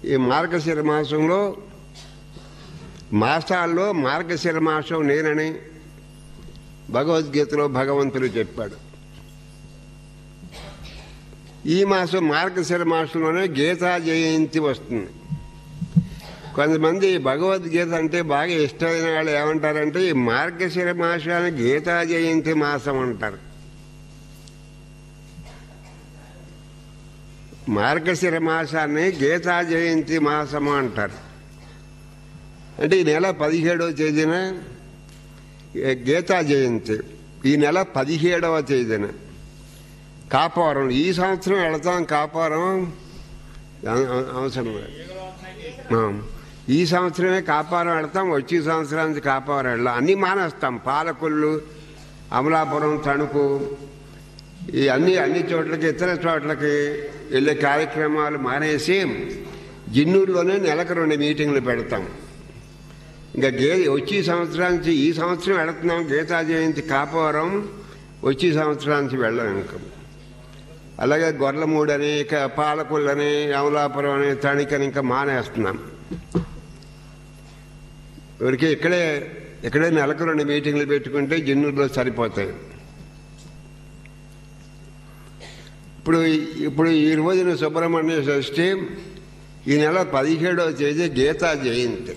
ఈ మార్గశిర మాసంలో మాసాల్లో మార్గశిర మాసం నేనని భగవద్గీతలో భగవంతుడు చెప్పాడు ఈ మాసం మార్గశిర మాసంలోనే గీతా జయంతి వస్తుంది కొంతమంది భగవద్గీత అంటే బాగా ఇష్టమైన వాళ్ళు ఏమంటారంటే ఈ మార్గశిర మాసాన్ని గీతా జయంతి మాసం అంటారు మార్గశిర మాసాన్ని గీతా జయంతి మాసము అంటారు అంటే ఈ నెల పదిహేడవ తేదీన ఏ గీతా జయంతి ఈ నెల పదిహేడవ తేదీన కాపవరం ఈ సంవత్సరం వెళతాం కాపవరం అవ- అవ- అవసరం లేదు. ఆ. ఈ సంవత్సరమే కాపారం వెళతాం వచ్చే సంవత్సరానికి కాపారం వెళ్దాం అన్నీ మానేస్తాం పాలకొల్లు అమలాపురం తణుకు ఈ అన్ని అన్ని చోట్లకి ఇతర చోట్లకి వెళ్ళే కార్యక్రమాలు మానేసి జిన్నూరులోనే నెలకు రెండు మీటింగ్లు పెడతాం ఇంకా గే వచ్చే సంవత్సరానికి ఈ సంవత్సరం వెళుతున్నాం గీతా జయంతి కాపవరం వచ్చే సంవత్సరానికి వెళ్ళాం ఇంకా అలాగే గొర్రెలమూడని ఇక పాలకొల్లని అమలాపురం అని తణికని ఇంకా మానేస్తున్నాం ఇవరికి ఇక్కడే ఇక్కడే నెలకు రెండు మీటింగ్లు పెట్టుకుంటే జిన్నూరులో సరిపోతాయి ఇప్పుడు ఇప్పుడు ఈ రోజున సుబ్రహ్మణ్య షష్ఠి ఈ నెల పదిహేడవ తేదీ గీతా జయంతి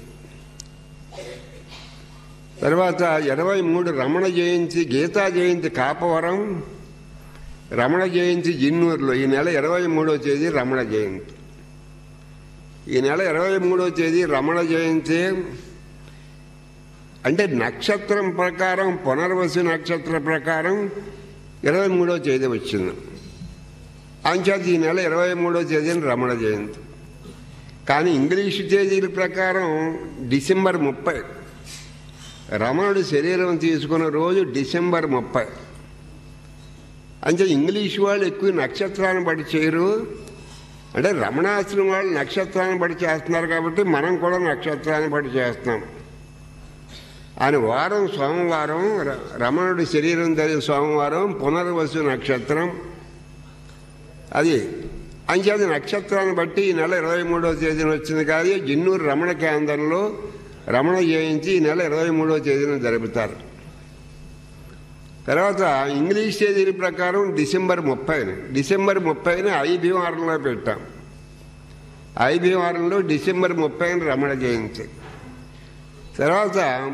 తర్వాత ఇరవై మూడు రమణ జయంతి గీతా జయంతి కాపవరం రమణ జయంతి జిన్నూరులో ఈ నెల ఇరవై మూడవ తేదీ రమణ జయంతి ఈ నెల ఇరవై మూడవ తేదీ రమణ జయంతి అంటే నక్షత్రం ప్రకారం పునర్వసు నక్షత్ర ప్రకారం ఇరవై మూడవ తేదీ వచ్చింది అంచేత ఈ నెల ఇరవై మూడవ తేదీన రమణ జయంతి కానీ ఇంగ్లీషు తేదీల ప్రకారం డిసెంబర్ ముప్పై రమణుడు శరీరం తీసుకున్న రోజు డిసెంబర్ ముప్పై అంటే ఇంగ్లీష్ వాళ్ళు ఎక్కువ నక్షత్రాన్ని బట్టి చేయరు అంటే రమణాశ్రం వాళ్ళు నక్షత్రాన్ని బట్టి చేస్తున్నారు కాబట్టి మనం కూడా నక్షత్రాన్ని బట్టి చేస్తున్నాం ఆయన వారం సోమవారం ర- రమణుడి శరీరం ధరి సోమవారం పునర్వసు నక్షత్రం అది అంచేది నక్షత్రాన్ని బట్టి ఈ నెల ఇరవై మూడవ తేదీన వచ్చింది కానీ జిన్నూరు రమణ కేంద్రంలో రమణ జయంతి ఈ నెల ఇరవై మూడవ తేదీన జరుపుతారు తర్వాత ఇంగ్లీష్ తేదీల ప్రకారం డిసెంబర్ ముప్పైని డిసెంబర్ ముప్పైని ఐబీవారంలో పెట్టాం ఐబీవారంలో డిసెంబర్ ముప్పైని రమణ జయంతి తర్వాత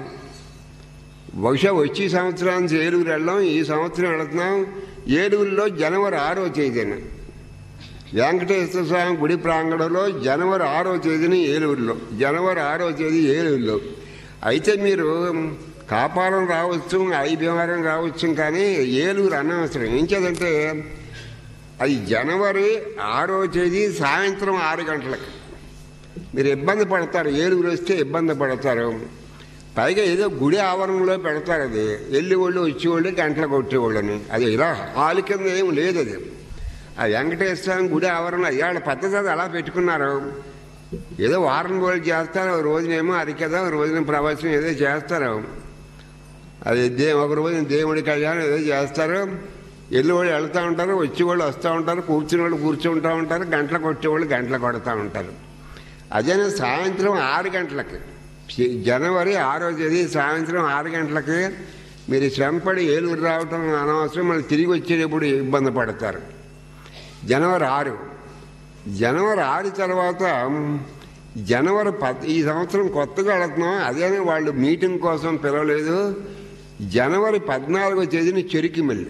బహుశా వచ్చే సంవత్సరానికి ఏడుగురు వెళ్ళాం ఈ సంవత్సరం వెళుతున్నాం ఏడుగురిలో జనవరి ఆరో తేదీన వెంకటేశ్వర స్వామి గుడి ప్రాంగణంలో జనవరి ఆరో తేదీని ఏలూరులో జనవరి ఆరో తేదీ ఏలూరులో అయితే మీరు కాపారం రావచ్చు ఐభీవరం రావచ్చు కానీ ఏలూరు అనవసరం ఏం చేదంటే అది జనవరి ఆరో తేదీ సాయంత్రం ఆరు గంటలకు మీరు ఇబ్బంది పడతారు ఏలుగురు వస్తే ఇబ్బంది పడతారు పైగా ఏదో గుడి ఆవరణలో పెడతారు అది వెళ్ళి వాళ్ళు వచ్చేవాళ్ళు గంటలు కొట్టేవాళ్ళని అది ఇలా హాల్ కింద ఏం లేదు అది ఆ వెంకటేశ్వర స్వామి గుడి ఆవరణ ఇవాళ పద్ధతి అది అలా పెట్టుకున్నారు ఏదో వారం రోజులు చేస్తారు ఒక రోజునేమో అరికథ ఒక రోజున ప్రవచనం ఏదో చేస్తారు అది దే ఒక రోజున దేవుడి కళ్యాణం ఏదో చేస్తారు వెళ్ళి వాళ్ళు వెళ్తూ ఉంటారు వచ్చేవాళ్ళు వస్తూ ఉంటారు కూర్చుని వాళ్ళు కూర్చుంటూ ఉంటారు గంటలు కొట్టేవాళ్ళు గంటలు కొడుతూ ఉంటారు అదే సాయంత్రం ఆరు గంటలకి జనవరి ఆరో తేదీ సాయంత్రం ఆరు గంటలకి మీరు శ్రమపడి ఏలూరు రావటం అనవసరం మళ్ళీ తిరిగి వచ్చేటప్పుడు ఇబ్బంది పడతారు జనవరి ఆరు జనవరి ఆరు తర్వాత జనవరి పద్ ఈ సంవత్సరం కొత్తగా వెళుతున్నాం అదేనే వాళ్ళు మీటింగ్ కోసం పిలవలేదు జనవరి పద్నాలుగో తేదీని చెరికి మిల్లు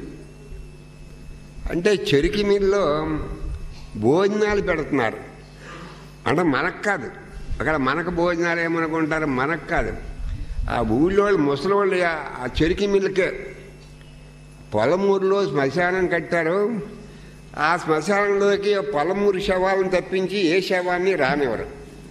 అంటే చెరికి మిల్లో భోజనాలు పెడుతున్నారు అంటే మనకు కాదు అక్కడ మనకు భోజనాలు ఏమనుకుంటారు మనకు కాదు ఆ ఊళ్ళో వాళ్ళు ముసలి వాళ్ళు ఆ చెరికి మిల్లుకే పొలమూరులో శ్మశానం కట్టారు ఆ శ్మశానంలోకి పొలమూరు శవాలను తప్పించి ఏ శవాన్ని రానివ్వరు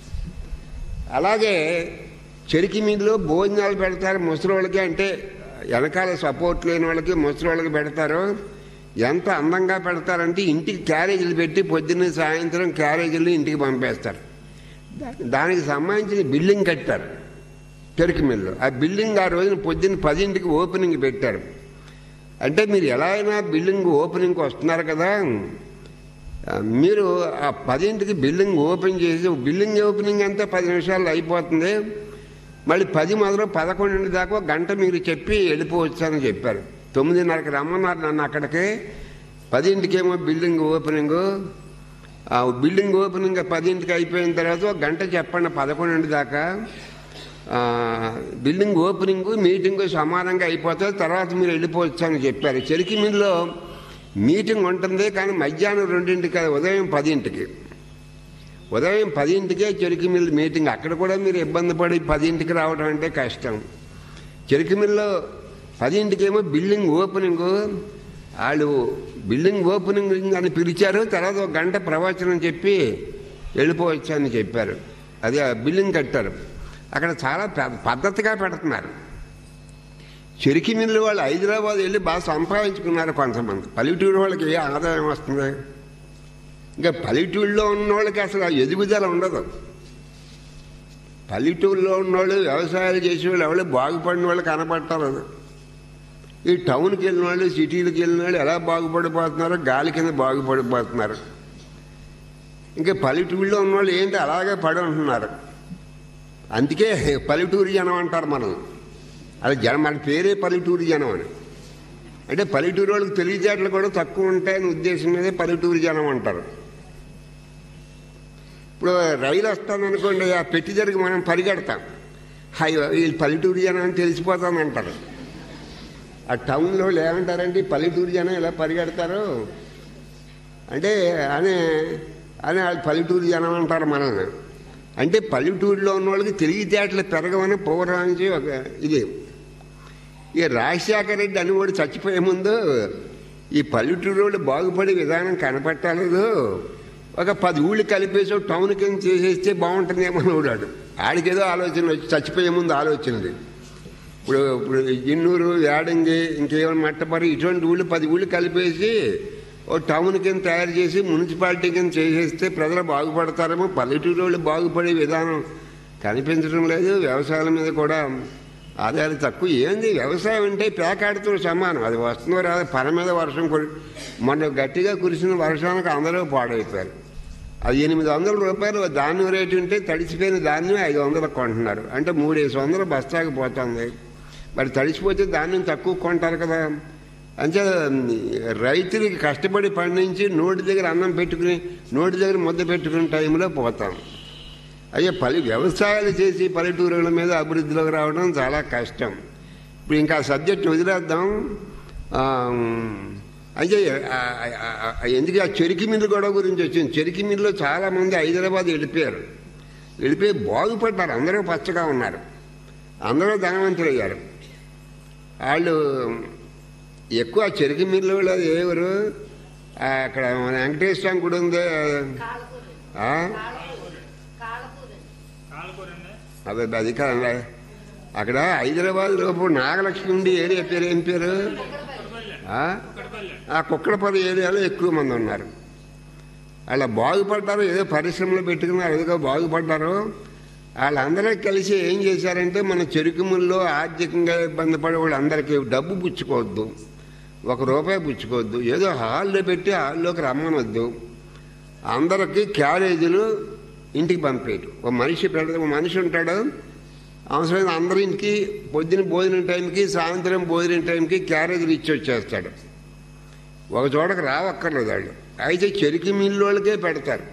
అలాగే చెరికి మీదలో భోజనాలు పెడతారు ముసలి వాళ్ళకి అంటే వెనకాల సపోర్ట్ లేని వాళ్ళకి ముసలి వాళ్ళకి పెడతారు ఎంత అందంగా పెడతారంటే ఇంటికి క్యారేజీలు పెట్టి పొద్దున్న సాయంత్రం క్యారేజీలు ఇంటికి పంపేస్తారు దానికి సంబంధించిన బిల్డింగ్ కట్టారు చెరుకు మిల్లు ఆ బిల్డింగ్ ఆ రోజున పొద్దున్న పదింటికి ఓపెనింగ్ పెట్టారు అంటే మీరు ఎలా అయినా బిల్డింగ్ ఓపెనింగ్కి వస్తున్నారు కదా ఆ, మీరు ఆ పదింటికి బిల్డింగ్ ఓపెన్ చేసి బిల్డింగ్ ఓపెనింగ్ అంతా పది నిమిషాల్లో అయిపోతుంది మళ్ళీ పది మొదలు పదకొండింటి దాకా ఒక గంట మీరు చెప్పి వెళ్ళిపోవచ్చని చెప్పారు తొమ్మిదిన్నరకి రమ్మన్నారు నన్ను అక్కడికి పదింటికేమో బిల్డింగ్ ఓపెనింగ్ ఆ బిల్డింగ్ ఓపెనింగ్ పదింటికి అయిపోయిన తర్వాత ఒక గంట చెప్పండి పదకొండింటి దాకా ఆ, బిల్డింగ్ ఓపెనింగ్ మీటింగ్ సమానంగా అయిపోతుంది తర్వాత మీరు వెళ్ళిపోవచ్చు అని చెప్పారు చెరికి మిల్లో మీటింగ్ ఉంటుంది కానీ మధ్యాహ్నం రెండింటికి కాదు ఉదయం పదింటికి ఉదయం పదింటికే చెరుకు మిల్ మీటింగ్ అక్కడ కూడా మీరు ఇబ్బంది పడి పదింటికి రావడం అంటే కష్టం చెరుకు మిల్లో పదింటికేమో బిల్డింగ్ ఓపెనింగ్ వాళ్ళు బిల్డింగ్ ఓపెనింగ్ అని పిలిచారు తర్వాత ఒక గంట ప్రవచనం చెప్పి వెళ్ళిపోవచ్చు అని చెప్పారు అది ఆ బిల్డింగ్ కట్టారు అక్కడ చాలా పెద్ద- పద్ధతిగా పెడుతున్నారు చెరికి మిల్లు వాళ్ళు హైదరాబాద్ వెళ్ళి బాగా సంపాదించుకున్నారు కొంతమంది పల్లెటూరు వాళ్ళకి ఏ ఆదాయం వస్తుంది ఇంకా పల్లెటూళ్ళలో ఉన్న వాళ్ళకి అసలు ఆ ఎదుగుదల ఉండదు పల్లెటూరులో ఉన్నవాళ్ళు వ్యవసాయాలు చేసేవాళ్ళు ఎవరు బాగుపడిన వాళ్ళు కనపడతారు ఈ టౌన్కి వెళ్ళిన వాళ్ళు సిటీలకు వెళ్ళిన వాళ్ళు ఎలా బాగుపడిపోతున్నారో గాలి కింద బాగుపడిపోతున్నారు ఇంకా పల్లెటూళ్ళలో ఉన్నవాళ్ళు ఏంటి అలాగే పడి ఉంటున్నారు అందుకే పల్లెటూరు జనం అంటారు మనం అది జనం మన పేరే పల్లెటూరు జనం అని అంటే పల్లెటూరు వాళ్ళకి తెలివితేటలు కూడా తక్కువ ఉంటాయని ఉద్దేశం మీదే పల్లెటూరు జనం అంటారు ఇప్పుడు రైలు వస్తాననుకోండి ఆ పెట్టి జరిగి మనం పరిగెడతాం అయ్యో వీళ్ళు పల్లెటూరు జనం అని తెలిసిపోతాం అంటారు ఆ టౌన్లో వాళ్ళు ఏమంటారంటే ఈ పల్లెటూరు జనం ఇలా పరిగెడతారు అంటే అని అని వాళ్ళు పల్లెటూరు జనం అంటారు మనల్ని అంటే పల్లెటూరులో ఉన్న వాళ్ళకి తెలివితేటలు పెరగమని పూర్వానికి ఒక ఇది ఈ రాజశేఖర రెడ్డి అనేవాడు చచ్చిపోయే ముందు ఈ పల్లెటూరు వాళ్ళు బాగుపడే విధానం కనపట్టలేదు ఒక పది ఊళ్ళు కలిపేసి ఒక టౌన్ కింద చేసేస్తే బాగుంటుందేమో అనుకున్నాడు ఆడికేదో ఆలోచన వచ్చి చచ్చిపోయే ముందు ఆలోచనది ఇప్పుడు ఇప్పుడు ఇన్నూరు యాడంగి ఇంకేమైనా మట్టపరి ఇటువంటి ఊళ్ళు పది ఊళ్ళు కలిపేసి ఓ టౌన్ కింద తయారు చేసి మున్సిపాలిటీ కింద చేసేస్తే ప్రజలు బాగుపడతారేమో పల్లెటూరు వాళ్ళు బాగుపడే విధానం కనిపించడం లేదు వ్యవసాయాల మీద కూడా ఆదాయాలు తక్కువ ఏంది వ్యవసాయం అంటే పేకాడుతూ సమానం అది వస్తుందో రాదో పన మీద వర్షం కురి మొన్న గట్టిగా కురిసిన వర్షానికి అందరూ పాడైపోయారు అది ఎనిమిది వందల రూపాయలు ధాన్యం రేటు ఉంటే తడిసిపోయిన ధాన్యం ఐదు వందలకు కొంటున్నారు అంటే మూడేసి వందలు బస్తాకి పోతుంది మరి తడిసిపోతే ధాన్యం తక్కువ కొంటారు కదా అంటే రైతులకి కష్టపడి పండించి నోటి దగ్గర అన్నం పెట్టుకుని నోటి దగ్గర ముద్ద పెట్టుకునే టైంలో పోతాం అయ్యే పల్లె వ్యవసాయాలు చేసి పల్లెటూరుల మీద అభివృద్ధిలోకి రావడం చాలా కష్టం ఇప్పుడు ఇంకా సబ్జెక్ట్ వదిలేద్దాం ఆ, అయితే ఆ, ఆ, ఆ, ఎందుకు ఆ చెరికి మిల్లు గొడవ గురించి వచ్చింది చెరికి మిల్లులో చాలా మంది హైదరాబాద్ వెళ్ళిపోయారు వెళ్ళిపోయి బాగుపడ్డారు అందరూ పచ్చగా ఉన్నారు అందరూ ధనవంతులు అయ్యారు వాళ్ళు ఎక్కువ చెరికి మిల్లు వాళ్ళు అది ఎవరు ఆ, అక్కడ మన వెంకటేశ్వర స్వామి గుడి ఉంది ఆ? అదే అది కాదండి అక్కడ హైదరాబాద్ లోపు నాగలక్ష్మి ఉండి ఏరియా పేరు ఏం పేరు ఆ? ఆ కుక్కడపల్లి ఏరియాలో ఎక్కువ మంది ఉన్నారు అలా బాగుపడ్డారు ఏదో పరిశ్రమలు పెట్టుకున్నారు ఏదో బాగుపడ్డారు వాళ్ళందరూ కలిసి ఏం చేశారంటే మన చెరుకుముల్లో ఆర్థికంగా ఇబ్బంది పడే వాళ్ళందరికీ డబ్బు పుచ్చుకోవద్దు ఒక రూపాయి పుచ్చుకోవద్దు ఏదో హాల్లో పెట్టి హాల్లోకి రమ్మనొద్దు అందరికీ క్యారేజీలు ఇంటికి పంపేయటం ఒక మనిషి పెడతాడు ఒక మనిషి ఉంటాడు అవసరమైన అందరి ఇంటికి పొద్దున భోజనం టైంకి సాయంత్రం భోజనం టైంకి క్యారేజీలు ఇచ్చి వచ్చేస్తాడు ఒక చోటకు రావక్కర్లేదు వాళ్ళు అయితే చెరికి మిల్లు వాళ్ళకే పెడతారు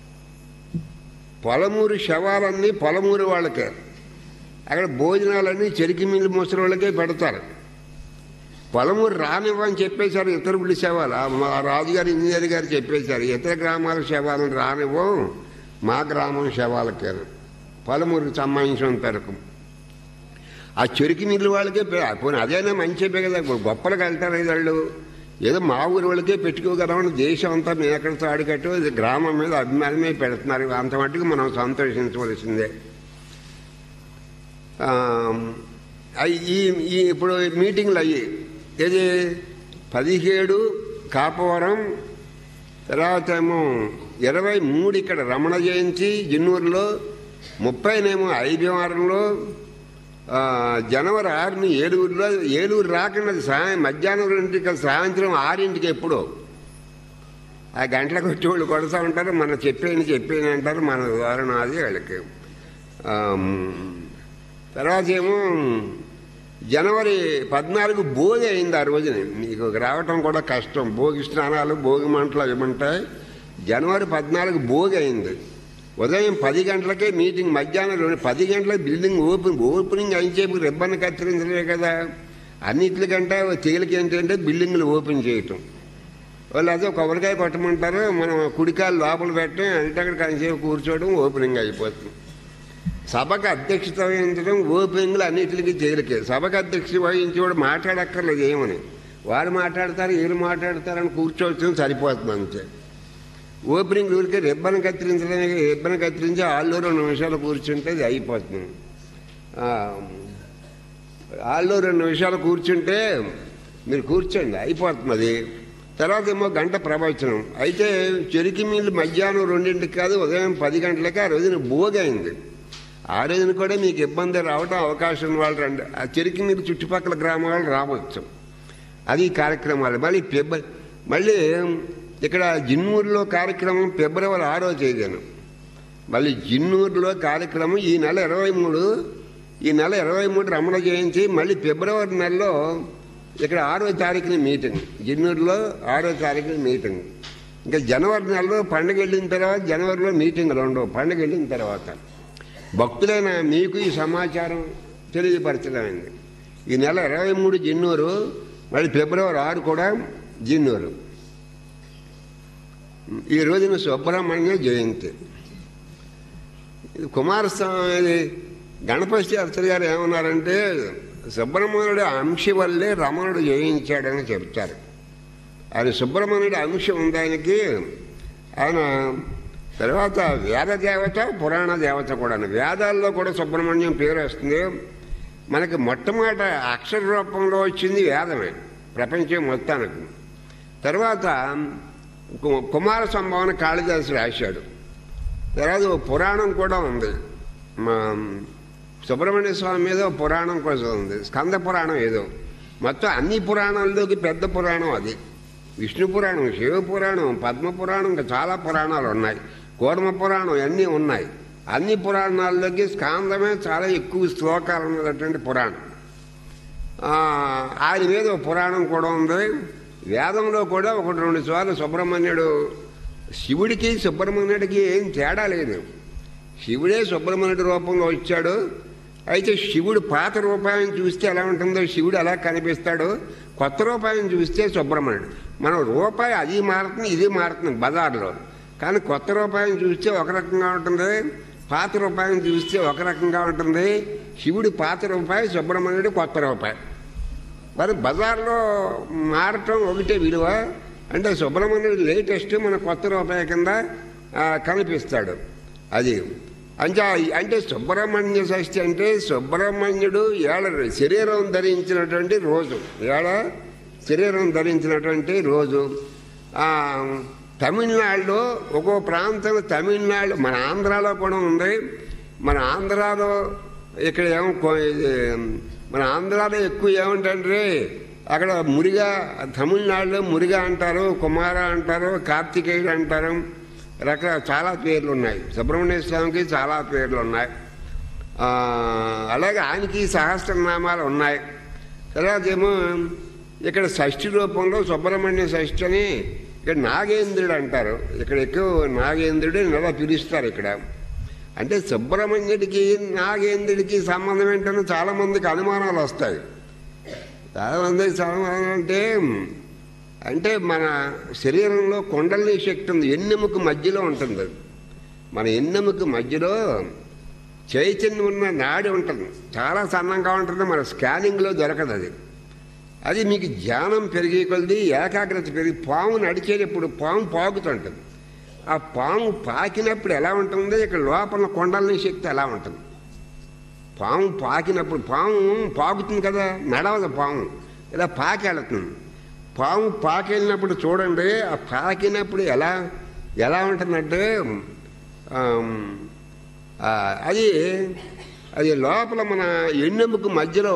పొలమూరు శవాలన్నీ పొలమూరు వాళ్ళకే అక్కడ భోజనాలన్నీ చెరికి మిల్లు ముసలి వాళ్ళకే పెడతారు పొలమూరు రానివ్వని చెప్పేశారు ఇతర ఊళ్ళ శవాలు ఆ మా రాజుగారు ఇంజనీర్ గారు చెప్పేశారు ఇతర గ్రామాల శవాలను రానివ్వం మా గ్రామం శవాలకే పొలమూరుకి సంబంధించిన పెరకు ఆ చెరికి మిల్లు వాళ్ళకే పె- పోనీ అదైనా మంచి కదా గొప్పలకు వెళ్తారు ఇది వాళ్ళు ఏదో మా ఊరి వాళ్ళకే పెట్టుకోగలమని దేశం అంతా మేము ఎక్కడ తాడికట్టు ఇది గ్రామం మీద అభిమానమే పెడుతున్నారు అంత మట్టుకు మనం సంతోషించవలసిందే ఆ, అయి- ఈ ఈ ఇప్పుడు మీటింగ్లు అయ్యి ఇది పదిహేడు కాపవరం తర్వాత ఏమో ఇరవై మూడు ఇక్కడ రమణ జయంతి జిన్నూరులో ముప్పైనేమో ఐబీవరంలో ఆ, జనవరి ఆరుని ఏలూరులో ఏలూరు రాకుండా సాయం మధ్యాహ్నం రెండింటికి సాయంత్రం ఆరింటికి ఎప్పుడో ఆ గంటలకు వచ్చి వాళ్ళు కొడుతూ ఉంటారు మన చెప్పేయని చెప్పేయని అంటారు మన వివరణ అది వాళ్ళకి ఆమ్, తర్వాత ఏమో జనవరి పద్నాలుగు భోగి అయింది ఆ రోజున మీకు రావటం కూడా కష్టం భోగి స్నానాలు భోగి మంటలు ఏమంటాయి జనవరి పద్నాలుగు భోగి అయింది ఉదయం పది గంటలకే మీటింగ్ మధ్యాహ్నం రెండు పది గంటలకు బిల్డింగ్ ఓపెన్ ఓపెనింగ్ అయిన రిబ్బన్ కత్తిరించలే కదా అన్నిటికంటే తేలిక ఏంటంటే బిల్డింగ్లు ఓపెన్ చేయటం వాళ్ళు అదే కొబ్బరికాయ కొట్టమంటారు మనం కుడికాయలు లోపల పెట్టి అంటే అక్కడ కొంచెంసేపు కూర్చోవడం ఓపెనింగ్ అయిపోతుంది సభకు అధ్యక్షత వహించడం ఓపెనింగ్లు అన్నిటికీ తేలికే సభకు అధ్యక్ష వహించేవాడు మాట్లాడక్కర్లేదు ఏమని వారు మాట్లాడతారు వీళ్ళు మాట్లాడతారని కూర్చోవచ్చు సరిపోతుంది అంతే ఓపెనింగ్ ఊరికే రిబ్బన్ కత్తిరించడానికి రిబ్బన్ కత్తిరించి ఆళ్ళు రెండు నిమిషాలు కూర్చుంటే అది అయిపోతుంది ఆ, ఆళ్ళు రెండు నిమిషాలు కూర్చుంటే మీరు కూర్చోండి అయిపోతుంది అది తర్వాత ఏమో గంట ప్రవచనం అయితే చెరికి మిల్లు మధ్యాహ్నం రెండింటికి కాదు ఉదయం పది గంటలకి ఆ రోజున భోగి అయింది ఆ రోజున కూడా మీకు ఇబ్బంది రావడం అవకాశం ఉన్న వాళ్ళు రండి ఆ చెరికి మిల్లు చుట్టుపక్కల గ్రామాలు రావచ్చు అది ఈ కార్యక్రమాలు మళ్ళీ ఫిబ్ర మళ్ళీ ఇక్కడ జిన్నూరులో కార్యక్రమం ఫిబ్రవరి ఆరో తేదీన మళ్ళీ జిన్నూరులో కార్యక్రమం ఈ నెల ఇరవై మూడు ఈ నెల ఇరవై మూడు రమణ జయంతి మళ్ళీ ఫిబ్రవరి నెలలో ఇక్కడ ఆరో తారీఖున మీటింగ్ జిన్నూరులో ఆరో తారీఖున మీటింగ్ ఇంకా జనవరి నెలలో పండుగ వెళ్ళిన తర్వాత జనవరిలో మీటింగ్లు ఉండవు పండుగ వెళ్ళిన తర్వాత భక్తులైన మీకు ఈ సమాచారం తెలియపరచడమైంది ఈ నెల ఇరవై మూడు జిన్నూరు మళ్ళీ ఫిబ్రవరి ఆరు కూడా జిన్నూరు ఈ రోజున సుబ్రహ్మణ్య జయంతి ఇది కుమారస్వామి గణపతి శాస్త్రి గారు ఏమన్నారంటే సుబ్రహ్మణ్యుడి అంశ వల్లే రమణుడు జయించాడని చెప్తారు ఆయన సుబ్రహ్మణ్యుడి అంశం ఉంది ఆయనకి ఆయన తర్వాత వేద దేవత పురాణ దేవత కూడా వేదాల్లో కూడా సుబ్రహ్మణ్యం పేరు వస్తుంది మనకి మొట్టమొదట అక్షర రూపంలో వచ్చింది వేదమే ప్రపంచం మొత్తానికి తర్వాత కు- కుమార సంభవన కాళిదాసు రాశాడు తర్వాత ఓ పురాణం కూడా ఉంది మా సుబ్రహ్మణ్య స్వామి మీద ఓ పురాణం కూడా ఉంది స్కంద పురాణం ఏదో మొత్తం అన్ని పురాణాల్లోకి పెద్ద పురాణం అది విష్ణు పురాణం శివ పురాణం పద్మ పురాణం ఇంకా చాలా పురాణాలు ఉన్నాయి కూర్మ పురాణం అన్నీ ఉన్నాయి అన్ని పురాణాల్లోకి స్కాందమే చాలా ఎక్కువ శ్లోకాలు ఉన్నటువంటి పురాణం ఆ, ఆయన మీద ఒక పురాణం కూడా ఉంది వేదంలో కూడా ఒకటి రెండు సార్లు సుబ్రహ్మణ్యుడు శివుడికి సుబ్రహ్మణ్యుడికి ఏం తేడా లేదు శివుడే సుబ్రహ్మణ్యుడి రూపంలో వచ్చాడు అయితే శివుడు పాత రూపాయని చూస్తే ఎలా ఉంటుందో శివుడు ఎలా కనిపిస్తాడు కొత్త రూపాయని చూస్తే సుబ్రహ్మణ్యుడు మనం రూపాయి అది మారుతుంది ఇది మారుతుంది బజార్లో కానీ కొత్త రూపాయని చూస్తే ఒక రకంగా ఉంటుంది పాత రూపాయని చూస్తే ఒక రకంగా ఉంటుంది శివుడు పాత రూపాయి సుబ్రహ్మణ్యుడు కొత్త రూపాయి మరి బజార్లో మారటం ఒకటే విలువ అంటే సుబ్రహ్మణ్యుడు లేటెస్ట్ మన కొత్త రూపాయి కింద ఆ, కనిపిస్తాడు అది అంటే అంటే సుబ్రహ్మణ్య షష్ఠి అంటే సుబ్రహ్మణ్యుడు ఏళ శరీరం ధరించినటువంటి రోజు ఏళ శరీరం ధరించినటువంటి రోజు ఆ, తమిళనాడులో ఒక్కో ప్రాంతం తమిళనాడు మన ఆంధ్రాలో కూడా ఉంది మన ఆంధ్రాలో ఇక్కడ ఏమో కో- ఇది, మన ఆంధ్రాలో ఎక్కువ ఏమంటే అక్కడ మురిగా తమిళనాడులో మురిగా అంటారు కుమార అంటారు కార్తికేయుడు అంటారు రకరకాల చాలా పేర్లు ఉన్నాయి సుబ్రహ్మణ్య స్వామికి చాలా పేర్లు ఉన్నాయి ఆ, అలాగే ఆయనకి సహస్రనామాలు ఉన్నాయి తర్వాత ఏమో ఇక్కడ షష్ఠి రూపంలో సుబ్రహ్మణ్య షష్ఠి అని ఇక్కడ నాగేంద్రుడు అంటారు ఇక్కడ ఎక్కువ నాగేంద్రుడు నెల పిలుస్తారు ఇక్కడ అంటే సుబ్రహ్మణ్యుడికి నాగేంద్రుడికి సంబంధం ఏంటని చాలా మందికి అనుమానాలు వస్తాయి చాలా మందికి సంబంధం అంటే అంటే మన శరీరంలో కొండలని శక్తి ఉంది ఎన్నెముక మధ్యలో ఉంటుంది అది. మన ఎన్నెముక మధ్యలో చైతన్యం ఉన్న నాడి ఉంటుంది చాలా సన్నంగా ఉంటుంది మన స్కానింగ్లో దొరకదు అది అది మీకు ధ్యానం పెరిగే కొద్దీ ఏకాగ్రత పెరిగి పాము నడిచేటప్పుడు పాము పాకుతుంటుంది ఆ పాము పాకినప్పుడు ఎలా ఉంటుంది ఇక్కడ లోపల కొండలని శక్తి ఎలా ఉంటుంది పాము పాకినప్పుడు పాము పాకుతుంది కదా నడవదు పాము ఇలా పాకెళ్తుంది పాము పాకెళ్ళినప్పుడు చూడండి ఆ పాకినప్పుడు ఎలా ఎలా ఉంటుందంటే ఆమ్, ఆ, అది అది లోపల మన ఎన్నెముక మధ్యలో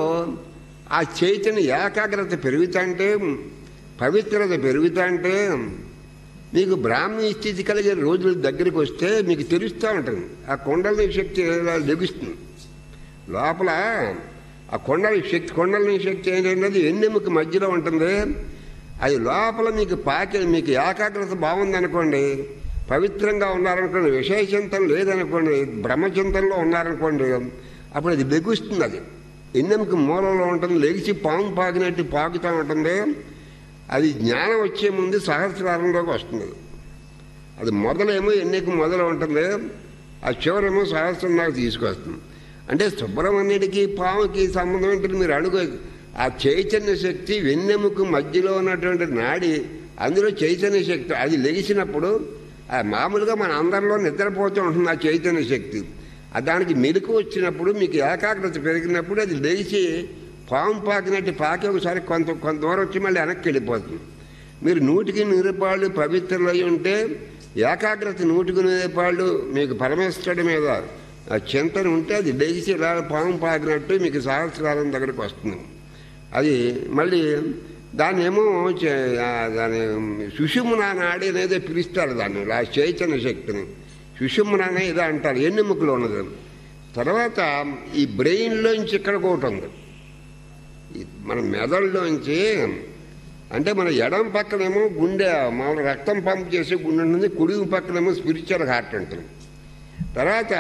ఆ చైతన్య ఏకాగ్రత పెరుగుతుంటే పవిత్రత పెరుగుతుంటే మీకు బ్రాహ్మీ స్థితి కలిగే రోజుల దగ్గరికి వస్తే మీకు తెలుస్తూ ఉంటుంది ఆ కొండల శక్తి ఇలా లభిస్తుంది లోపల ఆ కొండల శక్తి కొండల శక్తి ఏంటంటే ఎన్నెముక మధ్యలో ఉంటుంది అది లోపల మీకు పాకి మీకు ఏకాగ్రత బాగుందనుకోండి పవిత్రంగా ఉన్నారనుకోండి విషయచింతన లేదనుకోండి బ్రహ్మచింతనలో ఉన్నారనుకోండి అప్పుడు అది లెగుస్తుంది అది ఎన్నెముక మూలంలో ఉంటుంది లెగిసి పాము పాకినట్టు పాకుతూ ఉంటుంది అది జ్ఞానం వచ్చే ముందు సహస్రారంలోకి వస్తుంది అది మొదలేమో ఎన్నిక మొదలు ఉంటుంది ఆ చివరేమో సహస్రం నాకు తీసుకొస్తుంది అంటే సుబ్రహ్మణ్యుడికి పాముకి సంబంధం ఏంటంటే మీరు అడుగు ఆ చైతన్య శక్తి వెన్నెముక మధ్యలో ఉన్నటువంటి నాడి అందులో చైతన్య శక్తి అది లెగిసినప్పుడు ఆ మామూలుగా మన అందరిలో నిద్రపోతూ ఉంటుంది ఆ చైతన్య శక్తి ఆ దానికి మెలకు వచ్చినప్పుడు మీకు ఏకాగ్రత పెరిగినప్పుడు అది లేచి పాము పాకినట్టు పాకి ఒకసారి కొంత కొంత దూరం వచ్చి మళ్ళీ వెనక్కి వెళ్ళిపోతుంది మీరు నూటికి నిరుపాళ్ళు పవిత్రులై ఉంటే ఏకాగ్రత నూటికి నిరుపాళ్ళు మీకు పరమేశ్వరుడి మీద ఆ చింతన ఉంటే అది లేచి ఇలా పాము పాకినట్టు మీకు సహస్రాలం దగ్గరకు వస్తుంది అది మళ్ళీ దాన్ని ఏమో చే- ఆ దాని సుషుమ్నా నాడి అనేది పిలుస్తారు దాన్ని ఆ చైతన్య శక్తిని సుషుమ్నా అనే ఇదే అంటారు ఎన్నెముకలు ఉన్నది తర్వాత ఈ బ్రెయిన్లోంచి ఇక్కడ ఒకటి ఉంది ఈ మన మెదడులోంచి అంటే మన ఎడం పక్కనేమో గుండె మామూలు రక్తం పంప్ చేసే గుండె ఉంటుంది కుడి పక్కనేమో స్పిరిచువల్ హార్ట్ ఉంటుంది తర్వాత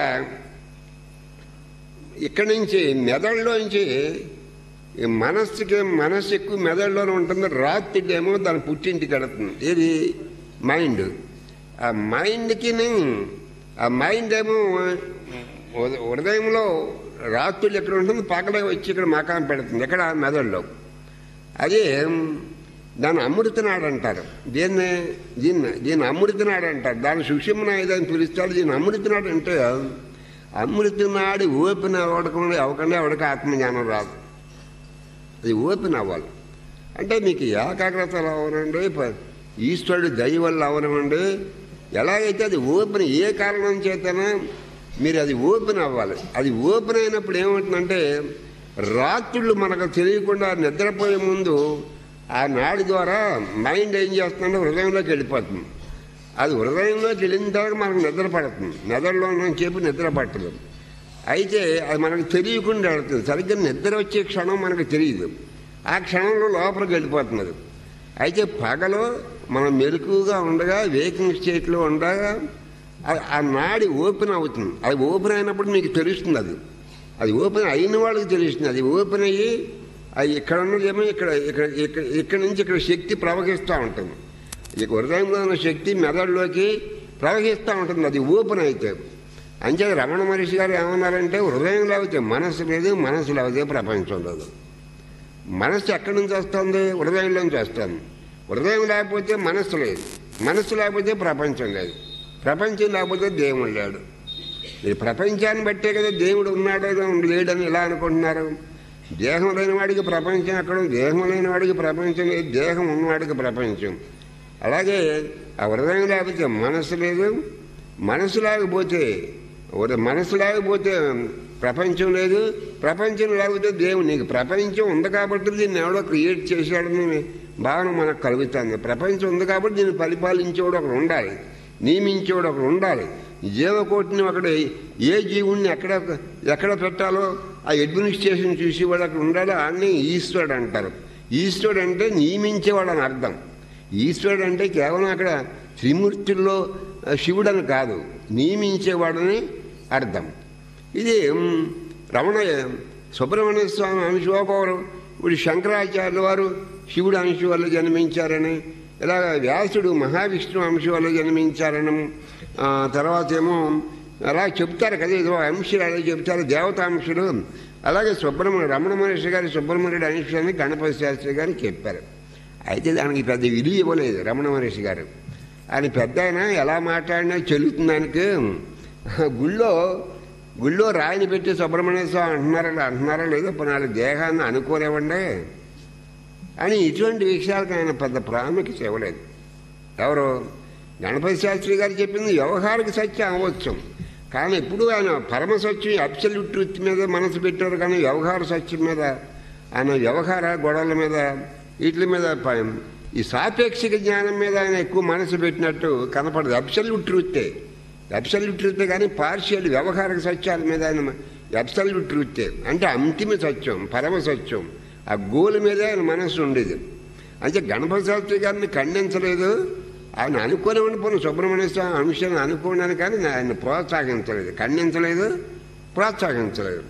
ఇక్కడి నుంచి మెదడులోంచి ఈ మనస్సుకి మనస్సు ఎక్కువ మెదడులోనే ఉంటుంది రాత్రిడేమో దాని పుట్టింటికి వెళుతుంది ఇది మైండ్ ఆ మైండ్కి ఆ మైండ్ ఏమో ఉద- ఉదయంలో రాత్రులు ఎక్కడ ఉంటుంది పక్కనే వచ్చి ఇక్కడ మకాం పెడుతుంది ఎక్కడ మెదడులో అదే దాన్ని అమృతనాడు అంటారు దీన్ని దీన్ని దీన్ని అమృతనాడు అంటారు దాన్ని సుషిమ్న ఏదని పిలుస్తారు దీన్ని అమృతనాడు అంటే అమృతనాడి ఓపెన్ అవ్వకుండా అవ్వకుండా ఎవరికి ఆత్మజ్ఞానం రాదు అది ఓపెన్ అవ్వాలి అంటే మీకు ఏకాగ్రత అవనండి ప- ఈశ్వరుడు దయ వల్ల అవనివ్వండి ఎలాగైతే అది ఓపెన్ ఏ కారణం చేతనా మీరు అది ఓపెన్ అవ్వాలి అది ఓపెన్ అయినప్పుడు ఏమవుతుందంటే రాత్రులు మనకు తెలియకుండా నిద్రపోయే ముందు ఆ నాడి ద్వారా మైండ్ ఏం చేస్తుందంటే హృదయంలోకి వెళ్ళిపోతుంది అది హృదయంలోకి వెళ్ళిన తర్వాత మనకు నిద్ర పడుతుంది నిద్రలో చెప్పి నిద్ర పట్టదు అయితే అది మనకు తెలియకుండా వెళ్తుంది సరిగ్గా నిద్ర వచ్చే క్షణం మనకు తెలియదు ఆ క్షణంలో లోపలికి వెళ్ళిపోతున్నది అయితే పగలో మనం మెలకుగా ఉండగా వేకింగ్ స్టేట్లో ఉండగా ఆ- ఆ నాడి ఓపెన్ అవుతుంది అది ఓపెన్ అయినప్పుడు మీకు తెలుస్తుంది అది అది ఓపెన్ అయిన వాళ్ళకి తెలుస్తుంది అది ఓపెన్ అయ్యి అది ఇక్కడ ఉన్నదేమో ఇక్కడ ఇక్కడ ఇక్కడ ఇక్కడ నుంచి ఇక్కడ శక్తి ప్రవహిస్తూ ఉంటుంది ఈ హృదయంలో ఉన్న శక్తి మెదడులోకి ప్రవహిస్తూ ఉంటుంది అది ఓపెన్ అయితే అంతే రమణ మహర్షి గారు ఏమన్నారంటే హృదయం లేకపోతే మనసు లేదు మనసు లేకపోతే ప్రపంచం లేదు మనస్సు ఎక్కడి నుంచి వస్తుంది హృదయంలోంచి వస్తుంది హృదయం లేకపోతే మనస్సు లేదు మనస్సు లేకపోతే ప్రపంచం లేదు ప్రపంచం లేకపోతే దేవుడు లేడు ఈ ప్రపంచాన్ని బట్టే కదా దేవుడు ఉన్నాడో లేడని ఇలా అనుకుంటున్నారు దేహం లేని వాడికి ప్రపంచం ఎక్కడ ఉంది? దేహం లేని వాడికి ప్రపంచం లేదు దేహం ఉన్నవాడికి ప్రపంచం అలాగే ఆ హృదయం లేకపోతే మనసు లేదు మనసు లేకపోతే ఒక- మనసు లేకపోతే ప్రపంచం లేదు ప్రపంచం లేకపోతే దేవుడు నీకు ప్రపంచం ఉంది కాబట్టి దీన్ని ఎవడో క్రియేట్ చేశాడని భావన మనకు కలుగుతుంది ప్రపంచం ఉంది కాబట్టి దీన్ని పరిపాలించేవాడు ఒకడు ఉండాలి నియమించేవాడు ఒకడు ఉండాలి జీవకోటిని అక్కడ ఏ జీవుణ్ణి ఎక్కడ ఎక్కడ పెట్టాలో ఆ అడ్మినిస్ట్రేషన్ చూసేవాడు అక్కడ ఉండాలి అన్నీ ఈశ్వరుడు అంటారు ఈశ్వరుడు అంటే నియమించేవాడు అని అర్థం ఈశ్వరుడు అంటే కేవలం అక్కడ త్రిమూర్తుల్లో ఆ, శివుడని కాదు నియమించేవాడని అర్థం ఇది మ్, రమణ సుబ్రహ్మణ్య స్వామి అంశ ఒకరు ఇప్పుడు శంకరాచార్యుల వారు శివుడు అంశ వల్ల జన్మించారని ఇలాగ వ్యాసుడు మహావిష్ణువు అంశ వల్ల జన్మించారని ఆ, తర్వాత ఏమో అలా చెప్తారు కదా ఏదో అంశాలు అలా చెప్తారు దేవతాంశుడు అలాగే సుబ్రహ్మణ్య రమణ మహర్షి గారి సుబ్రహ్మణ్యుడు అంశాన్ని గణపతి శాస్త్రి గారు చెప్పారు అయితే దానికి పెద్ద విలువ ఇవ్వలేదు రమణ మహర్షి గారు ఆయన పెద్ద ఆయన ఎలా మాట్లాడినా చెల్లుతుంది ఆయనకి గుళ్ళో గుళ్ళో రాయిని పెట్టి సుబ్రహ్మణ్య స్వామి అంటున్నారా అంటున్నారా లేదో పనాలు దేహాన్ని అనుకోనివ్వండి అని ఇటువంటి విషయాలకు ఆయన పెద్ద ప్రాముఖ్యత ఇవ్వలేదు ఎవరు గణపతి శాస్త్రి గారు చెప్పింది వ్యవహారిక సత్యం అవ్వచ్చు కానీ ఎప్పుడు ఆయన పరమ సత్యం అబ్సల్యూట్ ట్రూత్ మీద మనసు పెట్టారు కానీ వ్యవహార సత్యం మీద ఆయన వ్యవహార గొడవల మీద వీటి మీద ప- ఈ సాపేక్షిక జ్ఞానం మీద ఆయన ఎక్కువ మనసు పెట్టినట్టు కనపడదు అబ్సల్యూట్ ట్రూతే అబ్సల్యూట్ ట్రూతే కానీ పార్షియల్ వ్యవహారిక సత్యాల మీద ఆయన అబ్సల్యూట్ ట్రూతే అంటే అంతిమ సత్యం పరమ సత్యం ఆ గోల్ మీదే ఆయన మనసు ఉండేది అంటే గణపతి శాస్త్రి గారిని ఖండించలేదు ఆయన అనుకునే ఉండిపోయిన సుబ్రహ్మణ్య స్వామి అంశాన్ని అనుకున్నాను కానీ ఆయన ప్రోత్సహించలేదు ఖండించలేదు ప్రోత్సహించలేదు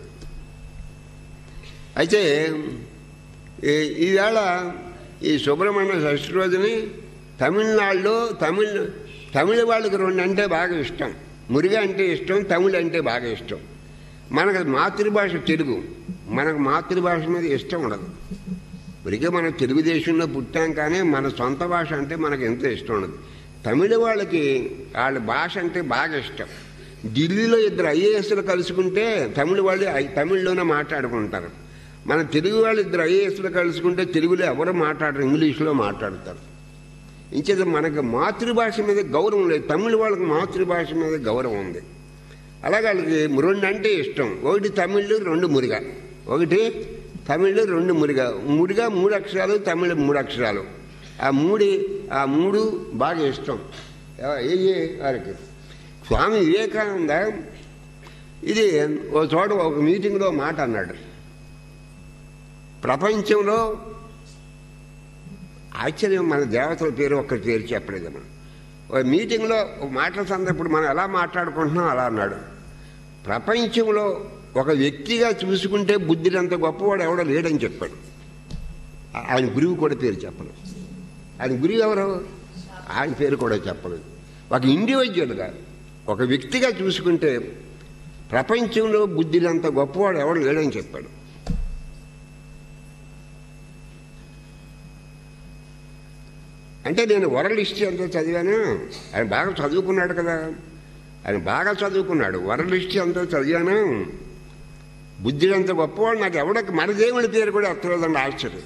అయితే ఈ- ఈవేళ ఈ సుబ్రహ్మణ్య షష్ఠి రోజుని తమిళనాడులో తమిళ తమిళ వాళ్ళకి రెండు అంటే బాగా ఇష్టం మురిగా అంటే ఇష్టం తమిళ అంటే బాగా ఇష్టం మనకు మాతృభాష తెలుగు మనకు మాతృభాష మీద ఇష్టం ఉండదు ఇప్పటికే మనం తెలుగుదేశంలో పుట్టాం కానీ మన సొంత భాష అంటే మనకు ఎంత ఇష్టం ఉండదు తమిళ వాళ్ళకి వాళ్ళ భాష అంటే బాగా ఇష్టం ఢిల్లీలో ఇద్దరు ఐఏఎస్లు కలుసుకుంటే తమిళ వాళ్ళు ఐ- తమిళ్లోనే మాట్లాడుకుంటారు మన తెలుగు వాళ్ళు ఇద్దరు ఐఏఎస్లు కలుసుకుంటే తెలుగులో ఎవరు మాట్లాడరు ఇంగ్లీష్లో మాట్లాడతారు ఇంచేత మనకు మాతృభాష మీద గౌరవం లేదు తమిళ వాళ్ళకి మాతృభాష మీద గౌరవం ఉంది అలాగే వాళ్ళకి రెండు అంటే ఇష్టం ఒకటి తమిళ్ రెండు మురిగా ఒకటి తమిళ్ రెండు మురిగా మురిగా మూడు అక్షరాలు తమిళ మూడు అక్షరాలు ఆ మూడి ఆ మూడు బాగా ఇష్టం ఏ ఏ వారికి స్వామి వివేకానంద ఇది ఓ చోట ఒక మీటింగ్లో మాట అన్నాడు ప్రపంచంలో ఆశ్చర్యం మన దేవతల పేరు ఒక్కరి పేరు చెప్పలేదు మనం ఒక మీటింగ్లో ఒక మాటల సందర్భప్పుడు మనం ఎలా మాట్లాడుకుంటున్నాం అలా అన్నాడు ప్రపంచంలో ఒక వ్యక్తిగా చూసుకుంటే బుద్ధినంత గొప్పవాడు ఎవడో లేడని చెప్పాడు ఆ- ఆయన గురువు కూడా పేరు చెప్పలేదు ఆయన గురువు ఎవరు ఆయన పేరు కూడా చెప్పలేదు ఒక ఇండివిజువల్గా ఒక వ్యక్తిగా చూసుకుంటే ప్రపంచంలో బుద్ధినంత గొప్పవాడు ఎవడు లేడని చెప్పాడు అంటే నేను వరల్డ్ హిస్టరీ అంతా చదివాను ఆయన బాగా చదువుకున్నాడు కదా ఆయన బాగా చదువుకున్నాడు వరల్డ్ హిస్టరీ అంతా చదివాను బుద్ధుడు అంత గొప్పవాడు నాకు ఎవడకి మన దేవుడి పేరు కూడా ఎత్తలేదండి ఆశ్చర్యం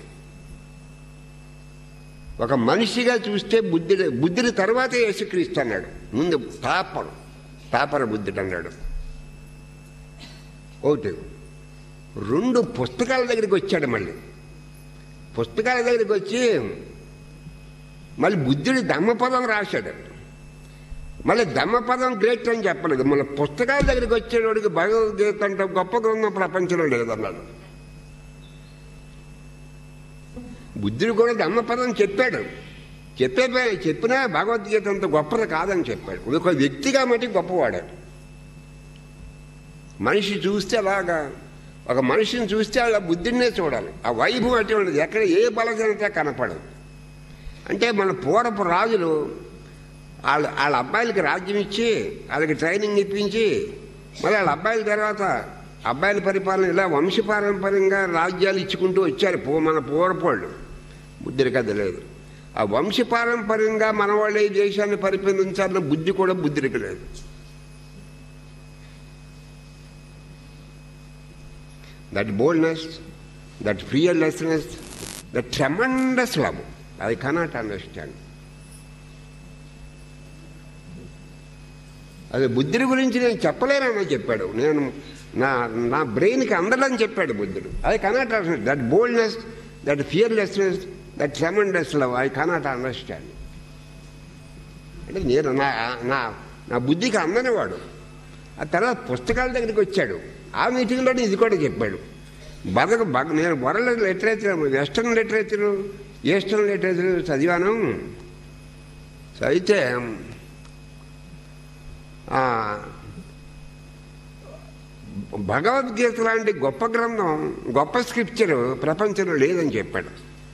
ఒక మనిషిగా చూస్తే బుద్ధుడు బుద్ధుడి తర్వాతే యేసుక్రీస్తు అన్నాడు ముందు తాపరు తాపర బుద్ధుడు అన్నాడు ఒకటి రెండు పుస్తకాల దగ్గరికి వచ్చాడు మళ్ళీ పుస్తకాల దగ్గరికి వచ్చి మళ్ళీ బుద్ధుడు ధమ్మపదం రాశాడు మళ్ళీ ధమ్మపదం గ్రేట్ అని చెప్పలేదు మళ్ళీ పుస్తకాల దగ్గరికి వచ్చేవాడికి భగవద్గీత అంటే గొప్ప గ్రంథం ప్రపంచంలో లేదన్నాడు బుద్ధుడు కూడా ధమ్మపదం చెప్పాడు చెప్పే చెప్పినా భగవద్గీత అంత గొప్పది కాదని చెప్పాడు ఒక వ్యక్తిగా మట్టి గొప్పవాడాడు మనిషి చూస్తే అలాగా ఒక మనిషిని చూస్తే అలా బుద్ధినే చూడాలి ఆ వైభవం అటువంటిది ఎక్కడ ఏ బలహీనత కనపడదు అంటే మన పూర్వపు రాజులు వాళ్ళ వాళ్ళ అబ్బాయిలకి రాజ్యం ఇచ్చి వాళ్ళకి ట్రైనింగ్ ఇప్పించి మళ్ళీ వాళ్ళ అబ్బాయిల తర్వాత అబ్బాయిల పరిపాలన ఇలా వంశపారంపర్యంగా రాజ్యాలు ఇచ్చుకుంటూ వచ్చారు పూ మన పూర్వపోళ్ళు బుద్ధికి అది లేదు ఆ వంశపారంపర్యంగా మన వాళ్ళే ఈ దేశాన్ని పరిపాలించాలన్న బుద్ధి కూడా బుద్ధికి లేదు that boldness that fearlessness that tremendous love I cannot understand అది బుద్ధుడి గురించి నేను చెప్పలేనని చెప్పాడు నేను నా నా బ్రెయిన్కి అందదని చెప్పాడు బుద్ధుడు I cannot that boldness that fearlessness that tremendous love I cannot understand అంటే నేను నా నా నా బుద్ధికి అందనివాడు ఆ తర్వాత పుస్తకాల దగ్గరికి వచ్చాడు ఆ మీటింగ్లో ఇది కూడా చెప్పాడు బతక బగ నేను world literature western literature eastern literature చదివాను చదివితే ఆ, భగవద్గీత లాంటి గొప్ప గ్రంథం గొప్ప స్క్రిప్చర్ ప్రపంచంలో లేదని చెప్పాడు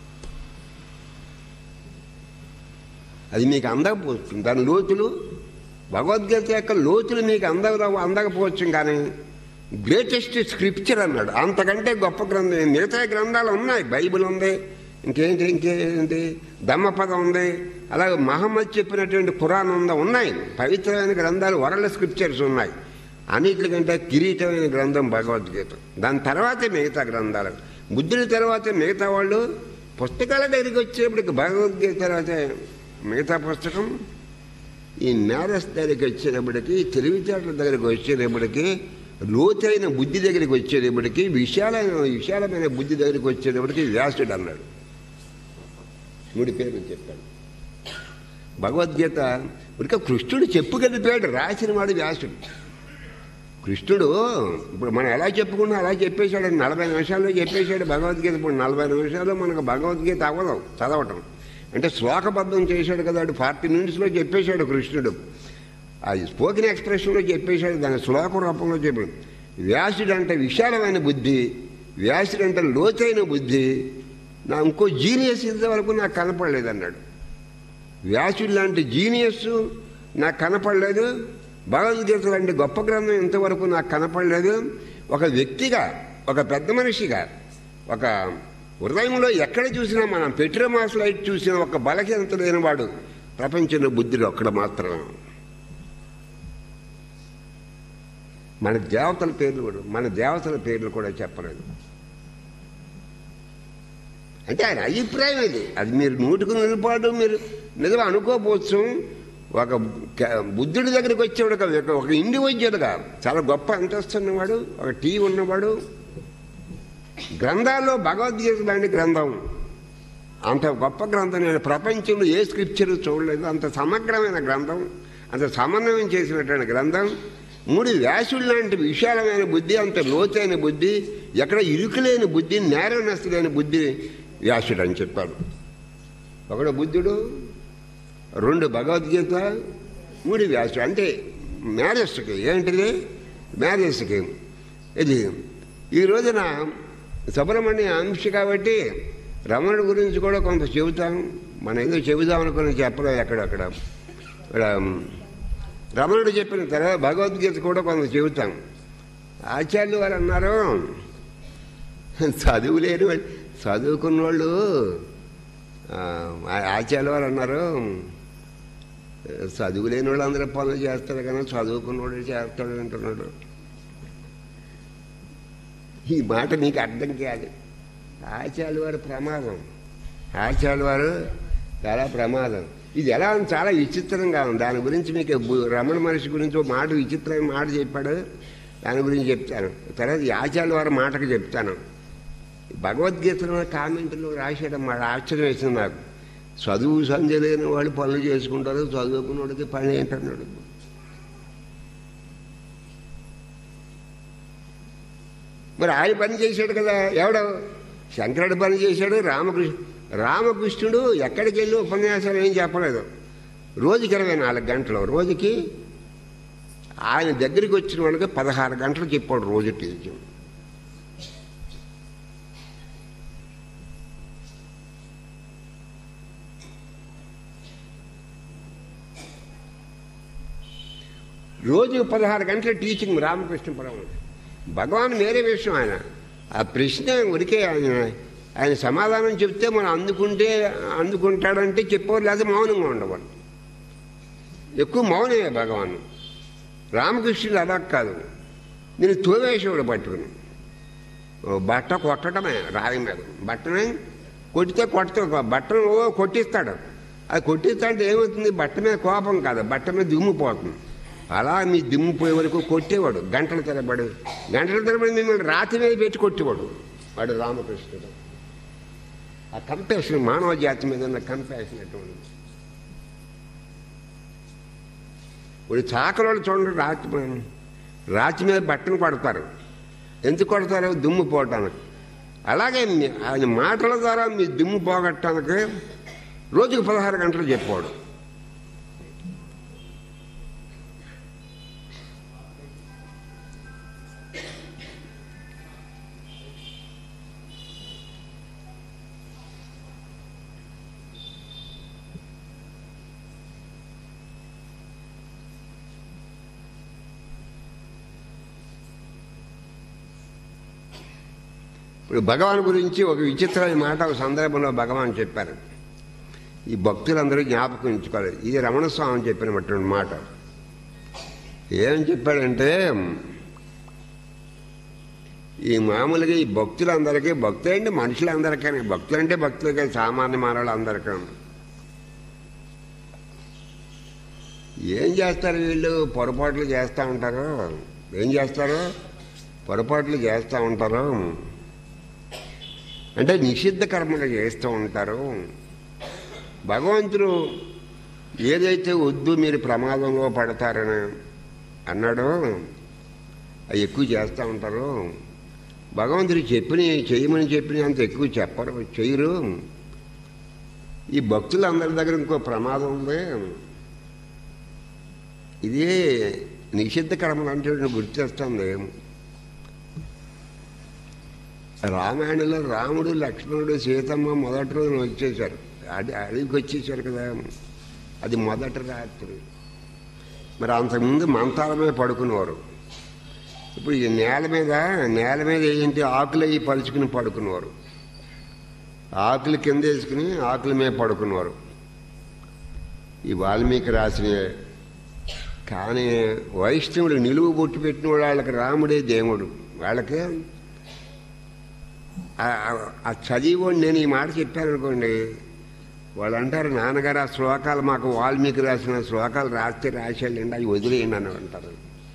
అది మీకు అందకపోతుంది దాని లోతులు భగవద్గీత యొక్క లోతులు మీకు అంద అందకపోవచ్చు కానీ గ్రేటెస్ట్ స్క్రిప్చర్ అన్నాడు అంతకంటే గొప్ప గ్రంథం మిగతా గ్రంథాలు ఉన్నాయి బైబిల్ ఉంది ఇంకేంటి ఇంకేంటి ధమ్మపదం ఉంది అలాగే మహమ్మద్ చెప్పినటువంటి ఖురాన్ ఉందా ఉన్నాయి పవిత్రమైన గ్రంథాలు వరల్డ్ స్క్రిప్చర్స్ ఉన్నాయి అన్నిటికంటే కిరీటమైన గ్రంథం భగవద్గీత దాని తర్వాతే మిగతా గ్రంథాలు బుద్ధుడి తర్వాతే మిగతా వాళ్ళు పుస్తకాల దగ్గరికి వచ్చేప్పటికి భగవద్గీత తర్వాతే మిగతా పుస్తకం ఈ మేధస్ దగ్గరికి వచ్చేటప్పటికి తెలివితేటల దగ్గరికి వచ్చేటప్పటికి లోతైన బుద్ధి దగ్గరికి వచ్చేటప్పటికి విశాలమైన విశాలమైన బుద్ధి దగ్గరికి వచ్చేటప్పటికి వ్యాసుడు అన్నాడు మూడు పేర్లు చెప్పాడు భగవద్గీత ఇక కృష్ణుడు చెప్పుకెళ్ళిపోయాడు రాసిన వాడు వ్యాసుడు కృష్ణుడు ఇప్పుడు మనం ఎలా చెప్పుకున్నా అలా చెప్పేశాడు నలభై నిమిషాల్లో చెప్పేశాడు భగవద్గీత ఇప్పుడు నలభై నిమిషాల్లో మనకు భగవద్గీత అవ్వదు చదవటం అంటే శ్లోకబద్ధం చేశాడు కదా వాడు ఫార్టీ మినిట్స్లో చెప్పేశాడు కృష్ణుడు అది స్పోకెన్ ఎక్స్ప్రెషన్లో చెప్పేశాడు దాని శ్లోక రూపంలో చెప్పాడు వ్యాసుడు అంటే విశాలమైన బుద్ధి వ్యాసుడు అంటే లోతైన బుద్ధి నా ఇంకో జీనియస్ ఇంతవరకు నాకు కనపడలేదు అన్నాడు వ్యాసుడు లాంటి జీనియస్ నాకు కనపడలేదు భగవద్గీత లాంటి గొప్ప గ్రంథం ఇంతవరకు నాకు కనపడలేదు ఒక వ్యక్తిగా ఒక పెద్ద మనిషిగా ఒక హృదయంలో ఎక్కడ చూసినా మనం పెట్రోమాస్ లైట్ చూసిన ఒక బలహీనత లేనివాడు ప్రపంచంలో బుద్ధిలో ఒక్కడ మాత్రం మన దేవతల పేర్లు కూడా మన దేవతల పేర్లు కూడా చెప్పలేదు అంటే ఆయన అభిప్రాయం ఇది అది మీరు నూటికి నిలపాటు మీరు నిజం అనుకోపోవచ్చు ఒక క- బుద్ధుడి దగ్గరికి వచ్చేవాడు కాదు, ఒక ఒక ఇండివిజువల్గా చాలా గొప్ప అంతస్తు ఉన్నవాడు ఒక టీ ఉన్నవాడు గ్రంథాల్లో భగవద్గీత లాంటి గ్రంథం అంత గొప్ప గ్రంథం నేను ప్రపంచంలో ఏ స్క్రిప్చర్ చూడలేదు అంత సమగ్రమైన గ్రంథం అంత సమన్వయం చేసినటువంటి గ్రంథం మూడు వ్యాసుడు లాంటి విశాలమైన బుద్ధి అంత లోతైన బుద్ధి ఎక్కడ ఇరుకులేని బుద్ధి నేరనెస్ లేని బుద్ధి వ్యాసుడు అని చెప్పాడు ఒకడు బుద్ధుడు రెండు భగవద్గీత మూడు వ్యాసుడు అంటే మ్యారేజ్కి ఏంటిది మ్యారేజ్కి ఇది ఈ రోజున సుబ్రహ్మణ్య అంశ కాబట్టి రమణుడి గురించి కూడా కొంత చెబుతాం మనం ఏదో చెబుదాం అనుకుని చెప్పలేదు ఎక్కడక్కడ ఇక్కడ రమణుడు చెప్పిన తర్వాత భగవద్గీత కూడా కొంత చెబుతాం ఆచార్యులు వారు అన్నారు చదువు లేని వాళ్ళు చదువుకున్న వాళ్ళు ఆ, ఆచార్యులు వారు అన్నారు చదువు లేని వాళ్ళు అందరూ పనులు చేస్తారు కానీ చదువుకున్న వాడు చేస్తాడు అంటున్నాడు ఈ మాట నీకు అర్థం కాదు ఆచార్యుల వారి ప్రమాదం ఆచార్యుల వారు చాలా ప్రమాదం ఇది ఎలా ఉంది చాలా విచిత్రంగా ఉంది దాని గురించి మీకు బు- రమణ మనిషి గురించి ఒక మాట విచిత్రమైన మాట చెప్పాడు దాని గురించి చెప్తాను తర్వాత ఈ ఆచార్యుల వారి మాటకు చెప్తాను భగవద్గీతలో కామెంట్లో రాసేయడం మాట ఆశ్చర్యం వేసింది నాకు చదువు సంధ్య లేని వాళ్ళు పనులు చేసుకుంటారు చదువుకున్న వాడికి పని ఏంటన్నాడు మరి ఆయన పని చేశాడు కదా ఎవడు శంకరుడు పని చేశాడు రామకృష్ణ రామకృష్ణుడు ఎక్కడికి వెళ్ళి ఉపన్యాసాలు ఏం చెప్పలేదు రోజుకి ఇరవై నాలుగు గంటలు రోజుకి ఆయన దగ్గరికి వచ్చిన వాళ్ళకి పదహారు గంటలు చెప్పాడు రోజు టీచర్ రోజు పదహారు గంటల టీచింగ్ రామకృష్ణ పరమహంస భగవాన్ వేరే విషయం ఆయన ఆ ప్రశ్న ఉరికే ఆయన ఆయన సమాధానం చెప్తే మనం అందుకుంటే అందుకుంటాడంటే చెప్పేవారు లేదా మౌనంగా ఉండవాడు ఎక్కువ మౌనమే భగవాన్ రామకృష్ణుడు అలా కాదు నేను తోవేసేవాడు పట్టుకుని ఓ బట్ట కొట్టడమే రాయి మీద బట్టనే కొట్టితే కొట్ట బట్టను ఓ కొట్టిస్తాడు అది కొట్టిస్తాంటే ఏమవుతుంది బట్ట మీద కోపం కాదు బట్ట మీద దుమ్ము పోతుంది అలా మీ దుమ్ము పోయే వరకు కొట్టేవాడు గంటల తరబడి గంటల తరబడి మిమ్మల్ని రాతి మీద పెట్టి కొట్టేవాడు వాడు రామకృష్ణుడు ఆ కంపాషన్ మానవ జాతి మీద ఉన్న కంపాషన్ అటువంటి ఇప్పుడు చాకరోళ్ళు చూడండి రాతి మీద- రాతి మీద బట్టను కొడతారు ఎందుకు కొడతారు దుమ్ము పోవటానికి అలాగే మీ- ఆయన మాటల ద్వారా మీ దుమ్ము పోగొట్టడానికి రోజుకు పదహారు గంటలు చెప్పాడు ఇప్పుడు భగవాన్ గురించి ఒక విచిత్రమైన మాట ఒక సందర్భంలో భగవాన్ చెప్పారు ఈ భక్తులందరూ జ్ఞాపకం ఉంచుకోవాలి ఇది రమణ స్వామి చెప్పినటువంటి మాట ఏం చెప్పాడంటే ఈ మామూలుగా ఈ భక్తులందరికీ భక్తులు అంటే మనుషులందరికీ భక్తులు అంటే భక్తులకే సామాన్య మానవులందరికీ ఏం చేస్తారు వీళ్ళు పొరపాట్లు చేస్తూ ఉంటారు ఏం చేస్తారు పొరపాట్లు చేస్తూ ఉంటారు అంటే నిషిద్ధ కర్మలు చేస్తూ ఉంటారు భగవంతుడు ఏదైతే వద్దు మీరు ప్రమాదంలో పడతారని అన్నాడో అవి ఎక్కువ చేస్తూ ఉంటారు భగవంతుడు చెప్పిన చేయమని చెప్పిన అంత ఎక్కువ చెప్పరు చెయ్యరు ఈ భక్తులందరి దగ్గర ఇంకో ప్రమాదం ఉంది ఇది నిషిద్ధ కర్మలు అంటే గుర్తొస్తుంది రామాయణంలో రాముడు లక్ష్మణుడు సీతమ్మ మొదటి రోజున వచ్చేసారు అది అడవికి వచ్చేసారు కదా అది మొదటి రాత్రి మరి అంతకుముందు మంతాల మీద పడుకునేవారు ఇప్పుడు ఈ నేల మీద నేల మీద ఏంటి ఆకులు అవి పలుచుకుని పడుకునేవారు ఆకులు కింద వేసుకుని ఆకుల మీద పడుకునేవారు ఈ వాల్మీకి రాసిన కానీ వైష్ణవుడు నిలువు బొట్టు పెట్టిన వాళ్ళకి రాముడే దేవుడు వాళ్ళకి ఆ చదివి నేను ఈ మాట చెప్పాను అనుకోండి వాళ్ళు అంటారు నాన్నగారు ఆ శ్లోకాలు మాకు వాల్మీకి రాసిన శ్లోకాలు రాస్తే రాసేయండి అవి వదిలేయండి అని అంటారు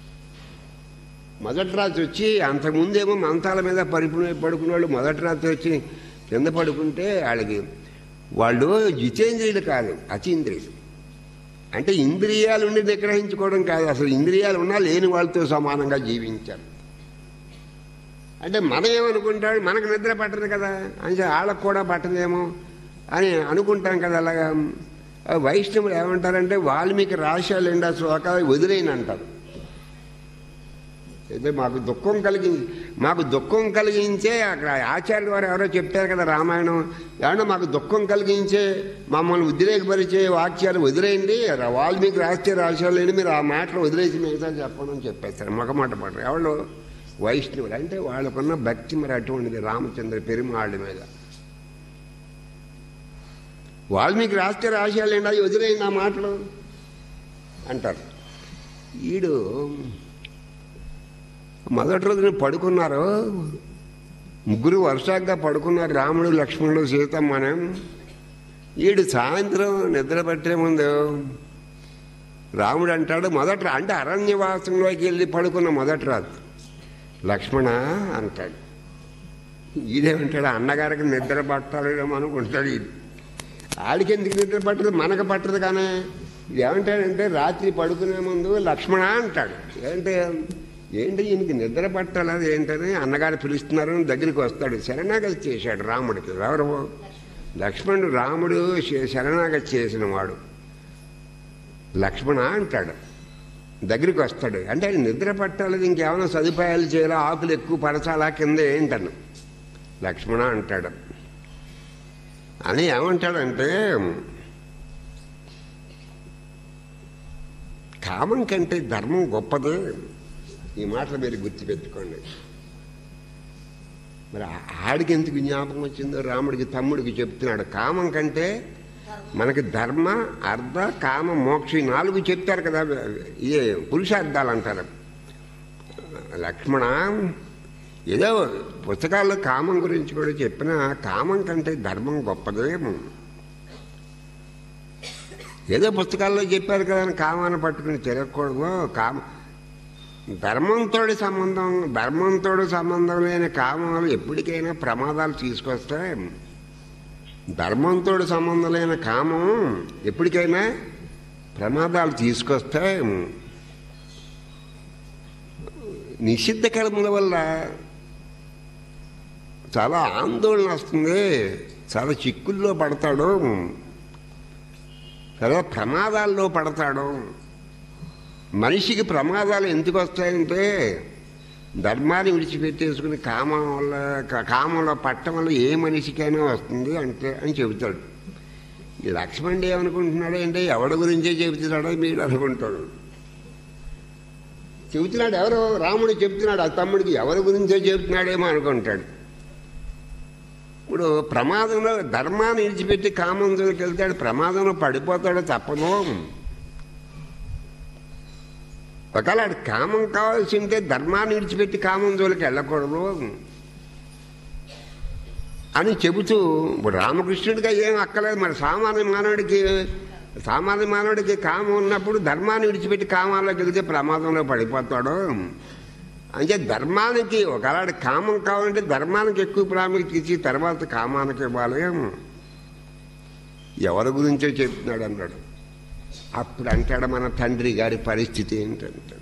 మొదటి రాత్రి వచ్చి అంతకుముందేమో మంతాల మీద పరిపుణ పడుకునే వాళ్ళు మొదటి రాత్రి వచ్చి కింద పడుకుంటే వాళ్ళకి వాళ్ళు జితేంద్రియులు కాదు అతీంద్రియులు అంటే ఇంద్రియాలు ఉండి నిగ్రహించుకోవడం కాదు అసలు ఇంద్రియాలు ఉన్నా లేని వాళ్ళతో సమానంగా జీవించారు అంటే మనం ఏమనుకుంటాడు మనకు నిద్ర పట్టదు కదా అంటే వాళ్ళకు కూడా పట్టదేమో అని అనుకుంటాం కదా అలాగా వైష్ణవులు ఏమంటారంటే వాల్మీకి రాశాలు ఎండా శ్లోకాలు వదిలేయని అంటారు అయితే మాకు దుఃఖం కలిగించి మాకు దుఃఖం కలిగించే అక్కడ ఆచార్యుల వారు ఎవరో చెప్తారు కదా రామాయణం ఏమన్నా మాకు దుఃఖం కలిగించే మమ్మల్ని ఉద్రేకపరిచే వాక్యాలు వదిలేయండి వాల్మీకి రాస్తే రాశాలేండి మీరు ఆ మాటలు వదిలేసి మిగతా చెప్పండి అని చెప్పేస్తారు మగమాట పడరు ఎవరు వైష్ణవులు అంటే వాళ్ళకున్న భక్తి మరి అటువంటిది రామచంద్ర పెరుమాళ్ళ మీద వాల్మీకి రాస్తే రాశాలేండి అది వదిలేయండి ఆ మాటలు అంటారు ఈడు మొదటి రోజున పడుకున్నారు ముగ్గురు వరుసగా పడుకున్నారు రాముడు లక్ష్మణుడు సీతమ్మన ఈడు సాయంత్రం నిద్ర పట్టే ముందు రాముడు అంటాడు మొదట అంటే అరణ్యవాసంలోకి వెళ్ళి పడుకున్న మొదటి రాత్రి లక్ష్మణ అంటాడు ఈడేమంటాడు అన్నగారికి నిద్ర పట్టాలేమో అనుకుంటాడు ఇది ఆడికి ఎందుకు నిద్ర పట్టదు మనకు పట్టదు కానీ ఏమంటాడంటే రాత్రి పడుకునే ముందు లక్ష్మణ అంటాడు ఏంటంటే ఏంటి ఈయనకి నిద్ర పట్టాలది ఏంటని అన్నగారు పిలుస్తున్నారు దగ్గరికి వస్తాడు శరణాగతి చేశాడు రాముడికి ఎవరు లక్ష్మణుడు రాముడు శరణాగతి చేసిన వాడు లక్ష్మణ అంటాడు దగ్గరికి వస్తాడు అంటే ఆయన నిద్ర పట్టాలి ఇంకేమైనా సదుపాయాలు చేయాలా ఆకులు ఎక్కువ పరచాలా కింద ఏంటను లక్ష్మణ అంటాడు అని ఏమంటాడంటే కామం కంటే ధర్మం గొప్పది ఈ మాటలు మీరు గుర్తుపెట్టుకోండి మరి ఆడికి ఎందుకు జ్ఞాపకం వచ్చిందో రాముడికి తమ్ముడికి చెప్తున్నాడు కామం కంటే మనకి ధర్మ అర్ధ కామ మోక్ష ఈ నాలుగు చెప్తారు కదా ఇదే పురుషార్థాలు అంటారు లక్ష్మణ ఏదో పుస్తకాల్లో కామం గురించి కూడా చెప్పిన కామం కంటే ధర్మం గొప్పదేమో ఏదో పుస్తకాల్లో చెప్పారు కదా అని కామాన్ని పట్టుకుని తిరగకూడదు కామ ధర్మంతో సంబంధం ధర్మంతో సంబంధం లేని కామాలు ఎప్పటికైనా ప్రమాదాలు తీసుకొస్తాయి ధర్మంతో సంబంధం లేని కామం ఎప్పటికైనా ప్రమాదాలు తీసుకొస్తాయి నిషిద్ధ కర్మల వల్ల చాలా ఆందోళన వస్తుంది చాలా చిక్కుల్లో పడతాడు చాలా ప్రమాదాల్లో పడతాడు మనిషికి ప్రమాదాలు ఎందుకు వస్తాయంటే ధర్మాన్ని విడిచిపెట్టేసుకుని కామం వల్ల కామంలో పట్టం వల్ల ఏ మనిషికైనా వస్తుంది అంటే అని చెబుతాడు ఈ లక్ష్మణుడు ఏమనుకుంటున్నాడు అంటే ఎవడి గురించే చెబుతున్నాడో మీరు అనుకుంటాడు చెబుతున్నాడు ఎవరు రాముడు చెబుతున్నాడు ఆ తమ్ముడికి ఎవరి గురించో చెబుతున్నాడేమో అనుకుంటాడు ఇప్పుడు ప్రమాదంలో ధర్మాన్ని విడిచిపెట్టి కామం జోలికి వెళ్తాడు ప్రమాదంలో పడిపోతాడో తప్పదు ఒకవేళ ఆడు కామం కావాల్సి ఉంటే ధర్మాన్ని విడిచిపెట్టి కామం జోలికి వెళ్ళకూడదు అని చెబుతూ ఇప్పుడు రామకృష్ణుడిగా ఏం అక్కలేదు మరి సామాన్య మానవుడికి సామాన్య మానవుడికి కామం ఉన్నప్పుడు ధర్మాన్ని విడిచిపెట్టి కామాల్లోకి వెళితే ప్రమాదంలో పడిపోతాడు అంటే ధర్మానికి ఒకవేళ కామం కావాలంటే ధర్మానికి ఎక్కువ ప్రాముఖ్యత ఇచ్చి తర్వాత కామానికి ఇవ్వాలి ఎవరి గురించో చెప్తున్నాడు అన్నాడు అప్పుడు అంటాడు మన తండ్రి గారి పరిస్థితి ఏంటంటాడు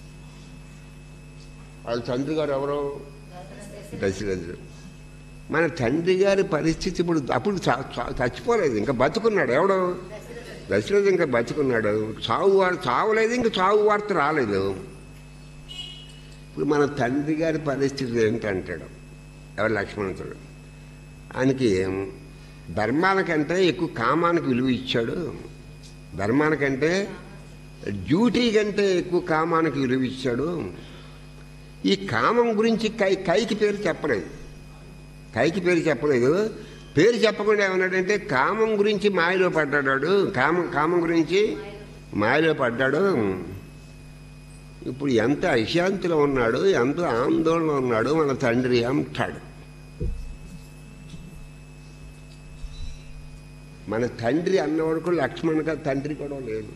వాళ్ళ తండ్రి గారు ఎవరో దశరథుడు మన తండ్రి గారి పరిస్థితి ఇప్పుడు అప్పుడు చ- చ- చచ్చిపోలేదు ఇంకా బతుకున్నాడు ఎవడో దశరథుడు ఇంకా బతుకున్నాడు చావు వార్త చావలేదు ఇంకా చావు వార్త రాలేదు ఇప్పుడు మన తండ్రి గారి పరిస్థితి ఏంటంటాడు ఎవరు లక్ష్మణుడు ఆయనకి ధర్మానికంటే ఎక్కువ కామానికి విలువ ఇచ్చాడు ధర్మానికంటే డ్యూటీ కంటే ఎక్కువ కామానికి విలువ ఇచ్చాడు ఈ కామం గురించి కై కైకి పేరు చెప్పలేదు కైకి పేరు చెప్పలేదు పేరు చెప్పకుండా ఏమన్నాడంటే కామం గురించి మాయలో పడ్డాడు కామం కామం గురించి మాయలో పడ్డాడు ఇప్పుడు ఎంత అశాంతిలో ఉన్నాడు ఎంత ఆందోళన ఉన్నాడు మన తండ్రి అంటాడు మన తండ్రి అన్నవాడుకు లక్ష్మణ్గా తండ్రి కూడా లేదు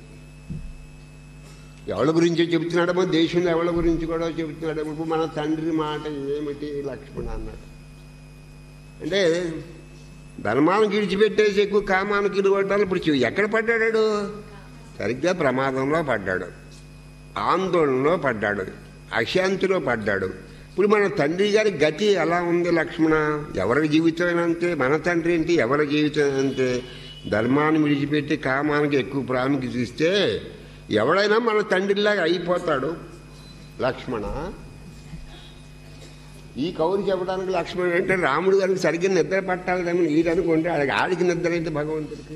ఎవరి గురించి చెబుతున్నాడేమో దేశంలో ఎవరి గురించి కూడా చెబుతున్నాడేమో ఇప్పుడు మన తండ్రి మాట ఏమిటి లక్ష్మణ అన్నాడు అంటే ధర్మానికి విడిచిపెట్టేసి ఎక్కువ కామానికి ఇరువడ్డాలు ఇప్పుడు చూ- ఎక్కడ పడ్డాడు సరిగ్గా ప్రమాదంలో పడ్డాడు ఆందోళనలో పడ్డాడు అశాంతిలో పడ్డాడు ఇప్పుడు మన తండ్రి గారి గతి ఎలా ఉంది లక్ష్మణ ఎవరి జీవితం అంతే మన తండ్రి ఏంటి ఎవరి జీవితం అంతే ధర్మాన్ని విడిచిపెట్టి కామానికి ఎక్కువ ప్రాముఖ్యత ఇస్తే ఎవడైనా మన తండ్రిలాగా అయిపోతాడు లక్ష్మణ ఈ కౌరు చెప్పడానికి లక్ష్మణుడు అంటే రాముడు గారికి సరిగ్గా నిద్ర పట్టాలి కానీ ఈడు అనుకుంటే ఆడికి ఆడికి నిద్ర అయితే భగవంతుడికి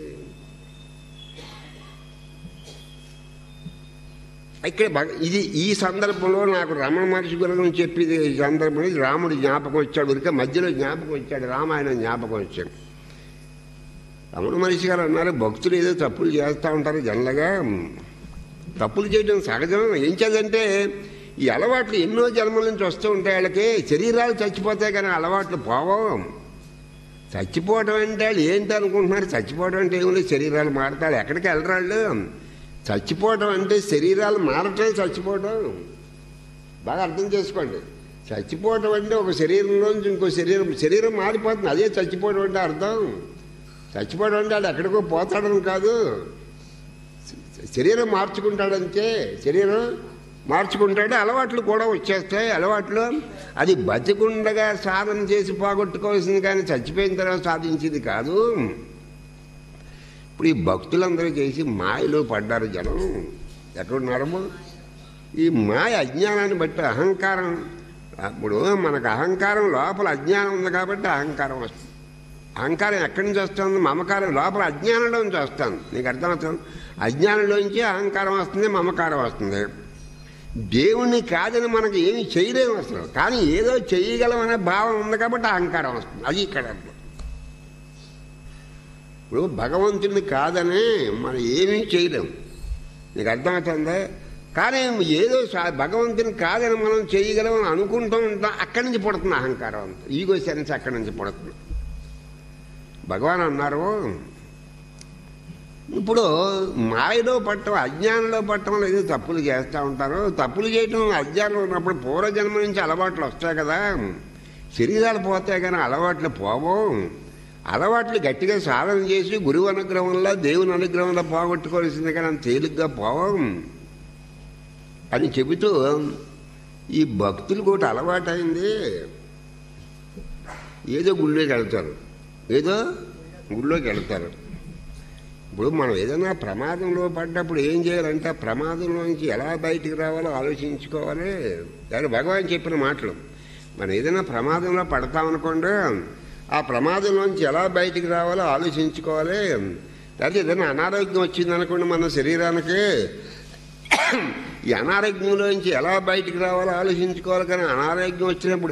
ఇక్కడ భగ- ఇది ఈ సందర్భంలో నాకు రమణ మహర్షి గురించి చెప్పేది ఈ సందర్భంలో ఇది రాముడు జ్ఞాపకం వచ్చాడు ఊరికే మధ్యలో జ్ఞాపకం వచ్చాడు రామాయణం జ్ఞాపకం వచ్చాడు రమణ మహర్షి గారు అన్నారు భక్తులు ఏదో తప్పులు చేస్తూ ఉంటారు జనరల్గా తప్పులు చేయడం సహజం ఏం చేదంటే ఈ అలవాట్లు ఎన్నో జన్మల నుంచి వస్తూ ఉంటాయి వాళ్ళకి శరీరాలు చచ్చిపోతాయి కానీ అలవాట్లు పోవం చచ్చిపోవడం అంటే వాళ్ళు ఏంటి అనుకుంటున్నారు చచ్చిపోవడం అంటే ఏమి లేదు శరీరాలు మారతారు ఎక్కడికి వెళ్ళరాళ్ళు చచ్చిపోవడం అంటే శరీరాలు మారటం చచ్చిపోవడం బాగా అర్థం చేసుకోండి చచ్చిపోవడం అంటే ఒక శరీరంలోంచి ఇంకో శరీరం శరీరం మారిపోతుంది అదే చచ్చిపోవడం అంటే అర్థం చచ్చిపోవడం అంటే వాడు ఎక్కడికో పోతాడని కాదు శరీరం మార్చుకుంటాడంతే శరీరం మార్చుకుంటాడు అలవాట్లు కూడా వచ్చేస్తాయి అలవాట్లు అది బతికుండగా సాధన చేసి పోగొట్టుకోవాల్సింది కానీ చచ్చిపోయిన తర్వాత సాధించేది కాదు ఇప్పుడు ఈ భక్తులందరూ చేసి మాయలో పడ్డారు జనం ఎక్కడున్నారో ఈ మాయ అజ్ఞానాన్ని బట్టి అహంకారం ఇప్పుడు మనకు అహంకారం లోపల అజ్ఞానం ఉంది కాబట్టి అహంకారం వస్తుంది అహంకారం ఎక్కడి నుంచి వస్తుంది మమకారం లోపల అజ్ఞానంలో నుంచి వస్తుంది నీకు అర్థమవుతుంది అజ్ఞానంలోంచి అహంకారం వస్తుంది మమకారం వస్తుంది దేవుణ్ణి కాదని మనకు ఏమి చేయలేము అసలు కానీ ఏదో చేయగలమనే భావం ఉంది కాబట్టి అహంకారం వస్తుంది అది ఇక్కడ అర్థం. ఇప్పుడు భగవంతుని కాదని మనం ఏమీ చేయలేము నీకు అర్థమవుతుందా కానీ ఏదో సా- భగవంతుని కాదని మనం చేయగలం అని అనుకుంటూ ఉంటాం అక్కడి నుంచి పుడుతుంది అహంకారం అంతా ఈగో సెన్స్ అక్కడి నుంచి పుడుతుంది భగవాన్ అన్నారు ఇప్పుడు మాయలో పట్టం అజ్ఞానంలో పట్టడం ఏదో తప్పులు చేస్తూ ఉంటారు తప్పులు చేయటం అజ్ఞానం ఉన్నప్పుడు పూర్వజన్మ నుంచి అలవాట్లు వస్తాయి కదా శరీరాలు పోతాయి కానీ అలవాట్లు పోవు అలవాట్లు గట్టిగా సాధన చేసి గురువు అనుగ్రహంలో దేవుని అనుగ్రహంలో పోగొట్టుకోవాల్సింది కానీ అంత తేలిగ్గా పోవం అని చెబుతూ ఈ భక్తులకు ఒకటి అలవాటైంది ఏదో గుళ్ళోకి వెళ్తారు ఏదో గుళ్ళోకి వెళ్తారు ఇప్పుడు మనం ఏదైనా ప్రమాదంలో పడ్డప్పుడు ఏం చేయాలంటే ఆ ప్రమాదంలోంచి ఎలా బయటికి రావాలో ఆలోచించుకోవాలి దాని భగవాన్ చెప్పిన మాటలు మనం ఏదైనా ప్రమాదంలో పడతామనుకోండి ఆ ప్రమాదంలోంచి ఎలా బయటికి రావాలో ఆలోచించుకోవాలి లేకపోతే ఏదైనా అనారోగ్యం వచ్చిందనుకోండి మన శరీరానికి ఈ అనారోగ్యంలోంచి ఎలా బయటికి రావాలో ఆలోచించుకోవాలి కానీ అనారోగ్యం వచ్చినప్పుడు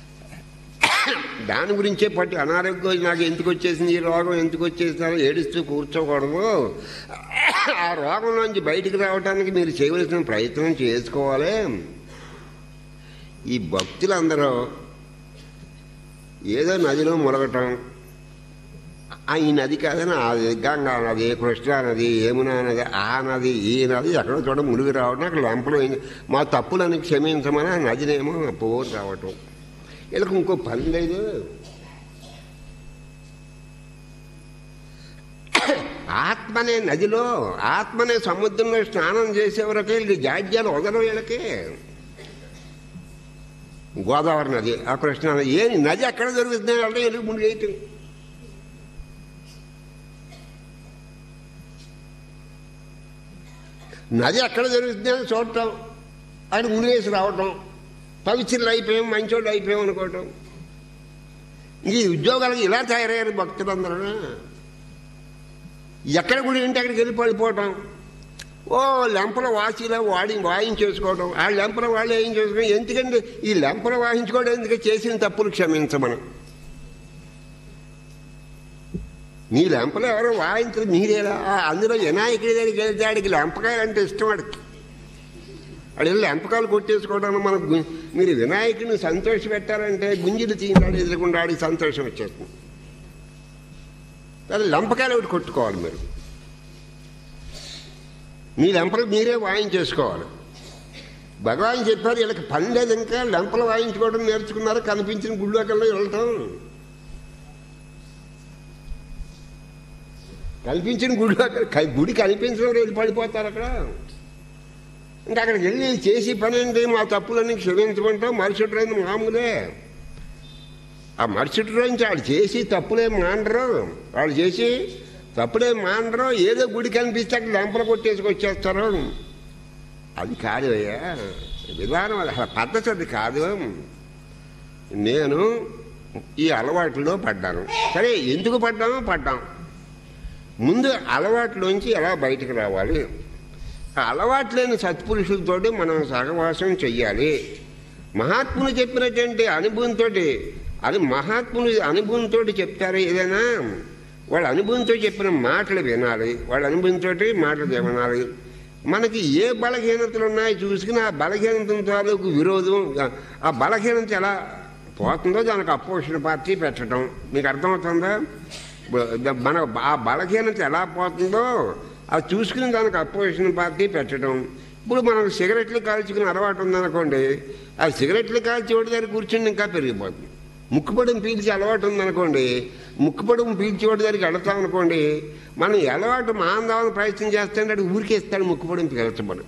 దాని గురించే పట్టి అనారోగ్యం వచ్చి నాకు ఎందుకు వచ్చేసింది ఈ రోగం ఎందుకు వచ్చేసిందో ఏడుస్తూ కూర్చోకూడదు ఆ రోగం నుంచి బయటికి రావడానికి మీరు చేయవలసిన ప్రయత్నం చేసుకోవాలి ఈ భక్తులందరూ ఏదో నదిలో మునగటం ఆ ఈ నది కాదని ఆ గంగా నది కృష్ణా నది యమునా నది ఆ నది ఈ నది ఎక్కడో చోట మునిగి రావడం అక్కడ లంపలో మా తప్పులని క్షమించమని ఆ నదినేమో పోరు రావటం వీళ్ళకి ఇంకో పని లేదు ఆత్మనే నదిలో ఆత్మనే సముద్రంలో స్నానం చేసే వరకు వీళ్ళకి జాడ్యాలు వదలం వీళ్ళకి గోదావరి నది ఆ కృష్ణ నది ఏ నది ఎక్కడ జరుగుతుంది అంటే వెళ్ళి ముందు చేయటం నది ఎక్కడ జరుగుతుంది అని చూడటం ఆయన మునిగేసి రావటం పవిత్రులు అయిపోయాం మంచోళ్ళు అయిపోయాం అనుకోవటం ఈ ఉద్యోగాలకు ఇలా తయారయ్యారు భక్తులందరూ ఎక్కడ గుడి ఉంటే అక్కడికి వెళ్ళి పడిపోవటం ఓ లెంపల వాసిలో వాడి వాయించేసుకోవడం ఆ లెంపల వాళ్ళు ఏం చేసుకోవడం ఎందుకంటే ఈ లెంపల వాయించుకోవడం ఎందుకు చేసిన తప్పులు క్షమించమని మీ లెంపలు ఎవరో వాయించరు మీరేలా ఆ, అందులో వినాయకుడి దగ్గరికి వెళ్తే ఆడికి లెంపకాయలు అంటే ఇష్టం వాడికి వాడు వెళ్ళి లెంపకాయలు కొట్టేసుకోవడానికి మనకు గు- మీరు వినాయకుడిని సంతోష పెట్టారంటే గుంజులు తీయడాడు ఎదురకుండా ఆడికి సంతోషం వచ్చేస్తుంది అది లంపకాయలు ఒకటి కొట్టుకోవాలి మీరు మీ లెంపలు మీరే వాయించేసుకోవాలి భగవాన్ చెప్పారు వీళ్ళకి పని లేదు ఇంకా లెంపలు వాయించుకోవడం నేర్చుకున్నారు కనిపించిన గుళ్ళోకల్లా వెళ్ళటం కనిపించిన గుడిలో క- గుడి కనిపించడం వెళ్ళి పడిపోతారు అక్కడ ఇంకా అక్కడికి వెళ్ళి చేసి పని ఏంటి మా తప్పులన్నీ క్షమించమంటాం మరుసటి రోజు మామూలే ఆ మరుసటి రోజు వాళ్ళు చేసి తప్పులే మానరు వాళ్ళు చేసి తప్పులే మానరు ఏదో గుడి కనిపిస్తే అక్కడ లెంపలు కొట్టేసుకొచ్చేస్తారు అది కాదు అయ్యా విధానం అది అసలు పద్ధతి అది కాదు నేను ఈ అలవాటులో పడ్డాను సరే ఎందుకు పడ్డామో పడ్డాం ముందు అలవాట్లోంచి ఎలా బయటకు రావాలి ఆ అలవాటు లేని సత్పురుషులతోటి మనం సహవాసం చెయ్యాలి మహాత్ములు చెప్పినటువంటి అనుభవంతో అది మహాత్ములు అనుభవంతో చెప్తారు ఏదైనా వాళ్ళ అనుభవంతో చెప్పిన మాటలు వినాలి వాళ్ళ అనుభవంతో మాటలు వినాలి మనకి ఏ బలహీనతలు ఉన్నాయో చూసుకుని ఆ బలహీనత తాలూకు విరోధం ఆ బలహీనత ఎలా పోతుందో దానికి అపోజిషన్ పార్టీ పెట్టడం మీకు అర్థమవుతుందా బ- మన ఆ బలహీనత ఎలా పోతుందో అది చూసుకుని దానికి అపోజిషన్ పార్టీ పెట్టడం ఇప్పుడు మనం సిగరెట్లు కాల్చుకుని అలవాటు ఉందనుకోండి ఆ సిగరెట్లు కాల్చి ఒకటి దగ్గర కూర్చుని ఇంకా పెరిగిపోతుంది ముక్కుపొడిని పీల్చి అలవాటు ఉందనుకోండి ముక్కుపొడిని పీల్చి ఒకటి దగ్గరికి వెళతాం అనుకోండి మనం ఈ అలవాటు మాందామని ప్రయత్నం చేస్తుంటే అటు ఊరికే ఇస్తాడు ముక్కుపొడిని పీల్చబడి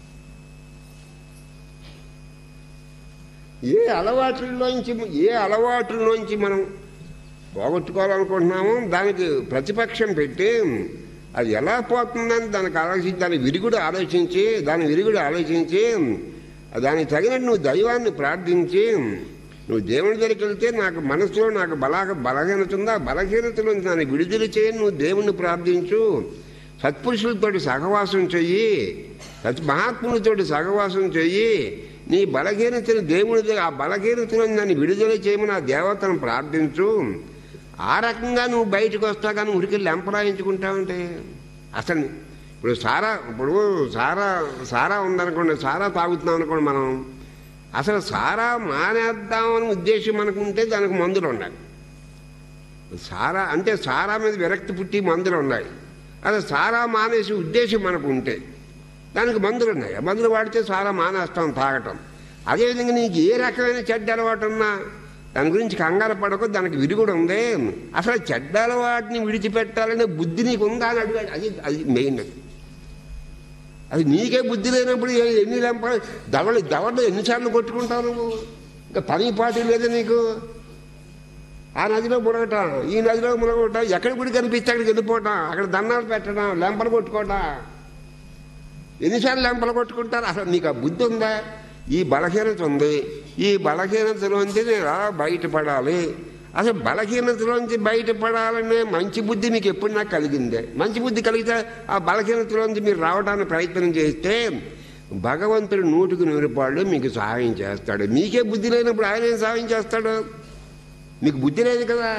ఏ అలవాట్లలోంచి ఏ అలవాట్లలోంచి మనం పోగొట్టుకోవాలనుకుంటున్నామో దానికి ప్రతిపక్షం పెట్టి అది ఎలా పోతుందని దానికి ఆలోచించి దాని విరుగుడు ఆలోచించి దాని విరుగుడు ఆలోచించి దానికి తగినట్టు నువ్వు దైవాన్ని ప్రార్థించి నువ్వు దేవుని దగ్గరికి వెళ్తే నాకు మనసులో నాకు బలాగ బలహీనత ఉందా బలహీనతలో దాన్ని విడుదల చేయని నువ్వు దేవుణ్ణి ప్రార్థించు సత్పురుషులతోటి సహవాసం చెయ్యి సత్ మహాత్ములతోటి సహవాసం చెయ్యి నీ బలహీనతను దేవుని దగ్గర ఆ బలహీనతను దాన్ని విడుదల చేయమని ఆ దేవతను ప్రార్థించు ఆ రకంగా నువ్వు బయటకు వస్తా కానీ ఉరికి లెంపరాయించుకుంటావంటే అసలు ఇప్పుడు సారా ఇప్పుడు సారా సారా ఉందనుకోండి సారా తాగుతున్నాం అనుకోండి మనం అసలు సారా మానేద్దామని ఉద్దేశం మనకు ఉంటే దానికి మందులు ఉండాలి సారా అంటే సారా మీద విరక్తి పుట్టి మందులు ఉన్నాయి అసలు సారా మానేసి ఉద్దేశం మనకు ఉంటే దానికి మందులు ఉన్నాయి ఆ మందులు వాడితే సారా మానేస్తాం తాగటం అదేవిధంగా నీకు ఏ రకమైన చెడ్డ అలవాటు ఉన్నా దాని గురించి కంగారు పడకు దానికి విరుగుడు ఉంది అసలు చెడ్డ అలవాటిని విడిచిపెట్టాలనే బుద్ధి నీకు ఉందా అని అడిగాడు అది అది మెయిన్ అది అది నీకే బుద్ధి లేనప్పుడు ఏ- ఎన్ని లెంప దవడ దవడ ఎన్నిసార్లు కొట్టుకుంటావు నువ్వు ఇంకా పని పాటు లేదు నీకు ఆ నదిలో మునగటం ఈ నదిలో మునగటం ఎక్కడ గుడి కనిపిస్తే అక్కడికి వెళ్ళిపోవటం అక్కడ దండాలు పెట్టడం లెంపలు కొట్టుకోవటం ఎన్నిసార్లు లెంపలు కొట్టుకుంటారు అసలు నీకు ఆ బుద్ధి ఉందా ఈ బలహీనత ఉంది ఈ బలహీనతలోంచి నేను ఎలా బయటపడాలి అసలు బలహీనతలోంచి బయటపడాలనే మంచి బుద్ధి మీకు ఎప్పుడు నాకు కలిగిందే మంచి బుద్ధి కలిగితే ఆ బలహీనతలోంచి మీరు రావడానికి ప్రయత్నం చేస్తే భగవంతుడు నూటికి నూరు పాళ్ళు మీకు సహాయం చేస్తాడు మీకే బుద్ధి లేనప్పుడు ఆయన ఏం సహాయం చేస్తాడు మీకు బుద్ధి లేదు కదా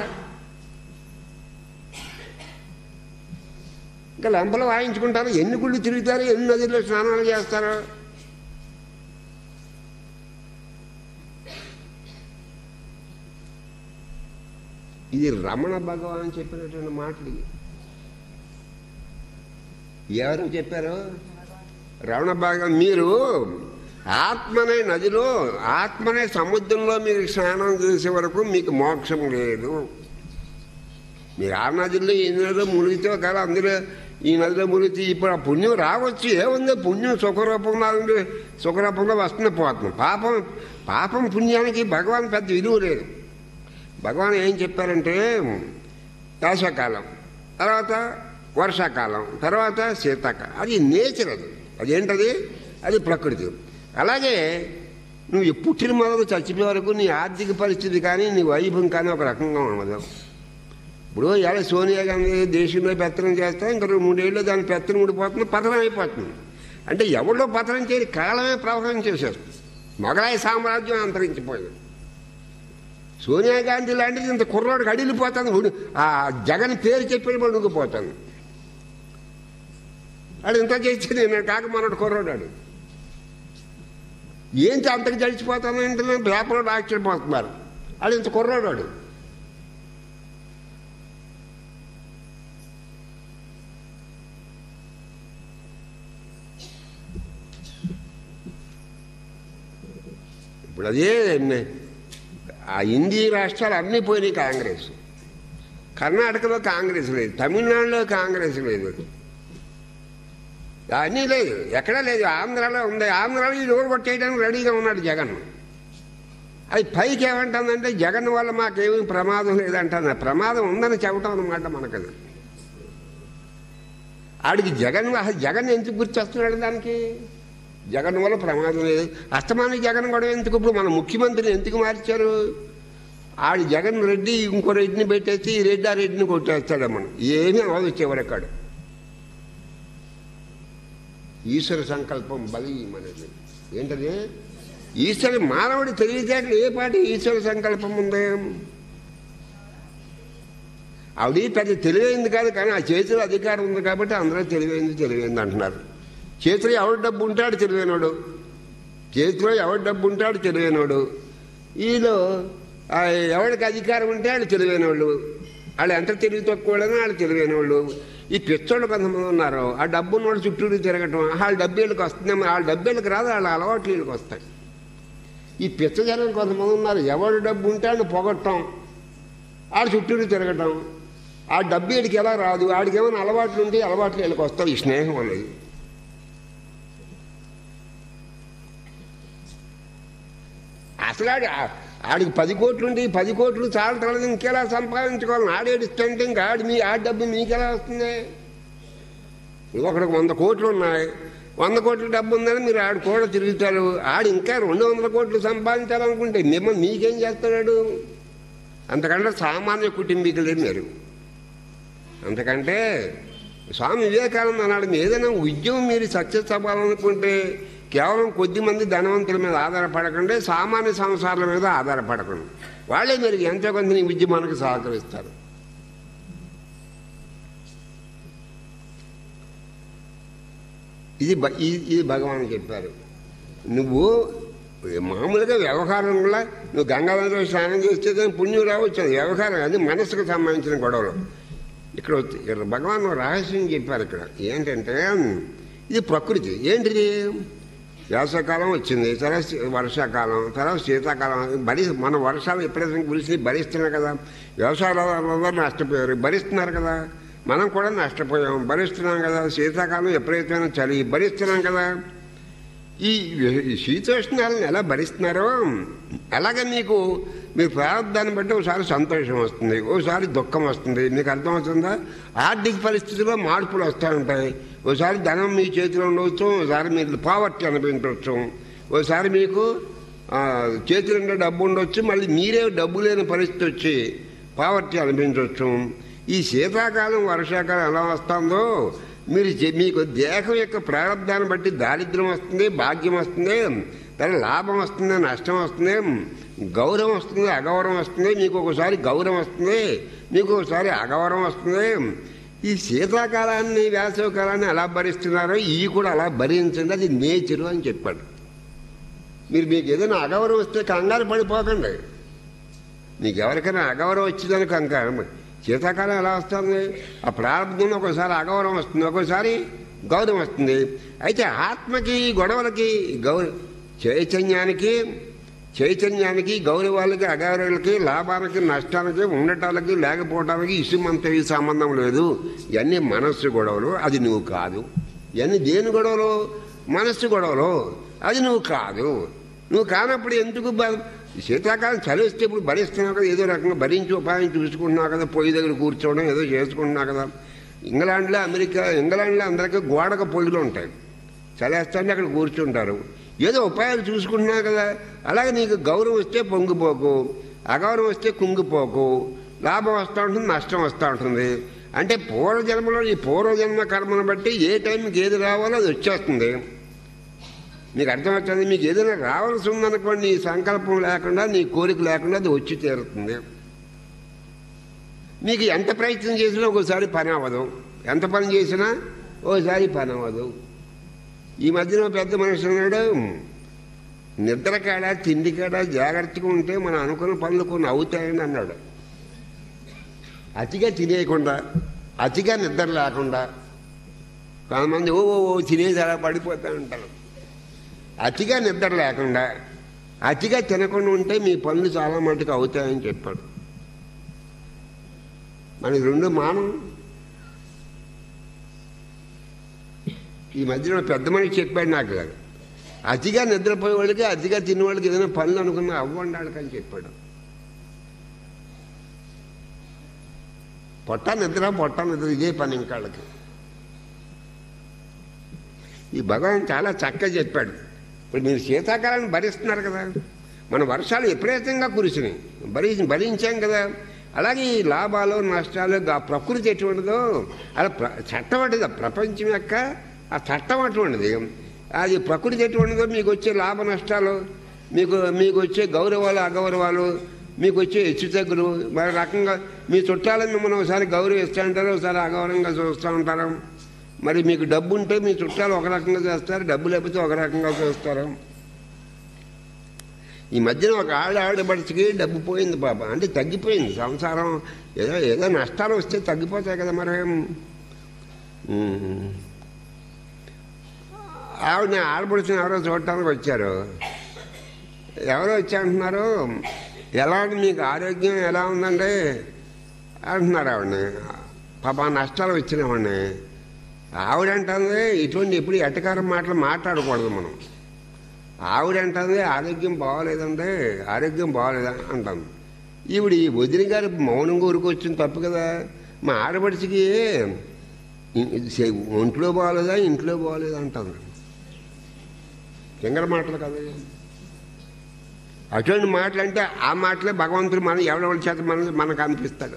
ఇంకా లంపలు వాయించుకుంటారు ఎన్ని గుళ్ళు తిరుగుతారు ఎన్ని నదుల్లో స్నానాలు చేస్తారు ఇది రమణ భగవాన్ చెప్పినటువంటి మాటలు ఇవి. ఎవరు చెప్పారు రమణ భగవాన్ మీరు ఆత్మనే నదిలో ఆత్మనే సముద్రంలో మీరు స్నానం చేసే వరకు మీకు మోక్షం లేదు మీరు ఆ నదిలో ఈ నదిలో మునిగితే ఒకవేళ అందులో ఈ నదిలో మునిగితే ఇప్పుడు ఆ పుణ్యం రావచ్చు ఏముంది పుణ్యం సుఖరూపంలో ఉంది సుఖరూపంలో వస్తుంది పోతుంది పాపం పాపం పుణ్యానికి భగవాన్ పెద్ద విలువ లేదు భగవాన్ ఏం చెప్పారంటే వేసవకాలం తర్వాత వర్షాకాలం తర్వాత శీతాకాలం అది నేచర్ అది అదేంటది అది ప్రకృతి అలాగే నువ్వు పుట్టిన మొదలు చచ్చిపోయే వరకు నీ ఆర్థిక పరిస్థితి కానీ నీ వైభవం కానీ ఒక రకంగా ఉండదు ఇప్పుడు ఎలా సోనియా గాంధీ దేశంలో పెత్తనం చేస్తే ఇంకా రెండు మూడేళ్ళు దాని పెత్తనం ఊడిపోతుంది పతనం అయిపోతుంది అంటే ఎవరిలో పతనం చేయని కాలమే ప్రభావం చేసేస్తుంది మొగలాయి సామ్రాజ్యం అంతరించిపోయింది సోనియా గాంధీ లాంటిది ఇంత కుర్రోడికి అడిలిపోతుంది ఉడి- ఆ జగన్ పేరు చెప్పి పడుకుపోతాను వాడు ఇంత చేసేది నేను కాక మనోడు కుర్రోడాడు ఏంటి అంతకు జడిచిపోతాను ఏంటి పేపర్లో ఆశ్చర్యపోతున్నారు వాడు ఇంత కుర్రోడాడు ఇప్పుడు అదే నే- ఆ హిందీ రాష్ట్రాలు అన్నీ పోయినాయి కాంగ్రెస్ కర్ణాటకలో కాంగ్రెస్ లేదు తమిళనాడులో కాంగ్రెస్ లేదు అన్నీ లేదు ఎక్కడా లేదు ఆంధ్రాలో ఉంది ఆంధ్రాలో ఈ డోర్ కొట్టేయడానికి రెడీగా ఉన్నాడు జగన్ అది పైకి ఏమంటుందంటే జగన్ వల్ల మాకేమీ ప్రమాదం లేదంటుంది ఆ ప్రమాదం ఉందని చెప్పటం అనమాట మనకది ఆడికి జగన్ అసలు జగన్ ఎందుకు గుర్తొస్తున్నాడు దానికి జగన్ వల్ల ప్రమాదం లేదు అస్తమానికి జగన్ కూడా ఎందుకు ఇప్పుడు మన ముఖ్యమంత్రిని ఎందుకు మార్చారు ఆడి జగన్ రెడ్డి ఇంకో రెడ్డిని పెట్టేసి ఈ రెడ్డి ఆ రెడ్డిని కొట్టేస్తాడు మనం ఏమీ అవ్వదు చివరికాడు ఈశ్వర సంకల్పం బలి మనది ఏంటది ఈశ్వర మానవుడి తెలివితేటలు ఏ పాటి ఈశ్వర సంకల్పం ఉంది ఆవిడ పెద్ద తెలివైంది కాదు కానీ ఆ చేతిలో అధికారం ఉంది కాబట్టి అందరూ తెలివైంది తెలివైంది అంటున్నారు చేతిలో ఎవరి డబ్బు ఉంటాడు తెలివైనోడు చేతిలో ఎవరి డబ్బు ఉంటాడు తెలివైనోడు ఈలో ఆ ఎవరికి అధికారం ఉంటే వాళ్ళు తెలివైనోళ్ళు వాళ్ళు ఎంత తెలివి తక్కువ వాళ్ళని వాళ్ళు తెలివైనోళ్ళు ఈ పిచ్చోళ్ళు కొంతమంది ఉన్నారు ఆ డబ్బు ఉన్నోళ్ళు చుట్టూరు తిరగటం వాళ్ళ డబ్బేళ్ళకి వస్తుందేమో వాళ్ళ డబ్బేళ్ళకి రాదు వాళ్ళ అలవాట్లు వీళ్ళకి వస్తాయి ఈ పిచ్చ జనం కొంతమంది ఉన్నారు ఎవరి డబ్బు ఉంటే వాళ్ళు పొగట్టం ఆడ చుట్టూరు తిరగటం ఆ డబ్బు వీడికి ఎలా రాదు ఆడికి ఏమైనా అలవాట్లు ఉంటే అలవాట్లు వీళ్ళకి వస్తాయి ఈ స్నేహం అనేది అసలు ఆడి ఆడికి పది కోట్లు ఉంటే ఈ పది కోట్లు చాలా తలది ఇంకెలా సంపాదించుకోవాలి ఆడేడిస్తుంటే ఇంకా ఆడి మీ ఆ డబ్బు మీకెలా వస్తుంది ఒకడికి వంద కోట్లు ఉన్నాయి వంద కోట్ల డబ్బు ఉందని మీరు ఆడు కూడా తిరుగుతారు ఆడు ఇంకా రెండు వందల కోట్లు సంపాదించాలనుకుంటే మిమ్మల్ని మీకేం చేస్తాడు అంతకంటే సామాన్య కుటుంబీకులే మీరు అంతకంటే స్వామి వివేకానంద అన్నాడు ఏదైనా ఉద్యమం మీరు సక్సెస్ అవ్వాలనుకుంటే కేవలం కొద్ది మంది ధనవంతుల మీద ఆధారపడకండి సామాన్య సంసారాల మీద ఆధారపడకండి వాళ్ళే మీరు ఎంతో కొంత నీ ఉద్యమానికి సహకరిస్తారు ఇది భ- ఇది ఇది భగవాన్ చెప్పారు నువ్వు మామూలుగా వ్యవహారం వల్ల నువ్వు గంగాధర స్నానం చేస్తే దాని పుణ్యం రావచ్చు అది వ్యవహారం అది మనసుకు సంబంధించిన గొడవలు ఇక్కడ వచ్చి- ఇక్కడ భగవాన్ ఒక రహస్యం చెప్పారు ఇక్కడ ఏంటంటే ఇది ప్రకృతి ఏంటిది వేసవకాలం వచ్చింది తర్వాత శీ- వర్షాకాలం తర్వాత శీతాకాలం భరి మన వర్షాలు ఎప్పుడైతే కురిసి భరిస్తున్నాం కదా వ్యవసాయాలు నష్టపోయారు భరిస్తున్నారు కదా మనం కూడా నష్టపోయాం భరిస్తున్నాం కదా శీతాకాలం ఎప్పుడైతే చలి భరిస్తున్నాం కదా ఈ ఈ శీతోష్ణాలను ఎలా భరిస్తున్నారో అలాగే మీకు మీ ప్రారంభాన్ని బట్టి ఒకసారి సంతోషం వస్తుంది ఒకసారి దుఃఖం వస్తుంది నీకు అర్థమవుతుందా ఆర్థిక పరిస్థితుల్లో మార్పులు వస్తూ ఉంటాయి ఒకసారి ధనం మీ చేతిలో ఉండవచ్చు ఒకసారి మీరు పావర్టీ అనిపించవచ్చు ఒకసారి మీకు ఆ, చేతిలో ఉండే డబ్బు ఉండొచ్చు మళ్ళీ మీరే డబ్బు లేని పరిస్థితి వచ్చి పావర్టీ అనిపించవచ్చు ఈ శీతాకాలం వర్షాకాలం ఎలా వస్తుందో మీరు చె- మీకు దేహం యొక్క ప్రారంధాన్ని బట్టి దారిద్ర్యం వస్తుంది భాగ్యం వస్తుంది తర్వాత లాభం వస్తుంది నష్టం వస్తుంది గౌరవం వస్తుంది అగౌరవం వస్తుంది మీకు ఒకసారి గౌరవం వస్తుంది మీకు ఒకసారి అగౌరవం వస్తుంది ఈ శీతాకాలాన్ని వేసవి కాలాన్ని ఎలా భరిస్తున్నారో ఇవి కూడా అలా భరించండి అది నేచరు అని చెప్పాడు మీరు మీకు ఏదైనా అగౌరవం వస్తే కంగారు పడిపోకండి మీకు ఎవరికైనా అగౌరవం వచ్చిందని కంగారు శీతాకాలం ఎలా వస్తుంది ఆ ప్రారంభంలో ఒకసారి అగౌరవం వస్తుంది ఒకసారి గౌరవం వస్తుంది అయితే ఆత్మకి గొడవలకి గౌర చైతన్యానికి చైతన్యానికి గౌరవాలకి అగౌరవాలకి లాభానికి నష్టానికి ఉండటానికి లేకపోవటానికి ఇసుమంత ఈ సంబంధం లేదు ఇవన్నీ మనస్సు గొడవలు అది నువ్వు కాదు ఇవన్నీ దేని గొడవలు మనస్సు గొడవలు అది నువ్వు కాదు నువ్వు కానప్పుడు ఎందుకు బ- శీతాకాలం చలి వస్తే ఇప్పుడు భరిస్తున్నావు కదా ఏదో రకంగా భరించి ఉపాయం చూసుకుంటున్నావు కదా పొయ్యి దగ్గర కూర్చోవడం ఏదో చేసుకుంటున్నావు కదా ఇంగ్లాండ్లో అమెరికా ఇంగ్లాండ్లో అందరికీ గోడక పొయ్యిలు ఉంటాయి చలేస్తాంటే అక్కడ కూర్చుంటారు ఏదో ఉపాయాలు చూసుకుంటున్నావు కదా అలాగే నీకు గౌరవం వస్తే పొంగిపోకు అగౌరవం వస్తే కుంగిపోకు లాభం వస్తూ ఉంటుంది నష్టం వస్తూ ఉంటుంది అంటే పూర్వజన్మలో ఈ పూర్వజన్మ కర్మను బట్టి ఏ టైంకి ఏది రావాలో అది వచ్చేస్తుంది మీకు అర్థమవుతుంది మీకు ఏదైనా రావాల్సి ఉందనుకోండి నీ సంకల్పం లేకుండా నీ కోరిక లేకుండా అది వచ్చి తీరుతుంది మీకు ఎంత ప్రయత్నం చేసినా ఒకసారి పని అవ్వదు ఎంత పని చేసినా ఓసారి పని అవ్వదు ఈ మధ్యన ఓ పెద్ద మనిషి ఉన్నాడు నిద్ర కాడ తిండి కాడ జాగ్రత్తగా ఉంటే మనం అనుకున్న పనులు కొన్ని అవుతాయని అన్నాడు అతిగా తినేయకుండా అతిగా నిద్ర లేకుండా కొంతమంది ఓ ఓ ఓ తినేసి అలా పడిపోతా ఉంటారు అతిగా నిద్ర లేకుండా అతిగా తినకుండా ఉంటే మీ పనులు చాలా మటుకు అవుతాయని చెప్పాడు మనకి రెండు మానం ఈ మధ్యన పెద్ద మనిషి చెప్పాడు నాకు అతిగా నిద్రపోయే వాళ్ళకి అతిగా తినే వాళ్ళకి ఏదైనా పనులు అనుకున్నా అవ్వండాళ్ళకి అని చెప్పాడు పొట్ట నిద్ర పొట్ట నిద్ర ఇదే పని ఇంకాళ్ళకి ఈ భగవాన్ చాలా చక్కగా చెప్పాడు ఇప్పుడు మీరు శీతాకాలాన్ని భరిస్తున్నారు కదా మన వర్షాలు విపరీతంగా కురిసినాయి భరి భరించాం కదా అలాగే ఈ లాభాలు నష్టాలు ఆ ప్రకృతి ఎటువంటిదో అలా ప్ర చట్టం అటువంటిది ఆ ప్రపంచం యొక్క ఆ చట్టం అటువంటిది అది ప్రకృతి ఎటువంటిదో మీకు వచ్చే లాభ నష్టాలు మీకు మీకు వచ్చే గౌరవాలు అగౌరవాలు మీకు వచ్చే హెచ్చు తగ్గులు మరి రకంగా మీ చుట్టాలను మిమ్మల్ని ఒకసారి గౌరవిస్తూ ఉంటారు ఒకసారి అగౌరవంగా చూస్తూ ఉంటారు మరి మీకు డబ్బు ఉంటే మీ చుట్టాలు ఒక రకంగా చేస్తారు డబ్బు లేకపోతే ఒక రకంగా చూస్తారు ఈ మధ్యన ఒక ఆడ ఆడబడిచికి డబ్బు పోయింది పాప అంటే తగ్గిపోయింది సంసారం ఏదో ఏదో నష్టాలు వస్తే తగ్గిపోతాయి కదా మరి ఉమ్. ఆవిడ ఆడపడుచుని ఎవరో చూడటానికి వచ్చారు ఎవరో వచ్చి అంటున్నారు ఎలా ఉంది మీకు ఆరోగ్యం ఎలా ఉందండి అంటున్నారు ఆవిడని పాప నష్టాలు వచ్చినామండి ఆవిడంటుంది ఇటువంటి ఎప్పుడు ఎట్టకారం మాటలు మాట్లాడకూడదు మనం ఆవిడంటుంది ఆరోగ్యం బాగోలేదంటే ఆరోగ్యం బాగోలేదా అంటాను ఈవిడ ఈ వదిన గారు మౌనంగా ఊరుకొచ్చింది తప్పు కదా మా ఆడపడిచికి ఒంట్లో బాగోలేదా ఇంట్లో బాగోలేదా అంటాను కింగర మాటలు కదా అటువంటి మాటలు అంటే ఆ మాటలే భగవంతుడు మనం ఎవరెవరి చేత మన మనకు అనిపిస్తాడు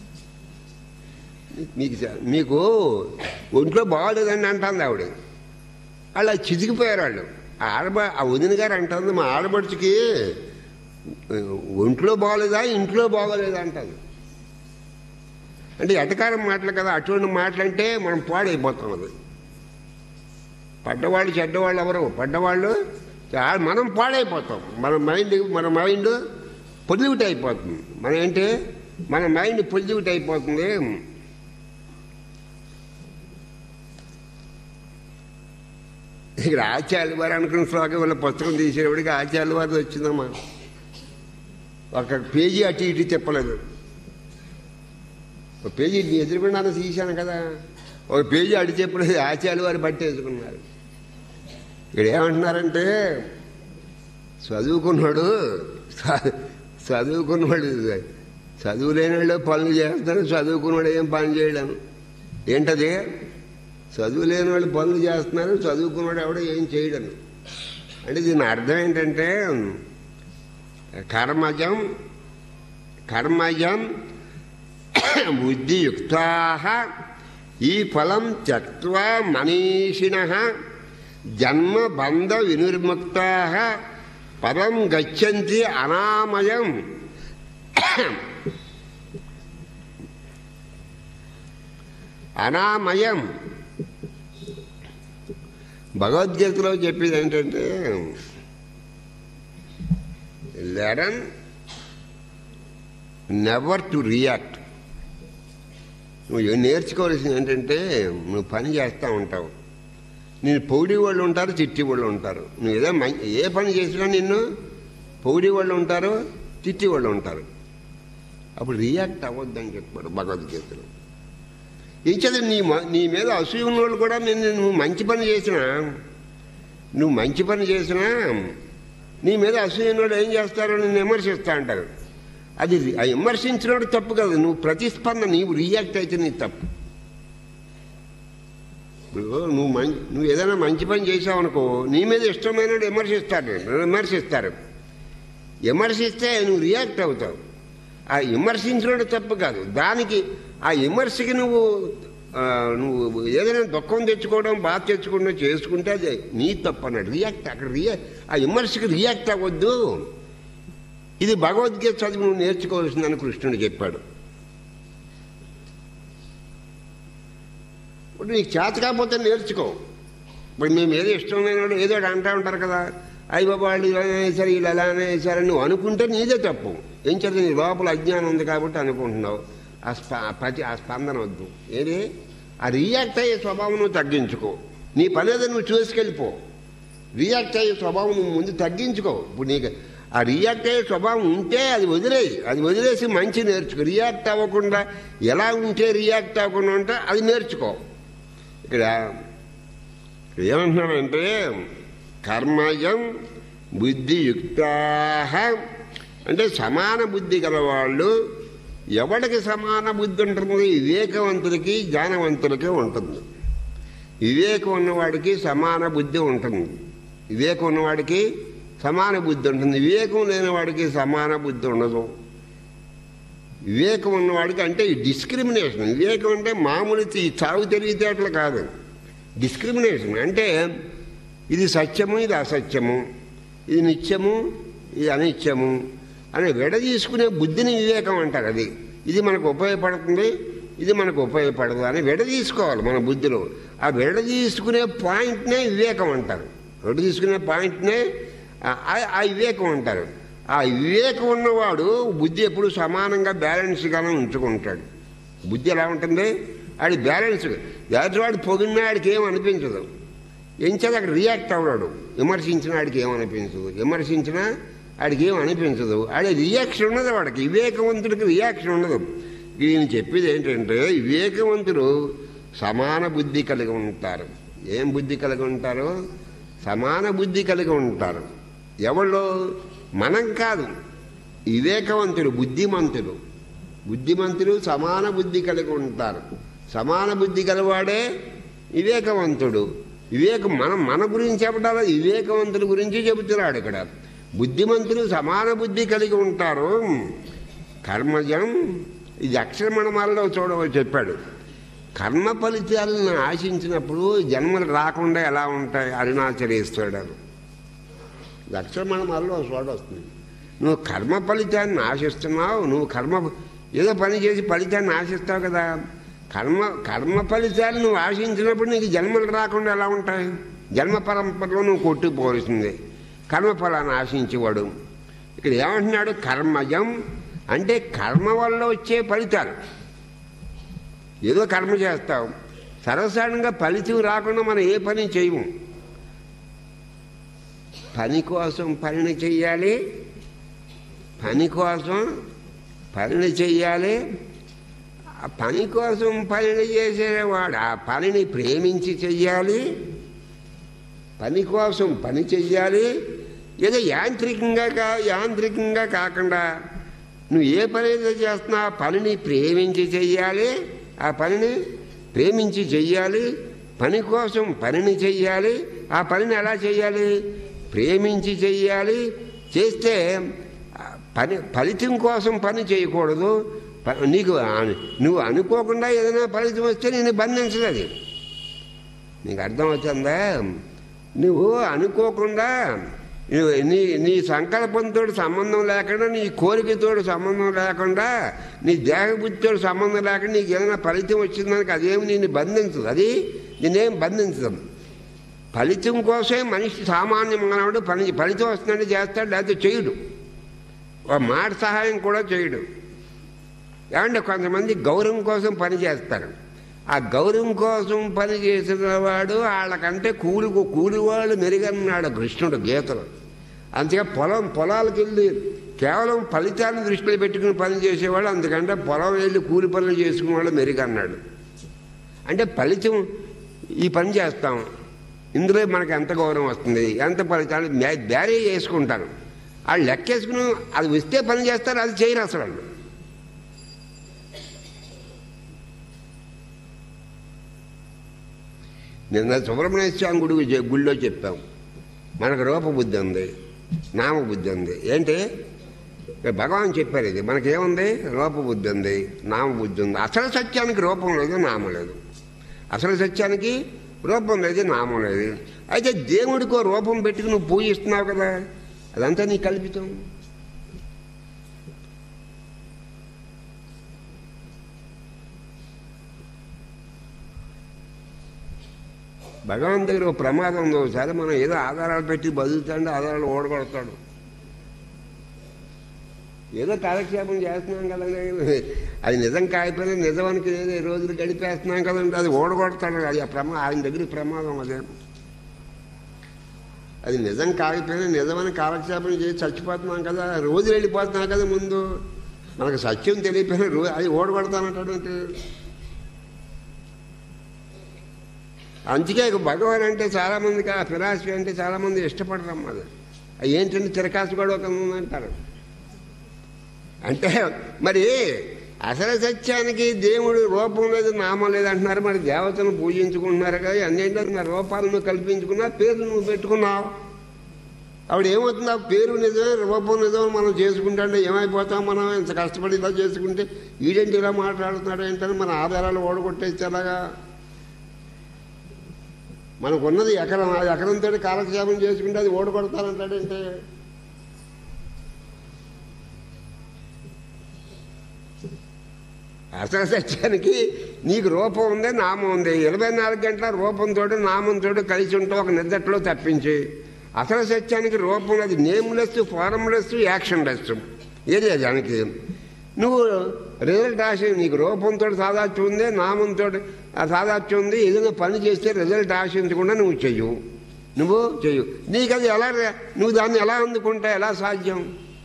మీకు చ- మీకు ఒంట్లో బాగోలేదని అంటుంది ఆవిడ అలా చితికిపోయారు వాళ్ళు ఆ ఆడబ ఆ వదిన గారు అంటుంది మా ఆడబడుచుకి ఒంట్లో బాగోలేదా ఇంట్లో బాగోలేదా అంటుంది అంటే ఎటకారం మాటలు కదా అటువంటి మాటలు అంటే మనం పాడైపోతాం అది పడ్డవాళ్ళు చెడ్డవాళ్ళు ఎవరు పడ్డవాళ్ళు చా- మనం పాడైపోతాం మన మైండ్ మన మైండ్ పొల్యూట్ అయిపోతుంది మన ఏంటి మన మైండ్ పొల్యూట్ అయిపోతుంది ఇక్కడ ఆచార్య వారు అనుకున్న శ్లోకం వల్ల పుస్తకం తీసేవాడికి ఆచార్య వారిది వచ్చిందమ్మా ఒక పేజీ అటు ఇటు చెప్పలేదు ఒక పేజీ ఎదురుకుండా తీశాను కదా ఒక పేజీ అటు చెప్పలేదు ఆచార్య వారు పట్టేసుకున్నారు ఇక్కడ ఏమంటున్నారంటే చదువుకున్నాడు చ- చదువుకున్నాడు చదువు లేని వాళ్ళు పనులు చేస్తారు చదువుకున్నాడు ఏం పని చేయడం ఏంటది చదువు లేని వాళ్ళు పనులు చేస్తున్నారు చదువుకున్నాడు ఎవడో ఏం చేయడం అంటే దీని అర్థం ఏంటంటే కర్మజం కర్మజం బుద్ధియుక్తా ఈ ఫలం త్యక్వా మనీషిణ జన్మ బంధ వినిర్ముక్తా పదం గచ్చంతి అనామయం అనామయం భగవద్గీతలో చెప్పేది ఏంటంటే లెరన్ నెవర్ టు రియాక్ట్ నువ్వు నేర్చుకోవాల్సింది ఏంటంటే నువ్వు పని చేస్తూ ఉంటావు నేను పొగిడి వాళ్ళు ఉంటారు చిట్టి వాళ్ళు ఉంటారు నువ్వు ఏదో మం- ఏ పని చేసినా నిన్ను పొగిడి వాళ్ళు ఉంటారు తిట్టి వాళ్ళు ఉంటారు అప్పుడు రియాక్ట్ అవ్వద్దని చెప్పాడు భగవద్గీతలో ఇంచేది నీ మ- నీ మీద అసూయ ఉన్నోళ్ళు కూడా నేను నువ్వు మంచి పని చేసినా నువ్వు మంచి పని చేసినా నీ మీద అసూయ ఉన్నోడు ఏం చేస్తారో నేను విమర్శిస్తా అంటారు అది ఆ విమర్శించినోడు తప్పు కాదు నువ్వు ప్రతిస్పందన నీవు రియాక్ట్ అయితే నీ తప్పు ఇప్పుడు నువ్వు మం నువ్వు ఏదైనా మంచి పని చేసావు అనుకో నీ మీద ఇష్టమైన విమర్శిస్తారు విమర్శిస్తారు విమర్శిస్తే నువ్వు రియాక్ట్ అవుతావు ఆ విమర్శించడం తప్పు కాదు దానికి ఆ విమర్శకి నువ్వు ఆ, నువ్వు ఏదైనా దుఃఖం తెచ్చుకోవడం బాధ తెచ్చుకోవడం చేసుకుంటే అది నీ తప్పు అన్నాడు రియాక్ట్ అక్కడ రియాక్ట్ ఆ విమర్శకి రియాక్ట్ అవ్వద్దు ఇది భగవద్గీత చదివి నువ్వు నేర్చుకోవాల్సిందని కృష్ణుడు చెప్పాడు ఇప్పుడు నీకు చేత కాకపోతే నేర్చుకో ఇప్పుడు మేము ఏదో ఇష్టం లేని వాడు ఏదో ఒకటి అంటా ఉంటారు కదా అయ్య బాబా వాళ్ళు ఇలా వేశారు వీళ్ళు ఎలా వేశారని నువ్వు అనుకుంటే నీదే తప్పు ఏం చేత నీ లోపల అజ్ఞానం ఉంది కాబట్టి అనుకుంటున్నావు ఆ స్ప పతి ఆ స్పందన వద్దు ఏది ఆ రియాక్ట్ అయ్యే స్వభావం నువ్వు తగ్గించుకో నీ పని ఏదో నువ్వు చూసుకెళ్ళిపో రియాక్ట్ అయ్యే స్వభావం నువ్వు ముందు తగ్గించుకో ఇప్పుడు నీకు ఆ రియాక్ట్ అయ్యే స్వభావం ఉంటే అది వదిలేయి అది వదిలేసి మంచి నేర్చుకో రియాక్ట్ అవ్వకుండా ఎలా ఉంటే రియాక్ట్ అవ్వకుండా ఉంటే అది నేర్చుకో ఇక్కడ ఏమంటున్నాడంటే కర్మయం బుద్ధియుక్తా అంటే సమాన బుద్ధి గలవాళ్ళు ఎవడికి సమాన బుద్ధి ఉంటుంది వివేకవంతుడికి జ్ఞానవంతుడికి ఉంటుంది వివేకం ఉన్నవాడికి సమాన బుద్ధి ఉంటుంది వివేకం ఉన్నవాడికి సమాన బుద్ధి ఉంటుంది వివేకం లేని వాడికి సమాన బుద్ధి ఉండదు వివేకం ఉన్నవాడికి అంటే ఈ డిస్క్రిమినేషన్ వివేకం అంటే మామూలు ఈ చావు తెలివితేటలు కాదు డిస్క్రిమినేషన్ అంటే ఇది సత్యము ఇది అసత్యము ఇది నిత్యము ఇది అనిత్యము అని విడదీసుకునే బుద్ధిని వివేకం అంటారు అది ఇది మనకు ఉపయోగపడుతుంది ఇది మనకు ఉపయోగపడదు అని విడదీసుకోవాలి మన బుద్ధిలో ఆ విడదీసుకునే పాయింట్నే వివేకం అంటారు విడదీసుకునే పాయింట్నే ఆ- ఆ- ఆ వివేకం అంటారు ఆ వివేకం ఉన్నవాడు బుద్ధి ఎప్పుడు సమానంగా బ్యాలెన్స్గానే ఉంచుకుంటాడు బుద్ధి ఎలా ఉంటుంది ఆడి బ్యాలెన్స్ వాడు పొగిడిన ఆడికి ఏం అనిపించదు ఎంచేది అక్కడ రియాక్ట్ అవ్వడు విమర్శించిన ఆడికి ఏమనిపించదు విమర్శించినా ఆడికి ఏం అనిపించదు ఆడి రియాక్షన్ ఉండదు వాడికి వివేకవంతుడికి రియాక్షన్ ఉండదు ఈయన చెప్పేది ఏంటంటే వివేకవంతుడు సమాన బుద్ధి కలిగి ఉంటారు ఏం బుద్ధి కలిగి ఉంటారు సమాన బుద్ధి కలిగి ఉంటారు ఎవళ్ళు మనం కాదు వివేకవంతుడు బుద్ధిమంతుడు బుద్ధిమంతులు సమాన బుద్ధి కలిగి ఉంటారు సమాన బుద్ధి గలవాడే వివేకవంతుడు వివేకం మనం మన గురించి చెప్పడాలి వివేకవంతుల గురించి చెబుతున్నాడు ఇక్కడ బుద్ధిమంతులు సమాన బుద్ధి కలిగి ఉంటారు కర్మజం ఇది అక్షరమణమాలలో చూడవచ్చు చెప్పాడు కర్మ ఫలితాలను ఆశించినప్పుడు జన్మలు రాకుండా ఎలా ఉంటాయి అరుణాచలేస్తాడు లక్షణమణమాలలో చోట వస్తుంది నువ్వు కర్మ ఫలితాన్ని ఆశిస్తున్నావు నువ్వు కర్మ ఏదో పని చేసి ఫలితాన్ని ఆశిస్తావు కదా కర్మ కర్మ ఫలితాలు నువ్వు ఆశించినప్పుడు నీకు జన్మలు రాకుండా ఎలా ఉంటాయి జన్మ పరంపరలో నువ్వు కొట్టుకుపోవలసిందే కర్మఫలాన్ని ఆశించేవాడు ఇక్కడ ఏమంటున్నాడు కర్మజం అంటే కర్మ వల్ల వచ్చే ఫలితాలు ఏదో కర్మ చేస్తావు సర్వసాధారణంగా ఫలితం రాకుండా మనం ఏ పని చేయము పని కోసం పనిని చెయ్యాలి పని కోసం పనిని చెయ్యాలి ఆ పని కోసం పనిని చేసేవాడు ఆ పనిని ప్రేమించి చెయ్యాలి పని కోసం పని చెయ్యాలి ఏదో యాంత్రికంగా కా యాంత్రికంగా కాకుండా నువ్వు ఏ పని అయితే చేస్తున్నా ఆ పనిని ప్రేమించి చెయ్యాలి ఆ పనిని ప్రేమించి చెయ్యాలి పని కోసం పనిని చెయ్యాలి ఆ పనిని ఎలా చెయ్యాలి ప్రేమించి చెయ్యాలి చేస్తే ఆ పని ఫలితం కోసం పని చేయకూడదు ప- నీకు ఆ- నువ్వు అనుకోకుండా ఏదైనా ఫలితం వస్తే నేను బంధించదు అది నీకు అర్థమవుతుందా నువ్వు అనుకోకుండా నువ్వు నీ నీ సంకల్పంతో సంబంధం లేకుండా నీ కోరికతో సంబంధం లేకుండా నీ దేహబుద్ధితో సంబంధం లేకుండా నీకు ఏదైనా ఫలితం వచ్చిందానికి అదేమి నిన్ను బంధించదు అది నిన్నేం బంధించదు ఫలితం కోసమే మనిషి సామాన్య మానవుడు పని ఫలితం వస్తుందంటే చేస్తాడు లేకపోతే చేయడు ఒక మాట సహాయం కూడా చేయడు ఏమంటే కొంతమంది గౌరవం కోసం పని చేస్తారు ఆ గౌరవం కోసం పని చేసిన వాడు వాళ్ళకంటే కూలి కూలివాళ్ళు మెరుగన్నాడు కృష్ణుడు గీతలు అంతగా పొలం పొలాలకు వెళ్ళి కేవలం ఫలితాన్ని దృష్టిలో పెట్టుకుని పని చేసేవాళ్ళు అందుకంటే పొలం వెళ్ళి కూలి పనులు చేసుకునే వాళ్ళు మెరుగన్నాడు అంటే ఫలితం ఈ పని చేస్తాం ఇందులో మనకి ఎంత గౌరవం వస్తుంది ఎంత ఫలితాలు మ్యా- బ్యారీ చేసుకుంటారు వాళ్ళు లెక్కేసుకుని అది వస్తే పని చేస్తారు అది చేయరు అసలు వాళ్ళు నిన్న సుబ్రహ్మణ్య స్వామి గుడి చె- గుడిలో చెప్పాం మనకు రూపబుద్ధి ఉంది నామబుద్ధి ఉంది ఏంటి ఇక్కడ భగవాన్ చెప్పారు ఇది మనకేముంది రూపబుద్ధి ఉంది నామబుద్ధి ఉంది అసలు సత్యానికి రూపం లేదు నామం లేదు అసలు సత్యానికి రూపం లేదు నామం లేదు అయితే దేవుడికో రూపం పెట్టుకుని నువ్వు పూజిస్తున్నావు కదా అదంతా నీ కల్పితం భగవాన్ దగ్గర ఒక ప్రమాదం ఉంది ఒకసారి మనం ఏదో ఆధారాలు పెట్టి బతుకుతాంటే ఆధారాలు ఓడగొడతాడు ఏదో కాలక్షేపం చేస్తున్నాం కదండి అది నిజం కాకపోయినా నిజానికి ఏదో ఈ రోజులు గడిపేస్తున్నాం కదండి అది ఓడగొడతాడు అది ఆ ప్రమా ఆయన దగ్గర ప్రమాదం అదే అది నిజం కాకపోయినా నిజమని కాలక్షేపం చేసి చచ్చిపోతున్నాం కదా రోజులు వెళ్ళిపోతున్నాం కదా ముందు మనకు సత్యం తెలియపోయినా రోజు అది ఓడగొడతానంటాడు అంటే అందుకే ఇక భగవాన్ అంటే చాలా మందికి ఆ ఫిలాసఫీ అంటే చాలా మంది ఇష్టపడరమ్మ అది అది ఏంటంటే తిరకాసు కూడా ఒక అంటారు అంటే మరి అసలు సత్యానికి దేవుడు రూపం లేదు నామం లేదు అంటున్నారు మరి దేవతను పూజించుకుంటున్నారు కదా అన్నింటి నా రూపాలను కల్పించుకున్నా పేర్లు నువ్వు పెట్టుకున్నావు ఆవిడ ఏమవుతుంది ఆ పేరు నిజమే రూపం నిజమే మనం చేసుకుంటే ఏమైపోతాం మనం ఇంత కష్టపడి ఇలా చేసుకుంటే ఈడేంటి ఇలా మాట్లాడుతున్నాడు ఏంటని మన ఆధారాలు ఓడగొట్టేస్తే అలాగా మనకున్నది ఎకరం ఆ ఎకరంతో కాలక్షేపం చేసుకుంటే అది ఓడగొడతానంటాడంటే అసలు సత్యానికి నీకు రూపం ఉంది నామం ఉంది ఇరవై నాలుగు గంటల రూపంతో నామంతో కలిసి ఉంటావు ఒక నిద్రలో తప్పించి అసలు సత్యానికి రూపం అది నేమ్లెస్ ఫారంలెస్ యాక్షన్లెస్ ఏది దానికి నువ్వు రిజల్ట్ ఆశ నీకు రూపంతో సాదాత్యం ఉంది నామంతో ఆ సాదాత్యం ఉంది ఏదైనా పని చేస్తే రిజల్ట్ ఆశించకుండా నువ్వు చెయ్యు నువ్వు చెయ్యు నీకు అది ఎలా నువ్వు దాన్ని ఎలా అందుకుంటా ఎలా సాధ్యం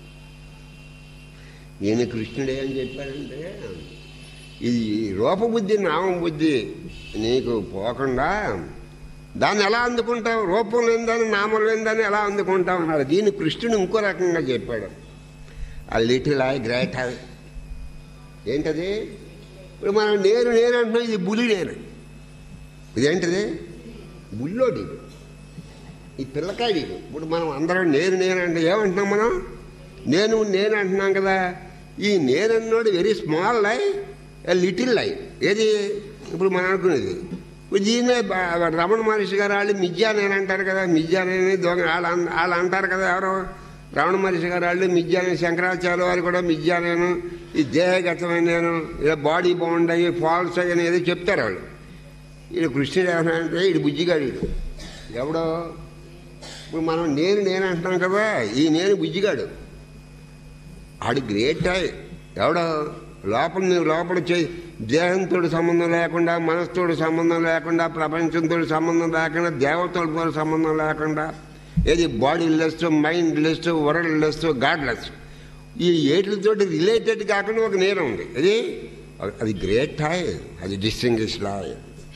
ఈయన కృష్ణుడే అని చెప్పాడంటే ఇది రూపబుద్ధి నామబుద్ధి నీకు పోకుండా దాన్ని ఎలా అందుకుంటావు రూపం లేదని నామం లేదని ఎలా అందుకుంటావు అన్నాడు దీన్ని కృష్ణుడు ఇంకో రకంగా చెప్పాడు ఆ లిటిల్ ఐ గ్రేట్ ఐ ఏంటది ఇప్పుడు మనం నేను నేను అంటున్నాం ఇది బులి నేను ఇదేంటిది బుల్లోడి ఈ పిల్లకాయడి ఇప్పుడు మనం అందరం నేను నేను అంటే ఏమంటున్నాం మనం నేను నేను అంటున్నాం కదా ఈ నేను అన్నోడు very small lie little lie ఏది ఇప్పుడు మనం అనుకునేది ఇప్పుడు దీన్నే బ- రమణ మహర్షి గారు వాళ్ళు మిథ్యా నేను అంటారు కదా మిథ్యా నేను దొంగ వాళ్ళు అన్- వాళ్ళు అంటారు కదా ఎవరో రమణ మహర్షి గారు వాళ్ళు మిథ్యా నేను శంకరాచార్య వారు కూడా మిథ్యా నేను ఈ దేహగతమైన నేను ఇలా బాడీ బాగుండ్ అయ్యి ఫాల్స్ అయ్యి ఏదో చెప్తారు వాళ్ళు ఈయన కృష్ణుడు ఏమన్నా అంటే ఈడు బుజ్జిగాడు ఈడు ఎవడో ఇప్పుడు మనం నేను నేను అంటున్నాం కదా ఈ నేను బుజ్జిగాడు ఆడు గ్రేట్ అయ్ ఎవడో లోపల నువ్వు లోపల చేయి దేహంతో సంబంధం లేకుండా మనసుతో సంబంధం లేకుండా ప్రపంచంతో సంబంధం లేకుండా దేవతలతో సంబంధం లేకుండా ఏది bodyless mindless worldless godless ఈ ఏట్లతోటి రిలేటెడ్ కాకుండా ఒక నేరం ఉంది అది అది గ్రేట్ హాయ్ అది డిస్టింగ్విష్ లాయ్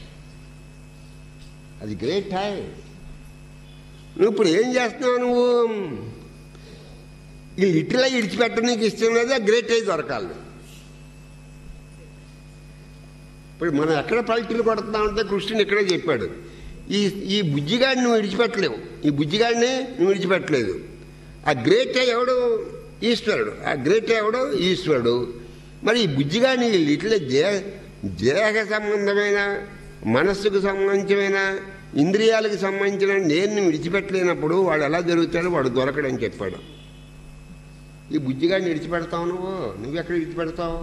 అది గ్రేట్ హాయ్ నువ్వు ఇప్పుడు ఏం చేస్తున్నావు నువ్వు ఈ లిటిల్ ఇడిచిపెట్ట నీకు ఇష్టం లేదు ఆ గ్రేట్ అయి దొరకాలి ఇప్పుడు మనం ఎక్కడ పల్టీలు కొడుతున్నామంటే కృష్ణుని ఇక్కడే చెప్పాడు ఈ ఈ బుజ్జిగాడిని నువ్వు విడిచిపెట్టలేవు ఈ బుజ్జిగాడిని నువ్వు విడిచిపెట్టలేదు ఆ గ్రేట్ ఎవడు ఈశ్వరుడు ఆ గ్రేట్ ఎవడు ఈశ్వరుడు మరి ఈ బుజ్జిగాడిని ఈ లిటిల్ దే దేహ సంబంధమైన మనస్సుకు సంబంధించిన ఇంద్రియాలకు సంబంధించిన నేను విడిచిపెట్టలేనప్పుడు వాడు ఎలా జరుగుతాడో వాడు దొరకడని చెప్పాడు ఈ బుజ్జిగాడిని విడిచిపెడతావు నువ్వు నువ్వు ఎక్కడ విడిచిపెడతావు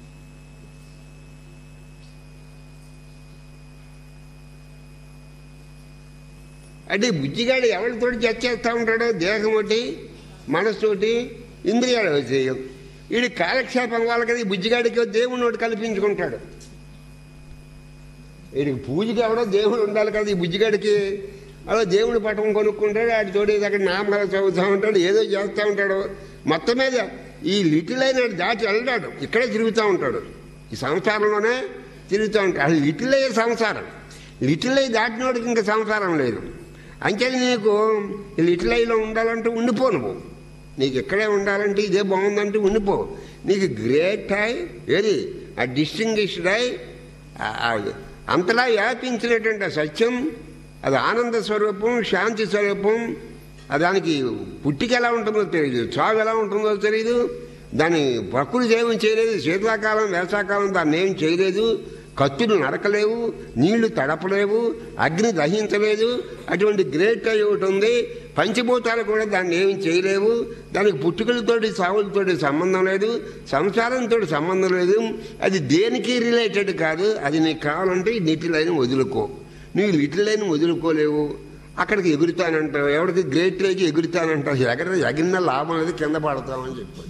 అంటే ఈ బుజ్జిగాడు ఎవరితోటి చర్చేస్తూ ఉంటాడో దేహం ఒకటి మనస్సు ఒకటి ఇంద్రియాలు ఒకటి వీడి కాలక్షేపం వాళ్ళ కదా ఈ బుజ్జిగాడికి దేవుని ఒకటి కల్పించుకుంటాడు వీడికి పూజకి ఎవడో దేవుడు ఉండాలి కదా ఈ బుజ్జిగాడికి అలా దేవుడి పటం కొనుక్కుంటాడు ఆడి తోడు ఏదో అక్కడ నామకాలు చదువుతూ ఉంటాడు ఏదో చేస్తూ ఉంటాడు మొత్తం మీద ఈ లిటిల్ అయిన దాటి వెళ్ళాడు ఇక్కడే తిరుగుతూ ఉంటాడు ఈ సంసారంలోనే తిరుగుతూ ఉంటాడు అది లిటిల్ అయ్యే సంసారం లిటిల్ అయ్యి దాటినోడికి ఇంకా సంసారం లేదు అంతే నీకు ఈ లిటిల్ అయ్యిలో ఉండాలంటే ఉండిపో నువ్వు నీకు ఇక్కడే ఉండాలంటే ఇదే బాగుందంటే ఉండిపో నీకు గ్రేట్ ఐ ఏది ఆ డిస్టింగ్విష్డ్ ఐ ఆ- ఆ అంతలా వ్యాపించినటువంటి ఆ సత్యం అది ఆనంద స్వరూపం శాంతి స్వరూపం ఆ దానికి పుట్టిక ఎలా ఉంటుందో తెలియదు చావు ఎలా ఉంటుందో తెలియదు దాని ప్రకృతి ఏమీ చేయలేదు శీతాకాలం వేసాకాలం దాన్ని ఏం చేయలేదు కత్తులు నరకలేవు నీళ్లు తడపలేవు అగ్ని దహించలేదు అటువంటి గ్రేట్ అయి ఒకటి ఉంది పంచభూతాలు కూడా దాన్ని ఏమి చేయలేవు దానికి పుట్టుకలతోటి సావులతోటి సంబంధం లేదు సంసారంతో సంబంధం లేదు అది దేనికి రిలేటెడ్ కాదు అది నీకు కావాలంటే ఈ నీటి లైన్ వదులుకో నువ్వు లిటిల్ లైన్ వదులుకోలేవు అక్కడికి ఎగురుతానంటావు ఎవరికి గ్రేట్ లేకి ఎగురుతానంటావు ఎగర ఎగిరిన లాభం అనేది కింద పడతామని చెప్పాడు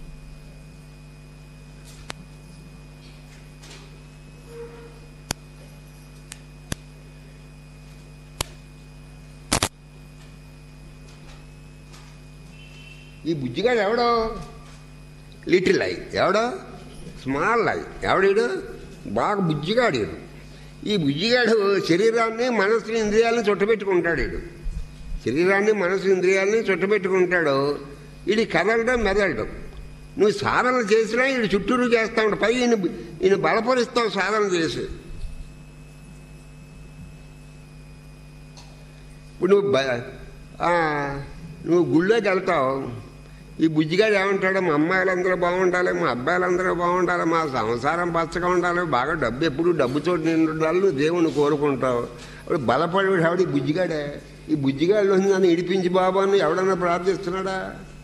ఈ బుజ్జిగాడు ఎవడో లిటిల్ ఐ ఎవడో స్మాల్ ఐ ఎవడీడు బాగా బుజ్జిగాడు ఈడు. ఈ బుజ్జిగాడు శరీరాన్ని మనసు ఇంద్రియాలను చుట్టబెట్టుకుంటాడు వీడు శరీరాన్ని మనసు ఇంద్రియాలని చుట్టబెట్టుకుంటాడు ఇది కదలడం మెదలడం నువ్వు సాధన చేసినా వీడు చుట్టూరు చేస్తా ఉంటాడు పై ఈయన ఈయన బలపరుస్తావు సాధన చేసి ఇప్పుడు నువ్వు బ- ఆ, నువ్వు గుళ్ళోకి వెళ్తావు ఈ బుజ్జిగాడు ఏమంటాడు మా అమ్మాయిలందరూ బాగుండాలి మా అబ్బాయిలందరూ బాగుండాలి మా సంసారం పచ్చగా ఉండాలి బాగా డబ్బు ఎప్పుడు డబ్బుతో నిండు ఉండాలి నువ్వు దేవుని కోరుకుంటావు అప్పుడు బలపడి ఆవిడ ఈ బుజ్జిగాడే ఈ బుజ్జిగాడిలో నన్ను ఇడిపించి బాబు అని ఎవడన్నా ప్రార్థిస్తున్నాడా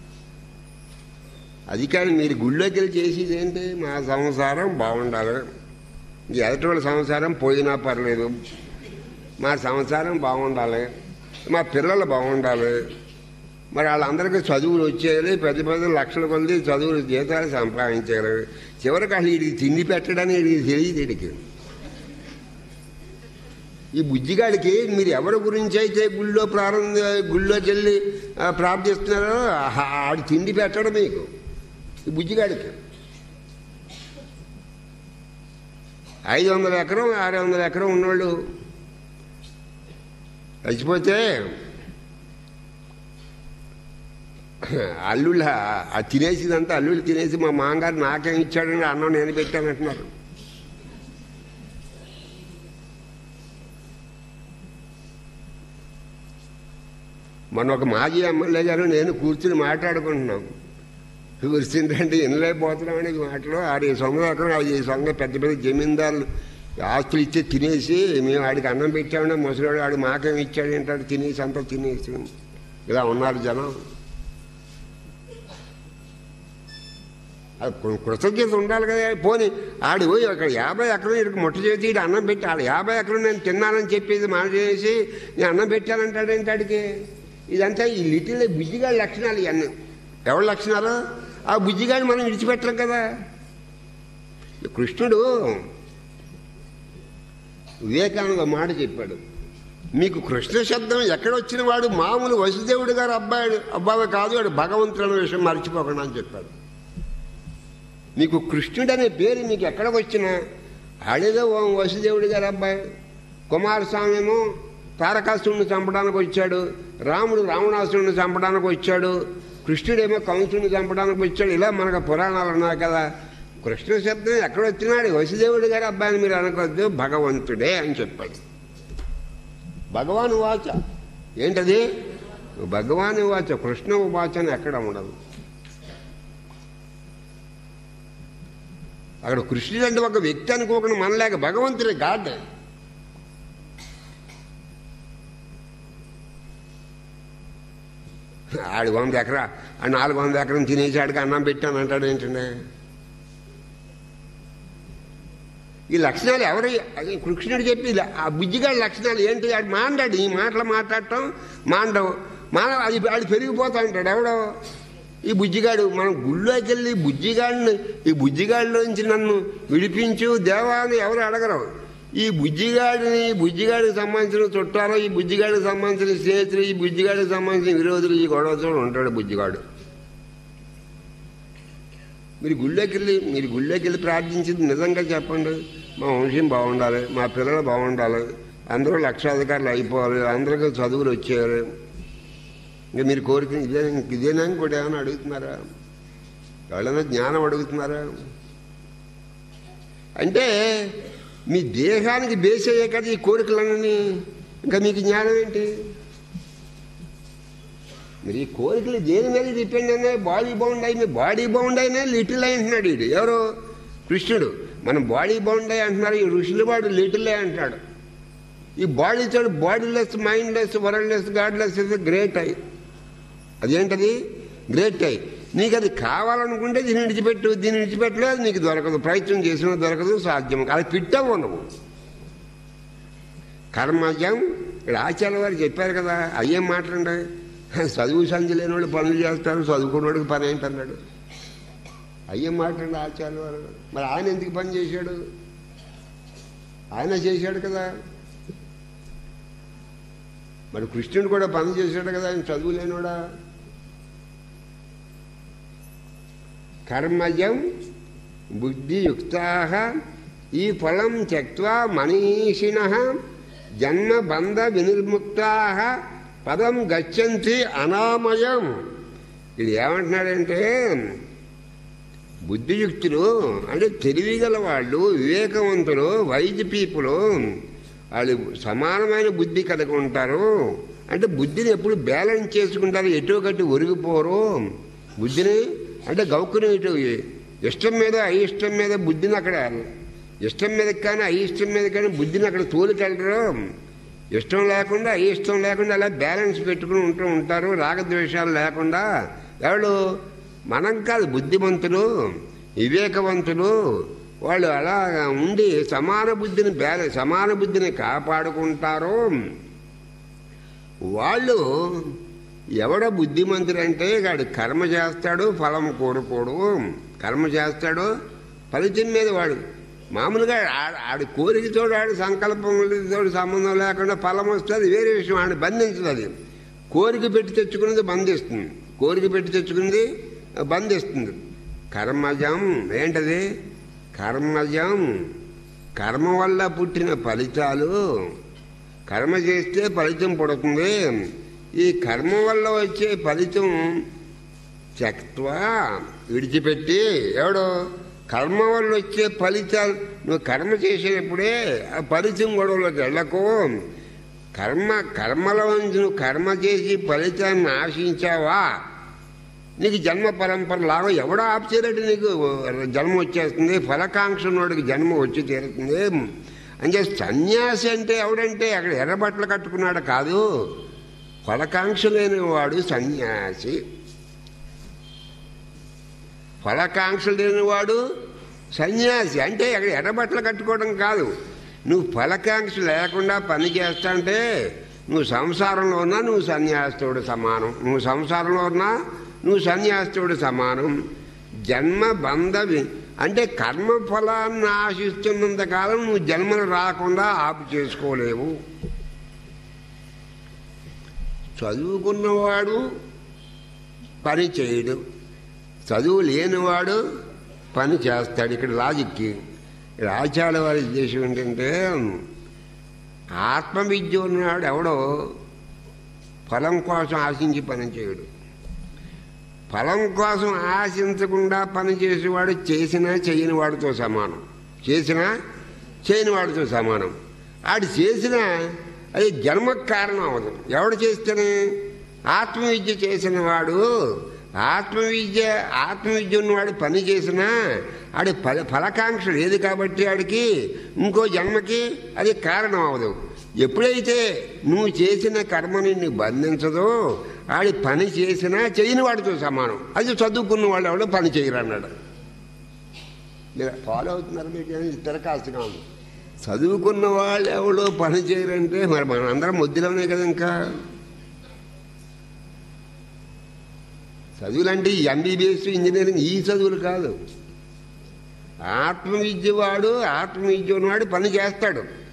అది కానీ మీరు గుళ్ళోకి వెళ్ళి చేసేది ఏంటి మా సంసారం బాగుండాలి ఈ ఎదుటి వాళ్ళ సంసారం పోయినా పర్లేదు మా సంసారం బాగుండాలి మా పిల్లలు బాగుండాలి మరి వాళ్ళందరికీ చదువులు వచ్చేయాలి పెద్ద పెద్ద లక్షల కొద్ది చదువులు జీతాలు సంపాదించాలి చివరికి అసలు వీడికి తిండి పెట్టడానికి వీడికి తెలియదు వీడికి ఈ బుజ్జిగాడికి మీరు ఎవరి గురించి అయితే గుళ్ళో ప్రారంభ గుళ్ళోకి వెళ్ళి ఆ, ప్రార్థిస్తున్నారో ఆ- ఆడి తిండి పెట్టడం మీకు ఈ బుజ్జిగాడికి ఐదు వందల ఎకరం ఆరు వందల ఎకరం ఉన్నవాళ్ళు చచ్చిపోతే అల్లుళ్ళ ఆ తినేసిదంతా అల్లుళ్ళు తినేసి మా మామగారు నాకేం ఇచ్చాడని అన్నం నేను పెట్టానంటున్నారు మొన్న ఒక మాజీ ఎమ్మెల్యే గారు నేను కూర్చుని మాట్లాడుకుంటున్నాం కూర్చుంటే వినలేకపోతున్నామని ఈ మాటలు ఆడి సొంత ఎకరం అది సొంత పెద్ద పెద్ద జమీందారులు ఆస్తులు ఇచ్చి తినేసి మేము ఆడికి అన్నం పెట్టామని ముసలివాడు ఆడు మాకేం ఇచ్చాడు ఏంటాడు తినేసి అంతా తినేసి ఇలా ఉన్నారు జనం అది కృ- కృతజ్ఞత ఉండాలి కదా పోని ఆడు పోయి అక్కడ యాభై ఎకరం ఇక్కడికి ముట్ట చేసి ఈడు అన్నం పెట్టి ఆడు యాభై ఎకరం నేను తిన్నానని చెప్పేది మన చేసి నేను అన్నం పెట్టానంటాడు ఏంటాడికి ఇదంతా ఈ లిటిల్ బుజ్జిగాడి లక్షణాలు ఇవన్నీ ఎవరి లక్షణాలు ఆ బుజ్జిగాడిని మనం విడిచిపెట్టం కదా ఈ కృష్ణుడు వివేకానంద మాట చెప్పాడు మీకు కృష్ణ శబ్దం ఎక్కడొచ్చిన వాడు మామూలు వసుదేవుడు గారు అబ్బాయి అబ్బాయి కాదు వాడు భగవంతుడు అనే విషయం మర్చిపోకుండా అని చెప్పాడు మీకు కృష్ణుడు అనే పేరు మీకు ఎక్కడికి వచ్చినా ఆడేదో ఓ వసుదేవుడి గారు అబ్బాయి కుమారస్వామి ఏమో తారకాసురుడిని చంపడానికి వచ్చాడు రాముడు రావణాసురుడిని చంపడానికి వచ్చాడు కృష్ణుడేమో కంసుడిని చంపడానికి వచ్చాడు ఇలా మనకు పురాణాలు ఉన్నాయి కదా కృష్ణ శబ్దం ఎక్కడ వచ్చినాడు వసుదేవుడి గారి అబ్బాయిని మీరు అనుకోవద్దు భగవంతుడే అని చెప్పాడు భగవాన్ వాచ ఏంటది భగవాన్ వాచ కృష్ణ వాచ అని ఎక్కడ ఉండదు అక్కడ కృష్ణుడు అంటే ఒక వ్యక్తి అనుకోకుండా మనలేక భగవంతుడే గాడ్ ఆడు వంద ఎకరా ఆ నాలుగు వంద ఎకరం తినేసి ఆడికి అన్నం పెట్టాను అంటాడు ఏంటండి ఈ లక్షణాలు ఎవరు అది కృష్ణుడు చెప్పి ఇలా- ఆ బుజ్జిగాడి లక్షణాలు ఏంటి ఆడు మాండాడు ఈ మాటలు మాట్లాడటం మాండవు మన అది ఆడు పెరిగిపోతా ఉంటాడు ఎవడో ఈ బుజ్జిగాడు మనం గుళ్ళోకి వెళ్ళి బుజ్జిగాడిని ఈ బుజ్జిగాడిలోంచి నన్ను విడిపించు దేవా అని ఎవరు అడగరు ఈ బుజ్జిగాడిని బుజ్జిగాడికి సంబంధించిన చుట్టాలు ఈ బుజ్జిగాడికి సంబంధించిన స్నేహితులు ఈ బుజ్జిగాడికి సంబంధించిన విరోధులు ఈ గొడవతో ఉంటాడు బుజ్జిగాడు మీరు గుళ్ళోకి వెళ్ళి మీరు గుళ్ళోకి వెళ్ళి ప్రార్థించింది నిజంగా చెప్పండి మా వంశం బాగుండాలి మా పిల్లలు బాగుండాలి అందరూ లక్షాధికారులు అయిపోవాలి అందరికీ చదువులు వచ్చేయాలి ఇంకా మీరు కోరిక ఇదే ఇదేనా ఇంకోటి ఏమైనా అడుగుతున్నారా ఎవరైనా జ్ఞానం అడుగుతున్నారా అంటే మీ దేహానికి బేస్ అయ్యే కదా ఈ కోరికలన్నీ ఇంకా మీకు జ్ఞానం ఏంటి మరి ఈ కోరికలు దేని మీద డిపెండ్ అయినాయి బాడీ బౌండ్ అయినా బాడీ బౌండ్ అయినా లిటిల్ అయి అంటున్నాడు వీడు ఎవరు కృష్ణుడు మనం బాడీ బౌండ్ అయి అంటున్నారు ఈ ఋషులు వాడు లిటిల్ అయి అంటాడు ఈ బాడీ తోడు bodyless mindless worldless godless is great I అదేంటది గ్రేట్ అయి నీకు అది కావాలనుకుంటే దీన్ని విడిచిపెట్టు దీన్ని విడిచిపెట్టలేదు నీకు దొరకదు ప్రయత్నం చేసినా దొరకదు సాధ్యం అది పిట్టవు నువ్వు కర్మజం ఇక్కడ ఆచార్య వారు చెప్పారు కదా అయ్యేం మాట్లాడండి చదువు సంధి లేని వాళ్ళు పనులు చేస్తారు చదువుకున్నవాడికి పని ఏంటన్నాడు అయ్యేం మాట్లాడండి ఆచార్య వారు మరి ఆయన ఎందుకు పని చేశాడు ఆయన చేశాడు కదా మరి కృష్ణుడు కూడా పని చేశాడు కదా ఆయన చదువు లేనివాడా కర్మజం బుద్ధియుక్తా ఈ ఫలం త్యక్వా మనీషిణ జన్మబంధ వినిర్ముక్తా పదం గచ్చంతి అనామయం ఇది ఏమంటున్నాడంటే బుద్ధియుక్తులు అంటే తెలివిగల వాళ్ళు వివేకవంతులు వైద్య పీపులు వాళ్ళు సమానమైన బుద్ధి కలిగి ఉంటారు అంటే బుద్ధిని ఎప్పుడు బ్యాలెన్స్ చేసుకుంటారు ఎటో కట్టి ఒరిగిపోరు బుద్ధిని అంటే గౌకుని ఇటు ఇష్టం మీద అయిష్టం మీద బుద్ధిని అక్కడ ఇష్టం మీద కానీ అయిష్టం మీద కానీ బుద్ధిని అక్కడ తోలికెళ్ళరు ఇష్టం లేకుండా అయిష్టం లేకుండా అలా బ్యాలెన్స్ పెట్టుకుని ఉంటూ ఉంటారు రాగద్వేషాలు లేకుండా ఎవరు మనం కాదు బుద్ధిమంతులు వివేకవంతులు వాళ్ళు అలా ఉండి సమాన బుద్ధిని బ్యాలె సమాన బుద్ధిని కాపాడుకుంటారు వాళ్ళు ఎవడ బుద్ధిమంతుడంటే వాడు కర్మ చేస్తాడు ఫలం కోరుకోడు కర్మ చేస్తాడు ఫలితం మీద వాడు మామూలుగా ఆ- ఆడి కోరికతో ఆడి సంకల్పంతో సంబంధం లేకుండా ఫలం వస్తుంది వేరే విషయం ఆడిని బంధించదు అది కోరిక పెట్టి తెచ్చుకున్నది బంధిస్తుంది కోరిక పెట్టి తెచ్చుకున్నది బంధిస్తుంది కర్మజం ఏంటది కర్మజం కర్మ వల్ల పుట్టిన ఫలితాలు కర్మ చేస్తే ఫలితం పుడుతుంది ఈ కర్మ వల్ల వచ్చే ఫలితం త్యక్వా విడిచిపెట్టి ఎవడో కర్మ వల్ల వచ్చే ఫలితాలు నువ్వు కర్మ చేసేటప్పుడే ఆ ఫలితం గొడవలోకి వెళ్ళకు కర్మ కర్మల నుంచి నువ్వు కర్మ చేసి ఫలితాన్ని ఆశించావా నీకు జన్మ పరంపర లాభం ఎవడో ఆపుచేరట్టు నీకు జన్మ వచ్చేస్తుంది ఫలకాంక్షనోడికి జన్మ వచ్చి తీరుతుంది అంటే సన్యాసి అంటే ఎవడంటే అక్కడ ఎర్రబట్టలు కట్టుకున్నాడు కాదు ఫలకాంక్ష లేని వాడు సన్యాసి ఫలకాంక్ష లేనివాడు సన్యాసి అంటే అక్కడ ఎర్రబట్టలు కట్టుకోవడం కాదు నువ్వు ఫలకాంక్ష లేకుండా పని చేస్తాంటే నువ్వు సంసారంలో ఉన్నా నువ్వు సన్యాసితుడు సమానం నువ్వు సంసారంలో ఉన్నా నువ్వు సన్యాసితుడు సమానం జన్మ బంధ వి- అంటే కర్మ ఫలాన్ని ఆశిస్తున్నంత కాలం నువ్వు జన్మలు రాకుండా ఆపు చేసుకోలేవు చదువుకున్నవాడు పని చేయడు చదువు లేనివాడు పని చేస్తాడు ఇక్కడ లాజిక్కి ఇక్కడ ఆచార్య వారి ఉద్దేశం ఏంటంటే ఆత్మవిద్య ఉన్నవాడు ఎవడో ఫలం కోసం ఆశించి పని చేయడు ఫలం కోసం ఆశించకుండా పని చేసేవాడు చేసినా చేయని వాడితో సమానం చేసినా చేయని వాడితో సమానం ఆడు చేసినా అది జన్మకు కారణం అవదు ఎవడు చేస్తేనే ఆత్మవిద్య చేసిన వాడు ఆత్మవిద్య ఆత్మవిద్య ఉన్నవాడు పని చేసినా ఆడి ఫల ఫలకాంక్ష లేదు కాబట్టి ఆడికి ఇంకో జన్మకి అది కారణం అవదు ఎప్పుడైతే నువ్వు చేసిన కర్మ నిన్ను బంధించదో ఆడి పని చేసినా చేయని వాడితో సమానం అది చదువుకున్న వాళ్ళు ఎవడో పని చేయరు అన్నాడు మీరు ఫాలో అవుతున్నారు మీకు ఏమి తిరకాల్సిగా ఉంది చదువుకున్న వాళ్ళు ఎవడో పని చేయరంటే మరి మనందరం ముద్దులోనే కదా ఇంకా చదువులంటే ఎంబీబీఎస్ ఇంజనీరింగ్ ఈ చదువులు కాదు ఆత్మవిద్య వాడు ఆత్మవిద్య ఉన్నవాడు పని చేస్తాడు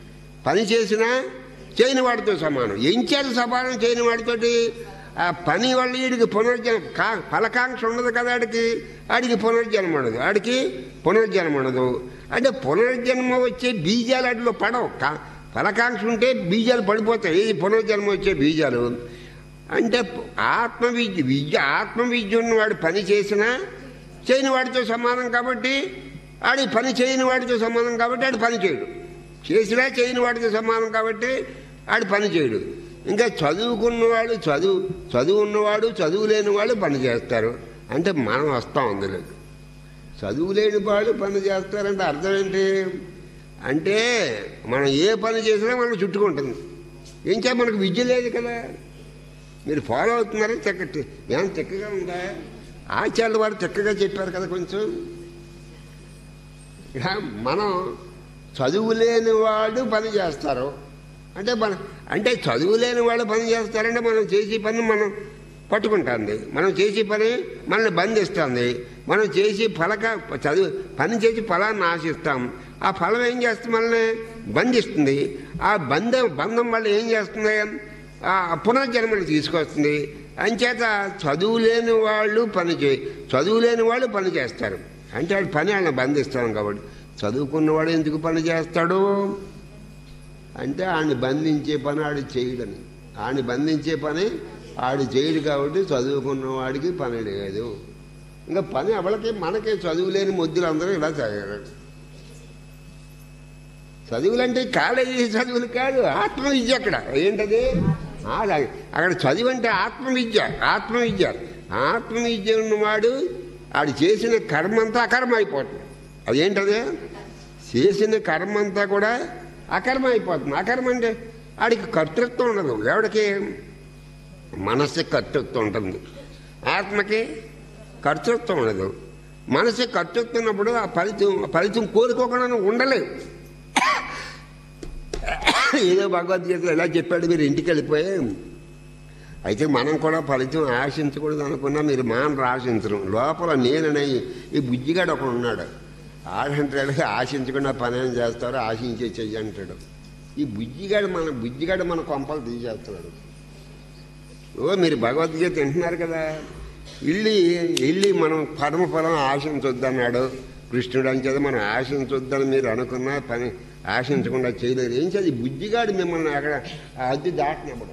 పని చేసినా చేయని వాడితో సమానం ఎంచేది సమానం చేయని వాడితోటి ఆ పని వల్ల వీడికి పునర్జన్మ కా ఫలకాంక్ష ఉండదు కదా ఆడికి ఆడికి పునర్జన్మ ఉండదు ఆడికి పునర్జన్మ ఉండదు అంటే పునర్జన్మ వచ్చే బీజాలు అడిలో పడవు కా ఫలకాంక్ష ఉంటే బీజాలు పడిపోతాయి ఈ పునర్జన్మ వచ్చే బీజాలు అంటే ఆత్మ విద్య విద్య ఆత్మ విద్య ఉన్నవాడు పని చేసినా చేయని వాడితో సమానం కాబట్టి ఆడి పని చేయని వాడితో సమానం కాబట్టి ఆడు పని చేయడు చేసినా చేయని వాడితో సమానం కాబట్టి ఆడు పని చేయడు ఇంకా చదువుకున్నవాడు చదువు చదువు ఉన్నవాడు చదువు లేని వాళ్ళు పని చేస్తారు అంటే మనం వస్తాం అందులో చదువు లేని వాళ్ళు పని చేస్తారంటే అర్థం ఏంటి అంటే మనం ఏ పని చేసినా మనం చుట్టుకుంటుంది ఏం చే మనకు విద్య లేదు కదా మీరు ఫాలో అవుతున్నారా చక్కటి ఏమైనా చక్కగా ఉందా ఆచార్యులు వారు చక్కగా చెప్పారు కదా కొంచెం ఇక మనం చదువు లేని వాడు పని చేస్తారు అంటే మన అంటే చదువు లేని వాళ్ళు పని చేస్తారంటే మనం చేసే పని మనం పట్టుకుంటుంది మనం చేసే పని మనల్ని బంధిస్తుంది మనం చేసి ఫలక చదువు పని చేసి ఫలాన్ని ఆశిస్తాం ఆ ఫలం ఏం చేస్తుంది మనల్ని బంధిస్తుంది ఆ బంధం బంధం వల్ల ఏం చేస్తుంది ఆ పునర్జన్మలు తీసుకొస్తుంది అంచేత చదువు లేని వాళ్ళు పని చే చదువు లేని వాళ్ళు పని చేస్తారు అంటే వాడు పని వాళ్ళని బంధిస్తాం కాబట్టి చదువుకున్నవాడు ఎందుకు పని చేస్తాడు అంటే ఆడిని బంధించే పని ఆడు చేయడని ఆడిని బంధించే పని ఆడు చేయడు కాబట్టి చదువుకున్నవాడికి పని లేదు ఇంకా పని ఎవరికి మనకే చదువు లేని మొద్దులు అందరూ ఇలా చదివారు చదువులంటే కాలేజీ చదువులు కాదు ఆత్మ విద్య అక్కడ ఏంటది ఆ, అక్కడ చదువు అంటే ఆత్మ విద్య ఆత్మ విద్య ఆత్మ విద్య ఉన్నవాడు ఆడు చేసిన కర్మ అంతా అకర్మ అయిపోతుంది అదేంటది చేసిన కర్మ అంతా కూడా అకర్మ అయిపోతుంది అకర్మ అంటే ఆడికి కర్తృత్వం ఉండదు ఎవడికి మనస్సు కర్తృత్వం ఉంటుంది ఆత్మకి కర్తృత్వం ఉండదు మనసు కర్తృత్వం ఉన్నప్పుడు ఆ ఫలితం ఆ ఫలితం కోరుకోకుండా ఉండలేవు ఏదో భగవద్గీత ఎలా చెప్పాడు మీరు ఇంటికి వెళ్ళిపోయి అయితే మనం కూడా ఫలితం ఆశించకూడదు అనుకున్నా మీరు మానరు ఆశించరు లోపల నేననే ఈ బుజ్జిగాడు ఒకడు ఉన్నాడు ఆడంటాడు ఆశించకుండా పని ఏం చేస్తారో ఆశించే చెయ్యి అంటాడు ఈ బుజ్జిగాడు మన బుజ్జిగాడు మన కొంపలు తీసేస్తున్నాడు ఓ మీరు భగవద్గీత వింటున్నారు కదా ఇల్లి ఇల్లి మనం పరమఫలం ఆశించొద్దన్నాడు కృష్ణుడు అని చేత మనం ఆశించొద్దని మీరు అనుకున్న పని ఆశించకుండా చేయలేరు ఏం చేయాలి ఈ బుజ్జిగాడు మిమ్మల్ని అక్కడ ఆ అద్దె దాటినప్పుడు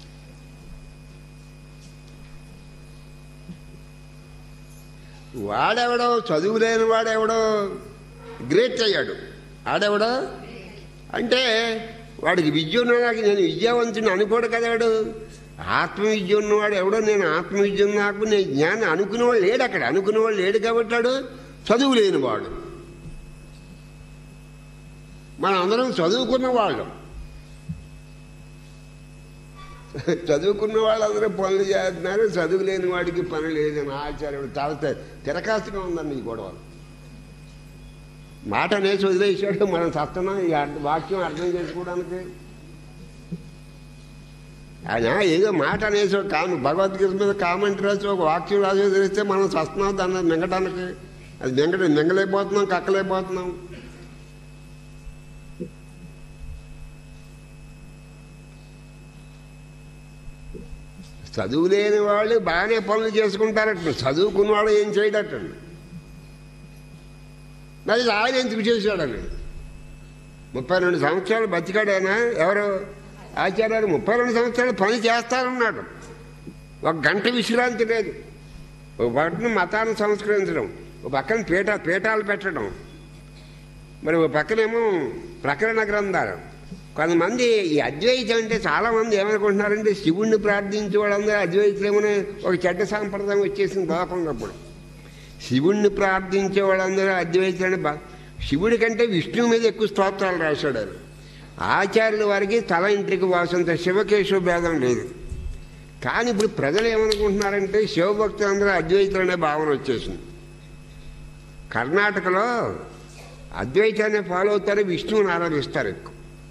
వాడెవడో చదువు లేని వాడెవడో గ్రేట్ అయ్యాడు ఆడెవడో అంటే వాడికి విద్య ఉన్నవాడికి నేను విద్యావంతుని అనుకోడు కదా వాడు ఆత్మ విద్య ఉన్నవాడు ఎవడో నేను ఆత్మ విద్య నాకు నేను జ్ఞానం అనుకునేవాడు లేడు అక్కడ అనుకునేవాడు లేడు కాబట్టి వాడు చదువు లేనివాడు మనం అందరం చదువుకున్న వాళ్ళం చదువుకున్న వాళ్ళందరూ పనులు చేస్తున్నారు చదువు లేని వాడికి పని లేదని ఆచార్యుడు చాలా తె- తిరకాస్తుగా ఉందండి ఈ గొడవ మాట అనేసి వదిలేసాడు మనం సత్తనం ఈ అర్థ- వాక్యం అర్థం చేసుకోవడానికి ఆయన ఏదో మాట అనేసి ఒక కాను భగవద్గీత మీద కామెంట్ రాసి ఒక వాక్యం రాసి వదిలేస్తే మనం సస్తున్నాం దాన్ని మింగటానికి అది మింగట మింగలేకపోతున్నాం కక్కలేకపోతున్నాం చదువు లేని వాళ్ళు బాగానే పనులు చేసుకుంటారట చదువుకున్నవాడు ఏం చేయడటండి మరి ఆయన ఎందుకు చేశాడని ముప్పై రెండు సంవత్సరాలు బతికాడైనా ఎవరు ఆచార్యాలు ముప్పై రెండు సంవత్సరాలు పని చేస్తారన్నాడు ఒక గంట విశ్రాంతి లేదు ఒక పక్కన మతాన్ని సంస్కరించడం ఒక పక్కన పీఠ పీఠాలు పెట్టడం మరి ఒక పక్కనేమో ప్రకరణ గ్రంథాలు కొంతమంది ఈ అద్వైతం అంటే చాలా మంది ఏమనుకుంటున్నారంటే శివుణ్ణి ప్రార్థించే వాళ్ళందరూ అద్వైతులేమని ఒక చెడ్డ సాంప్రదాయం వచ్చేసింది లోకంలో ఇప్పుడు శివుణ్ణి ప్రార్థించే వాళ్ళందరూ అద్వైతులని బా శివుడి కంటే విష్ణువు మీద ఎక్కువ స్తోత్రాలు రాశాడు ఆయన. ఆచార్యుల వారికి తల ఇంటికి వాసంత శివకేశవ భేదం లేదు కానీ ఇప్పుడు ప్రజలు ఏమనుకుంటున్నారంటే శివభక్తులందరూ అద్వైతులనే భావన వచ్చేసింది కర్ణాటకలో అద్వైతాన్ని ఫాలో అవుతారు విష్ణువుని ఆరాధిస్తారు ఎక్కువ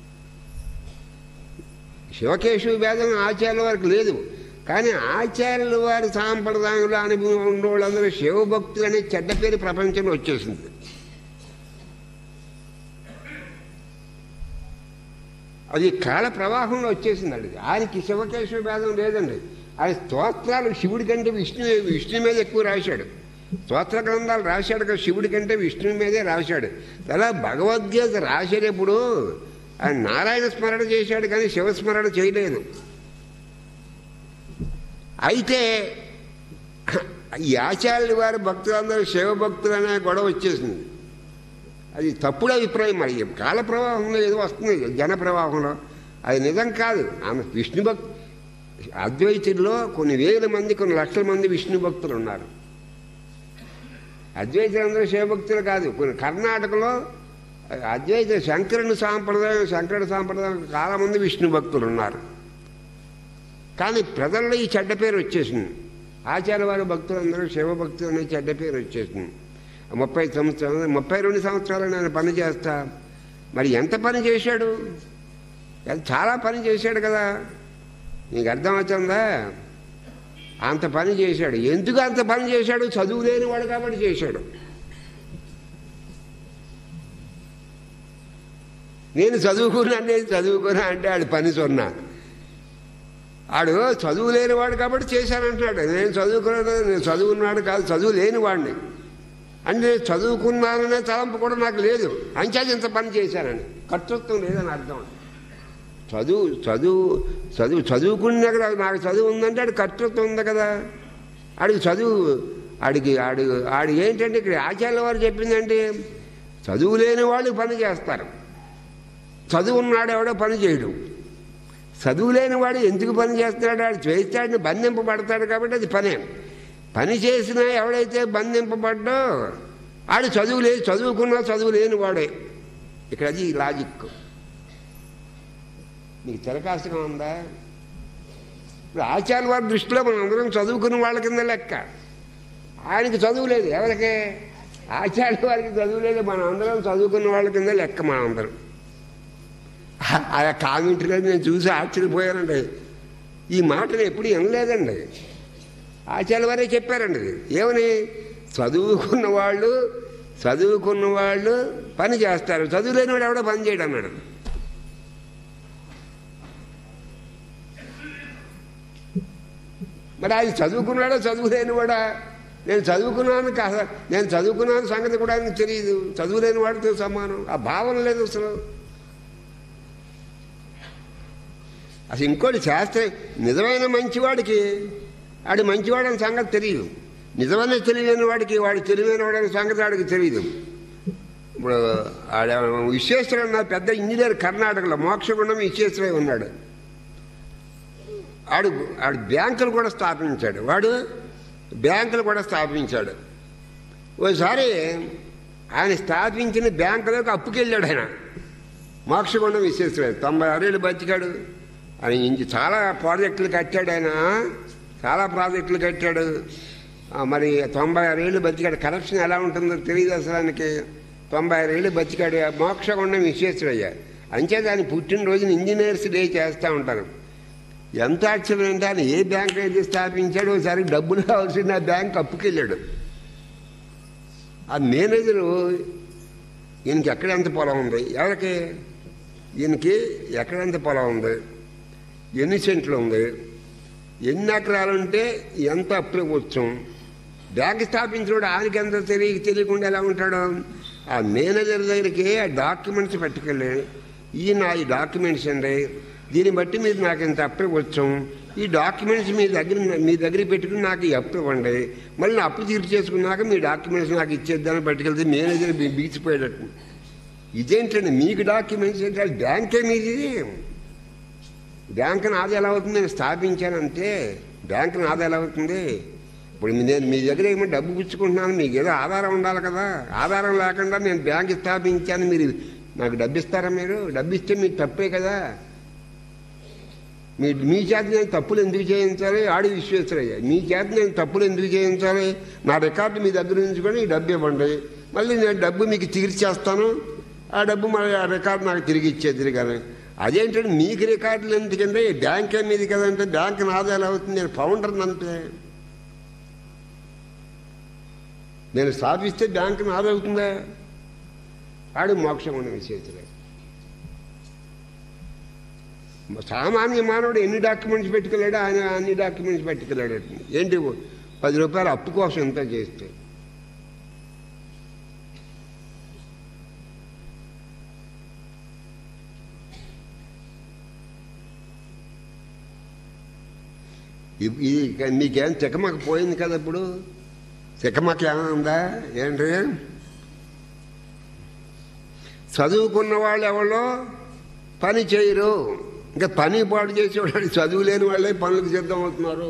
శివకేశవ భేదం ఆచార్యుల వారికి లేదు కానీ ఆచార్యుల వారి సాంప్రదాయంలో అనుభవం ఉన్న వాళ్ళందరూ శివభక్తులు అనే చెడ్డ పేరు ప్రపంచంలో వచ్చేసింది అది కాల ప్రవాహంలో వచ్చేసింది అది ఆయనకి శివకేశవ భేదం లేదండి ఆయన స్తోత్రాలు శివుడి కంటే విష్ణు విష్ణు మీద ఎక్కువ రాశాడు స్తోత్ర గ్రంథాలు రాశాడు కదా శివుడి కంటే విష్ణువు మీదే రాశాడు అలా భగవద్గీత రాసేటప్పుడు ఆయన నారాయణ స్మరణ చేశాడు కానీ శివస్మరణ చేయలేదు అయితే ఈ ఆచార్యుల వారి భక్తులందరూ శివ భక్తులు అనే గొడవ వచ్చేసింది అది తప్పుడు అభిప్రాయం మరి కాల ప్రవాహంలో ఏదో వస్తుంది జన ప్రవాహంలో అది నిజం కాదు ఆమె విష్ణు భక్తు అద్వైతుల్లో కొన్ని వేల మంది కొన్ని లక్షల మంది విష్ణు భక్తులు ఉన్నారు అద్వైతులందరూ శివభక్తులు కాదు కొన్ని కర్ణాటకలో అద్వైత శంకరుని సాంప్రదాయం శంకరుడి సాంప్రదాయం చాలా మంది విష్ణు భక్తులు ఉన్నారు కానీ ప్రజల్లో ఈ చెడ్డ పేరు వచ్చేసింది ఆచార్య వారి భక్తులందరూ శివభక్తులు అనే చెడ్డ పేరు వచ్చేసింది ముప్పై సంవత్సరాలు ముప్పై రెండు సంవత్సరాలు నేను పని చేస్తా మరి ఎంత పని చేశాడు చాలా పని చేశాడు కదా నీకు అర్థమవుతుందా అంత పని చేశాడు ఎందుకు అంత పని చేశాడు చదువు లేనివాడు కాబట్టి చేశాడు నేను చదువుకున్నాను నేను చదువుకున్నా అంటే ఆడు పని సొన్నా ఆడు చదువు లేనివాడు కాబట్టి చేశానంటున్నాడు నేను చదువుకున్నాను నేను చదువుకున్నాడు కాదు చదువు లేనివాడిని అంటే నేను చదువుకున్నాననే తలంపు కూడా నాకు లేదు అంచేది ఇంత పని చేశానని కర్తృత్వం లేదని అర్థం చదువు చదువు చదువు చదువుకున్నా కదా నాకు చదువు ఉందంటే ఆడు కర్తృత్వం ఉంది కదా ఆడికి చదువు ఆడికి ఆడు ఆడు ఏంటంటే ఇక్కడ ఆచార్య వారు చెప్పిందంటే చదువు లేని వాళ్ళు పని చేస్తారు చదువు ఉన్నాడు ఎవడో పని చేయడు చదువు లేని వాడు ఎందుకు పని చేస్తున్నాడు వాడు చేస్తాడని బంధింపబడతాడు కాబట్టి అది పనే పని చేసినా ఎవడైతే బంధింపబడ్డో ఆడు చదువు లేదు చదువుకున్నా చదువు లేని వాడే ఇక్కడ అది లాజిక్ నీకు తెరకాసగా ఉందా ఇప్పుడు ఆచార్య వారి దృష్టిలో మనం అందరం చదువుకున్న వాళ్ళ కింద లెక్క ఆయనకి చదువు లేదు ఎవరికి ఆచార్య వారికి చదువు లేదు మనం అందరం చదువుకున్న వాళ్ళ కింద లెక్క మనం అందరం ఆ కామెంట్లో నేను చూసి ఆశ్చర్యపోయానండి ఈ మాటను ఎప్పుడు వినలేదండి ఆచార్య వారే చెప్పారండి ఇది. ఏమని చదువుకున్న వాళ్ళు చదువుకున్న వాళ్ళు పని చేస్తారు చదువు లేని వాడు ఎవడో పని చేయడం అన్నాడు మరి ఆయన చదువుకున్నాడా చదువు లేనివాడా నేను చదువుకున్నాను కాదు నేను చదువుకున్నాను సంగతి కూడా ఆయనకు తెలియదు చదువు లేని వాడితో సమానం ఆ భావన లేదు అసలు అసలు ఇంకోటి శాస్త్ర నిజమైన మంచివాడికి ఆడు మంచివాడని సంగతి తెలియదు నిజమైన తెలియని వాడికి వాడు తెలివైన వాడని సంగతి వాడికి తెలియదు ఇప్పుడు ఆడ విశ్వేశ్వర నా పెద్ద ఇంజనీర్ కర్ణాటకలో మోక్షగుండం విశ్వేశ్వరయ్య ఉన్నాడు ఆడు ఆడు బ్యాంకులు కూడా స్థాపించాడు వాడు బ్యాంకులు కూడా స్థాపించాడు ఓసారి ఆయన స్థాపించిన బ్యాంకులోకి అప్పుకెళ్ళాడు ఆయన మోక్షగుండం విశ్వేశ్వరయ్య తొంభై ఆరేళ్ళు బతికాడు ఆయన ఇంక చాలా ప్రాజెక్టులు కట్టాడు ఆయన చాలా ప్రాజెక్టులు కట్టాడు ఆ, మరి తొంభై ఆరేళ్ళు బతికాడు కరప్షన్ ఎలా ఉంటుందో తెలియదు అసలు ఆయనకి తొంభై ఆరేళ్ళు బతికాడు ఆ మోక్షగుండం విశ్వేశ్వరయ్య అంచేత ఆయన పుట్టినరోజున ఇంజనీర్స్ డే చేస్తూ ఉంటారు ఎంత ఆశ్చర్యం అంటే ఆయన ఏ బ్యాంక్ అయితే స్థాపించాడో ఒకసారి డబ్బులు కావాల్సిన ఆ బ్యాంక్ అప్పుకెళ్ళాడు ఆ మేనేజరు ఈయనకి ఎక్కడ ఎంత పొలం ఉంది ఎవరికి ఈయనకి ఎక్కడ ఎంత పొలం ఉంది ఎన్ని సెంట్లు ఉంది ఎన్ని ఎకరాలు ఉంటే ఎంత అప్పు ఇవ్వచ్చు బ్యాంక్ స్థాపించినప్పుడు ఆయనకి ఎంత తెలియ తెలియకుండా ఎలా ఉంటాడు ఆ మేనేజర్ దగ్గరికి ఆ డాక్యుమెంట్స్ పట్టుకెళ్ళి ఈయన ఈ డాక్యుమెంట్స్ అండి దీన్ని బట్టి మీరు నాకు ఇంత అప్పు ఇవ్వచ్చు ఈ డాక్యుమెంట్స్ మీ దగ్గర మీ దగ్గర పెట్టుకుని నాకు ఈ అప్పు ఇవ్వండి మళ్ళీ నా అప్పు తీర్చి చేసుకున్నాక మీ డాక్యుమెంట్స్ నాకు ఇచ్చేద్దామని పట్టుకెళ్తే మేనేజర్ బీ- బీచిపోయేటట్టు ఇదేంటండి మీకు డాక్యుమెంట్స్ ఏంటి అది బ్యాంకే మీది బ్యాంక్ నాది ఎలా అవుతుంది నేను స్థాపించానంటే బ్యాంక్ నాది ఎలా అవుతుంది ఇప్పుడు మీ- నేను మీ దగ్గర ఏమో డబ్బు పుచ్చుకుంటున్నాను మీకు ఏదో ఆధారం ఉండాలి కదా ఆధారం లేకుండా నేను బ్యాంక్ స్థాపించాను మీరు నాకు డబ్బు ఇస్తారా మీరు డబ్బు ఇస్తే మీకు తప్పే కదా మీ మీ చేత నేను తప్పులు ఎందుకు చేయించాలి ఆడి విశ్వేశ్వరయ్య మీ చేత నేను తప్పులు ఎందుకు చేయించాలి నా రికార్డు మీ దగ్గర ఉంచుకొని ఈ డబ్బు ఇవ్వండి మళ్ళీ నేను డబ్బు మీకు తీర్చేస్తాను ఆ డబ్బు మళ్ళీ ఆ రికార్డు నాకు తిరిగి ఇచ్చేది కానీ అదేంటంటే మీకు రికార్డులు ఎందుకంటే బ్యాంకే మీది కదంటే బ్యాంక్ నాది ఎలా అవుతుంది నేను ఫౌండర్ అంతే నేను స్థాపిస్తే బ్యాంక్ నాది అవుతుందా ఆడు మోక్షం ఉన్న విశ్వేశ్వరయ్య సామాన్య మానవుడు ఎన్ని డాక్యుమెంట్స్ పెట్టుకెళ్ళాడు ఆయన అన్ని డాక్యుమెంట్స్ పెట్టుకెళ్ళాడు ఏంటి పది రూపాయలు అప్పు కోసం ఎంత చేస్తే ఇ- ఇది మీకేం చెక్కమక్క పోయింది కదా ఇప్పుడు చెక్కమక్క ఏమైనా ఉందా ఏంటి చదువుకున్న వాళ్ళు ఎవరో పని చేయరు ఇంకా పని పాటు చేసేవాళ్ళు చదువు లేని వాళ్ళే పనులకు సిద్ధం అవుతున్నారు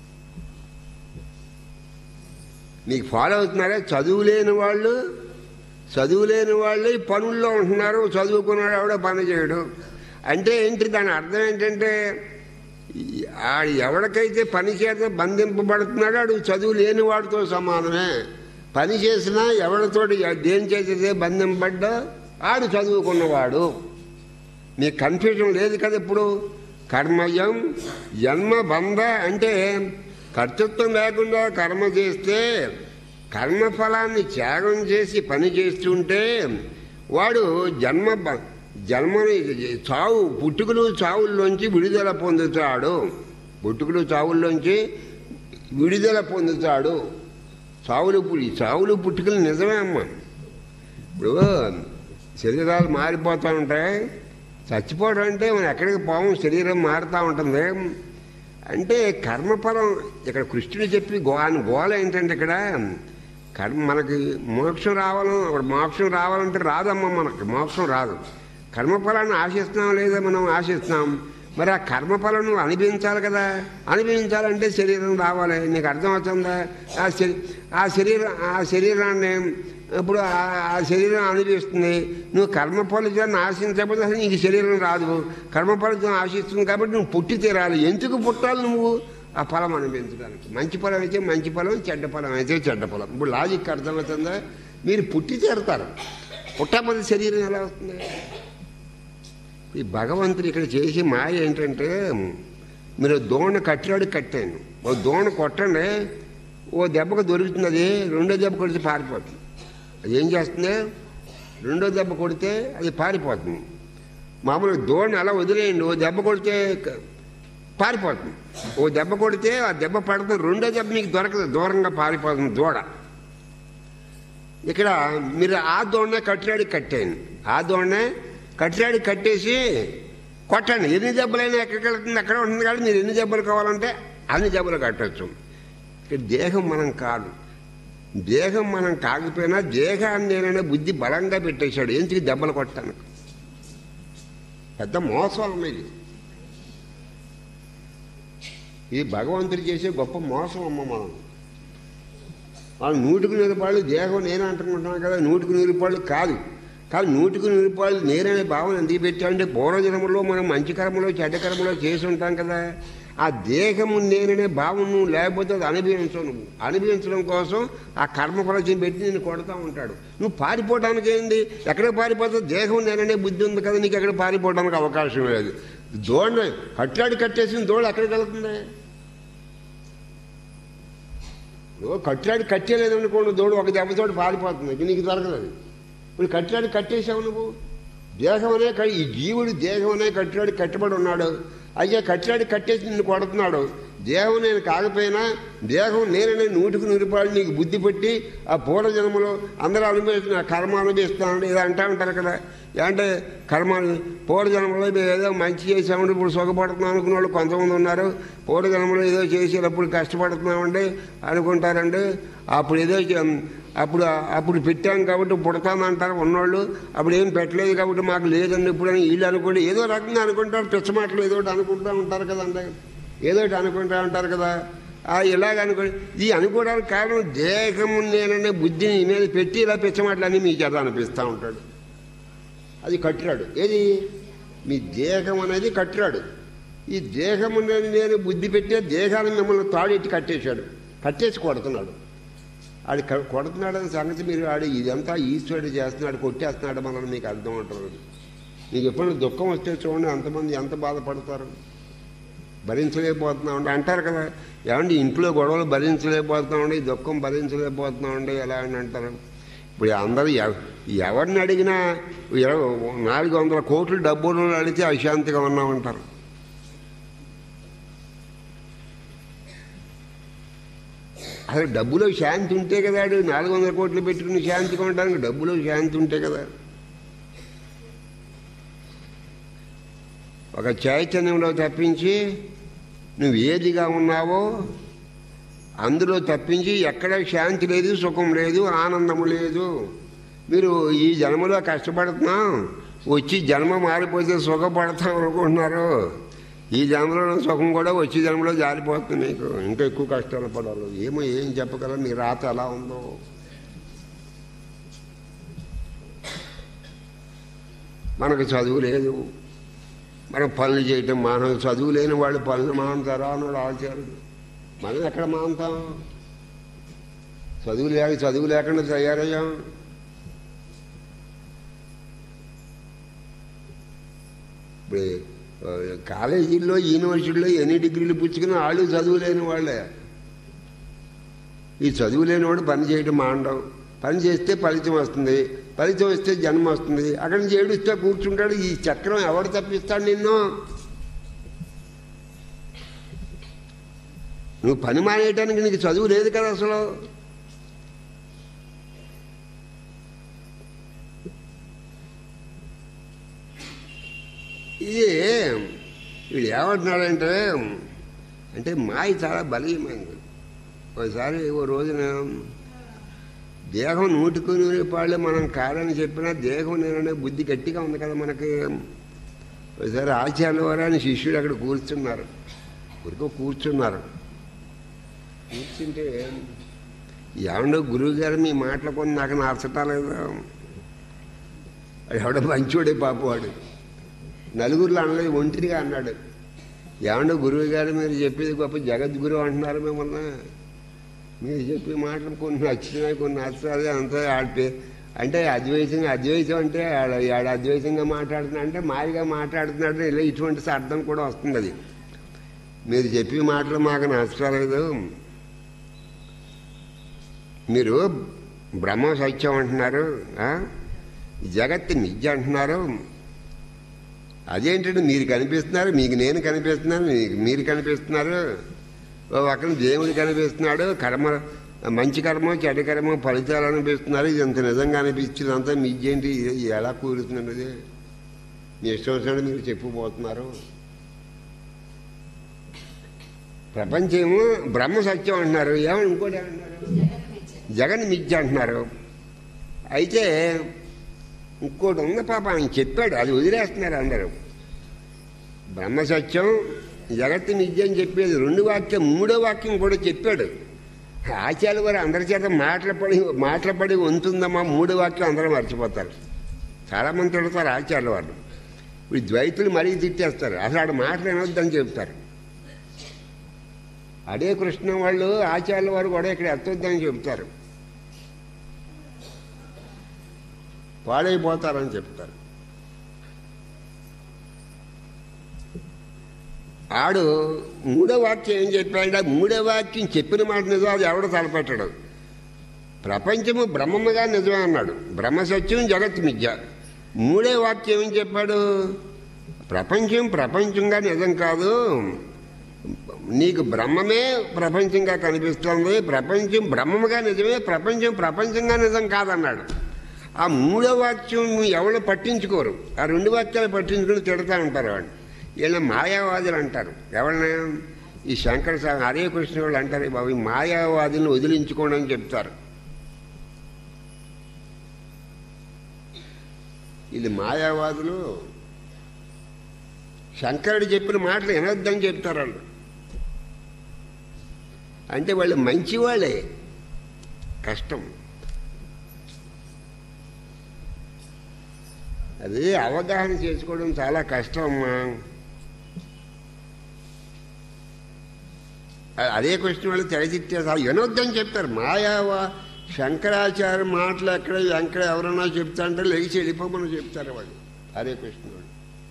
మీకు ఫాలో అవుతున్నారా చదువు లేని వాళ్ళు చదువు లేని వాళ్ళే ఈ పనుల్లో ఉంటున్నారు చదువుకున్నాడు ఎవడో పని చేయడు అంటే ఏంటి దాని అర్థం ఏంటంటే ఈ- ఆడు ఎవరికైతే పని చేత బంధింపబడుతున్నాడో ఆడు చదువు లేని వాడితో సమానమే పని చేసినా ఎవరితోటి దేని చేసేదే బంధింపబడ్డా ఆడు చదువుకున్నవాడు మీకు కన్ఫ్యూజన్ లేదు కదా ఇప్పుడు కర్మయం జన్మ బంధ అంటే కర్తృత్వం లేకుండా కర్మ చేస్తే కర్మఫలాన్ని త్యాగం చేసి పని చేస్తుంటే వాడు జన్మ బ- జన్మని చావు పుట్టుకలు చావుల్లోంచి విడుదల పొందుతాడు పుట్టుకలు చావుల్లోంచి విడుదల పొందుతాడు చావులు పు- చావులు పుట్టుకలు నిజమే అమ్మా ఇప్పుడు శరీరాలు మారిపోతూ ఉంటాయి చచ్చిపోవడం అంటే మనం ఎక్కడికి పోవం శరీరం మారుతూ ఉంటుంది అంటే కర్మఫలం ఇక్కడ కృష్ణుడు చెప్పి గో ఆయన గోల ఏంటంటే ఇక్కడ కర్మ మనకి మోక్షం రావాలని అక్కడ మోక్షం రావాలంటే రాదమ్మా మనకి మోక్షం రాదు కర్మఫలాన్ని ఆశిస్తున్నాం లేదా మనం ఆశిస్తున్నాం మరి ఆ కర్మఫలం నువ్వు అనుభవించాలి కదా అనుభవించాలంటే శరీరం రావాలి నీకు అర్థమవుతుందా ఆ శరీ ఆ శరీరం ఆ శరీరాన్ని ఇప్పుడు ఆ- ఆ శరీరం అనుభవిస్తుంది నువ్వు కర్మ ఫలితాన్ని ఆశించకపోతే అసలు నీకు శరీరం రాదు కర్మ ఫలితం ఆశిస్తుంది కాబట్టి నువ్వు పుట్టి తీరాలి ఎందుకు పుట్టాలి నువ్వు ఆ ఫలం అనుభవించడానికి మంచి ఫలం అయితే మంచి ఫలం చెడ్డ ఫలం అయితే చెడ్డ ఫలం ఇప్పుడు లాజిక్ అర్థమవుతుందా మీరు పుట్టి తీరుతారు పుట్టకపోతే శరీరం ఎలా వస్తుంది ఈ భగవంతుడు ఇక్కడ చేసే మాయ ఏంటంటే మీరు దోణ కట్టాడు కట్టాను ఓ దోణ కొట్టండి ఓ దెబ్బకు దొరుకుతుంది అది రెండో దెబ్బ కొడితే పారిపోతుంది అది ఏం చేస్తుంది రెండో దెబ్బ కొడితే అది పారిపోతుంది మామూలుగా దోణ అలా వదిలేయండి ఓ దెబ్బ కొడితే క- పారిపోతుంది ఓ దెబ్బ కొడితే ఆ దెబ్బ పడుతుంది రెండో దెబ్బ మీకు దొరకదు దూరంగా పారిపోతుంది దూడ ఇక్కడ మీరు ఆ దోణనే కట్టాడు కట్టేయండి ఆ దోణనే కట్టాడు కట్టేసి కొట్టండి ఎన్ని దెబ్బలైనా ఎక్కడికి వెళ్తుంది అక్కడ ఉంటుంది కాబట్టి మీరు ఎన్ని దెబ్బలు కావాలంటే అన్ని దెబ్బలు కట్టచ్చు ఇక్కడ దేహం మనం కాదు దేహం మనం కాకపోయినా దేహాన్ని నేననే బుద్ధి బలంగా పెట్టేశాడు ఎందుకు దెబ్బలు కొట్టాను పెద్ద మోసం ఇది ఇది భగవంతుడు చేసే గొప్ప మోసం అమ్మ మనం వాళ్ళు నూటికి నూరు రూపాయలు దేహం నేను అంటుకుంటున్నాను కదా నూటికి నూరు రూపాయలు కాదు కానీ నూటికి నూరు రూపాయలు నేననే భావన ఎందుకు పెట్టామంటే పూర్వజన్మలో మనం మంచి కర్మలో చెడ్డ కర్మలో చేసి ఉంటాం కదా ఆ దేహము నేననే భావం నువ్వు లేకపోతే అది అనుభవించవు నువ్వు అనుభవించడం కోసం ఆ కర్మ ఫలచం పెట్టి నేను కొడతా ఉంటాడు నువ్వు పారిపోవడానికి ఏంది ఎక్కడ పారిపోతే దేహం నేననే బుద్ధి ఉంది కదా నీకు ఎక్కడ పారిపోవడానికి అవకాశం లేదు దోణ కట్లాడి కట్టేసిన దోడ ఎక్కడికి వెళ్తుంది నువ్వు కట్లాడి కట్టేలేదు అనుకోండి దోడు ఒక దెబ్బతోటి పారిపోతుంది ఇక నీకు దొరకదు అది. ఇప్పుడు కట్లాడి కట్టేసావు నువ్వు దేహం అనే క- ఈ జీవుడు దేహం అనే కట్లాడి కట్టబడి ఉన్నాడు అయితే కట్లాడి కట్టేసి నిన్ను కొడుతున్నాడు దేహం నేను కాకపోయినా దేహం నేననే నూటికి నూరిపాడు నీకు బుద్ధి పెట్టి ఆ పూర్వ జన్మలో అందరూ అనుభవిస్తున్న కర్మ అనుభవిస్తున్నాడు ఏదో అంటా ఉంటారు కదా అంటే కర్మ పూర్వ జన్మలో మేము ఏదో మంచి చేసామంటే ఇప్పుడు సుఖపడుతున్నాం అనుకున్న వాళ్ళు కొంతమంది ఉన్నారు పూర్వ జన్మలో ఏదో చేసేటప్పుడు కష్టపడుతున్నామండి అనుకుంటారండి అప్పుడు ఏదో చే- అప్పుడు అప్పుడు పెట్టాం కాబట్టి పుడతామంటారు ఉన్నోళ్ళు అప్పుడు ఏం పెట్టలేదు కాబట్టి మాకు లేదండి ఇప్పుడు అని వీళ్ళు అనుకోండి ఏదో రకంగా అనుకుంటారు పిచ్చమాటలు ఏదో ఒకటి అనుకుంటూ ఉంటారు కదండి ఏదో ఒకటి అనుకుంటూ ఉంటారు కదా ఆ ఇలాగ అనుకో ఈ అనుకోవడానికి కారణం దేహము నేననే బుద్ధిని ఈ మీద పెట్టి ఇలా పిచ్చమాటలన్నీ మీ చేత అనిపిస్తూ ఉంటాడు అది కట్టిరాడు ఏది మీ దేహం అనేది కట్టిరాడు ఈ దేహం అనేది నేను బుద్ధి పెట్టే దేహాన్ని మిమ్మల్ని తాడెట్టి కట్టేశాడు కట్టేసి కొడుతున్నాడు ఆడు క- కొడుతున్నాడని సంగతి మీరు ఆడు ఇదంతా ఈశ్వరుడు చేస్తున్నాడు కొట్టేస్తున్నాడు మనల్ని మీకు అర్థం ఉంటుంది మీకు ఎప్పుడైనా దుఃఖం వస్తే చూడండి అంతమంది ఎంత బాధపడతారు భరించలేకపోతున్నామండి అంటారు కదా ఏమండి ఇంట్లో గొడవలు భరించలేకపోతున్నామండి దుఃఖం భరించలేకపోతున్నామండి ఎలా అని అంటారు ఇప్పుడు అందరూ ఎవ- ఎవరిని అడిగినా ఇరవై నాలుగు వందల కోట్లు డబ్బులు అడిగితే అశాంతిగా ఉన్నామంటారు అసలు డబ్బులో శాంతి ఉంటే కదా ఆడు నాలుగు వందల కోట్లు పెట్టుకుని శాంతి కొనడానికి డబ్బులో శాంతి ఉంటే కదా ఒక చైతన్యంలో తప్పించి నువ్వు ఏదిగా ఉన్నావో అందులో తప్పించి ఎక్కడ శాంతి లేదు సుఖం లేదు ఆనందము లేదు మీరు ఈ జన్మలో కష్టపడుతున్నాం వచ్చి జన్మ మారిపోతే సుఖపడతాం అనుకుంటున్నారు ఈ జన్మలో సుఖం కూడా వచ్చే జన్మలో జారిపోతుంది మీకు ఇంకా ఎక్కువ కష్టాలు పడాలి ఏమో ఏం చెప్పగలరు నీ రాత ఎలా ఉందో మనకు చదువు లేదు మనం పనులు చేయటం మానవ చదువు లేని వాళ్ళు పనులు మానుతారా అన్నాడు ఆచార్యుడు మనం ఎక్కడ మానుతాం చదువు లేక చదువు లేకుండా తయారయ్యాం ఇప్పుడు ఆ, కాలేజీల్లో యూనివర్సిటీలో ఎన్ని డిగ్రీలు పుచ్చుకుని వాళ్ళు చదువు లేని వాళ్ళే ఈ చదువు లేనివాడు పని చేయడం మాండవు పని చేస్తే ఫలితం వస్తుంది ఫలితం వస్తే జన్మ వస్తుంది అక్కడి నుంచి ఏడుస్తే కూర్చుంటాడు ఈ చక్రం ఎవడు తప్పిస్తాడు నిన్ను నువ్వు పని మానేయటానికి నీకు చదువు లేదు కదా అసలు ఇది వీడు ఏమంటున్నాడంటే అంటే మాయ చాలా బలీయమైంది ఒకసారి ఓ రోజున దేహం నూటికి నూనె పాళ్ళు మనం కాదని చెప్పినా దేహం నేననే బుద్ధి గట్టిగా ఉంది కదా మనకి ఒకసారి ఆచార్య వారని శిష్యుడు అక్కడ కూర్చున్నారు ఊరికో కూర్చున్నారు కూర్చుంటే ఏమండో గురువు గారు మీ మాటలు కొన్ని నాకు నచ్చటాలేదు ఎవడ మంచోడే పాపవాడు నలుగురిలో అనలేదు ఒంటిగా అన్నాడు ఏమండో గురువు గారు మీరు చెప్పేది గొప్ప జగద్గురు అంటున్నారు మిమ్మల్ని మీరు చెప్పే మాటలు కొన్ని నచ్చినాయి కొన్ని నచ్చాలి అంతా ఆడితే అంటే అద్వైతం అద్వైతం అంటే ఆడ ఆడ అద్వైతంగా మాట్లాడుతున్నా అంటే మాయగా మాట్లాడుతున్నాడు ఇలా ఇటువంటి అర్థం కూడా వస్తుంది అది మీరు చెప్పే మాటలు మాకు నచ్చలేదు మీరు బ్రహ్మ సత్యం అంటున్నారు ఆ? జగత్తు నిజ అంటున్నారు అదేంటంటే మీరు కనిపిస్తున్నారు మీకు నేను కనిపిస్తున్నాను మీకు మీరు కనిపిస్తున్నారు ఓ పక్కన దేవుడు కనిపిస్తున్నాడు కర్మ మంచి కర్మ చెడ్డ కర్మ ఫలితాలు అనిపిస్తున్నారు ఇది ఇంత నిజంగా అనిపించింది అంతా మీకేంటి ఇది ఎలా కూరుతున్నది ఇది? మీ ఇష్టం వచ్చినట్టు మీరు చెప్పుపోతున్నారు ప్రపంచము బ్రహ్మ సత్యం అంటున్నారు ఏమని ఇంకోటి ఏమంటున్నారు జగన్ మిథ్య అంటున్నారు అయితే ఇంకోటి ఉంది పాప ఆయన చెప్పాడు అది వదిలేస్తున్నారు అందరూ బ్రహ్మ సత్యం జగత్తు మిథ్య అని చెప్పేది రెండు వాక్యం మూడో వాక్యం కూడా చెప్పాడు ఆచార్య వారు అందరి చేత మాటలపడి మాటలపడి ఉంటుందమ్మా మూడో వాక్యం అందరూ మర్చిపోతారు చాలామంది తిడతారు ఆచార్య వారు ఇప్పుడు ద్వైతులు మరీ తిట్టేస్తారు అసలు ఆడ మాటలు వినొద్దని చెప్తారు అదే కృష్ణ వాళ్ళు ఆచార్యుల వారు కూడా ఇక్కడ ఎత్తొద్దని చెప్తారు పాడైపోతారని చెప్తారు ఆడు మూడో వాక్యం ఏం చెప్పాడు మూడో వాక్యం చెప్పిన మాట నిజం అది ఎవడో తలపెట్టాడు ప్రపంచము బ్రహ్మముగా నిజమే అన్నాడు బ్రహ్మ సత్యం జగత్ మిథ్య మూడో వాక్యం ఏం చెప్పాడు ప్రపంచం ప్రపంచంగా నిజం కాదు నీకు బ్రహ్మమే ప్రపంచంగా కనిపిస్తుంది ప్రపంచం బ్రహ్మముగా నిజమే ప్రపంచం ప్రపంచంగా నిజం కాదన్నాడు ఆ మూడో వాక్యం నువ్వు ఎవరు పట్టించుకోరు ఆ రెండు వాక్యాలు పట్టించుకుని తిడతా ఉంటారు వాళ్ళు వీళ్ళ మాయావాదులు అంటారు ఎవరిని ఈ శంకర స్వామి హరే కృష్ణ వాళ్ళు అంటారు బాబు ఈ మాయావాదులను వదిలించుకోండి అని చెప్తారు వీళ్ళు మాయావాదులు శంకరుడు చెప్పిన మాటలు వినొద్దని చెప్తారు వాళ్ళు అంటే వాళ్ళు మంచివాళ్ళే కష్టం అది అవగాహన చేసుకోవడం చాలా కష్టం అమ్మా అ- అదే క్వశ్చన్ వాళ్ళు తెగచిట్టేసారు వినొద్దని చెప్తారు మాయావా శంకరాచార్య మాటలు ఎక్కడ ఎక్కడ ఎవరన్నా చెప్తా అంటే లేచి వెళ్ళిపోమని చెప్తారు వాళ్ళు అదే క్వశ్చన్ వాళ్ళు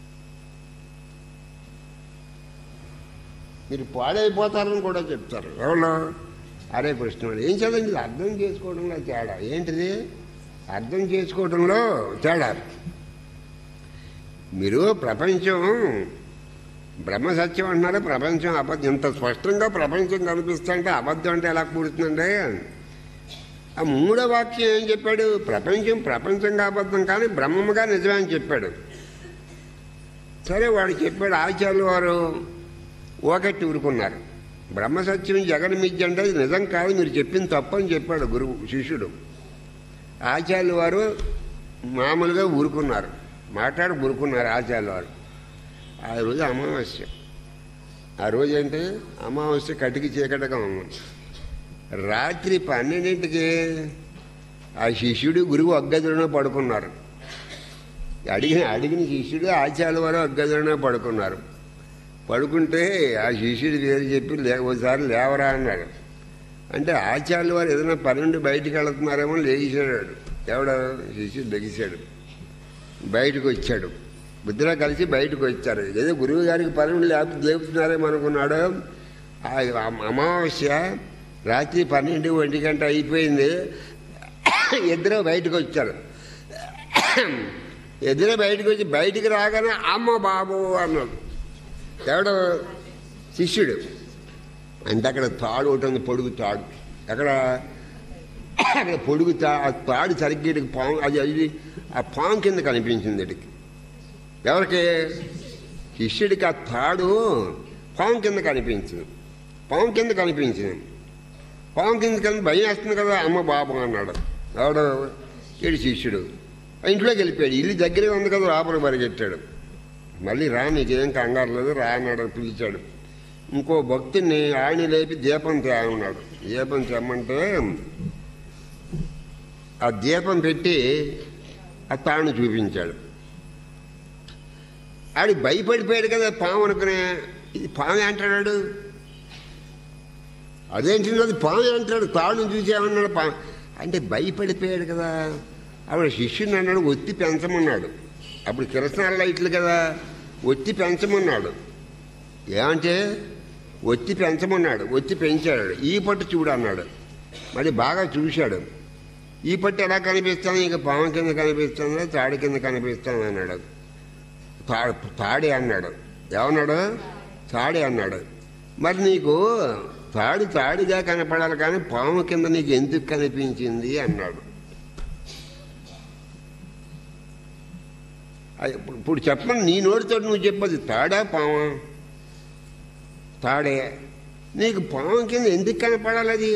మీరు పాడైపోతారని కూడా చెప్తారు ఎవరు అరే కృష్ణ వాళ్ళు ఏం చదవండి ఇది అర్థం చేసుకోవడంలో తేడా ఏంటిది అర్థం చేసుకోవడంలో తేడా మీరు ప్రపంచం బ్రహ్మ సత్యం అంటున్నారు ప్రపంచం అబద్ధం ఇంత స్పష్టంగా ప్రపంచం కనిపిస్తుంటే అబద్ధం అంటే ఎలా కూడుతుందండి ఆ మూడో వాక్యం ఏం చెప్పాడు ప్రపంచం ప్రపంచంగా అబద్ధం కానీ బ్రహ్మముగా నిజమే అని చెప్పాడు సరే వాడు చెప్పాడు ఆచార్యులు వారు ఓకెట్టి ఊరుకున్నారు బ్రహ్మసత్యం జగన్ మిథ్య అంటే అది నిజం కాదు మీరు చెప్పింది తప్పని చెప్పాడు గురువు శిష్యుడు ఆచార్యులు వారు మామూలుగా ఊరుకున్నారు మాట్లాడి ఊరుకున్నారు ఆచార్యులు వారు ఆ రోజు అమావాస్య ఆ రోజు ఏంటి అమావాస్య కటికి చీకటగా ఉంది రాత్రి పన్నెండింటికి ఆ శిష్యుడు గురువు అగ్గదిలోనే పడుకున్నారు అడిగిన అడిగిన శిష్యుడు ఆచార్య వారు అగ్గదిలోనే పడుకున్నారు పడుకుంటే ఆ శిష్యుడు పేరు చెప్పి లే ఒకసారి లేవరా అన్నాడు అంటే ఆచార్యుల వారు ఏదైనా పని నుండి బయటికి వెళుతున్నారేమో లేచాడు ఎవడ శిష్యుడు లెగిశాడు బయటకు వచ్చాడు బుద్ధిలో కలిసి బయటకు వచ్చారు ఏదో గురువు గారికి పని నుండి లేకపోతే లేపుతున్నారేమో అనుకున్నాడు ఆ అమావాస్య రాత్రి పన్నెండు ఒంటి గంట అయిపోయింది ఇద్దరు బయటకు వచ్చారు ఇద్దరు బయటకు వచ్చి బయటికి రాగానే అమ్మ బాబు అన్నాడు ఎవడు శిష్యుడు అంటే అక్కడ తాడు ఒకటి ఉంది పొడుగు తాడు అక్కడ అక్కడ పొడుగు తా ఆ తాడు సరిగ్గా ఇటుకి పాము అది అది ఆ పాము కింద కనిపించింది ఇటుకి ఎవరికి శిష్యుడికి ఆ తాడు పాము కింద కనిపించింది పాము కింద కనిపించింది పాము కింద కింద భయం వేస్తుంది కదా అమ్మ బాబు అన్నాడు ఎవడు ఏడు శిష్యుడు ఆ ఇంట్లోకి వెళ్ళిపోయాడు ఇల్లు దగ్గరే ఉంది కదా లోపల పరిగెట్టాడు మళ్ళీ రా నీకేం కంగారు లేదు రా అన్నాడు పిలిచాడు ఇంకో భక్తుని ఆయన లేపి దీపం తేమన్నాడు దీపం తెమ్మంటే ఆ దీపం పెట్టి ఆ తాను చూపించాడు ఆడి భయపడిపోయాడు కదా పాము అనుకునే ఇది పామే అంటాడు అదేంటి అది పామే అంటాడు తాడుని చూసేమన్నాడు పా అంటే భయపడిపోయాడు కదా ఆవిడ శిష్యుని అన్నాడు ఒత్తి పెంచమన్నాడు అప్పుడు కిరసనాల లైట్లు కదా ఒత్తి పెంచమన్నాడు ఏమంటే ఒత్తి పెంచమన్నాడు ఒత్తి పెంచాడు ఈ పట్టు చూడు అన్నాడు మరి బాగా చూశాడు ఈ పట్టు ఎలా కనిపిస్తాను ఇక పాము కింద కనిపిస్తుందా తాడి కింద కనిపిస్తాను అన్నాడు తా- తాడి అన్నాడు ఏమన్నాడు తాడి అన్నాడు మరి నీకు తాడి తాడిగా కనపడాలి కానీ పాము కింద నీకు ఎందుకు కనిపించింది అన్నాడు అది ఇప్పుడు- ఇప్పుడు చెప్పండి నీ నోటితో నువ్వు చెప్పదు తాడా పామా తాడే నీకు పాము కింద ఎందుకు కనపడాలి అది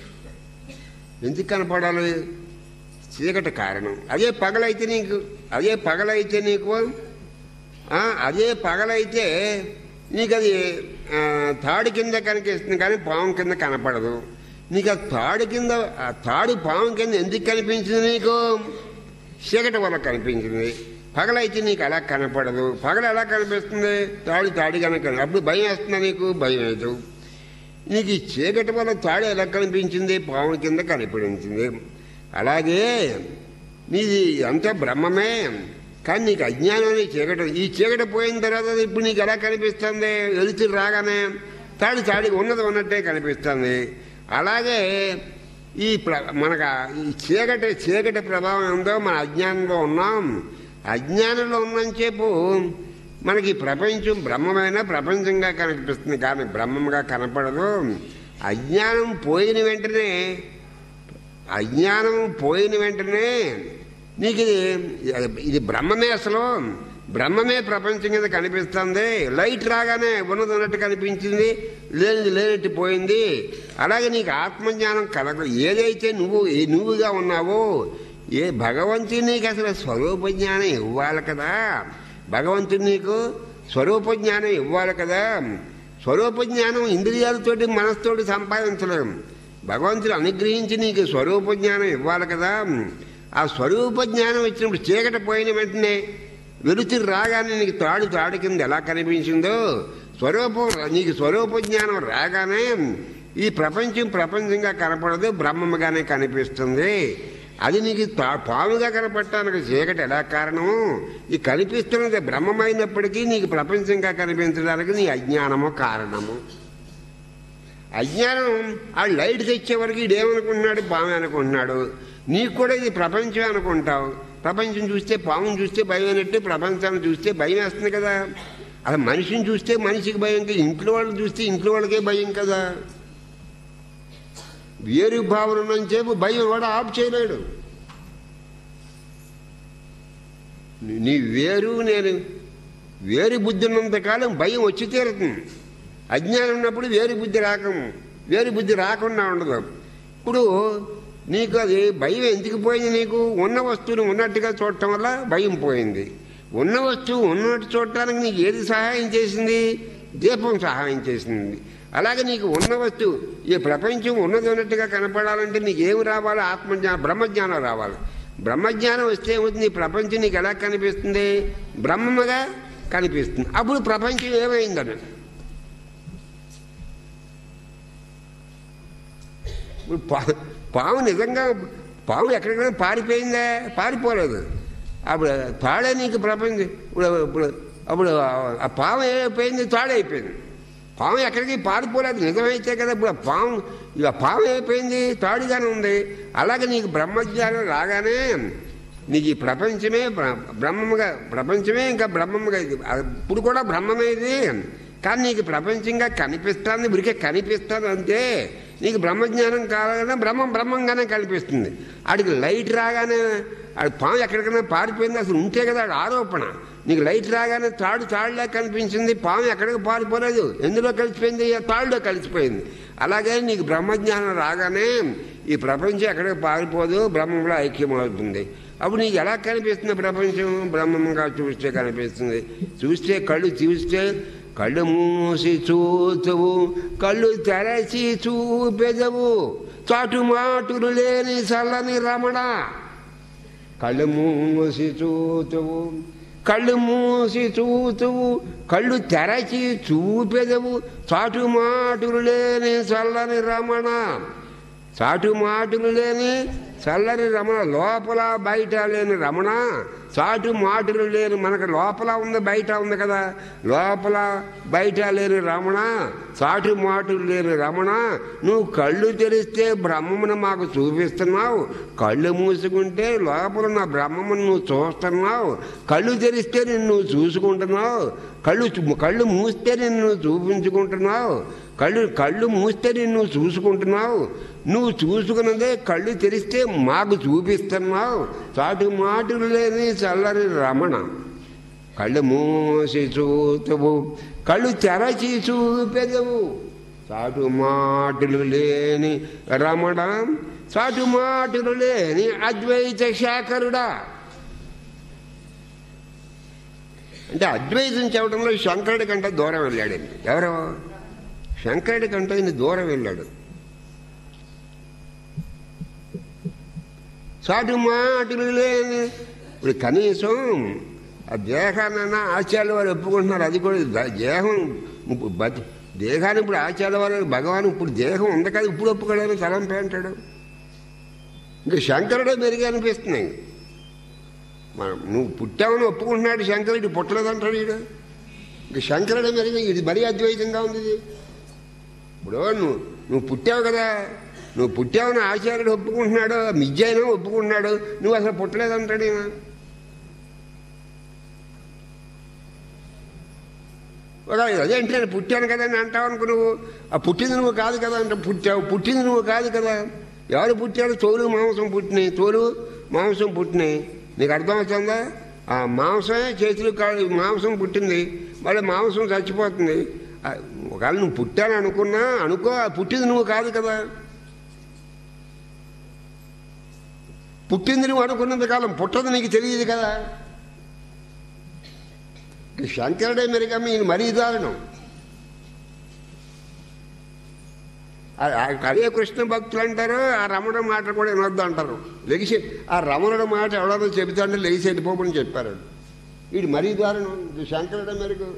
ఎందుకు కనపడాలి చీకటి కారణం అదే పగలైతే నీకు అదే పగలైతే నీకు ఆ, అదే పగలైతే నీకు అది ఆ, తాడు కింద కనిపిస్తుంది కానీ పాము కింద కనపడదు నీకు ఆ తాడు కింద ఆ తాడు పాము కింద ఎందుకు కనిపించింది నీకు చీకటి వల్ల కనిపించింది పగలైతే నీకు అలా కనపడదు పగల ఎలా కనిపిస్తుంది తాడు తాడు కనుక అప్పుడు భయం వేస్తుందా నీకు భయం లేదు నీకు ఈ చీకటి వల్ల తాడు ఎలా కనిపించింది పాము కింద కనిపించింది అలాగే నీది అంతా బ్రహ్మమే కానీ నీకు అజ్ఞానాన్ని చీకటి ఈ చీకటి పోయిన తర్వాత ఇప్పుడు నీకు ఎలా కనిపిస్తుంది వెలుతురు రాగానే తాడి తాడి ఉన్నది ఉన్నట్టే కనిపిస్తుంది అలాగే ఈ ప్ర మనకు ఆ ఈ చీకటి చీకటి ప్రభావం ఉందో మన అజ్ఞానంలో ఉన్నాం అజ్ఞానంలో ఉన్నంతసేపు మనకి ఈ ప్రపంచం బ్రహ్మమైన ప్రపంచంగా కనిపిస్తుంది కానీ బ్రహ్మంగా కనపడదు అజ్ఞానం పోయిన వెంటనే అజ్ఞానం పోయిన వెంటనే నీకు ఇది ఇది బ్రహ్మమే అసలు బ్రహ్మమే ప్రపంచం కింద కనిపిస్తుంది లైట్ రాగానే ఉన్నది ఉన్నట్టు కనిపించింది లేనిది లేనట్టు పోయింది అలాగే నీకు ఆత్మజ్ఞానం కలగ ఏదైతే నువ్వు ఏ నువ్వుగా ఉన్నావో ఏ భగవంతుడు నీకు అసలు స్వరూప జ్ఞానం ఇవ్వాలి కదా భగవంతుడు నీకు స్వరూప జ్ఞానం ఇవ్వాలి కదా స్వరూప జ్ఞానం ఇంద్రియాలతోటి మనసుతోటి సంపాదించలేం భగవంతుడు అనుగ్రహించి నీకు స్వరూప జ్ఞానం ఇవ్వాలి కదా ఆ స్వరూప జ్ఞానం ఇచ్చినప్పుడు చీకటి పోయిన వెంటనే వెలుతురు రాగానే నీకు తాడు తాడు కింద ఎలా కనిపించిందో స్వరూపం నీకు స్వరూప జ్ఞానం రాగానే ఈ ప్రపంచం ప్రపంచంగా కనపడదు బ్రహ్మముగానే కనిపిస్తుంది అది నీకు తా- పాముగా కనపడటానికి చీకటి ఎలా కారణము ఈ కనిపిస్తున్నది బ్రహ్మమైనప్పటికీ నీకు ప్రపంచంగా కనిపించడానికి నీ అజ్ఞానము కారణము అజ్ఞానం ఆ లైట్ తెచ్చే వరకు ఇదేమనుకుంటున్నాడు పాము అనుకుంటున్నాడు నీకు కూడా ఇది ప్రపంచం అనుకుంటావు ప్రపంచం చూస్తే పాము చూస్తే భయం అయినట్టు ప్రపంచాన్ని చూస్తే భయం వేస్తుంది కదా అసలు మనిషిని చూస్తే మనిషికి భయం కదా ఇంట్లో వాళ్ళని చూస్తే ఇంట్లో వాళ్ళకే భయం కదా వేరు భావన ఉన్నంతసేపు భయం వాడు ఆఫ్ చేయలేడు నీ- నీ వేరు నేను వేరు బుద్ధి ఉన్నంతకాలం భయం వచ్చి తీరుతుంది అజ్ఞానం ఉన్నప్పుడు వేరు బుద్ధి రాకము వేరు బుద్ధి రాకుండా ఉండదు ఇప్పుడు నీకు అది భయం ఎందుకు పోయింది నీకు ఉన్న వస్తువుని ఉన్నట్టుగా చూడటం వల్ల భయం పోయింది ఉన్న వస్తువు ఉన్నట్టు చూడటానికి నీకు ఏది సహాయం చేసింది దీపం సహాయం చేసింది అలాగే నీకు ఉన్న వస్తువు ఈ ప్రపంచం ఉన్నది ఉన్నట్టుగా కనపడాలంటే నీకు ఏమి రావాలి ఆత్మజ్ఞానం బ్రహ్మజ్ఞానం రావాలి బ్రహ్మజ్ఞానం వస్తే ఏమవుతుంది ఈ ప్రపంచం నీకు ఎలా కనిపిస్తుంది బ్రహ్మగా కనిపిస్తుంది అప్పుడు ప్రపంచం ఏమైందని ఇప్పుడు పా- పాము నిజంగా పాము ఎక్కడికైనా పారిపోయిందా పారిపోలేదు అప్పుడు తాడే నీకు ప్రపంచం ఇప్పుడు ఇప్పుడు అప్పుడు ఆ పాము ఏమైపోయింది తాడైపోయింది పాము ఎక్కడికి పారిపోలేదు నిజమైతే కదా ఇప్పుడు ఆ పాము ఇక పాము అయిపోయింది తాడుగానే ఉంది అలాగే నీకు బ్రహ్మజ్ఞానం రాగానే నీకు ఈ ప్రపంచమే బ్ర- బ్రహ్మముగా ప్రపంచమే ఇంకా బ్రహ్మముగా ఇది ఇప్పుడు కూడా బ్రహ్మమే ఇది కానీ నీకు ప్రపంచంగా కనిపిస్తాను ఇప్పటికే కనిపిస్తాను అంతే నీకు బ్రహ్మజ్ఞానం కావాలన్నా బ్రహ్మం బ్రహ్మంగానే కనిపిస్తుంది ఆడికి లైట్ రాగానే ఆడి పాము ఎక్కడికైనా పారిపోయింది అసలు ఉంటే కదా ఆడి ఆరోపణ నీకు లైట్ రాగానే తాడు తాడులా కనిపించింది పాము ఎక్కడికి పారిపోలేదు ఎందులో కలిసిపోయింది ఆ తాడులో కలిసిపోయింది అలాగే నీకు బ్రహ్మజ్ఞానం రాగానే ఈ ప్రపంచం ఎక్కడికి పారిపోదు బ్రహ్మంలో ఐక్యమవుతుంది అప్పుడు నీకు ఎలా కనిపిస్తుంది ప్రపంచం బ్రహ్మంగా చూస్తే కనిపిస్తుంది చూస్తే కళ్ళు చూస్తే కళ్ళు మూసి చూతువు కళ్ళు తెరచి చూపెదవు చాటుమాటులు లేని చల్లని రమణ కళ్ళు మూసి చూతువు కళ్ళు మూసి చూతువు కళ్ళు తెరచి చూపెదవు చాటు మాటులు లేని చల్లని రమణ చాటు మాటులు లేని చల్లని రమణ లోపల బయట లేని రమణ చాటు మాటులు లేని మనకు లోపల ఉంది బయట ఉంది కదా లోపల బయట లేని రమణ చాటు మాటులు లేని రమణ నువ్వు కళ్ళు తెరిస్తే బ్రహ్మమును మాకు చూపిస్తున్నావు కళ్ళు మూసుకుంటే లోపల నా బ్రహ్మమును నువ్వు చూస్తున్నావు కళ్ళు తెరిస్తే నిన్ను నువ్వు చూసుకుంటున్నావు కళ్ళు చూ- కళ్ళు మూస్తే నిన్ను నువ్వు చూపించుకుంటున్నావు కళ్ళు కళ్ళు మూస్తే నిన్ను చూసుకుంటున్నావు నువ్వు చూసుకున్నదే కళ్ళు తెరిస్తే మాకు చూపిస్తున్నావు చాటు మాటలు లేని చల్లని రమణ కళ్ళు మూసి చూతువు కళ్ళు తెరచి చూపెదవు చాటు మాటలు లేని రమణ చాటు మాటలు లేని అద్వైత శాకరుడా అంటే అద్వైతం చెప్పడంలో శంకరుడి కంటే దూరం వెళ్ళాడు ఈయన. ఎవరు శంకరుడి కంటే ఈయన దూరం వెళ్ళాడు చాటు మాటలు లేని ఇప్పుడు కనీసం ఆ దేహాన్న ఆచార్య వారు ఒప్పుకుంటున్నారు అది కూడా ద- దేహం ఇప్పుడు బతి దేహాన్ని ఇప్పుడు ఆచార్య వారు భగవాన్ ఇప్పుడు దేహం ఉంది కదా ఇప్పుడు ఒప్పుకోలేని తలంపే అంటాడు ఇంకా శంకరుడే మెరుగు అనిపిస్తున్నాయి మనం నువ్వు పుట్టావని ఒప్పుకుంటున్నాడు శంకరుడు పుట్టలేదంటాడు వీడు ఇంక శంకరుడే మెరుగు ఇది మరీ అద్వైతంగా ఉంది ఇది ఇప్పుడు నువ్వు నువ్వు పుట్టావు కదా నువ్వు పుట్టావని ఆచార్యుడు ఒప్పుకుంటున్నాడు మిజ్జ అయినా ఒప్పుకుంటున్నాడు నువ్వు అసలు పుట్టలేదంటాడు ఈయన ఒక అదేంటి నేను పుట్టాను కదా అని అంటావు అనుకో నువ్వు ఆ పుట్టింది నువ్వు కాదు కదా అంటే పుట్టావు పుట్టింది నువ్వు కాదు కదా ఎవరు పుట్టాడు తోలు మాంసం పుట్టినాయి తోలు మాంసం పుట్టినాయి నీకు అర్థమవుతుందా ఆ మాంసమే చేతులు కాళ్ళు మాంసం పుట్టింది మళ్ళీ మాంసం చచ్చిపోతుంది ఆ, ఒకవేళ నువ్వు పుట్టాను అనుకున్నా అనుకో ఆ పుట్టింది నువ్వు కాదు కదా పుట్టింది నువ్వు అనుకున్నంత కాలం పుట్టదు నీకు తెలియదు కదా ఈ శంకరుడే మెరుగమ్మ ఈయన మరీ దారుణం ఆ- ఆ హరే కృష్ణ భక్తులు అంటారు ఆ రమణ మాట కూడా వినొద్దు అంటారు లెగిసి ఆ రమణుడు మాట ఎవడో చెబుతాంటే లెగిసి వెళ్ళిపోమని చెప్పారు వీడు మరీ దారుణం ఇది శంకరుడే మెరుగు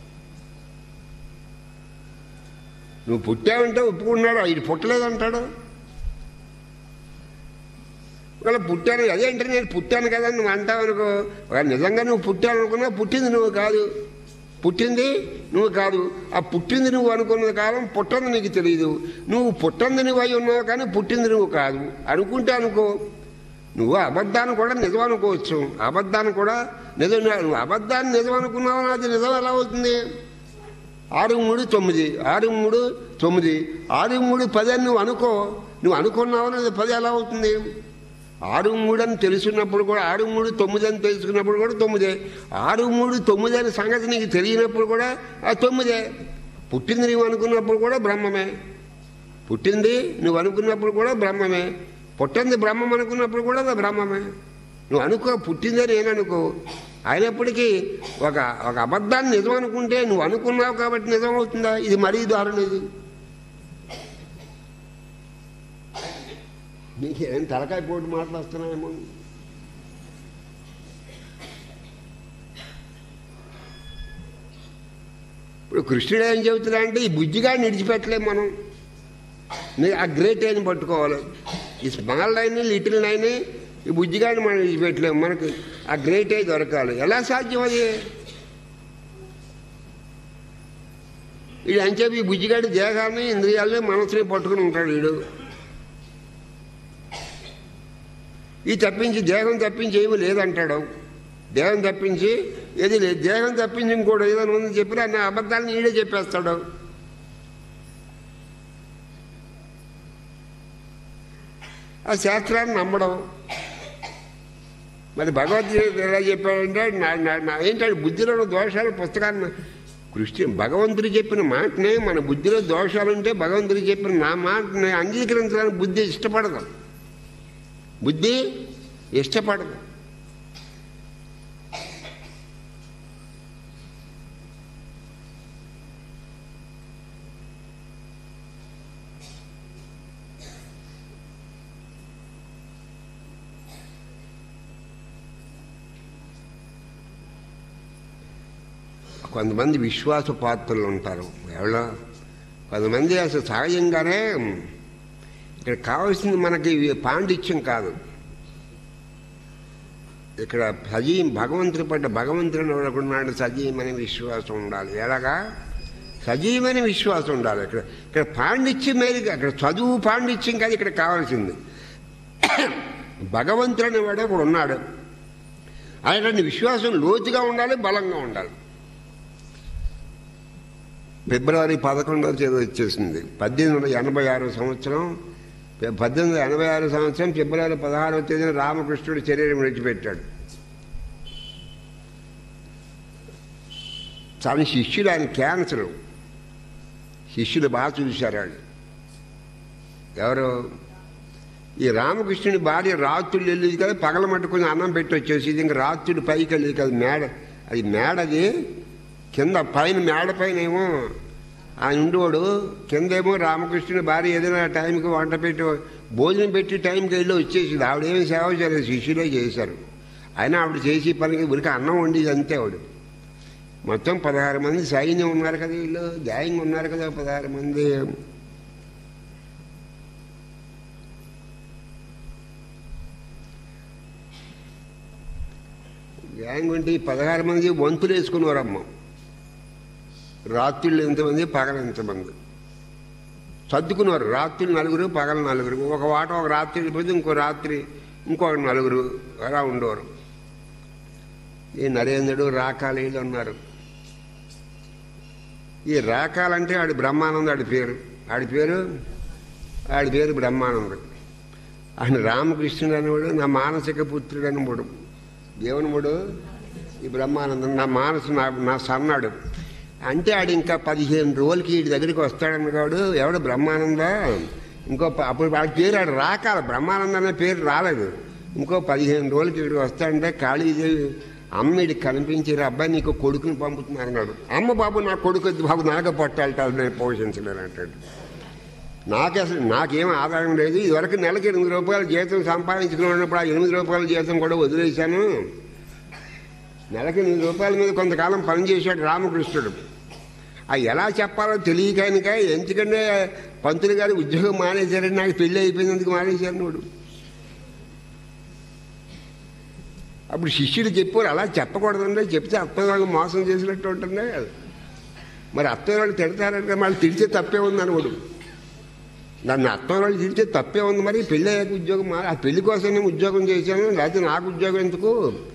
నువ్వు పుట్టావంటే ఒప్పుకున్నాడు ఇది పుట్టలేదంటాడు ఒకవేళ పుట్టాను అదేంటే నేను పుట్టాను కదా అని నువ్వు అంటావు అనుకో ఒకవేళ నిజంగా నువ్వు పుట్టాను అనుకున్నా పుట్టింది నువ్వు కాదు పుట్టింది నువ్వు కాదు ఆ పుట్టింది నువ్వు అనుకున్న కాలం పుట్టంది నీకు తెలియదు నువ్వు పుట్టంది నువ్వు అయి ఉన్నావు కానీ పుట్టింది నువ్వు కాదు అనుకుంటే అనుకో నువ్వు అబద్ధాన్ని కూడా నిజం అనుకోవచ్చు అబద్ధాన్ని కూడా నిజం నువ్వు అబద్ధాన్ని నిజం అనుకున్నావు అది నిజం ఎలా అవుతుంది ఆరు మూడు తొమ్మిది ఆరు మూడు తొమ్మిది ఆరు మూడు పది అని నువ్వు అనుకో నువ్వు అనుకున్నావు అది పది ఎలా అవుతుంది ఆరు మూడు అని తెలుసున్నప్పుడు కూడా ఆరు మూడు తొమ్మిది అని తెలుసుకున్నప్పుడు కూడా తొమ్మిదే ఆరు మూడు తొమ్మిది అనే సంగతి నీకు తెలియనప్పుడు కూడా ఆ తొమ్మిదే పుట్టింది నువ్వు అనుకున్నప్పుడు కూడా బ్రహ్మమే పుట్టింది నువ్వు అనుకున్నప్పుడు కూడా బ్రహ్మమే పుట్టింది బ్రహ్మం అనుకున్నప్పుడు కూడా అది బ్రహ్మమే నువ్వు అనుకో పుట్టిందే నేను అనుకో అయినప్పటికీ ఒక ఒక అబద్ధాన్ని నిజం అనుకుంటే నువ్వు అనుకున్నావు కాబట్టి నిజం అవుతుందా ఇది మరీ దారుణం ఇది నీకేం తలకాయ పోటు మాటలు వస్తున్నాయేమో ఇప్పుడు కృష్ణుడు ఏం చెబుతున్నా అంటే ఈ బుజ్జిగా నిడిచిపెట్టలేము మనం నీ- ఆ గ్రేట్ అయిన పట్టుకోవాలి ఈ స్మాల్ లైన్ లిటిల్ లైన్ ఈ బుజ్జిగాని మనం విడిచిపెట్టలేము మనకి ఆ గ్రేట్ అయి దొరకాలి ఎలా సాధ్యం అది వీడు అని చెప్పి ఈ బుజ్జిగాడి దేహాన్ని ఇంద్రియాలని మనసుని పట్టుకుని ఉంటాడు వీడు ఈ తప్పించి దేహం తప్పించి ఏమీ లేదంటాడు దేహం తప్పించి ఏది లేదు దేహం తప్పించి ఇంకోటి ఏదైనా ఉందని చెప్పి అన్న అబద్ధాలను ఈడే చెప్పేస్తాడు ఆ శాస్త్రాన్ని నమ్మడం మరి భగవద్గీత ఎలా చెప్పాడంటే నా- నా- నా- ఏంటంటే బుద్ధిలో ఉన్న దోషాలు పుస్తకాన్ని కృష్ణ భగవంతుడు చెప్పిన మాటనే మన బుద్ధిలో దోషాలుంటే భగవంతుడు చెప్పిన నా మాటని అంగీకరించడానికి బుద్ధి ఇష్టపడదు బుద్ధి ఇష్టపడదు కొంతమంది విశ్వాస పాత్రలు ఉంటారు ఎవరో కొంతమంది అసలు సహజంగానే ఇక్కడ కావాల్సింది మనకి పాండిత్యం కాదు ఇక్కడ సజీ భగవంతుడి పడ్డ భగవంతుడిని ఎవరుకున్నాడు సజీవమైన విశ్వాసం ఉండాలి ఎలాగా సజీవమైన విశ్వాసం ఉండాలి ఇక్కడ ఇక్కడ పాండిత్యం మేలుగా అక్కడ చదువు పాండిత్యం కాదు ఇక్కడ కావాల్సింది భగవంతుడు అనేవాడు ఒకడు ఉన్నాడు ఆయన విశ్వాసం లోతుగా ఉండాలి బలంగా ఉండాలి ఫిబ్రవరి పదకొండవ తేదీ వచ్చేసింది పద్దెనిమిది వందల ఎనభై ఆరు సంవత్సరం పద్దెనిమిది వందల ఎనభై ఆరు సంవత్సరం ఫిబ్రవరి పదహారవ తేదీన రామకృష్ణుడు శరీరం విడిచిపెట్టాడు తన శిష్యుడు ఆయన క్యాన్సర్ శిష్యులు బాగా చూశారు వాళ్ళు ఎవరు ఈ రామకృష్ణుని భార్య రాత్రులు వెళ్ళేది కదా పగల మట్టుకుని అన్నం పెట్టి వచ్చేసి ఇది ఇంకా రాత్రుడు పైకి వెళ్ళేది కదా మేడ అది మేడది కింద పైన మేడ పైన ఏమో ఆయన ఉండేవాడు కిందేమో రామకృష్ణుని భార్య ఏదైనా టైంకి వంట పెట్టి భోజనం పెట్టి టైంకి వెళ్ళి వచ్చేసింది ఆవిడేమీ సేవ చేయలేదు శిష్యులే చేశారు అయినా ఆవిడ చేసి పనికి ఉరికి అన్నం వండేది అంతే ఆవిడ మొత్తం పదహారు మంది సైన్యం ఉన్నారు కదా వీళ్ళు గ్యాంగ్ ఉన్నారు కదా పదహారు మంది గ్యాంగ్ ఉంటే ఈ పదహారు మంది వంతులు వేసుకునేవారమ్మ రాత్రులు ఎంతమంది పగలు ఎంతమంది సర్దుకున్నారు రాత్రి నలుగురు పగలు నలుగురు ఒక వాట ఒక రాత్రి వెళ్ళిపోతే ఇంకో రాత్రి ఇంకో నలుగురు అలా ఉండేవారు ఈ నరేంద్రుడు రాకాలు వీళ్ళు ఉన్నారు ఈ రాకాలంటే ఆడి బ్రహ్మానంద ఆడి పేరు ఆడి పేరు ఆడి పేరు బ్రహ్మానందుడు ఆయన రామకృష్ణుడు అనేవాడు నా మానసిక పుత్రుడు అనేవాడు దేవునిముడు ఈ బ్రహ్మానందం నా మానసు నా నా సన్నాడు అంటే ఆడు ఇంకా పదిహేను రోజులకి వీడి దగ్గరికి వస్తాడన్నగాడు ఎవడు బ్రహ్మానంద ఇంకో ప- అప్పుడు వాడి పేరు ఆడు రాకాల బ్రహ్మానంద అనే పేరు రాలేదు ఇంకో పదిహేను రోజులకి వీడు వస్తాడంటే కాళీదేవి అమ్మ వీడికి కనిపించి "రా అబ్బాయి నీకు కొడుకుని పంపుతున్నారు అన్నాడు అమ్మ బాబు నా కొడుకు వద్దు బాబు నాకే పొట్టాలట నేను పోషించలేను అంటాడు నాకు అసలు నాకేం ఆదాయం లేదు ఇదివరకు నెలకి ఎనిమిది రూపాయలు జీతం సంపాదించుకున్నప్పుడు ఆ ఎనిమిది రూపాయల జీతం కూడా వదిలేశాను నెలకి ఎనిమిది రూపాయల మీద కొంతకాలం పనిచేశాడు రామకృష్ణుడు ఆ ఎలా చెప్పాలో తెలియకనుక ఎందుకంటే పంతులు గారు ఉద్యోగం మానేశారని నాకు పెళ్లి అయిపోయినందుకు మానేశారు నువ్వు అప్పుడు శిష్యుడు చెప్పారు అలా చెప్పకూడదండి చెప్తే అత్తవాళ్ళు మోసం చేసినట్టు ఉంటుందే మరి అత్తవాళ్ళు తిడతారంటే మళ్ళీ తిడితే తప్పే ఉంది అనుకోడు నన్ను అత్తం వాళ్ళు తిరిగితే తప్పే ఉంది మరి పెళ్ళి అయ్యాక ఉద్యోగం మా- ఆ పెళ్లి కోసం నేను ఉద్యోగం చేశాను లేకపోతే నాకు ఉద్యోగం ఎందుకు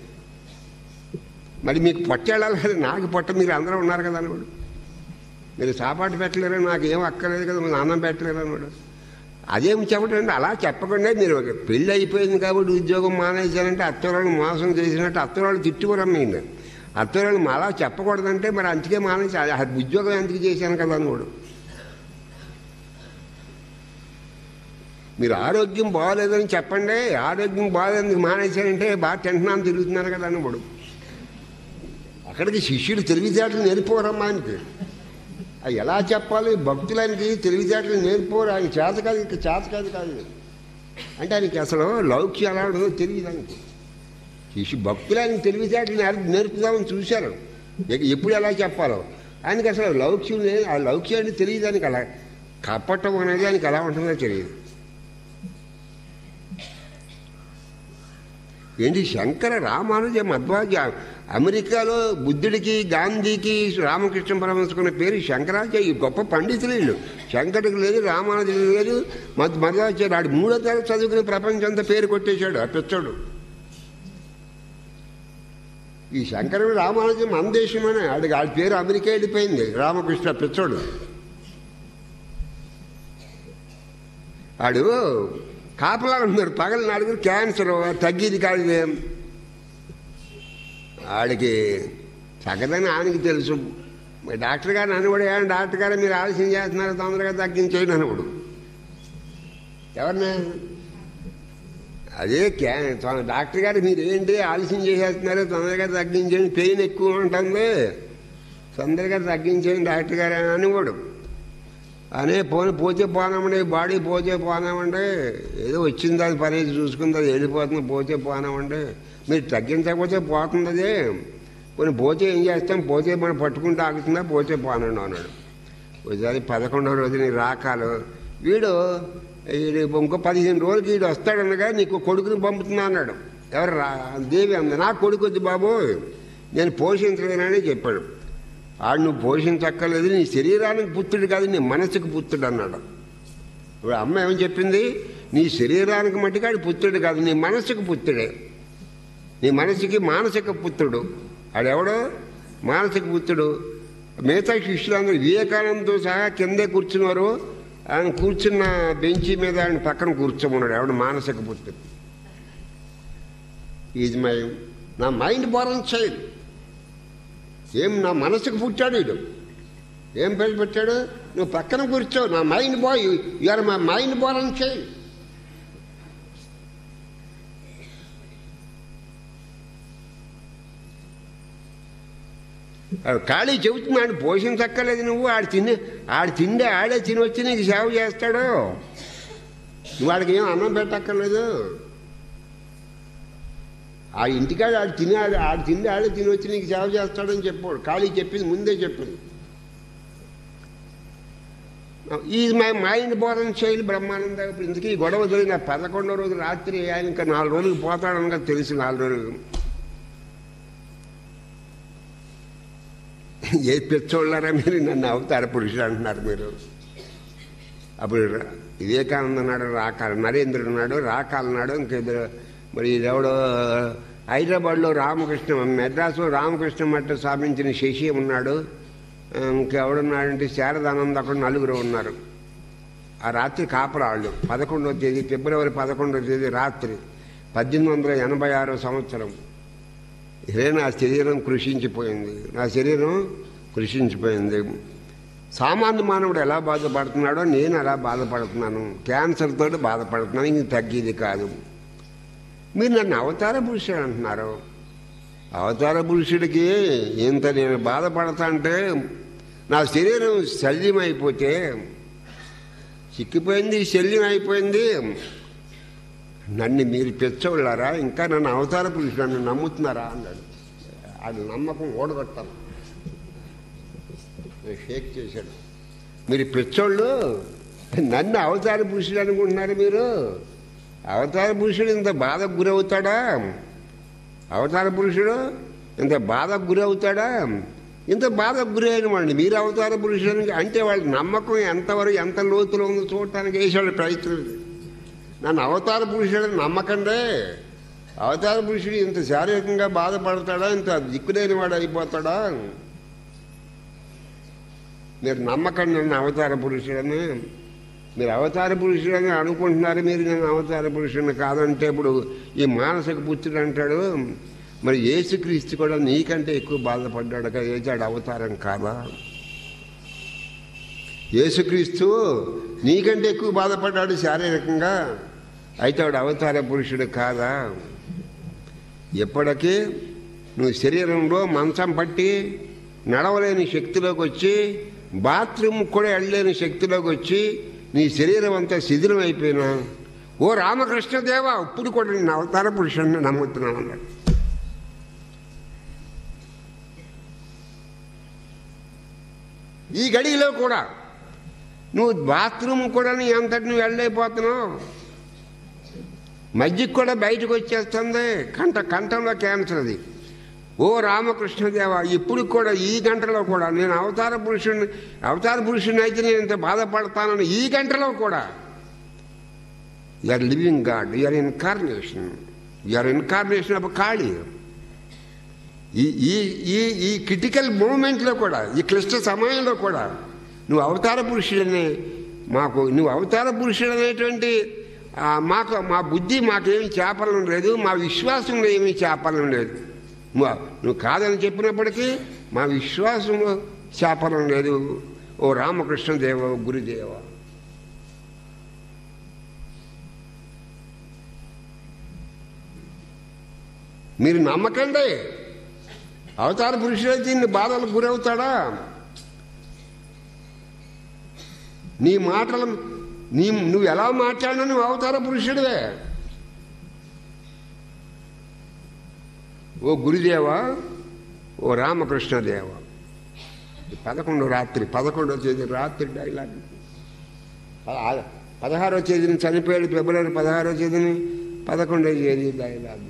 మరి మీకు పొట్ట వెళ్ళాలి కదా నాకు పొట్ట మీరు అందరూ ఉన్నారు కదా అన్నాడు మీరు సాపాటు పెట్టలేరు నాకు ఏం అక్కర్లేదు కదా మీరు అన్నం పెట్టలేరు అన్నాడు అదేం చెప్పడండి అలా చెప్పకుండా మీరు ఒక పెళ్ళి అయిపోయింది కాబట్టి ఉద్యోగం మానేశారంటే అత్తవాళ్ళని మోసం చేసినట్టు అత్తవాళ్ళు తిట్టుకోరమ్మండి అత్తవాళ్ళు అలా చెప్పకూడదంటే మరి అందుకే మానేసి ఆ ఉద్యోగం ఎందుకు చేశాను కదా అన్నాడు మీరు ఆరోగ్యం బాగోలేదని చెప్పండి ఆరోగ్యం బాగోలేదని మానేశారంటే బాగా తింటున్నాను తిరుగుతున్నారు కదా అన్నవాడు అక్కడికి శిష్యుడు తెలివితేటలు నేర్పోరమ్మా ఆయనకి అది ఎలా చెప్పాలి భక్తులానికి తెలివితేటలు నేర్పోరు ఆయన చేత కాదు ఇక చేత కాదు కాదు అంటే ఆయనకి అసలు లౌక్యం ఎలా ఉండదో తెలియదు ఆయనకి శిష్యు భక్తులానికి తెలివితేటలు నేర్- నేర్పుదామని చూశారు ఎ- ఎప్పుడు ఎలా చెప్పాలో ఆయనకి అసలు లౌక్యం లేదు ఆ లౌక్యాన్ని తెలియదు ఆయనకి అలా కప్పటం అనేది ఆయనకి ఎలా ఉంటుందో తెలియదు ఏంటి శంకర రామానుజ మధ్వాజ అమెరికాలో బుద్ధుడికి గాంధీకి రామకృష్ణ పరమహంసుకున్న పేరు శంకరాచార్య ఈ గొప్ప పండితులు వీళ్ళు శంకరుడికి లేదు రామానుజుడికి లేదు మధ్ మధ్వాచార్య ఆడు మూడో తరగతి చదువుకుని ప్రపంచం అంతా పేరు కొట్టేశాడు ఆ పిచ్చోడు ఈ శంకరుడు రామానుజం మన దేశమనే ఆడికి ఆడి పేరు అమెరికా వెళ్ళిపోయింది రామకృష్ణ పిచ్చోడు ఆడు కాపలా ఉన్నారు పగల నలుగురు క్యాన్సర్ తగ్గేది కాదు ఇది. ఆడికి తగ్గదని ఆయనకి తెలుసు మరి డాక్టర్ గారు నన్ను కూడా ఏమన్నా డాక్టర్ గారు మీరు ఆలస్యం చేస్తున్నారు తొందరగా తగ్గించేయండి అనుకోడు ఎవరిని అదే క్యా తొ- డాక్టర్ గారు మీరు ఏంటి ఆలస్యం చేసేస్తున్నారు తొందరగా తగ్గించేయండి పెయిన్ ఎక్కువ ఉంటుంది తొందరగా తగ్గించేయండి డాక్టర్ గారు అనుకోడు అనే పోని పోతే పోనామండి బాడీ పోతే పోనామండి ఏదో వచ్చింది అది పని చూసుకుంది అది వెళ్ళిపోతుంది పోతే పోనామండి మీరు తగ్గించకపోతే పోతుంది అది కొన్ని పోతే ఏం చేస్తాం పోతే మనం పట్టుకుంటూ ఆగుతుందా పోతే పోనండి అన్నాడు ఒకసారి పదకొండవ రోజు నీ రాకాలు వీడు వీడు ఇంకో పదిహేను రోజులకి వీడు వస్తాడనగా నీకు కొడుకుని పంపుతున్నా అన్నాడు ఎవరు రా దేవి అంది నా కొడుకు వద్దు బాబు నేను పోషించలేనని చెప్పాడు ఆడు నువ్వు పోషించక్కర్లేదు నీ శరీరానికి పుత్రుడు కాదు నీ మనసుకు పుత్రుడు అన్నాడు ఇప్పుడు అమ్మ ఏమని చెప్పింది నీ శరీరానికి మట్టుకు ఆడు పుత్రుడు కాదు నీ మనసుకు పుత్రుడే నీ మనసుకి మానసిక పుత్రుడు ఆడెవడో మానసిక పుత్రుడు మిగతా శిష్యులందరూ వివేకానందతో సహా కిందే కూర్చున్నారు ఆయన కూర్చున్న బెంచి మీద ఆయన పక్కన కూర్చోమన్నాడు ఎవడు మానసిక పుత్రుడు ఈజ్ మై నా మైండ్ బోరన్ చైల్డ్ ఏం నా మనసుకు పుట్టాడు వీడు ఏం పేరు పెట్టాడు నువ్వు పక్కన కూర్చో నా mind boy you are my mind born child ఆడు ఖాళీ చెబుతున్నాడు పోషించక్కర్లేదు నువ్వు ఆడు తిని ఆడు తిండి ఆడే తిని వచ్చి నీకు సేవ చేస్తాడు నువ్వు వాడికి ఏం అన్నం పెట్టక్కర్లేదు ఆ ఇంటికాడ ఆడు తిని ఆడు ఆడు తిండి ఆడే తిని వచ్చి నీకు సేవ చేస్తాడని చెప్పాడు ఖాళీ చెప్పింది ముందే చెప్పింది ఈజ్ మై మైండ్ బోరన్ శైలి బ్రహ్మానంద ఇప్పుడు ఇందుకే ఈ గొడవ జరిగిన పదకొండో రోజు రాత్రి ఆయన ఇంకా నాలుగు రోజులు పోతాడనగా తెలిసి నాలుగు రోజులు ఏ పిచ్చోళ్ళారా మీరు నన్ను అవతార పురుషుడు అంటున్నారు మీరు అప్పుడు వివేకానంద ఉన్నాడు రాకాల నరేంద్రుడు ఉన్నాడు రాకాలన్నాడు ఇంకిద్దరు మరి ఇదెవడో హైదరాబాద్లో రామకృష్ణ మెడ్రాస్లో రామకృష్ణ మట్ట స్థాపించిన శశి ఉన్నాడు ఇంకెవడున్నాడంటే శారదానంద్ అక్కడ నలుగురు ఉన్నారు ఆ రాత్రి కాపరాళ్ళు పదకొండవ తేదీ ఫిబ్రవరి పదకొండవ తేదీ రాత్రి పద్దెనిమిది వందల ఎనభై ఆరో సంవత్సరం ఇదే నా శరీరం కృషించిపోయింది నా శరీరం కృషించిపోయింది సామాన్య మానవుడు ఎలా బాధపడుతున్నాడో నేను ఎలా బాధపడుతున్నాను క్యాన్సర్తో బాధపడుతున్నాను ఇంక తగ్గేది కాదు మీరు నన్ను అవతార పురుషుడు అంటున్నారు అవతార పురుషుడికి ఇంత నేను బాధపడతా అంటే నా శరీరం శల్యం అయిపోతే చిక్కిపోయింది శల్యం అయిపోయింది నన్ను మీరు పెచ్చోళ్ళారా ఇంకా నన్ను అవతార పురుషుడు నన్ను నమ్ముతున్నారా అన్నాడు అది నమ్మకం ఓడగొట్టాలి షేక్ చేశాడు మీరు పెచ్చోళ్ళు నన్ను అవతార పురుషుడు అనుకుంటున్నారు మీరు అవతార పురుషుడు ఇంత బాధకు గురవుతాడా అవతార పురుషుడు ఇంత బాధకు గురవుతాడా ఇంత బాధకు గురైన వాడిని మీరు అవతార పురుషునికి అంటే వాళ్ళ నమ్మకం ఎంతవరకు ఎంత లోతులో ఉందో చూడటానికి వేసాడు ప్రయత్నం నన్ను అవతార పురుషుడని నమ్మకండే అవతార పురుషుడు ఇంత శారీరకంగా బాధపడతాడా ఇంత దిక్కులేని వాడు అయిపోతాడా మీరు నమ్మకండి నన్ను అవతార పురుషుడని మీరు అవతార పురుషుడని అనుకుంటున్నారు మీరు నేను అవతార పురుషుడిని కాదంటే ఇప్పుడు ఈ మానసిక పుత్రుడు అంటాడు మరి యేసుక్రీస్తు కూడా నీకంటే ఎక్కువ బాధపడ్డాడు కదా ఏచాడు అవతారం కాదా యేసుక్రీస్తు నీకంటే ఎక్కువ బాధపడ్డాడు శారీరకంగా అయితే వాడు అవతార పురుషుడు కాదా ఎప్పటికీ నువ్వు శరీరంలో మంచం పట్టి నడవలేని శక్తిలోకి వచ్చి బాత్రూమ్ కూడా వెళ్ళలేని శక్తిలోకి వచ్చి నీ శరీరం అంతా శిథిలం అయిపోయినా ఓ రామకృష్ణదేవ ఇప్పుడు కూడా నేను అవతార పురుషుడిని నమ్ముతున్నాను అన్నాడు ఈ గడిలో కూడా నువ్వు బాత్రూమ్ కూడా నీ అంతటి నువ్వు వెళ్ళైపోతున్నావు మధ్యకి కూడా బయటకు వచ్చేస్తుంది కంట కంఠంలో క్యాన్సర్ అది ఓ రామకృష్ణదేవ ఇప్పుడు కూడా ఈ గంటలో కూడా నేను అవతార పురుషుడిని అవతార పురుషుడిని అయితే నేను ఇంత బాధపడతానని ఈ గంటలో కూడా are living god you are incarnation you are incarnation of Kali ఈ ఈ ఈ ఈ క్రిటికల్ మూమెంట్లో కూడా ఈ క్లిష్ట సమయంలో కూడా నువ్వు అవతార పురుషుడనే మాకు నువ్వు అవతార పురుషుడు అనేటువంటి ఆ, మాకు మా బుద్ధి మాకేమి చేపలం లేదు మా విశ్వాసంలో ఏమీ చేపలం లేదు నువ్వు నువ్వు కాదని చెప్పినప్పటికీ మా విశ్వాసంలో చేపలం లేదు ఓ రామకృష్ణదేవ గురుదేవ మీరు నమ్మకండి అవతార పురుషుడైతే ఇన్ని బాధలకు గురవుతాడా నీ మాటలు నీ నువ్వు ఎలా మాట్లాడినా నువ్వు అవతార పురుషుడివే ఓ గురుదేవా ఓ రామకృష్ణదేవ పదకొండో రాత్రి పదకొండో తేదీ రాత్రి డైలాగ్ పద- పదహారో తేదీని చనిపోయాడు ఫిబ్రవరి పదహారో తేదీని పదకొండో తేదీ డైలాగ్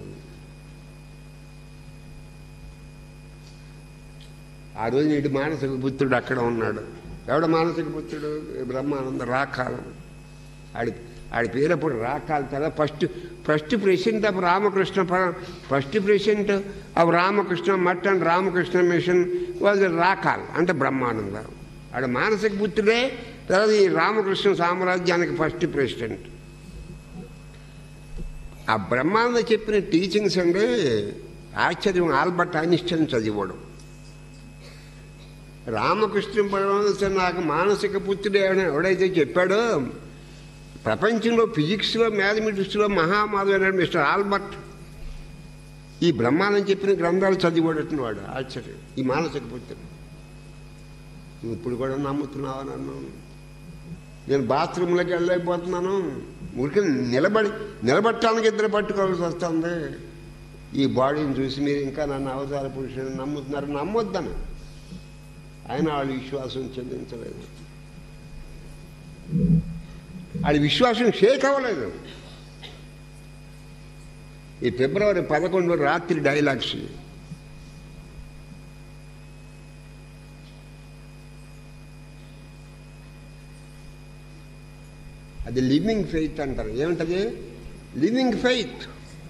ఆ రోజు ఇటు మానసిక పుత్రుడు అక్కడ ఉన్నాడు ఎవడ మానసిక పుత్రుడు బ్రహ్మానంద రాకాలం ఆడి ఆడి పేరు అప్పుడు రాకాలి కదా first first president of Ramakrishna ప- first president of Ramakrishna Math and Ramakrishna mission was Rakhal అంటే బ్రహ్మానంద ఆడ మానసిక పుత్రుడే తర్వాత ఈ రామకృష్ణ సామ్రాజ్యానికి ఫస్ట్ ప్రెసిడెంట్ ఆ బ్రహ్మానంద చెప్పిన టీచింగ్స్ అంటే ఆశ్చర్యం ఆల్బర్ట్ ఐన్స్టైన్ చదివాడు రామకృష్ణ పరమహంస నాకు మానసిక పుత్రుడు ఎవడ- ఎవడైతే చెప్పాడో ప్రపంచంలో ఫిజిక్స్లో మ్యాథమెటిక్స్లో మహామాధవైన మిస్టర్ ఆల్బర్ట్ ఈ బ్రహ్మాండం చెప్పిన గ్రంథాలు చదివాడటం వాడు ఆశ్చర్యం ఈ మానసిక పుత్రుడు నువ్వు ఇప్పుడు కూడా నమ్ముతున్నావా నన్ను నేను బాత్రూంలోకి వెళ్ళలేకపోతున్నాను ఊరికి నిలబడి నిలబట్టడానికి ఇద్దరు పట్టుకోవాల్సి వస్తుంది ఈ బాడీని చూసి మీరు ఇంకా నన్ను అవతార పురుషుని నమ్ముతున్నారు నమ్మొద్దని ఆయన వాళ్ళ విశ్వాసం చెల్లించలేదు వాళ్ళ విశ్వాసం షేక్ అవ్వలేదు ఈ ఫిబ్రవరి పదకొండు రాత్రి డైలాగ్స్ అది లివింగ్ ఫెయిత్ అంటారు ఏమిటది లివింగ్ ఫెయిత్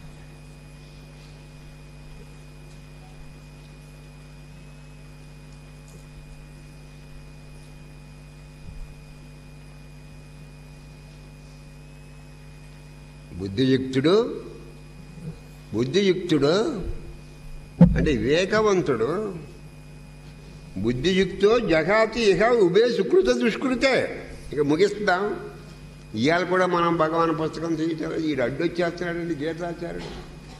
బుద్ధియుక్తుడు బుద్ధియుక్తుడు అంటే వివేకవంతుడు బుద్ధియుక్తో జగాతి ఇహ ఉభయ సుకృత దుష్కృతే ఇక ముగిస్తాం ఇవాళ కూడా మనం భగవాన్ పుస్తకం తీయటం ఈడు అడ్డు వచ్చేస్తున్నాడండి గీతాచార్యుడు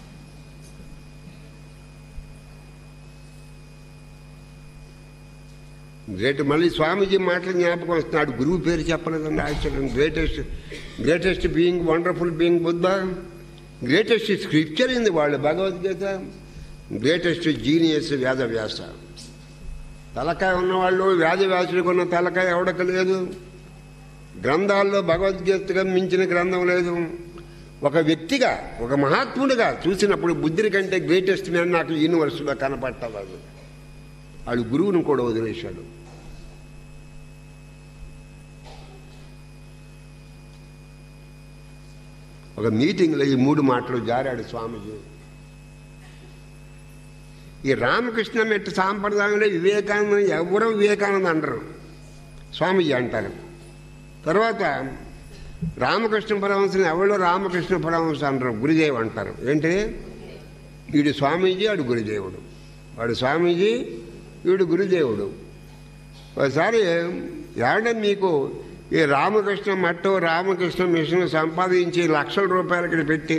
గ్రేట్ మళ్ళీ స్వామీజీ మాటలు జ్ఞాపకం వస్తున్నాడు గురువు పేరు చెప్పలేదండి ఆశ్చర్యం greatest greatest being wonderful being Buddha greatest scripture ఇంది వాళ్ళు భగవద్గీత గ్రేటెస్ట్ జీనియస్ వేదవ్యాస తలకాయ ఉన్నవాళ్ళు వేదవ్యాసుడికి ఉన్న తలకాయ ఎవడక లేదు గ్రంథాల్లో భగవద్గీతగా మించిన గ్రంథం లేదు ఒక వ్యక్తిగా ఒక మహాత్ముడిగా చూసినప్పుడు బుద్ధుడి కంటే గ్రేటెస్ట్ మ్యాన్ నాకు యూనివర్సిటీలో కనపట్టాలి వాడు గురువును కూడా వదిలేశాడు ఒక మీటింగ్లో ఈ మూడు మాటలు జారాడు స్వామీజీ ఈ రామకృష్ణ మెట్టు సాంప్రదాయంలో వివేకానంద ఎవరో వివేకానంద అంటారు స్వామీజీ అంటారు తర్వాత రామకృష్ణ పరమహంసని ఎవరో రామకృష్ణ పరమహంస అంటారు గురుదేవ్ అంటారు ఏంటి వీడు స్వామీజీ వాడు గురుదేవుడు వాడు స్వామీజీ వీడు గురుదేవుడు ఒకసారి ఏమంటే మీకు ఈ రామకృష్ణ మట్టు రామకృష్ణ మిషన్ సంపాదించి లక్షల రూపాయలు ఇక్కడ పెట్టి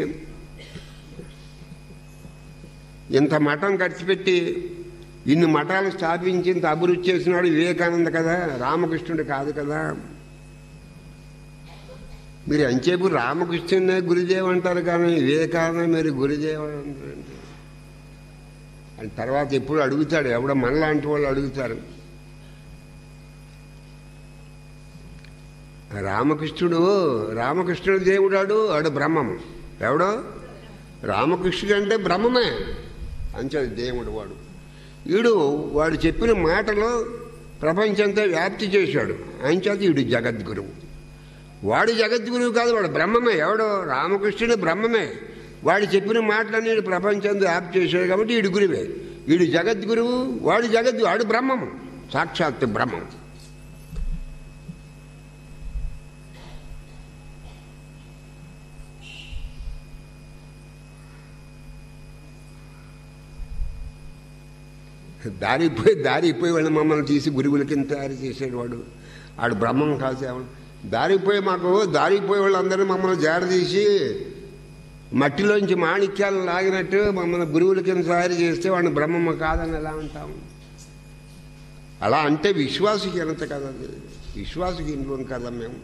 ఇంత మఠం ఖర్చు పెట్టి ఇన్ని మఠాలు స్థాపించి ఇంత అభివృద్ధి చేసినాడు వివేకానంద కదా రామకృష్ణుడు కాదు కదా మీరు అంచేపు రామకృష్ణుడే గురుదేవ్ అంటారు కానీ వివేకానంద మీరు గురుదేవ్ అంటారు అని తర్వాత ఎప్పుడు అడుగుతాడు ఎవడో మనలాంటి వాళ్ళు అడుగుతారు రామకృష్ణుడు రామకృష్ణుడు దేవుడాడు వాడు బ్రహ్మము ఎవడో రామకృష్ణుడు అంటే బ్రహ్మమే అంచేది దేవుడు వాడు వీడు వాడు చెప్పిన మాటలు ప్రపంచంతో వ్యాప్తి చేశాడు అంచేత వీడు జగద్గురువు వాడు జగద్గురువు కాదు వాడు బ్రహ్మమే ఎవడో రామకృష్ణుడు బ్రహ్మమే వాడు చెప్పిన మాటలన్నీ ప్రపంచంతో వ్యాప్తి చేశాడు కాబట్టి వీడు గురువే వీడు జగద్గురువు వాడు జగద్గు వాడు బ్రహ్మము సాక్షాత్ బ్రహ్మం దారిపోయి దారిపోయి వాళ్ళు మమ్మల్ని తీసి గురువుల కింద తయారు చేసాడు వాడు ఆడు బ్రహ్మం కాసేవాడు దారిపోయి మాకు దారిపోయే వాళ్ళందరూ మమ్మల్ని జారదీసి మట్టిలోంచి మాణిక్యాలు లాగినట్టు మమ్మల్ని గురువుల కింద తయారు చేస్తే వాడిని బ్రహ్మమ్మ కాదని ఎలా అంటాము అలా అంటే విశ్వాసహీనత కదా అది విశ్వాసహీనులం కదా మేము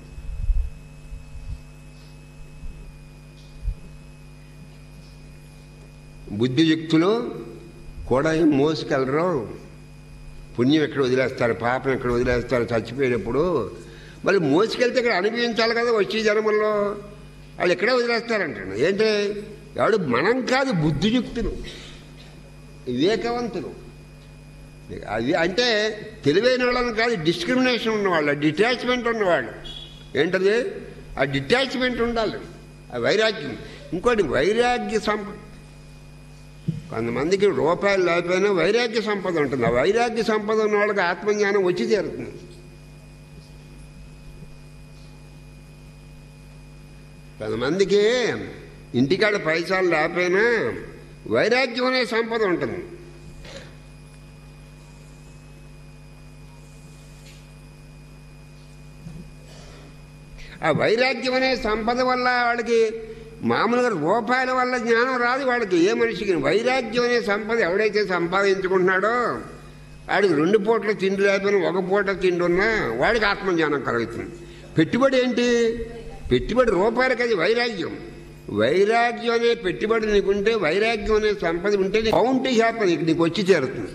బుద్ధియుక్తులు కూడా ఏం మోసుకెళ్ళరు పుణ్యం ఎక్కడ వదిలేస్తారు పాపం ఎక్కడ వదిలేస్తారు చచ్చిపోయినప్పుడు మళ్ళీ మోసుకెళ్తే ఇక్కడ అనుభవించాలి కదా వచ్చే జన్మల్లో వాళ్ళు ఎక్కడే వదిలేస్తారంటాడు ఏంటి ఎవడు మనం కాదు బుద్ధియుక్తులు వివేకవంతులు అది అంటే తెలివైన వాళ్ళని కాదు డిస్క్రిమినేషన్ ఉన్నవాళ్ళు డిటాచ్మెంట్ ఉన్నవాళ్ళు ఏంటది ఆ డిటాచ్మెంట్ ఉండాలి ఆ వైరాగ్యం ఇంకోటి వైరాగ్య సంప కొంతమందికి రూపాయలు లేకపోయినా వైరాగ్య సంపద ఉంటుంది ఆ వైరాగ్య సంపద ఉన్న వాళ్ళకి ఆత్మజ్ఞానం వచ్చి తీరుతుంది కొంతమందికి ఇంటికాడ పైసలు లేకపోయినా వైరాగ్యం అనే సంపద ఉంటుంది ఆ వైరాగ్యం అనే సంపద వల్ల వాళ్ళకి మామూలుగా రూపాయల వల్ల జ్ఞానం రాదు వాడికి ఏ మనిషికి వైరాగ్యం అనే సంపద ఎవడైతే సంపాదించుకుంటున్నాడో వాడికి రెండు పూటలు తిండి లేకపోయినా ఒక పూట తిండి ఉన్నా వాడికి ఆత్మజ్ఞానం కలుగుతుంది పెట్టుబడి ఏంటి పెట్టుబడి రూపాయలకి అది వైరాగ్యం వైరాగ్యం అనే పెట్టుబడి నీకుంటే వైరాగ్యం అనే సంపద ఉంటే కౌంటీ హ్యాప్ నీకు నీకు వచ్చి చేరుతుంది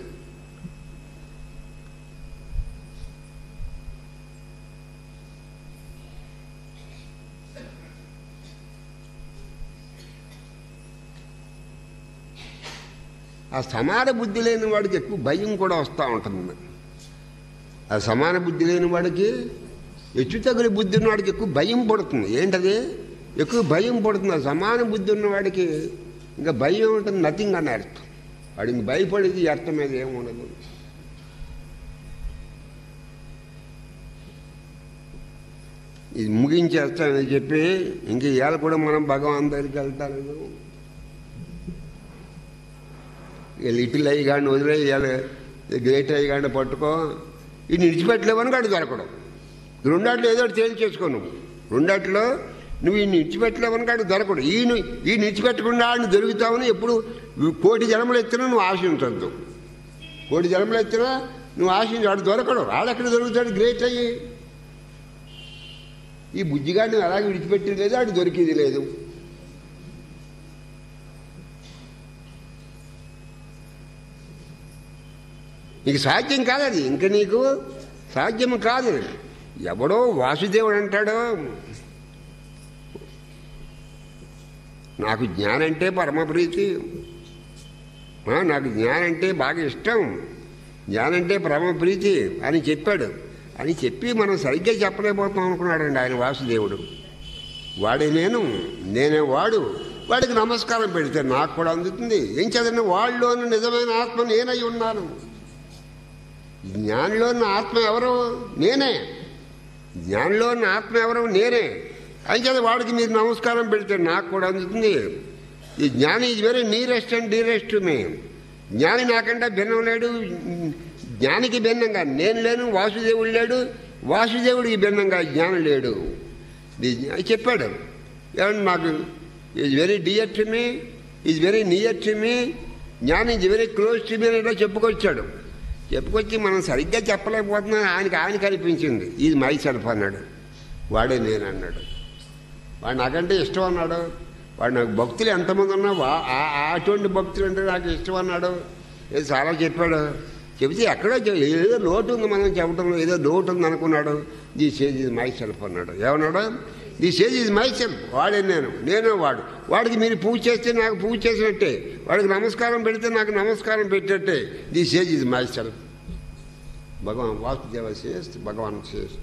ఆ సమాన బుద్ధి లేని వాడికి ఎక్కువ భయం కూడా వస్తూ ఉంటుంది ఆ సమాన బుద్ధి లేని వాడికి హెచ్చు తగిలి బుద్ధి ఉన్న వాడికి ఎక్కువ భయం పడుతుంది ఏంటది ఎక్కువ భయం పడుతుంది ఆ సమాన బుద్ధి ఉన్న వాడికి ఇంకా భయం ఉంటుంది నథింగ్ అని అర్థం వాడికి భయపడేది ఈ అర్థం మీద ఏముండదు ఇది ముగించేస్తానని చెప్పి ఇంక ఇవాళ కూడా మనం భగవాన్ దగ్గరికి వెళ్తాను లిటిల్ అయ్యగాడిని వదిలేయాలి గ్రేట్ అయ్యగాడిని పట్టుకో ఇది విడిచిపెట్టలేవని గాడు దొరకడం రెండాట్లో ఏదో ఒకటి తేల్చేసుకో నువ్వు రెండాట్లో నువ్వు ఈ నిడిచిపెట్టలేవని కాడు దొరకడు ఈ ఈ నిడిచిపెట్టకుండా ఆడిని దొరుకుతావని ఎప్పుడు కోటి జన్మలు ఎత్తినా నువ్వు ఆశించద్దు కోటి జన్మలు ఎత్తినా నువ్వు ఆశించి వాడు దొరకడు వాడెక్కడ దొరుకుతాడు గ్రేట్ అయ్యి ఈ బుజ్జిగాడిని అలాగే విడిచిపెట్టేది లేదు ఆడు దొరికేది లేదు నీకు సాధ్యం కాదు అది ఇంక నీకు సాధ్యం కాదు ఎవడో వాసుదేవుడు అంటాడో నాకు జ్ఞానంటే పరమప్రీతి ఆ, నాకు జ్ఞానంటే బాగా ఇష్టం జ్ఞానం అంటే పరమ ప్రీతి అని చెప్పాడు అని చెప్పి మనం సరిగ్గా చెప్పలేకపోతాం అనుకున్నాడండి ఆయన వాసుదేవుడు వాడే నేను నేనే వాడు వాడికి నమస్కారం పెడితే నాకు కూడా అందుతుంది ఏం చదివిన వాళ్ళలోని నిజమైన ఆత్మ నేనై ఉన్నాను జ్ఞానిలో ఉన్న ఆత్మ ఎవరు నేనే జ్ఞానిలో ఉన్న ఆత్మ ఎవరు నేనే అయితే వాడికి మీరు నమస్కారం పెడితే నాకు కూడా అందుతుంది ఈ జ్ఞాని is very nearest and dearest me జ్ఞాని నాకంటే భిన్నం లేడు జ్ఞానికి భిన్నంగా నేను లేను వాసుదేవుడు లేడు వాసుదేవుడికి భిన్నంగా జ్ఞానం లేడు ఇది అది చెప్పాడు ఏమంటే నాకు is very dear to me is very near to me జ్ఞానం is very close to me అనేలా చెప్పుకొచ్చాడు చెప్పుకొచ్చి మనం సరిగ్గా చెప్పలేకపోతున్నాం ఆయనకి ఆయనకి అనిపించింది ఇది మై సెల్ఫ్ అన్నాడు వాడే నేను అన్నాడు వాడు నాకంటే ఇష్టం అన్నాడు వాడు నాకు భక్తులు ఎంతమంది ఉన్నా వా- ఆ- ఆ అటువంటి భక్తులు అంటే నాకు ఇష్టం అన్నాడు ఏదో చాలా చెప్పాడు చెబితే ఎక్కడో చె- ఏదో లోటు ఉంది మనం చెప్పడంలో ఏదో లోటు ఉంది అనుకున్నాడు ది సేజ్ ఇది మై సెల్ఫ్ అన్నాడు ఏమన్నాడు ది సేజ్ ఇది మై సెల్ఫ్ వాడే నేను నేనే వాడు వాడికి మీరు పూజ చేస్తే నాకు పూజ చేసినట్టే వాడికి నమస్కారం పెడితే నాకు నమస్కారం పెట్టినట్టే ది సేజ్ ఇది my self Bhagavan Vasudeva says Bhagavan says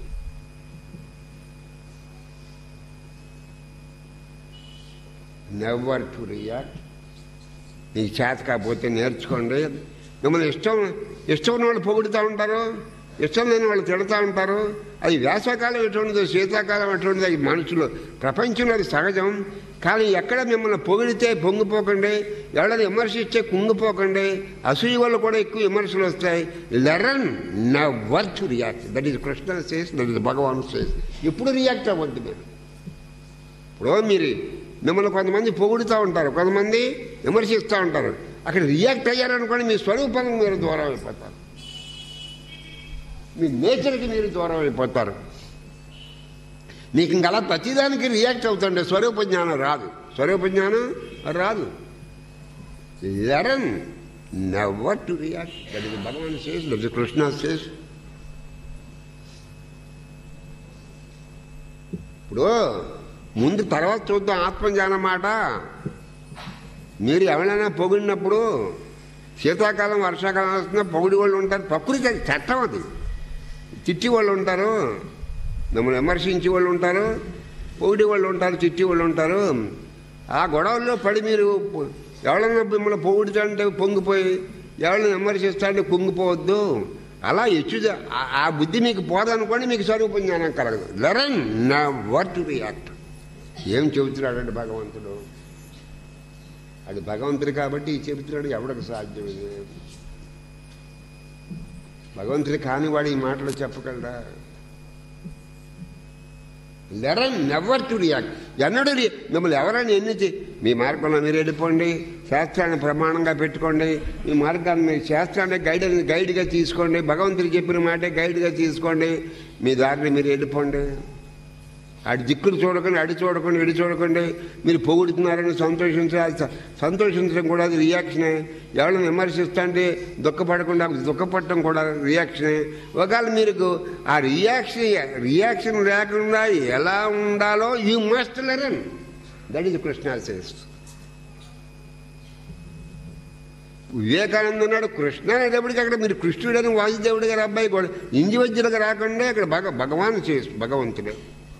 never to react నీకు చేత కాకపోతే నేర్చుకోండి మిమ్మల్ని ఇష్టం ఇష్టం ఉన్న వాళ్ళు పొగుడుతూ ఉంటారు ఇష్టం లేని వాళ్ళు తిడతా ఉంటారు అది వేసవకాలం ఎటువంటిదో శీతాకాలం ఎటువంటిదో అది మనుషులు ప్రపంచంలో అది సహజం కానీ ఎక్కడ మిమ్మల్ని పొగిడితే పొంగిపోకండి ఎవరైనా విమర్శిస్తే కుంగిపోకండి అసూయ వల్ల కూడా ఎక్కువ విమర్శలు వస్తాయి లెరన్ నా worth react that is Krishna says that is Bhagavan says ఇప్పుడు రియాక్ట్ అవ్వద్దు మీరు ఇప్పుడు మీరు మిమ్మల్ని కొంతమంది పొగుడుతూ ఉంటారు కొంతమంది విమర్శిస్తూ ఉంటారు అక్కడ రియాక్ట్ అయ్యారనుకోండి మీ స్వరూపానికి మీరు దూరం అయిపోతారు మీ నేచర్కి మీరు దూరం అయిపోతారు మీకు ఇంకా అలా ప్రతిదానికి రియాక్ట్ అవుతుండే స్వరూప జ్ఞానం రాదు స్వరూప జ్ఞానం రాదు learn never to react that is Bhagavan says that is Krishna says ఇప్పుడు ముందు తర్వాత చూద్దాం ఆత్మజ్ఞానం మాట మీరు ఎవరైనా పొగిడినప్పుడు శీతాకాలం వర్షాకాలం వస్తున్నా పొగిడి వాళ్ళు ఉంటారు ప్రకృతి అది చట్టం అది తిట్టి వాళ్ళు ఉంటారు మిమ్మల్ని విమర్శించే వాళ్ళు ఉంటారు పొగిడి వాళ్ళు ఉంటారు తిట్టి వాళ్ళు ఉంటారు ఆ గొడవల్లో పడి మీరు ఎవరన్నా మిమ్మల్ని పొగుడుతుంటే పొంగిపోయి ఎవరిని విమర్శిస్తాంటే కుంగిపోవద్దు అలా ఎచ్చు ఆ బుద్ధి మీకు పోదనుకోండి మీకు స్వరూప జ్ఞానం కలగదు లెరన్ నా వర్ట్ రియాక్ట్ ఏం చెబుతున్నాడంటే భగవంతుడు అది భగవంతుడు కాబట్టి ఈ చెబుతున్నాడు ఎవడికి సాధ్యం ఇది భగవంతుడు కానివాడు ఈ మాటలు చెప్పగలరా లెరన్ నెవర్ టు రియాక్ట్ ఎన్నడూ రి- మిమ్మల్ని ఎవరైనా ఎన్ని చే- మీ మార్గంలో మీరు వెళ్ళిపోండి శాస్త్రాన్ని ప్రమాణంగా పెట్టుకోండి మీ మార్గాన్ని మీరు శాస్త్రాన్ని గైడ్ గైడ్గా తీసుకోండి భగవంతుడు చెప్పిన మాటే గైడ్గా తీసుకోండి మీ దారిని మీరు వెళ్ళిపోండి అటు దిక్కులు చూడకండి అడి చూడకండి ఇడి చూడకండి మీరు పొగుడుతున్నారని సంతోషించాలి స- సంతోషించడం కూడా అది రియాక్షనే ఎవరిని విమర్శిస్తుంటే దుఃఖపడకుండా దుఃఖపడటం కూడా రియాక్షనే ఒకవేళ మీరు ఆ రియాక్షన్ రియాక్షన్ లేకుండా ఎలా ఉండాలో you must learn that is Krishna says Vivekananda ఉన్నాడు కృష్ణ అనేటప్పటికి అక్కడ మీరు కృష్ణుడని వాసుదేవుడు గారి అబ్బాయి కూడా ఇండివిజువల్గా రాకుండా అక్కడ భగ భగవాన్ చేసు భగవంతుడే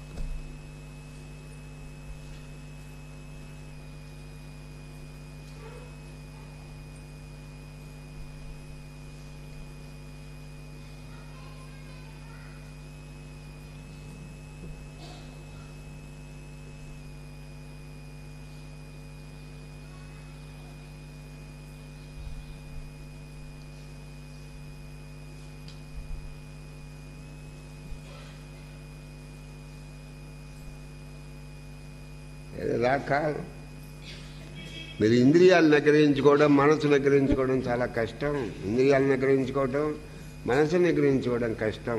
ఇలా కాదు మీరు ఇంద్రియాలు నిగ్రహించుకోవడం మనసు నిగ్రహించుకోవడం చాలా కష్టం ఇంద్రియాలు నిగ్రహించుకోవడం మనసు నిగ్రహించుకోవడం కష్టం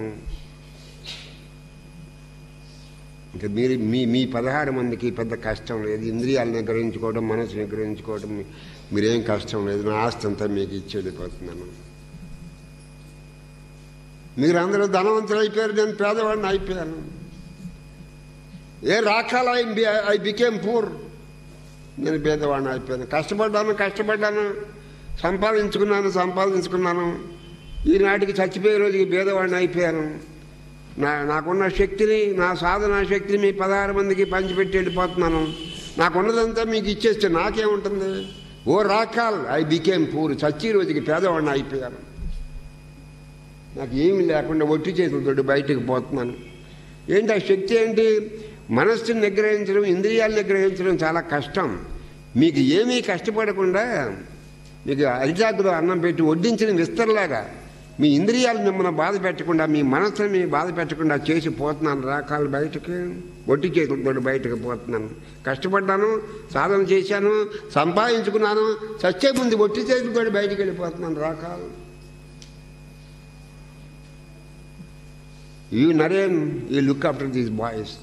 ఇంకా మీరు మీ మీ పదహారు మందికి పెద్ద కష్టం లేదు ఇంద్రియాలు నిగ్రహించుకోవడం మనసు నిగ్రహించుకోవడం మీ- మీరేం కష్టం లేదు నా ఆస్తి అంతా మీకు ఇచ్చి వెళ్ళిపోతున్నాను మీరు అందరూ ధనవంతులు అయిపోయారు నేను పేదవాడిని అయిపోయాను ఏ రాకాల ఐ బికేమ్ పూర్ నేను పేదవాడిని అయిపోయాను కష్టపడ్డాను కష్టపడ్డాను సంపాదించుకున్నాను సంపాదించుకున్నాను ఈనాటికి చచ్చిపోయే రోజుకి భేదవాడిని అయిపోయాను నా నాకున్న శక్తిని నా సాధనా శక్తిని మీ పదహారు మందికి పంచిపెట్టి వెళ్ళిపోతున్నాను నాకున్నదంతా మీకు ఇచ్చేస్తే నాకేముంటుంది O Rakhal I became poor చచ్చి రోజుకి పేదవాడిని అయిపోయాను నాకు ఏమీ లేకుండా ఒట్టి చేతులతో బయటకు పోతున్నాను ఏంటి ఆ శక్తి ఏంటి మనస్సుని నిగ్రహించడం ఇంద్రియాలు నిగ్రహించడం చాలా కష్టం మీకు ఏమీ కష్టపడకుండా మీకు అరిటాకులో అన్నం పెట్టి వడ్డించిన విస్తరలాగా మీ ఇంద్రియాలు మిమ్మల్ని బాధ పెట్టకుండా మీ మనసుని మీ బాధ పెట్టకుండా చేసి పోతున్నాను రాకాలు బయటకు ఒట్టి చేతులతో బయటకు పోతున్నాను కష్టపడ్డాను సాధన చేశాను సంపాదించుకున్నాను చచ్చే ముందు ఒట్టి చేతులతో బయటకు వెళ్ళిపోతున్నాను Rakhal you Naren you look after these boys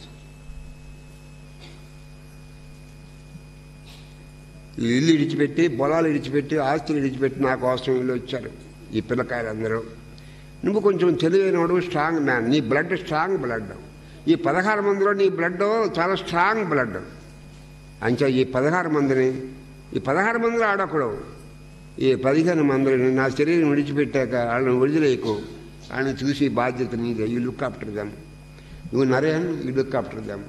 ఇల్లు ఇడిచిపెట్టి పొలాలు ఇడిచిపెట్టి ఆస్తులు ఇడిచిపెట్టి నా కోసం వీళ్ళు వచ్చారు ఈ పిల్లకాయలందరూ నువ్వు కొంచెం తెలివైనవాడు స్ట్రాంగ్ మ్యాన్ నీ బ్లడ్ స్ట్రాంగ్ బ్లడ్ ఈ పదహారు మందిలో నీ బ్లడ్ చాలా స్ట్రాంగ్ బ్లడ్ అంచా ఈ పదహారు మందిని ఈ పదహారు మందిలో ఆడొకడు ఈ పదిహేను మందిని నా శరీరం విడిచిపెట్టాక వాళ్ళని విడుదలేకు వాళ్ళని చూసి బాధ్యత నీదే ఈ లుక్ ఆఫ్టర్ దెమ్ నువ్వు నరేన్ ఈ లుక్ ఆఫ్టర్ దెమ్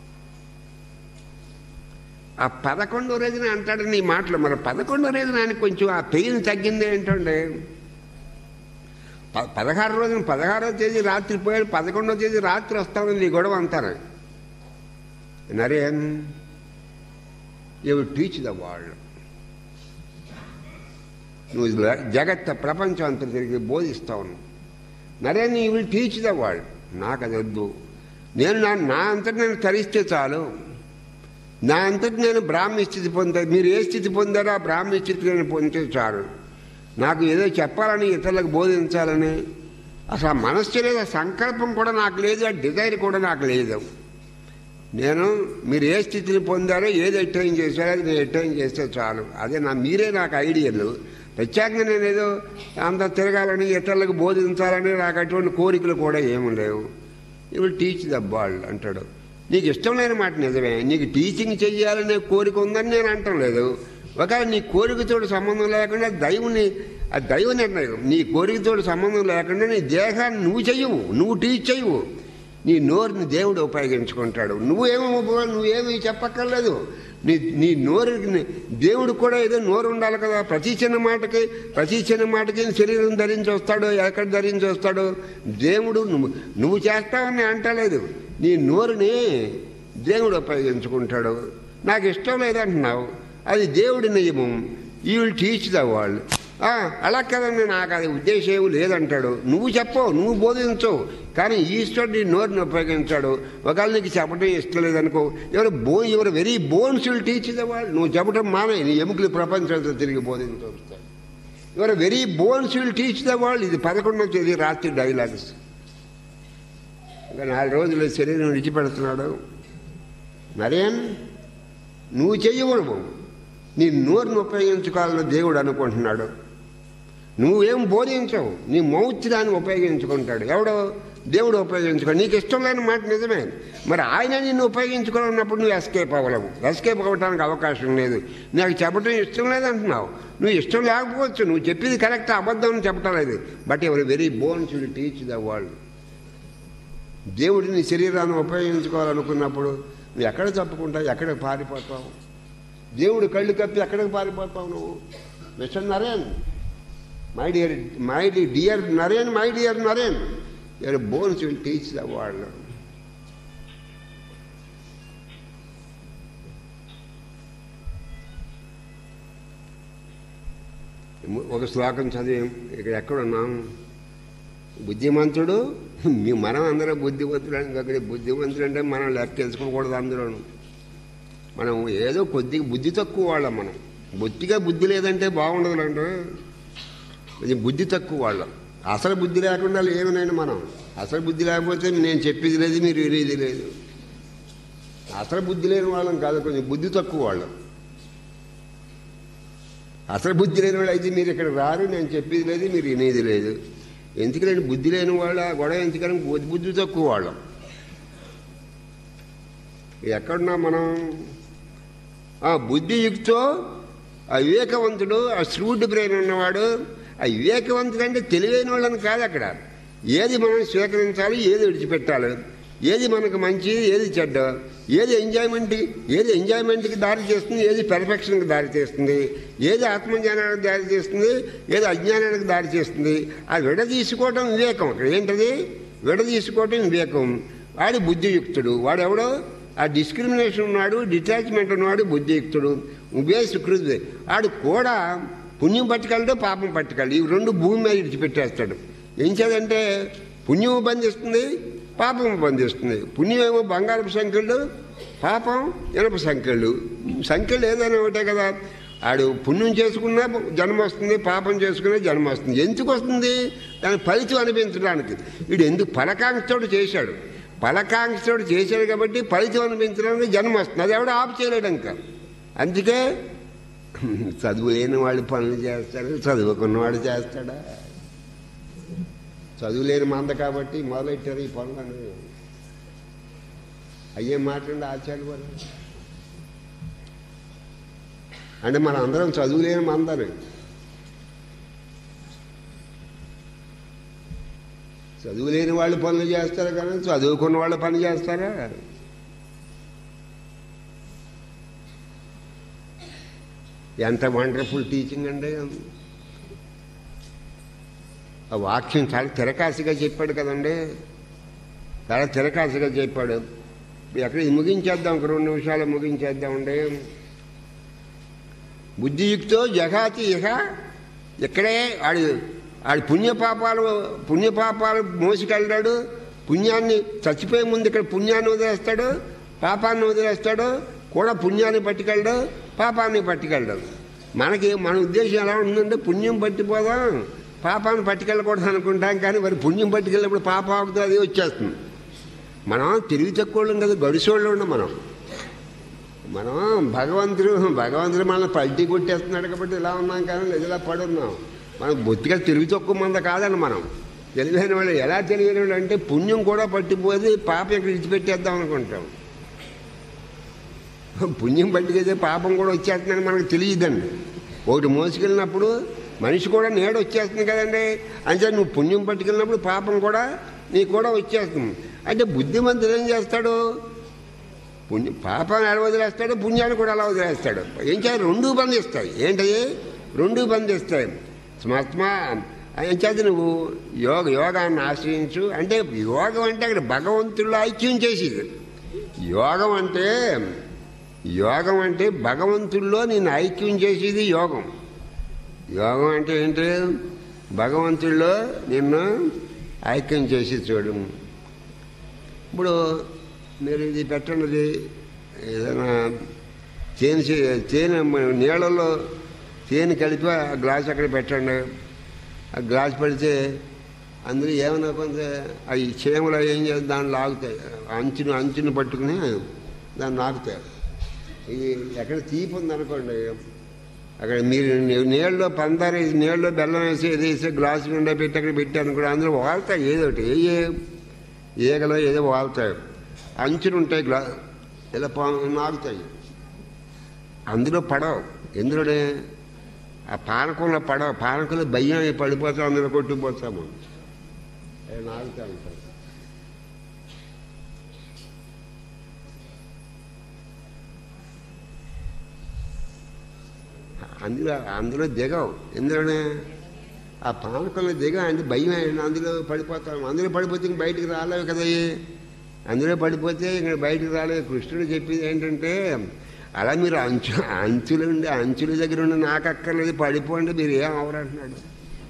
ఆ పదకొండో రోజున అంటాడు నీ మాటలు మరి పదకొండో రోజున ఆయనకు కొంచెం ఆ పెయిన్ తగ్గింది ఏంటండి ప- పదహారు రోజున పదహారో తేదీ రాత్రి పోయాడు పదకొండో తేదీ రాత్రి వస్తామని నీ గొడవ అంటారు Naren you teach the world నువ్వు జ- జగత్ ప్రపంచం అంతా తిరిగి బోధిస్తావు నువ్వు. Naren you will teach the world నాకు అది వద్దు నేను నా నా అంతటి నేను తరిస్తే చాలు నా అంతటి నేను బ్రాహ్మీ స్థితి పొందా మీరు ఏ స్థితి పొందారో ఆ బ్రాహ్మీ స్థితి నేను పొందితే చాలు నాకు ఏదో చెప్పాలని ఇతరులకు బోధించాలని అసలు ఆ మనస్సు లేదు ఆ సంకల్పం కూడా నాకు లేదు ఆ డిజైర్ కూడా నాకు లేదు నేను మీరు ఏ స్థితిని పొందారో ఏది అటైన్ చేశారో అది నేను అటైన్ చేస్తే చాలు అదే నా మీరే నాకు ఐడియలు ప్రత్యేకంగా నేను ఏదో అంత తిరగాలని ఇతరులకు బోధించాలని నాకు అటువంటి కోరికలు కూడా ఏమీ లేవు ఇవి టీచ్ ద బాల్ అంటాడు నీకు ఇష్టం లేని మాట నిజమే నీకు టీచింగ్ చెయ్యాలనే కోరిక ఉందని నేను అంటం లేదు ఒకవేళ నీ కోరికతో సంబంధం లేకుండా దైవుని ఆ దైవ నిర్ణయం నీ కోరికతో సంబంధం లేకుండా నీ దేహాన్ని నువ్వు చెయ్యవు నువ్వు టీచ్ చెయ్యవు నీ నోరుని దేవుడు ఉపయోగించుకుంటాడు నువ్వేమో ఉప- నువ్వేమీ చెప్పక్కర్లేదు నీ నీ నోరుని దేవుడు కూడా ఏదో నోరు ఉండాలి కదా ప్రతి చిన్న మాటకి ప్రతి చిన్న మాటకి శరీరం ధరించి వస్తాడు ఎక్కడ ధరించి వస్తాడు దేవుడు నువ్వు నువ్వు చేస్తావని అంటలేదు నీ నోరుని దేవుడు ఉపయోగించుకుంటాడు నాకు ఇష్టం లేదంటున్నావు అది దేవుడి నియమం ఈ విల్ టీచ్ ద వరల్డ్ ఆ, అలా కదండి నాకు అది ఉద్దేశం ఏమీ లేదంటాడు నువ్వు చెప్పవు నువ్వు బోధించవు కానీ ఈశ్వరుడు నీ నోరుని ఉపయోగించాడు ఒకవేళ నీకు చెప్పడం ఇష్టం లేదనుకో ఎవరు బో ఎవరు very bones will teach the వాళ్ళు నువ్వు చెప్పడం మానే నీ ఎముకలు ప్రపంచంతో తిరిగి బోధించవచ్చు ఎవరు very bones will teach the వాళ్ళు ఇది పదకొండవ తేదీ రాత్రి డైలాగ్స్ ఇంకా నాలుగు రోజులు శరీరం విడిచిపెడుతున్నాడు మరేం నువ్వు చెయ్యకూడదు నీ నోరును ఉపయోగించుకోవాలని దేవుడు అనుకుంటున్నాడు నువ్వేం బోధించవు నీ మౌత్ దాన్ని ఉపయోగించుకుంటాడు ఎవడో దేవుడు ఉపయోగించుకో నీకు ఇష్టం లేని మాట నిజమే మరి ఆయన నిన్ను ఉపయోగించుకోవాలన్నప్పుడు నువ్వు ఎస్కేప్ అవ్వలేవు ఎస్కేప్ అవ్వడానికి అవకాశం లేదు నాకు చెప్పడం ఇష్టం లేదంటున్నావు నువ్వు ఇష్టం లేకపోవచ్చు నువ్వు చెప్పింది కరెక్ట్ అబద్ధం అని చెప్పటం లేదు బట్ ఎవరు very bones will teach the world దేవుడు నీ శరీరాన్ని ఉపయోగించుకోవాలనుకున్నప్పుడు నువ్వు ఎక్కడ తప్పుకుంటావు ఎక్కడ పారిపోతావు దేవుడు కళ్ళు కప్పి ఎక్కడికి పారిపోతావు నువ్వు mister Naren my dear my dear Naren my dear Naren your bones will teach the world ఒక శ్లోకం చదివాం ఇక్కడ ఎక్కడున్నాం బుద్ధిమంతుడు మీ మనం అందరూ బుద్ధిమంతుడు అని అక్కడ బుద్ధిమంతుడు అంటే మనం లెక్కేసుకోకూడదు అందులోను మనం ఏదో కొద్దిగా బుద్ధి తక్కువ వాళ్ళం మనం బొత్తిగా బుద్ధి లేదంటే బాగుండదు అంటే కొంచెం బుద్ధి తక్కువ వాళ్ళం అసలు బుద్ధి లేకుండా ఏమనైనా మనం అసలు బుద్ధి లేకపోతే నేను చెప్పేది లేదు మీరు వినేది లేదు అసలు బుద్ధి లేని వాళ్ళం కాదు కొంచెం బుద్ధి తక్కువ వాళ్ళం అసలు బుద్ధి లేని వాళ్ళు అయితే మీరు ఇక్కడ రారు నేను చెప్పేది లేదు మీరు వినేది లేదు ఎందుకంటే బుద్ధి లేని వాళ్ళ గొడవ ఎందుకని బుద్ధి బుద్ధి తక్కువ వాళ్ళం ఎక్కడున్నా మనం ఆ బుద్ధియుక్తో ఆ వివేకవంతుడు ఆ శ్రూడ్ బ్రెయిన్ ఉన్నవాడు ఆ వివేకవంతుడు అంటే తెలివైన వాళ్ళని కాదు అక్కడ ఏది మనం స్వీకరించాలి ఏది విడిచిపెట్టాలి ఏది మనకు మంచి ఏది చెడ్డ ఏది ఎంజాయ్మెంట్ ఏది ఎంజాయ్మెంట్కి దారి చేస్తుంది ఏది పెర్ఫెక్షన్కి దారి చేస్తుంది ఏది ఆత్మజ్ఞానానికి దారి చేస్తుంది ఏది అజ్ఞానానికి దారి చేస్తుంది ఆ విడదీసుకోవటం వివేకం అక్కడ ఏంటది విడదీసుకోవటం వివేకం వాడి బుద్ధియుక్తుడు వాడెవడో ఆ డిస్క్రిమినేషన్ ఉన్నాడు డిటాచ్మెంట్ ఉన్నాడు బుద్ధియుక్తుడు ఉభయ సుకృతి వాడు కూడా పుణ్యం పట్టుకెళ్ళడు పాపం పట్టుకెళ్ళడు ఈ రెండు భూమి మీద విడిచిపెట్టేస్తాడు ఏం చేదంటే పుణ్యం బంధిస్తుంది పాపం బంధిస్తుంది పుణ్యం ఏమో బంగారపు సంఖ్యలు పాపం ఇనప సంఖ్యలు సంఖ్యలు ఏదైనా ఒకటే కదా ఆడు పుణ్యం చేసుకున్నా జన్మ వస్తుంది పాపం చేసుకున్నా జన్మ వస్తుంది ఎందుకు వస్తుంది దాని ఫలితం అనిపించడానికి వీడు ఎందుకు ఫలకాంక్షతోడు చేశాడు ఫలకాంక్షతోడు చేశాడు కాబట్టి ఫలితం అనిపించడానికి జన్మ వస్తుంది అది ఎవడో ఆపు చేయలేడు ఇంకా అందుకే చదువు లేని వాళ్ళు పనులు చేస్తారు చదువుకున్నవాడు చేస్తాడా చదువు లేని మంద కాబట్టి మొదలెట్టారు ఈ పనులను అయ్యే మాట్లాడి ఆచార్య వారు అంటే మన అందరం చదువు లేని మందని చదువు లేని వాళ్ళు పనులు చేస్తారు కానీ చదువుకున్న వాళ్ళు పని చేస్తారా ఎంత వండర్ఫుల్ టీచింగ్ అండి ఆ వాక్యం చాలా తిరకాసిగా చెప్పాడు కదండి చాలా తిరకాసిగా చెప్పాడు ఎక్కడ ఇది ముగించేద్దాం ఒక రెండు నిమిషాలు ముగించేద్దామండి బుద్ధియుక్తో జగాతి ఇహ ఇక్కడే ఆడు ఆడు పుణ్యపాపాలు పుణ్యపాపాలు మోసుకెళ్ళాడు పుణ్యాన్ని చచ్చిపోయే ముందు ఇక్కడ పుణ్యాన్ని వదిలేస్తాడు పాపాన్ని వదిలేస్తాడు కూడా పుణ్యాన్ని పట్టుకెళ్ళడు పాపాన్ని పట్టుకెళ్ళడు మనకి మన ఉద్దేశం ఎలా ఉందంటే పుణ్యం పట్టిపోదాం పాపాన్ని పట్టుకెళ్ళకూడదు అనుకుంటాం కానీ మరి పుణ్యం పట్టుకెళ్ళినప్పుడు పాపం ఆగుతుంది అది వచ్చేస్తుంది మనం తెలివి తక్కువ కదా గడిసోళ్ళు ఉండం మనం మనం భగవంతుడు భగవంతుడు మనల్ని పల్టీ కొట్టేస్తున్నాడు కాబట్టి ఇలా ఉన్నాం కానీ లేదు ఇలా పడున్నాం మనం బొత్తిగా తెలివి తక్కువ మంద కాదండి మనం తెలివైన వాళ్ళు ఎలా తెలివైన వాళ్ళు అంటే పుణ్యం కూడా పట్టిపోతే పాప ఇక్కడ విడిచిపెట్టేద్దాం అనుకుంటాం పుణ్యం పట్టుకెళ్తే పాపం కూడా వచ్చేస్తుందని మనకు తెలియదండి ఒకటి మోసుకెళ్ళినప్పుడు మనిషి కూడా నేడు వచ్చేస్తుంది కదండి అంటే నువ్వు పుణ్యం పట్టుకెళ్ళినప్పుడు పాపం కూడా నీకు కూడా వచ్చేస్తుంది అంటే బుద్ధిమంతుడు ఏం చేస్తాడు పుణ్యం పాపాన్ని ఎలా వదిలేస్తాడు పుణ్యాన్ని కూడా అలా వదిలేస్తాడు ఏం చేయాలి రెండు బంధిస్తాయి ఏంటది రెండు బంధిస్తాయి స్మత్మా ఏం చేత నువ్వు యోగ యోగాన్ని ఆశ్రయించు అంటే యోగం అంటే అక్కడ భగవంతుల్లో ఐక్యం చేసేది యోగం అంటే యోగం అంటే భగవంతుల్లో నేను ఐక్యం చేసేది యోగం యోగం అంటే ఏంటి భగవంతుల్లో నిన్ను ఐక్యం చేసి చూడు ఇప్పుడు మీరు ఇది పెట్టండి ఏదైనా తేనె చే- తేనె మ- నీళ్ళల్లో తేనె కలిపి ఆ గ్లాస్ అక్కడ పెట్టండి ఆ గ్లాస్ పెడితే అందులో ఏమైనా కొంత అవి చీమలు ఏం చేసి దాన్ని లాగుతాయి అంచును అంచును పట్టుకుని దాన్ని లాగుతాయి ఇది ఎక్కడ తీపి ఉందనుకోండి అక్కడ మీరు నీ- నీళ్ళలో పందారు వేసి నీళ్ళలో బెల్లం వేసి ఏది వేసి గ్లాసు నిండా పెట్టి అక్కడ పెట్టాను కూడా అందులో వాళ్తాయి ఏదో ఒకటి ఏ ఈగలో ఏదో వాళ్తాయి అంచులు ఉంటాయి గ్లా ఇలా పా నాగుతాయి అందులో పడవు ఎందులోనే ఆ పానకంలో పడవ పానకంలో భయం అయి పడిపోతాం అందులో కొట్టుకుపోతాము అవి నాగుతూ ఉంటాయి అందులో అందులో దిగవు ఎందులోనే ఆ పానకంలో దిగ అంటే భయం అయ్యింది అందులో పడిపోతాం అందులో పడిపోతే ఇంక బయటికి రాలేవు కదా అందులో పడిపోతే ఇంక బయటికి రాలేదు కృష్ణుడు చెప్పేది ఏంటంటే అలా మీరు అంచు అంచులు ఉండి అంచుల దగ్గర ఉండి నాకు అక్కర్లేదు పడిపోండి మీరు ఏం అవరంటున్నాడు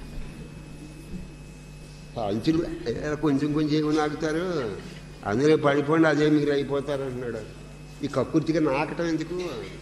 ఆ అంచులు ఏ, కొంచెం కొంచెం ఏమి నాకుతారు అందులో పడిపోండి అదే మీరు అయిపోతారు అంటున్నాడు ఈ కక్కుర్తిగా నాకటం ఎందుకు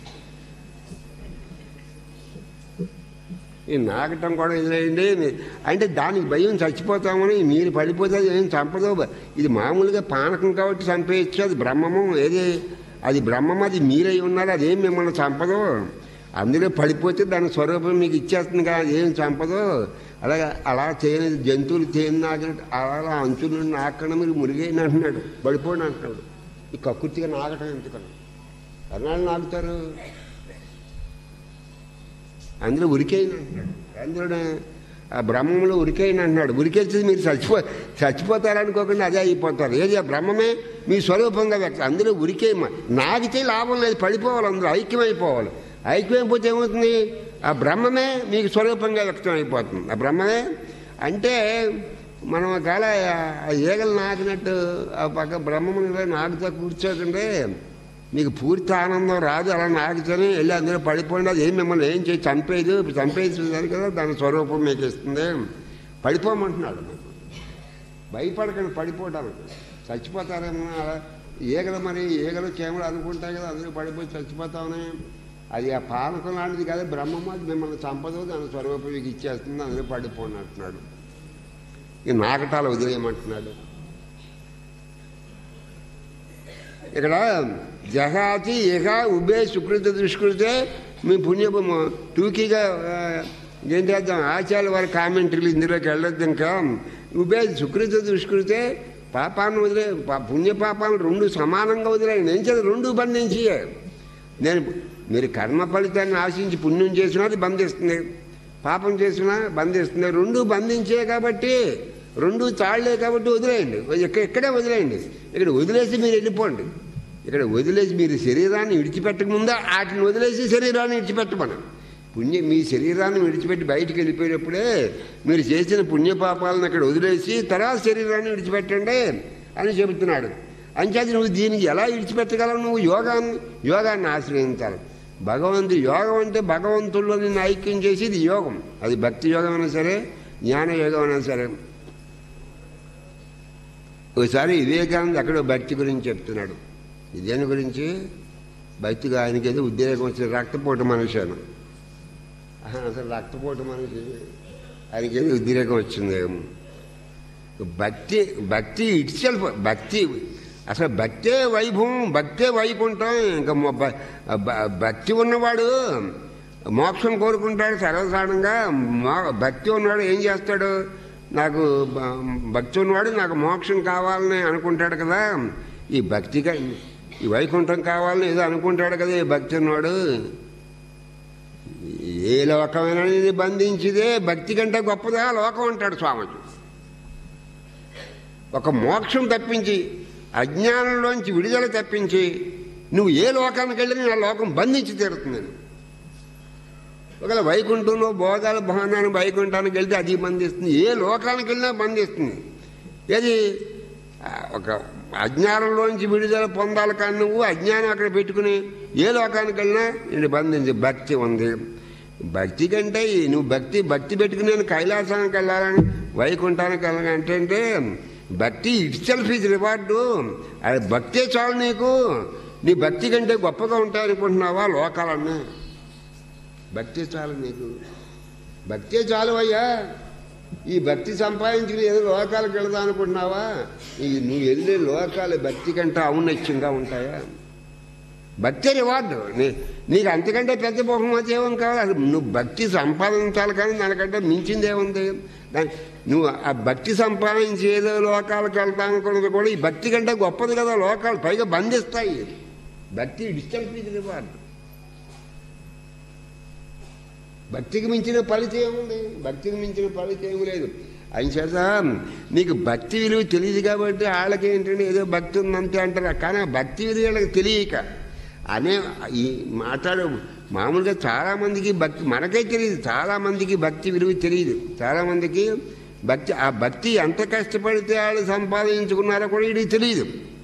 ఈ నాకటం కూడా ఎదురైంది అంటే దానికి భయం చచ్చిపోతామని మీరు పడిపోతే అది ఏం చంపదు ఇది మామూలుగా పానకం కాబట్టి చంపేయచ్చు అది బ్రహ్మము ఏది అది బ్రహ్మం అది మీరై ఉన్నారు అదేం మిమ్మల్ని చంపదు అందులో పడిపోతే దాని స్వరూపం మీకు ఇచ్చేస్తుంది కదా అదేం చంపదు అలాగే అలా చేయని జంతువులు తేని నాకినట్టు అలా అంచులు నాకన్నా మీరు మురిగైన అంటున్నాడు పడిపోండి అంటున్నాడు ఈ కక్కుర్తిగా నాగటం ఎందుకన్నా అన్నాళ్ళు నాకుతారు అందులో ఉరికైన అంటున్నాడు అందులోనే ఆ బ్రహ్మంలో ఉరికేయని అంటున్నాడు ఉరికేస్తే మీరు చచ్చిపో చచ్చిపోతారనుకోకుండా అదే అయిపోతారు ఏది ఆ బ్రహ్మమే మీ స్వరూపంగా వ్యక్తం అందులో ఉరికేయమ నాగితే లాభం లేదు పడిపోవాలి అందులో ఐక్యమైపోవాలి ఐక్యమైపోతే ఏమవుతుంది ఆ బ్రహ్మమే మీకు స్వరూపంగా వ్యక్తం అయిపోతుంది ఆ బ్రహ్మమే అంటే మనం ఒకవేళ ఆ ఈగలు నాకినట్టు ఆ పక్క బ్రహ్మమునిలో నాకుతో కూర్చోకుంటే మీకు పూర్తి ఆనందం రాదు అలా నాకుతోనే వెళ్ళి అందులో పడిపోండి అది ఏం మిమ్మల్ని ఏం చేసి చంపేది చంపేసిందని కదా దాని స్వరూపం మీకు ఇస్తుంది పడిపోమంటున్నాడు మీకు భయపడకండి పడిపోవడానికి చచ్చిపోతారేమో అలా ఈగలు మరి ఈగలు చేమలు అనుకుంటాయి కదా అందులో పడిపోయి చచ్చిపోతామని అది ఆ పానకం లాంటిది కాదు బ్రహ్మము అది మిమ్మల్ని చంపదు దాని స్వరూపం మీకు ఇచ్చేస్తుంది అందులో పడిపోండి అంటున్నాడు ఈ నాకటాలు వదిలేయమంటున్నాడు ఇక్కడ జహాతి ఇహ ఉభే సుకృత దుష్కృతే మీ పుణ్యము టూకీగా ఆ, ఏం చేద్దాం ఆచార్య వారి కామెంటరీలు ఇందులోకి వెళ్ళొద్దు ఇంకా ఉభే సుకృత దుష్కృతే పాపాన్ని వదిలే పా- పుణ్య పాపాలను రెండు సమానంగా వదిలేయండి ఏం చేయాలి రెండు బంధించి నేను మీరు కర్మ ఫలితాన్ని ఆశించి పుణ్యం చేసినా అది బంధిస్తుంది పాపం చేసినా బంధిస్తుంది రెండు బంధించే కాబట్టి రెండు తాళ్లే కాబట్టి వదిలేయండి ఇక్కడ ఇక్కడే వదిలేయండి ఇక్కడ వదిలేసి మీరు వెళ్ళిపోండి ఇక్కడ వదిలేసి మీరు శరీరాన్ని విడిచిపెట్టక ముందే వాటిని వదిలేసి శరీరాన్ని విడిచిపెట్టమని పుణ్య మీ శరీరాన్ని విడిచిపెట్టి బయటికి వెళ్ళిపోయినప్పుడే మీరు చేసిన పుణ్యపాపాలను అక్కడ వదిలేసి తర్వాత శరీరాన్ని విడిచిపెట్టండి అని చెబుతున్నాడు అంచేది నువ్వు దీనికి ఎలా విడిచిపెట్టగలవు నువ్వు యోగాన్ని యోగాన్ని ఆశ్రయించాలి భగవంతు యోగం అంటే భగవంతుల్లో నిన్ను ఐక్యం చేసి ఇది యోగం అది భక్తి యోగం అయినా సరే జ్ఞాన యోగం అయినా సరే ఒకసారి వివేకానంద అక్కడ భక్తి గురించి చెప్తున్నాడు ఇదేని గురించి భక్తిగా ఆయనకి ఏదో ఉద్రేకం వచ్చింది రక్తపోటు మనిషి అని ఆహా, అసలు రక్తపోటు మనిషి ఆయనకి ఏదో ఉద్రేకం వచ్చింది భక్తి భక్తి ఇట్సెల్ఫ్ భక్తి అసలు భక్తే వైభవం భక్తే వైకుంఠం ఇంకా మొ- భ- భ- భక్తి ఉన్నవాడు మోక్షం కోరుకుంటాడు సర్వసాధారణంగా మో- భక్తి ఉన్నవాడు ఏం చేస్తాడు నాకు బ- భక్తి ఉన్నవాడు నాకు మోక్షం కావాలని అనుకుంటాడు కదా ఈ భక్తిగా ఈ వైకుంఠం కావాలని ఏదో అనుకుంటాడు కదా ఈ భక్తి ఉన్నవాడు ఏ లోకమైనా ఇది బంధించిదే భక్తి కంటే గొప్పదా లోకం అంటాడు స్వామిజీ ఒక మోక్షం తప్పించి అజ్ఞానంలోంచి విడుదల తప్పించి నువ్వు ఏ లోకానికి వెళ్ళినా ఆ లోకం బంధించి తీరుతుంది ఒకవేళ వైకుంఠంలో బోధాల భవనానికి వైకుంఠానికి వెళ్తే అది బంధిస్తుంది ఏ లోకానికి వెళ్ళినా బంధిస్తుంది ఏది ఆ, ఒక అజ్ఞానంలోంచి విడుదల పొందాలి కానీ నువ్వు అజ్ఞానం అక్కడ పెట్టుకుని ఏ లోకానికి వెళ్ళినా నేను బంధించి భక్తి ఉంది భక్తి కంటే ఈ నువ్వు భక్తి భక్తి పెట్టుకుని నేను కైలాసానికి వెళ్ళాలని వైకుంఠానికి వెళ్ళాలని అంటే అంటే భక్తి ఇట్ సెల్ఫ్ ఇది రివార్డు అది భక్తే చాలు నీకు నీ భక్తి కంటే గొప్పగా ఉంటాయనుకుంటున్నావా లోకాలన్నీ భక్తి చాలు నీకు భక్తే చాలు అయ్యా ఈ భక్తి సంపాదించుకుని ఏదో లోకాలకు వెళదాం అనుకుంటున్నావా ఈ నువ్వు వెళ్ళే లోకాలు భక్తి కంటే ఔన్నత్యంగా ఉంటాయా భక్తి రివార్డు నీ నీకు అంతకంటే పెద్ద బహుమతి ఏమని కావాలి అసలు నువ్వు భక్తి సంపాదించాలి కానీ దానికంటే మించింది ఏముంది దాని నువ్వు ఆ భక్తి సంపాదించి ఏదో లోకాలకు వెళ్తాం అనుకున్నది కూడా ఈ భక్తి కంటే గొప్పది కదా లోకాలు పైగా బంధిస్తాయి భక్తి డిస్టెన్స్ రివార్డు భక్తికి మించిన ఫలితం ఏముంది భక్తికి మించిన ఫలితం ఏమి లేదు ఆయన చేత నీకు భక్తి విలువ తెలియదు కాబట్టి వాళ్ళకి ఏంటంటే ఏదో భక్తి ఉందంతే అంటారు కానీ ఆ భక్తి విలువ వాళ్ళకి తెలియక అనే ఈ మాట్లాడు మామూలుగా చాలా మందికి భక్తి మనకే తెలియదు చాలా మందికి భక్తి విలువ తెలియదు చాలా మందికి భక్తి ఆ భక్తి ఎంత కష్టపడితే వాళ్ళు సంపాదించుకున్నారో కూడా వీడికి తెలియదు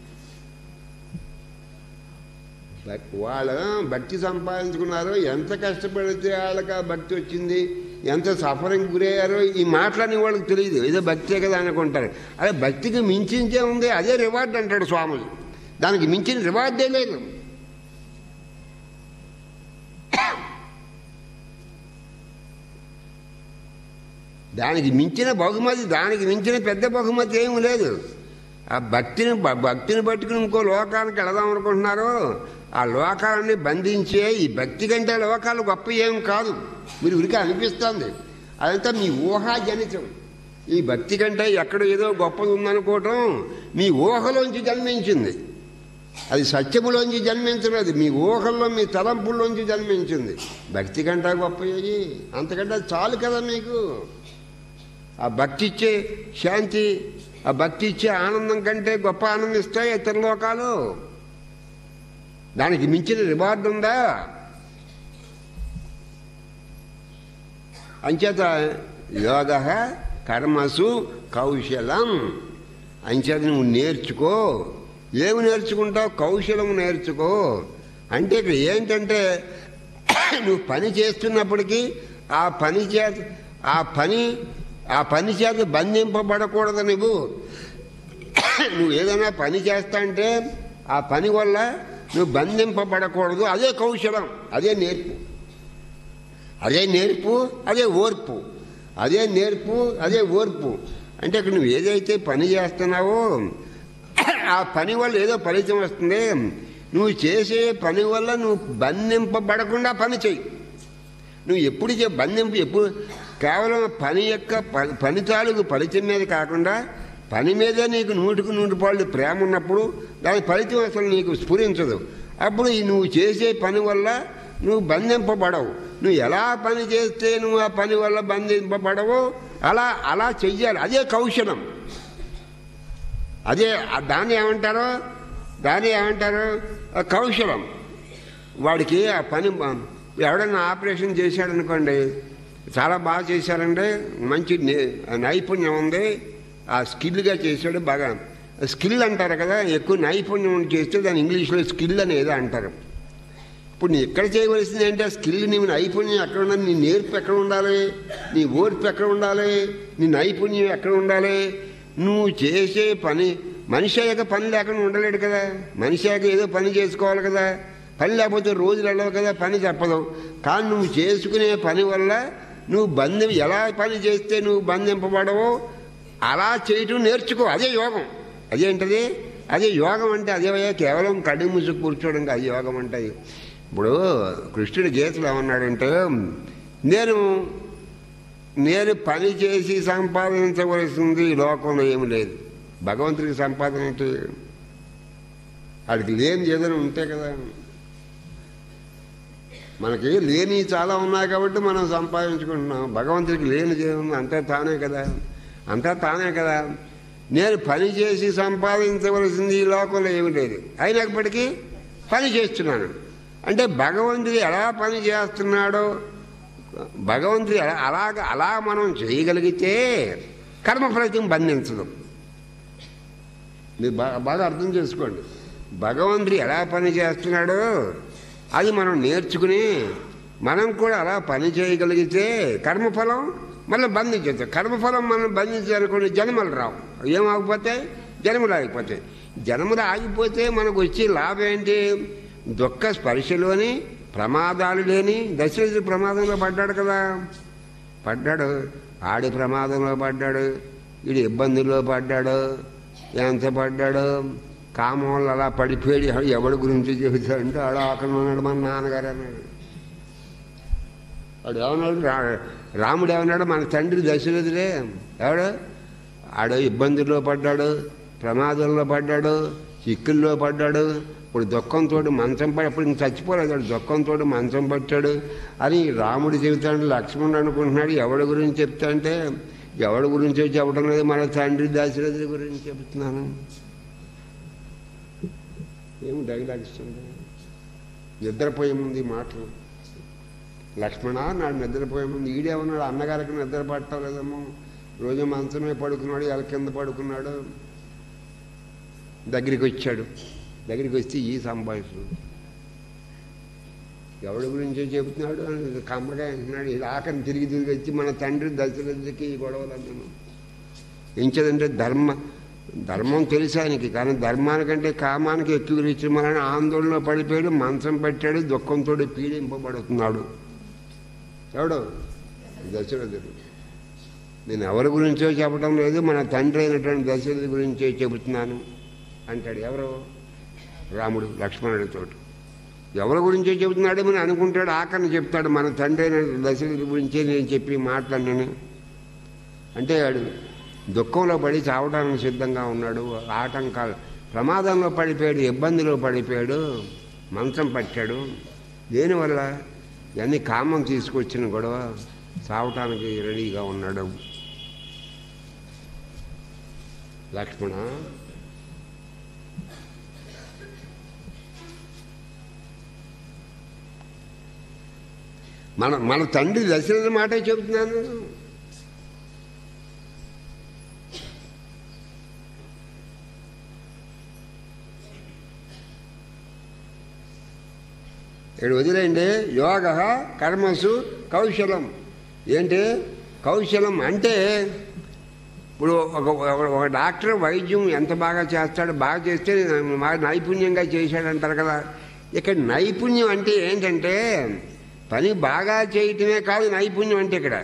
భక్- వాళ్ళ భక్తి సంపాదించుకున్నారో ఎంత కష్టపడితే వాళ్ళకి ఆ భక్తి వచ్చింది ఎంత సఫరింగ్ గురయ్యారో ఈ మాటలని వాళ్ళకి తెలియదు ఏదో భక్తే కదా అనుకుంటారు అదే భక్తికి మించించే ఉంది అదే రివార్డ్ అంటాడు స్వాములు దానికి మించిన రివార్డే లేదు దానికి మించిన బహుమతి దానికి మించిన పెద్ద బహుమతి ఏమి లేదు ఆ భక్తిని భ- భక్తిని పట్టుకుని ఇంకో లోకానికి వెళదాం అనుకుంటున్నారు ఆ లోకాలని బంధించే ఈ భక్తి కంటే లోకాలు గొప్ప ఏం కాదు మీరు ఉరికి అనిపిస్తుంది అదంతా మీ ఊహాజనితం ఈ భక్తి కంటే ఎక్కడ ఏదో గొప్పది ఉందనుకోవటం మీ ఊహలోంచి జన్మించింది అది సత్యములోంచి జన్మించలేదు మీ ఊహల్లో మీ తలంపుల్లోంచి జన్మించింది భక్తి కంటే గొప్ప ఏది అంతకంటే చాలు కదా మీకు ఆ భక్తి ఇచ్చే శాంతి ఆ భక్తి ఇచ్చే ఆనందం కంటే గొప్ప ఆనందం ఇస్తాయి ఇతర లోకాలు దానికి మించిన రివార్డు ఉందా అంచేత యోగ కర్మసు కౌశలం అంచేత నువ్వు నేర్చుకో ఏమి నేర్చుకుంటావు కౌశలం నేర్చుకో అంటే ఇక్కడ ఏంటంటే నువ్వు పని చేస్తున్నప్పటికీ ఆ పని చేత ఆ పని ఆ పని చేత బంధింపబడకూడదు నువ్వు నువ్వు ఏదైనా పని చేస్తా అంటే ఆ పని వల్ల నువ్వు బంధింపబడకూడదు అదే కౌశలం అదే నేర్పు అదే నేర్పు అదే ఓర్పు అదే నేర్పు అదే ఓర్పు అంటే ఇక్కడ నువ్వు ఏదైతే పని చేస్తున్నావో ఆ పని వల్ల ఏదో ఫలితం వస్తుంది నువ్వు చేసే పని వల్ల నువ్వు బంధింపబడకుండా పని చెయ్యి నువ్వు ఎప్పుడు చే బంధింపు ఎప్పుడు కేవలం పని యొక్క ప- పని తాలూకు ఫలితం మీద కాకుండా పని మీదే నీకు నూటికి నూటి పాళ్ళు ప్రేమ ఉన్నప్పుడు దాని ఫలితం అసలు నీకు స్ఫురించదు అప్పుడు ఈ నువ్వు చేసే పని వల్ల నువ్వు బంధింపబడవు నువ్వు ఎలా పని చేస్తే నువ్వు ఆ పని వల్ల బంధింపబడవో అలా అలా చెయ్యాలి అదే కౌశలం అదే ఆ దాన్ని ఏమంటారు దాన్ని ఏమంటారు ఆ కౌశలం వాడికి ఆ పని బ- ఎవడన్నా ఆపరేషన్ చేశాడనుకోండి చాలా బాగా చేశారండి మంచి నే- నైపుణ్యం ఉంది ఆ స్కిల్గా చేశాడు బాగా స్కిల్ అంటారు కదా ఎక్కువ నైపుణ్యం ఉండి చేస్తే దాని ఇంగ్లీష్లో స్కిల్ అనేది అంటారు ఇప్పుడు నీ ఎక్కడ చేయవలసింది ఏంటి ఆ స్కిల్ నీ నైపుణ్యం ఎక్కడ ఉండాలి నీ నేర్పు ఎక్కడ ఉండాలి నీ ఓర్పు ఎక్కడ ఉండాలి నీ నైపుణ్యం ఎక్కడ ఉండాలి నువ్వు చేసే పని మనిషి అయ్యాక పని లేకుండా ఉండలేడు కదా మనిషి అయ్యాక ఏదో పని చేసుకోవాలి కదా పని లేకపోతే రోజులు వెళ్ళవు కదా పని తప్పదు కానీ నువ్వు చేసుకునే పని వల్ల నువ్వు బంధం ఎలా పని చేస్తే నువ్వు బంధింపబడవో అలా చేయటం నేర్చుకో అదే యోగం అదేంటది అదే యోగం అంటే అదే కేవలం కడి ముసుగు కూర్చోవడం కాదు యోగం అంటే ఇప్పుడు కృష్ణుడి గీతలు ఏమన్నాడంటే నేను నేను పని చేసి సంపాదించవలసింది ఈ లోకంలో ఏమి లేదు భగవంతుడికి సంపాదన ఏంటి వాడికి లేని ఏదైనా ఉంటే కదా మనకి లేని చాలా ఉన్నాయి కాబట్టి మనం సంపాదించుకుంటున్నాం భగవంతుడికి లేని ఏముంది అంతా తానే కదా అంతా తానే కదా నేను పని చేసి సంపాదించవలసింది ఈ లోకంలో ఏమి లేదు అయినప్పటికీ పని చేస్తున్నాను అంటే భగవంతుడు ఎలా పని చేస్తున్నాడో భగవంతుడు ఎలా అలాగ అలా మనం చేయగలిగితే కర్మ ఫలితం బంధించదు మీరు బాగా బాగా అర్థం చేసుకోండి భగవంతుడు ఎలా పని చేస్తున్నాడో అది మనం నేర్చుకుని మనం కూడా అలా పని చేయగలిగితే కర్మఫలం మళ్ళీ బంధించచ్చు కర్మఫలం మనం బంధించాలనుకోండి జన్మలు రావు ఏమాగిపోతే జన్మలు ఆగిపోతాయి జన్మలు ఆగిపోతే మనకు వచ్చే లాభం ఏంటి దుఃఖ స్పర్శలోని ప్రమాదాలు లేని దశరథుడు ప్రమాదంలో పడ్డాడు కదా పడ్డాడు ఆడి ప్రమాదంలో పడ్డాడు వీడి ఇబ్బందుల్లో పడ్డాడు ఎంత పడ్డాడు కామం వల్ల అలా పడిపోయాడు ఎవడి గురించి చెబుతాడంటే ఆడ ఆకలి ఉన్నాడు మన నాన్నగారు అన్నాడు వాడు ఏమన్నాడు రా- రాముడు ఏమన్నాడు మన తండ్రి దశరథుడే ఎవడు ఆడు ఇబ్బందుల్లో పడ్డాడు ప్రమాదంలో పడ్డాడు చిక్కుల్లో పడ్డాడు ఇప్పుడు దుఃఖంతో మంచం పడి అప్పుడు ఇంక చచ్చిపోలేదు వాడు దుఃఖంతో మంచం పట్టాడు అని రాముడు చెబుతాడు లక్ష్మణుడు అనుకుంటున్నాడు ఎవడి గురించి చెప్తా అంటే ఎవడి గురించో చెప్పడం లేదు మన తండ్రి దశరథుడి గురించి చెబుతున్నాను ఏం డైలాగ్స్ నిద్రపోయే ముందు ఈ మాటలు లక్ష్మణ నాడు నిద్రపోయే ముందు ఈడేమన్నాడు అన్నగారికి నిద్ర పట్టలేదేమో రోజు మంచమే పడుకున్నాడు ఎల కింద పడుకున్నాడు దగ్గరికి వచ్చాడు దగ్గరికి వచ్చి ఈ సంభాషణ ఎవడి గురించో చెబుతున్నాడు అని కమ్మగా అంటున్నాడు ఇది ఆఖరిని తిరిగి తిరిగి వచ్చి మన తండ్రి దశరథుడికి ఈ గొడవలు ఎంచదంటే ధర్మ ధర్మం తెలుసు ఆయనకి కానీ ధర్మానికంటే కామానికి ఎక్కువ రీచి మన ఆందోళన పడిపోయాడు మంచం పెట్టాడు దుఃఖంతో పీడింపబడుతున్నాడు ఎవడు దశరథుడు నేను ఎవరి గురించో చెప్పడం లేదు మన తండ్రి అయినటువంటి దశరథుడి గురించే చెబుతున్నాను అంటాడు ఎవరు రాముడు లక్ష్మణుడితో ఎవరి గురించో చెబుతున్నాడేమని అనుకుంటాడు ఆఖరిని చెప్తాడు మన తండ్రి అయిన దశరథుడి గురించే నేను చెప్పి మాట్లాడినాను అంటే వాడు దుఃఖంలో పడి చావడానికి సిద్ధంగా ఉన్నాడు ఆటంకాలు ప్రమాదంలో పడిపోయాడు ఇబ్బందిలో పడిపోయాడు మంచం పట్టాడు దేనివల్ల ఇవన్నీ కామం తీసుకొచ్చిన గొడవ చావటానికి రెడీగా ఉన్నాడు లక్ష్మణ మన మన తండ్రి దశరథ మాటే చెబుతున్నాను ఇక్కడ వదిలేండి యోగ కర్మసు కౌశలం ఏంటి కౌశలం అంటే ఇప్పుడు ఒక ఒక- ఒక డాక్టర్ వైద్యం ఎంత బాగా చేస్తాడో బాగా చేస్తే బాగా నైపుణ్యంగా చేశాడంటారు కదా ఇక్కడ నైపుణ్యం అంటే ఏంటంటే పని బాగా చేయటమే కాదు నైపుణ్యం అంటే ఇక్కడ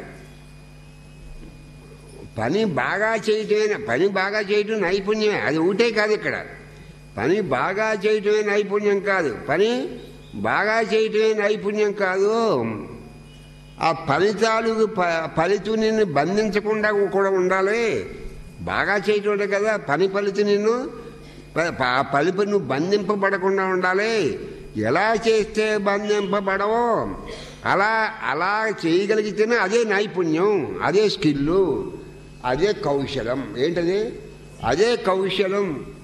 పని బాగా చేయటమే పని బాగా చేయటం నైపుణ్యమే అది ఒకటే కాదు ఇక్కడ పని బాగా చేయటమే నైపుణ్యం కాదు పని బాగా చేయటమే నైపుణ్యం కాదు ఆ ఫలితాలు ప- ఫలితం నిన్ను బంధించకుండా కూడా ఉండాలి బాగా చేయటోడే కదా పని ఫలితం నిన్ను ప- ప- ఆ ఫలితం నువ్వు బంధింపబడకుండా ఉండాలి ఎలా చేస్తే బంధింపబడవో అలా అలా చేయగలిగితేనే అదే నైపుణ్యం అదే స్కిల్లు అదే కౌశలం ఏంటది అదే కౌశలం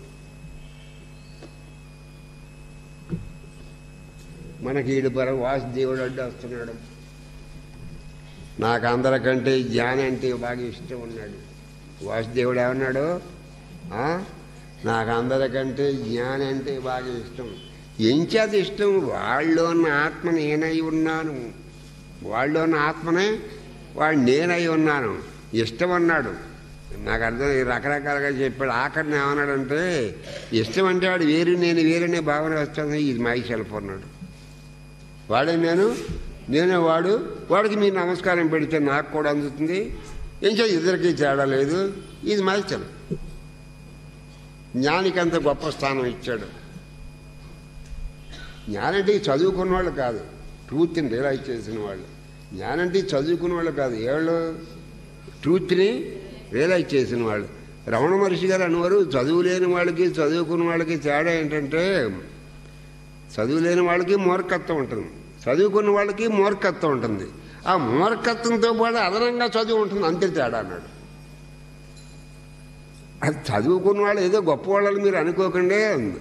మనకి ఈడు పర వాసుదేవుడు అడ్డు వస్తున్నాడు నాకు అందరికంటే జ్ఞాని అంటే బాగా ఇష్టం ఉన్నాడు వాసుదేవుడు ఏమన్నాడు ఆ? నాకు అందరికంటే జ్ఞాని అంటే బాగా ఇష్టం ఎంచేది ఇష్టం వాళ్ళు ఉన్న ఆత్మ నేనై ఉన్నాను వాళ్ళు ఉన్న ఆత్మనే వాడు నేనై ఉన్నాను ఇష్టం అన్నాడు నాకు అర్థం రకరకాలుగా చెప్పాడు ఆఖరిని ఏమన్నాడంటే ఇష్టం అంటే వాడు వేరు నేను వేరనే భావన వస్తుంది ఇది మై సెల్ఫ్ అన్నాడు వాడే నేను నేనే వాడు వాడికి మీరు నమస్కారం పెడితే నాకు కూడా అందుతుంది ఏం చేయ ఇద్దరికి తేడా లేదు ఇది మైచం జ్ఞానికి అంత గొప్ప స్థానం ఇచ్చాడు జ్ఞానంటే ఈ చదువుకున్న వాళ్ళు కాదు ట్రూత్ని రియలైజ్ చేసిన వాళ్ళు జ్ఞానంటే ఈ చదువుకున్న వాళ్ళు కాదు ఏళ్ళు ట్రూత్ని రియలైజ్ చేసిన వాళ్ళు రమణ మహర్షి గారు అనేవారు చదువు లేని వాళ్ళకి చదువుకున్న వాళ్ళకి తేడా ఏంటంటే చదువు లేని వాళ్ళకి మూర్ఖత్వం ఉంటుంది చదువుకున్న వాళ్ళకి మూర్ఖత్వం ఉంటుంది ఆ మూర్ఖత్వంతో పాటు అదనంగా చదువు ఉంటుంది అంతే తేడా అన్నాడు అది చదువుకున్న వాళ్ళు ఏదో గొప్ప వాళ్ళని మీరు అనుకోకండి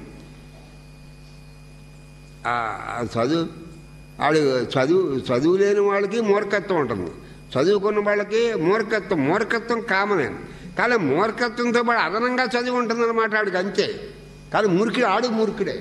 ఆ ఆ చదువు ఆడు చదువు చదువు లేని వాళ్ళకి మూర్ఖత్వం ఉంటుంది చదువుకున్న వాళ్ళకి మూర్ఖత్వం మూర్ఖత్వం కామనే కానీ మూర్ఖత్వంతో పాటు అదనంగా చదువు ఉంటుందన్నమాట ఆడికి అంతే కానీ మూర్ఖుడు ఆడు మూర్ఖుడే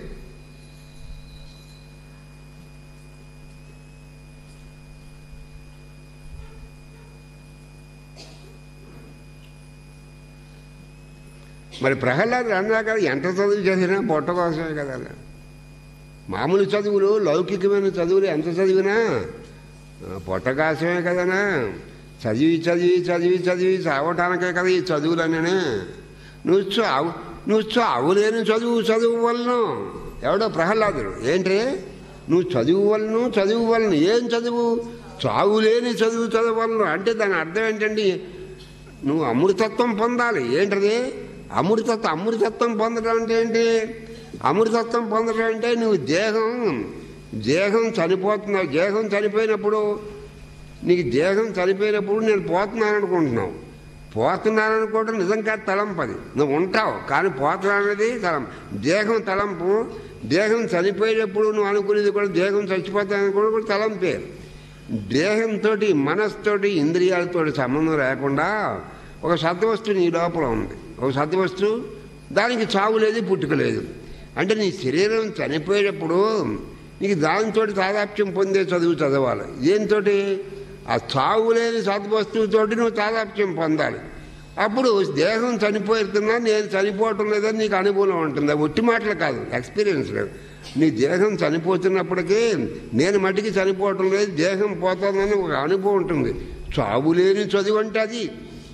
మరి ప్రహ్లాదుడు అన్నా కదా ఎంత చదువు చదివినా పొట్ట కోసమే కదా మామూలు చదువులు లౌకికమైన చదువులు ఎంత చదివినా ఆ, పొట్ట కోసమే కదనా చదివి చదివి చదివి చదివి చావటానికే కదా ఈ చదువులనే నువ్వు చావు నువ్వు చావులేని చదువు చదువు వలన ఎవడో ప్రహ్లాదుడు ఏంటి నువ్వు చదువు వలను చదువు వలను ఏం చదువు చావులేని చదువు చదవలను అంటే దాని అర్థం ఏంటండి నువ్వు అమృతత్వం పొందాలి ఏంటది అమృతత్వం అమృతత్వం పొందడం అంటే ఏంటి అమృతత్వం పొందడం అంటే నువ్వు దేహం దేహం చనిపోతున్నావు దేహం చనిపోయినప్పుడు నీకు దేహం చనిపోయినప్పుడు నేను పోతున్నాను అనుకుంటున్నావు పోతున్నాను అనుకోవడం నిజంగా తలంపది నువ్వు ఉంటావు కానీ పోతున్నాను అనేది తలం దేహం తలంపు దేహం చనిపోయేటప్పుడు నువ్వు అనుకునేది కూడా దేహం చచ్చిపోతాను అనుకున్నది కూడా తలంపే దేహంతో మనస్తోటి ఇంద్రియాలతో సంబంధం లేకుండా ఒక సత్వస్తు నీ లోపల ఉంది ఒక సత్వస్తు దానికి చావు లేదు పుట్టుక లేదు అంటే నీ శరీరం చనిపోయేటప్పుడు నీకు దానితో తాదాప్యం పొందే చదువు చదవాలి దేనితోటి ఆ చావు లేని సద్వస్తువుతోటి నువ్వు తాదాప్యం పొందాలి అప్పుడు దేహం చనిపోతున్నా నేను చనిపోవటం లేదని నీకు అనుభవం ఉంటుంది అది ఒట్టి మాటలు కాదు ఎక్స్పీరియన్స్ లేదు నీ దేహం చనిపోతున్నప్పటికీ నేను మట్టికి చనిపోవటం లేదు దేహం పోతుందని ఒక అనుభవం ఉంటుంది చావు లేని చదువు అంటే అది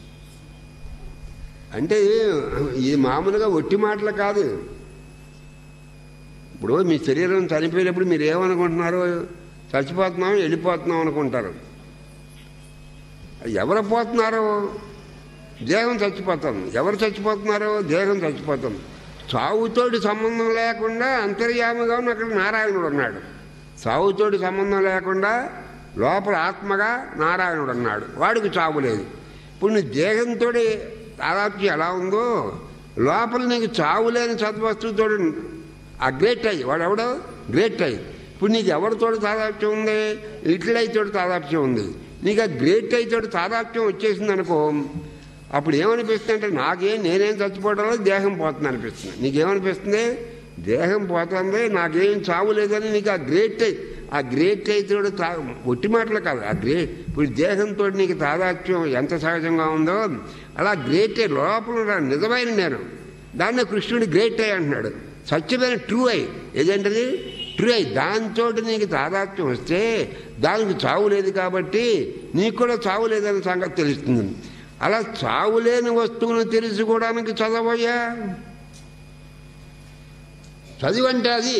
అంటే ఇది మామూలుగా ఒట్టి మాటలు కాదు ఇప్పుడు మీ శరీరం చనిపోయినప్పుడు మీరు ఏమనుకుంటున్నారు చచ్చిపోతున్నాం వెళ్ళిపోతున్నాం అనుకుంటారు ఎవరు పోతున్నారు దేహం చచ్చిపోతుంది ఎవరు చచ్చిపోతున్నారు దేహం చచ్చిపోతుంది చావుతోటి సంబంధం లేకుండా అంతర్యామిగా ఉన్న అక్కడ నారాయణుడు ఉన్నాడు చావుతోటి సంబంధం లేకుండా లోపల ఆత్మగా నారాయణుడు ఉన్నాడు వాడికి చావు లేదు ఇప్పుడు నీ దేహంతో తాదాప్యం ఎలా ఉందో లోపల నీకు చావులేని సద్వస్తువుతో ఆ గ్రేట్ అయ్యి వాడు ఎవడో గ్రేట్ అయ్యి ఇప్పుడు నీకు ఎవరితో తాదాప్యం ఉంది ఇట్లయితో తాదాప్యం ఉంది నీకు ఆ గ్రేట్ అయితో తాదాప్యం వచ్చేసింది అనుకో అప్పుడు ఏమనిపిస్తుంది అంటే నాకేం నేనేం చచ్చిపోవడంలో దేహం పోతుంది అనిపిస్తుంది నీకేమనిపిస్తుంది దేహం పోతుంది నాకేం చావు లేదని నీకు ఆ గ్రేట్ అయి ఆ గ్రేట్ అయితే తా ఒట్టి మాటలు కాదు ఆ గ్రేట్ ఇప్పుడు దేహంతో నీకు తాదాత్మ్యం ఎంత సహజంగా ఉందో అలా గ్రేట్ అయి లోపల ఉన్న నిజమైన నేను దాన్ని కృష్ణుడు గ్రేట్ అయి అంటున్నాడు సత్యమైన ట్రూ అయి ఏదేంటది ట్రూ అయి దాంతో నీకు తాదాత్మ్యం వస్తే దానికి చావు లేదు కాబట్టి నీకు కూడా చావు లేదనే సంగతి తెలుస్తుంది అలా చావు లేని వస్తువును తెలుసుకోవడానికి చదవయ్యా చదివంటే అది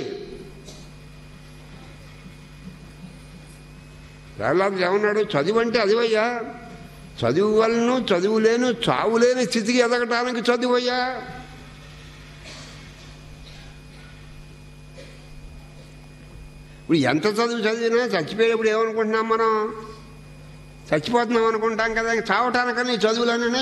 ప్రహ్లాదు ఏమన్నాడు చదువు అంటే అదివయ్యా చదువు వలను చదువు లేను చావు లేని స్థితికి ఎదగటానికి చదువయ్యా ఇప్పుడు ఎంత చదువు చదివినా చచ్చిపోయేప్పుడు ఏమనుకుంటున్నాం మనం చచ్చిపోతున్నాం అనుకుంటాం కదా ఇంక చావటానికని చదువులనే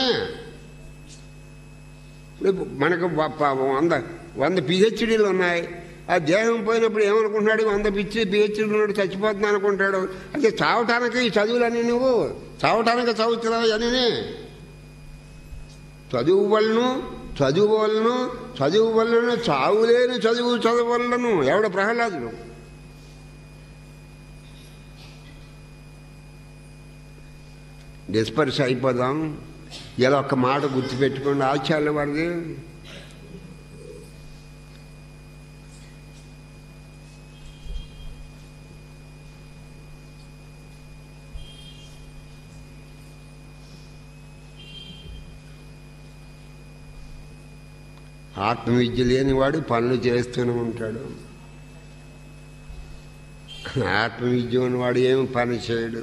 ఇప్పుడు మనకు వ- ప- వంద వంద పిహెచ్డీలు ఉన్నాయి ఆ దేహం పోయినప్పుడు ఏమనుకుంటున్నాడు వంద పిచ్చి పిహెచ్డీలు ఉన్నాడు చచ్చిపోతున్నా అనుకుంటాడు అయితే చావటానికి ఈ చదువులని నువ్వు చావటానికి చదువుతున్నావు అని చదువు వలను చదువు వలను చదువు వలను చావులేని చదువు చదవలను ఎవడ ప్రహ్లాదుడు డిస్పర్స్ అయిపోదాం ఇలా ఒక్క మాట గుర్తుపెట్టుకోండి ఆచార్య వారిది ఆత్మవిద్య లేనివాడు పనులు చేస్తూనే ఉంటాడు ఆత్మవిద్య ఉన్నవాడు ఏమి పని చేయడు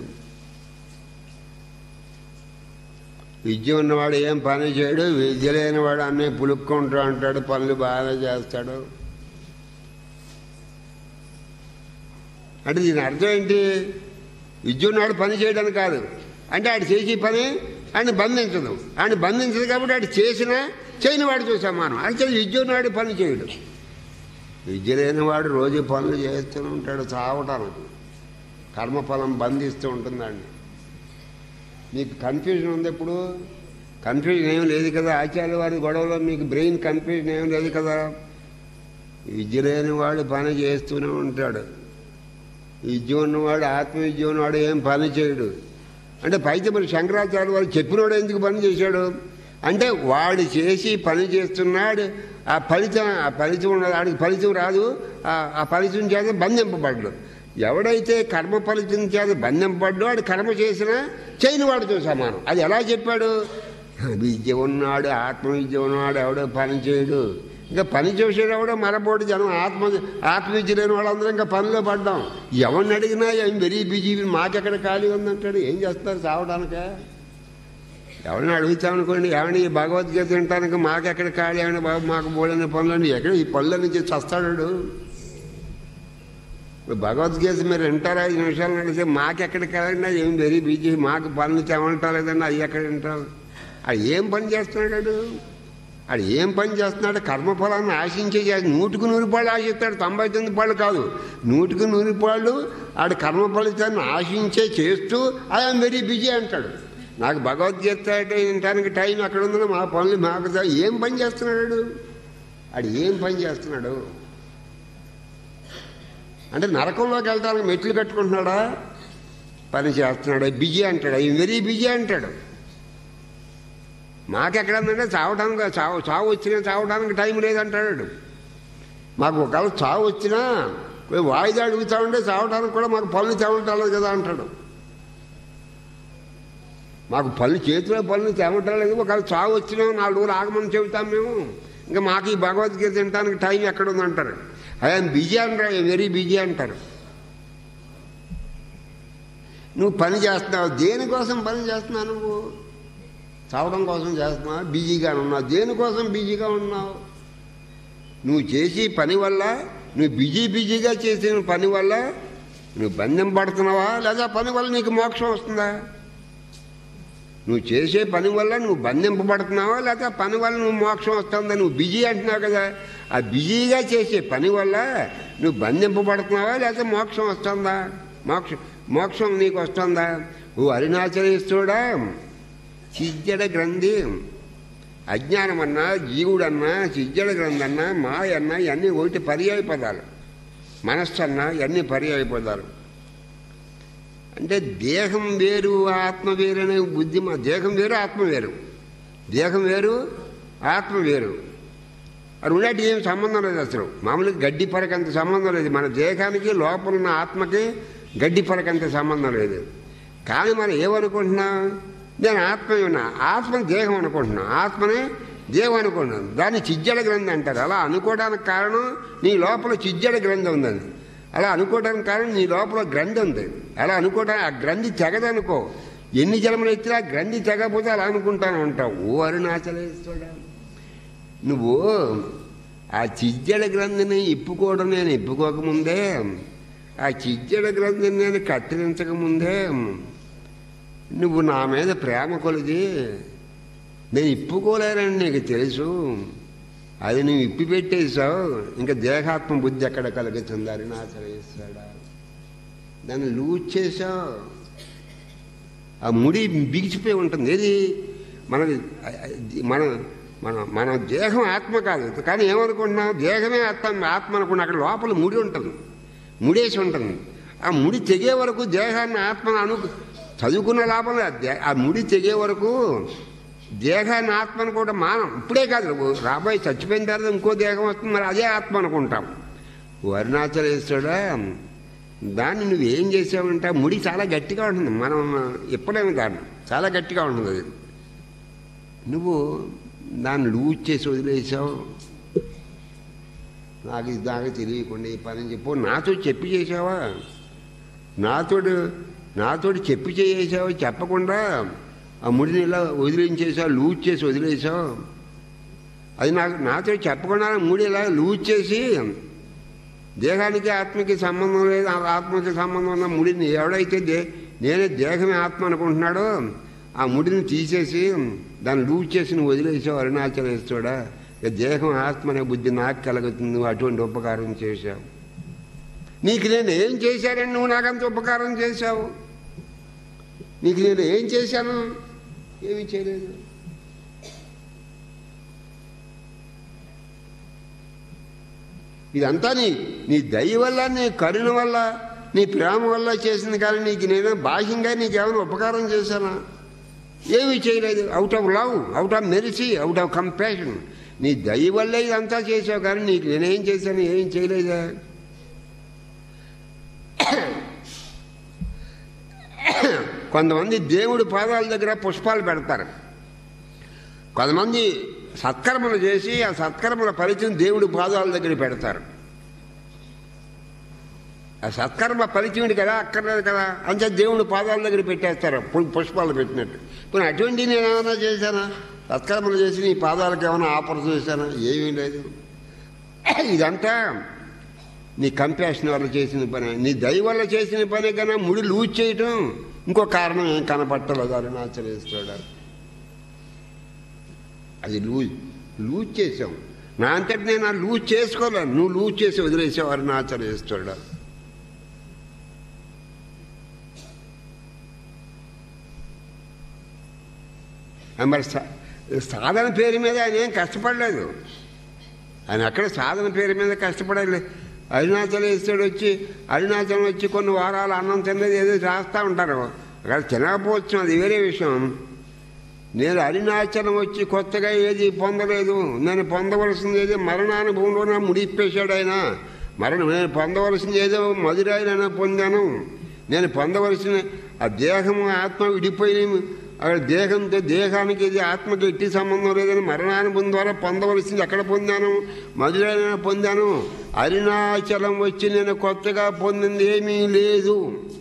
విద్య ఉన్నవాడు ఏం పని చేయడు విద్య లేనివాడు అన్నీ పులుక్కుంటూ ఉంటాడు పనులు బాగా చేస్తాడు అంటే దీని అర్థం ఏంటి విద్య ఉన్నాడు పని చేయడం కాదు అంటే ఆడు చేసే పని ఆయన బంధించదు ఆయన బంధించదు కాబట్టి ఆడు చేసినా చేయని వాడు చూసాం మనం అంటే విద్య ఉన్నవాడు పని చేయడు విద్య లేనివాడు రోజు పనులు చేస్తూనే ఉంటాడు చావటానికి కర్మఫలం బంధిస్తూ ఉంటుందండి మీకు కన్ఫ్యూజన్ ఉంది ఎప్పుడు కన్ఫ్యూజన్ ఏం లేదు కదా ఆచార్య వారి గొడవలో మీకు బ్రెయిన్ కన్ఫ్యూజన్ ఏం లేదు కదా విద్య లేనివాడు పని చేస్తూనే ఉంటాడు విద్య ఉన్నవాడు ఆత్మవిద్య ఉన్నవాడు ఏం పని చేయడు అంటే పైతే మరి శంకరాచార్య వారు చెప్పినవాడు ఎందుకు పని చేశాడు అంటే వాడు చేసి పని చేస్తున్నాడు ఆ ఫలితం ఆ ఫలితం ఉన్నది వాడికి ఫలితం రాదు ఆ- ఆ ఫలితం చేత బంధింపబడ్డు ఎవడైతే కర్మ ఫలితం చేత బంధింపడ్డో వాడు కర్మ చేసినా చేయని వాడితో సమానం అది ఎలా చెప్పాడు విద్య ఉన్నాడు ఆత్మ విద్య ఉన్నాడు ఎవడో పని చేయడు ఇంకా పని చేసేడు ఎవడో మరపోటు జనం ఆత్మ ఆత్మవిద్య లేని వాళ్ళందరూ ఇంకా పనిలో పడ్డాం ఎవరిని అడిగినా ఏం వెరీ బిజీ మాకెక్కడ ఖాళీ ఉందంటాడు ఏం చేస్తారు చావడానికే ఎవరిని అడుగుతామనుకోండి ఏమని ఈ భగవద్గీత వినటానికి మాకెక్కడ ఖాళీ ఏమని బాబు మాకు బోడని పనులని ఎక్కడ ఈ పనుల నుంచి చస్తాడు ఇప్పుడు భగవద్గీత మీరు వింటారా ఐదు నిమిషాలు నడిస్తే మాకెక్కడ కాదండి ఏం వెరీ బిజీ మాకు పనులు చెమంటాలేదండి అవి ఎక్కడ వింటారు అది ఏం పని చేస్తున్నాడు అది ఏం పని చేస్తున్నాడు కర్మఫలాన్ని ఆశించే చేసి నూటికి నూరు పాళ్ళు ఆశిస్తాడు తొంభై తొమ్మిది పాళ్ళు కాదు నూటికి నూరు పాళ్ళు ఆడు కర్మ ఫలితాన్ని ఆశించే చేస్తూ ఐఎమ్ వెరీ బిజీ అంటాడు నాకు భగవద్గీత వినటానికి టైం ఎక్కడ ఉందో మా పనులు మాకు దా- ఏం పని చేస్తున్నాడు ఆడు ఏం పని చేస్తున్నాడు అంటే నరకంలోకి వెళ్ళడానికి మెట్లు కట్టుకుంటున్నాడా పని చేస్తున్నాడు బిజీ అంటాడు ఐ వెరీ బిజీ అంటాడు మాకెక్కడ ఉందంటే చావడానికి చావు చావు వచ్చినా చావడానికి టైం లేదంటాడు మాకు ఒకవేళ చావు వచ్చినా పోయి వాయిదా అడుగుతా ఉంటే చావడానికి కూడా మాకు పనులు తేవటాలేదు కదా అంటాడు మాకు పనులు చేతిలో పనులు తేవటాలేదు ఒకవేళ చావు వచ్చినా నాలుగు రోజులు ఆగమని చెబుతాం మేము ఇంకా మాకు ఈ భగవద్గీత తినడానికి టైం ఎక్కడ ఉందంటారు ఐఎమ్ బిజీ అంటారు వెరీ బిజీ అంటారు నువ్వు పని చేస్తున్నావు దేనికోసం పని చేస్తున్నావు నువ్వు చావడం కోసం చేస్తున్నావు బిజీగా ఉన్నావు దేనికోసం బిజీగా ఉన్నావు నువ్వు చేసి పని వల్ల నువ్వు బిజీ బిజీగా చేసిన పని వల్ల నువ్వు బంధం పడుతున్నావా లేదా పని వల్ల నీకు మోక్షం వస్తుందా నువ్వు చేసే పని వల్ల నువ్వు బంధింపబడుతున్నావా లేకపోతే ఆ పని వల్ల నువ్వు మోక్షం వస్తుందా నువ్వు బిజీ అంటున్నావు కదా ఆ బిజీగా చేసే పని వల్ల నువ్వు బంధింపబడుతున్నావా లేకపోతే మోక్షం వస్తుందా మోక్షం మోక్షం నీకు వస్తుందా నువ్వు అరుణాచలిస్తుడా చిజ్జడ గ్రంథి అజ్ఞానమన్నా జీవుడన్నా చిజ్జడ గ్రంథన్నా మాయన్నా ఇవన్నీ ఒకటి పర్యాయ పదాలు మనస్సు అన్నా ఇవన్నీ పర్యాయ పదాలు అంటే దేహం వేరు ఆత్మ వేరు అనే బుద్ధి మా దేహం వేరు ఆత్మ వేరు దేహం వేరు ఆత్మ వేరు అది ఉన్నట్టు ఏం సంబంధం లేదు అసలు మామూలుగా గడ్డి పరకంత సంబంధం లేదు మన దేహానికి లోపల ఉన్న ఆత్మకి గడ్డి పరకంత సంబంధం లేదు కానీ మనం ఏమనుకుంటున్నాం నేను ఆత్మ ఉన్నా ఆత్మని దేహం అనుకుంటున్నాం ఆత్మని దేహం అనుకుంటున్నాం దాన్ని చిజ్జడ గ్రంథి అంటారు అలా అనుకోవడానికి కారణం నీ లోపల చిజ్జడ గ్రంథి ఉందండి అలా అనుకోవడానికి కారణం నీ లోపల గ్రంథి ఉంది అలా అనుకోవడానికి ఆ గ్రంథి తెగదనుకో ఎన్ని జన్మలు ఎత్తినా ఆ గ్రంథి తెగకపోతే అలా అనుకుంటాను ఉంటావు ఓ అరుణాచలేశ్వరా నువ్వు ఆ చిజ్జడ గ్రంథిని ఇప్పుకోవడం నేను ఇప్పుకోకముందే ఆ చిజ్జడ గ్రంథిని నేను కత్తిరించకముందే నువ్వు నా మీద ప్రేమ కొలిది నేను ఇప్పుకోలేనని నీకు తెలుసు అది నువ్వు ఇప్పి పెట్టేశావు ఇంకా దేహాత్మ బుద్ధి ఎక్కడ కలుగుతుంది అరుణాచలేశ్వరా దాన్ని లూజ్ చేశావు ఆ ముడి బిగిచిపోయి ఉంటుంది ఏది మన మన మన మన దేహం ఆత్మ కాదు కానీ ఏమనుకుంటున్నాం దేహమే ఆత్మ ఆత్మ అనుకున్నా అక్కడ లోపల ముడి ఉంటుంది ముడేసి ఉంటుంది ఆ ముడి తెగే వరకు దేహాన్ని ఆత్మను అను చదువుకున్న లాభం లేదు. దే- ఆ ముడి తెగే వరకు దేహాన్ని ఆత్మను కూడా మానం ఇప్పుడే కాదు రాబోయే చచ్చిపోయిన తర్వాత ఇంకో దేహం వస్తుంది మరి అదే ఆత్మ అనుకుంటాం అరుణాచలేశ్వరుడా దాన్ని నువ్వేం చేసావంటే ఆ ముడి చాలా గట్టిగా ఉంటుంది మనం ఎప్పుడేమి దాన్ని చాలా గట్టిగా ఉంటుంది అది నువ్వు దాన్ని లూజ్ చేసి వదిలేసావు నాకు ఇది దాకా తెలియకుండా ఈ పని చెప్పు నాతో చెప్పి చేసావా నాతోడు నాతోటి చెప్పి చేసావు చెప్పకుండా ఆ ముడిని ఇలా వదిలించేసావు లూజ్ చేసి వదిలేసావు అది నాకు నాతో చెప్పకుండా ఆ ముడి ఇలా లూజ్ చేసి దేహానికి ఆత్మకి సంబంధం లేదు ఆ ఆత్మకి సంబంధం ఉన్న ముడిని ఎవడైతే దే నేనే దేహమే ఆత్మ అనుకుంటున్నాడో ఆ ముడిని తీసేసి దాన్ని లూజ్ చేసి నువ్వు వదిలేసావు అరుణాచలేశ్వడా ఇక దేహం ఆత్మ అనే బుద్ధి నాకు కలుగుతుంది నువ్వు అటువంటి ఉపకారం చేశావు నీకు నేను ఏం చేశానని నువ్వు నాకంత ఉపకారం చేశావు నీకు నేను ఏం చేశాను ఏమీ చేయలేదు ఇదంతా నీ నీ దయ వల్ల నీ కరుణ వల్ల నీ ప్రేమ వల్ల చేసింది కానీ నీకు నేను బాహ్యంగా నీకేమైనా ఉపకారం చేశానా ఏమీ చేయలేదు out of love out of mercy out of compassion నీ దయ వల్లే ఇదంతా చేసావు కానీ నీకు నేనేం చేశాను ఏం చేయలేదా కొంతమంది దేవుడి పాదాల దగ్గర పుష్పాలు పెడతారు కొంతమంది సత్కర్మలు చేసి ఆ సత్కర్మల ఫలితం దేవుడి పాదాల దగ్గర పెడతారు ఆ సత్కర్మ పరిచయుడు కదా అక్కర్లేదు కదా అంతే దేవుడి పాదాల దగ్గర పెట్టేస్తారు పు- పుష్పాలు పెట్టినట్టు ఇప్పుడు అటువంటి నేను ఏమైనా చేశానా సత్కర్మలు చేసి నీ పాదాలకు ఏమైనా ఆఫర్ చేశానా ఏమీ లేదు ఇదంతా నీ కంపాషన్ వల్ల చేసిన పని నీ దయ వల్ల చేసిన పని కన్నా ముడి లూజ్ చేయటం ఇంకో కారణం ఏం కనపట్టలేదు అరుణాచలేస్తాడు అది లూజ్ లూజ్ చేసాం నా అంతటి నేను ఆ లూజ్ చేసుకోలేను నువ్వు లూజ్ చేసి వదిలేసావు అరుణాచలేస్తాడు మరి సా- సాధన పేరు మీద ఆయన ఏం కష్టపడలేదు ఆయన అక్కడ సాధన పేరు మీద కష్టపడలేదు అరుణాచలేశ్వరుడు వచ్చి అరుణాచలం వచ్చి కొన్ని వారాలు అన్నం తిన్నది ఏదో చేస్తూ ఉంటారు అక్కడ తినకపోవచ్చు అది వేరే విషయం నేను అరుణాచలం వచ్చి కొత్తగా ఏది పొందలేదు నేను పొందవలసింది ఏది మరణానుభవంలోనే ముడిప్పేశాడు ఆయన మరణం నేను పొందవలసింది ఏదో మధురాయినైనా పొందాను నేను పొందవలసిన ఆ దేహము ఆత్మ విడిపోయి అక్కడ దేహంతో దేహానికి ఇది ఆత్మకి ఎట్టి సంబంధం లేదని మరణానుభవం ద్వారా పొందవలసింది ఎక్కడ పొందాను మధురైన పొందాను అరుణాచలం వచ్చి నేను కొత్తగా పొందింది ఏమీ లేదు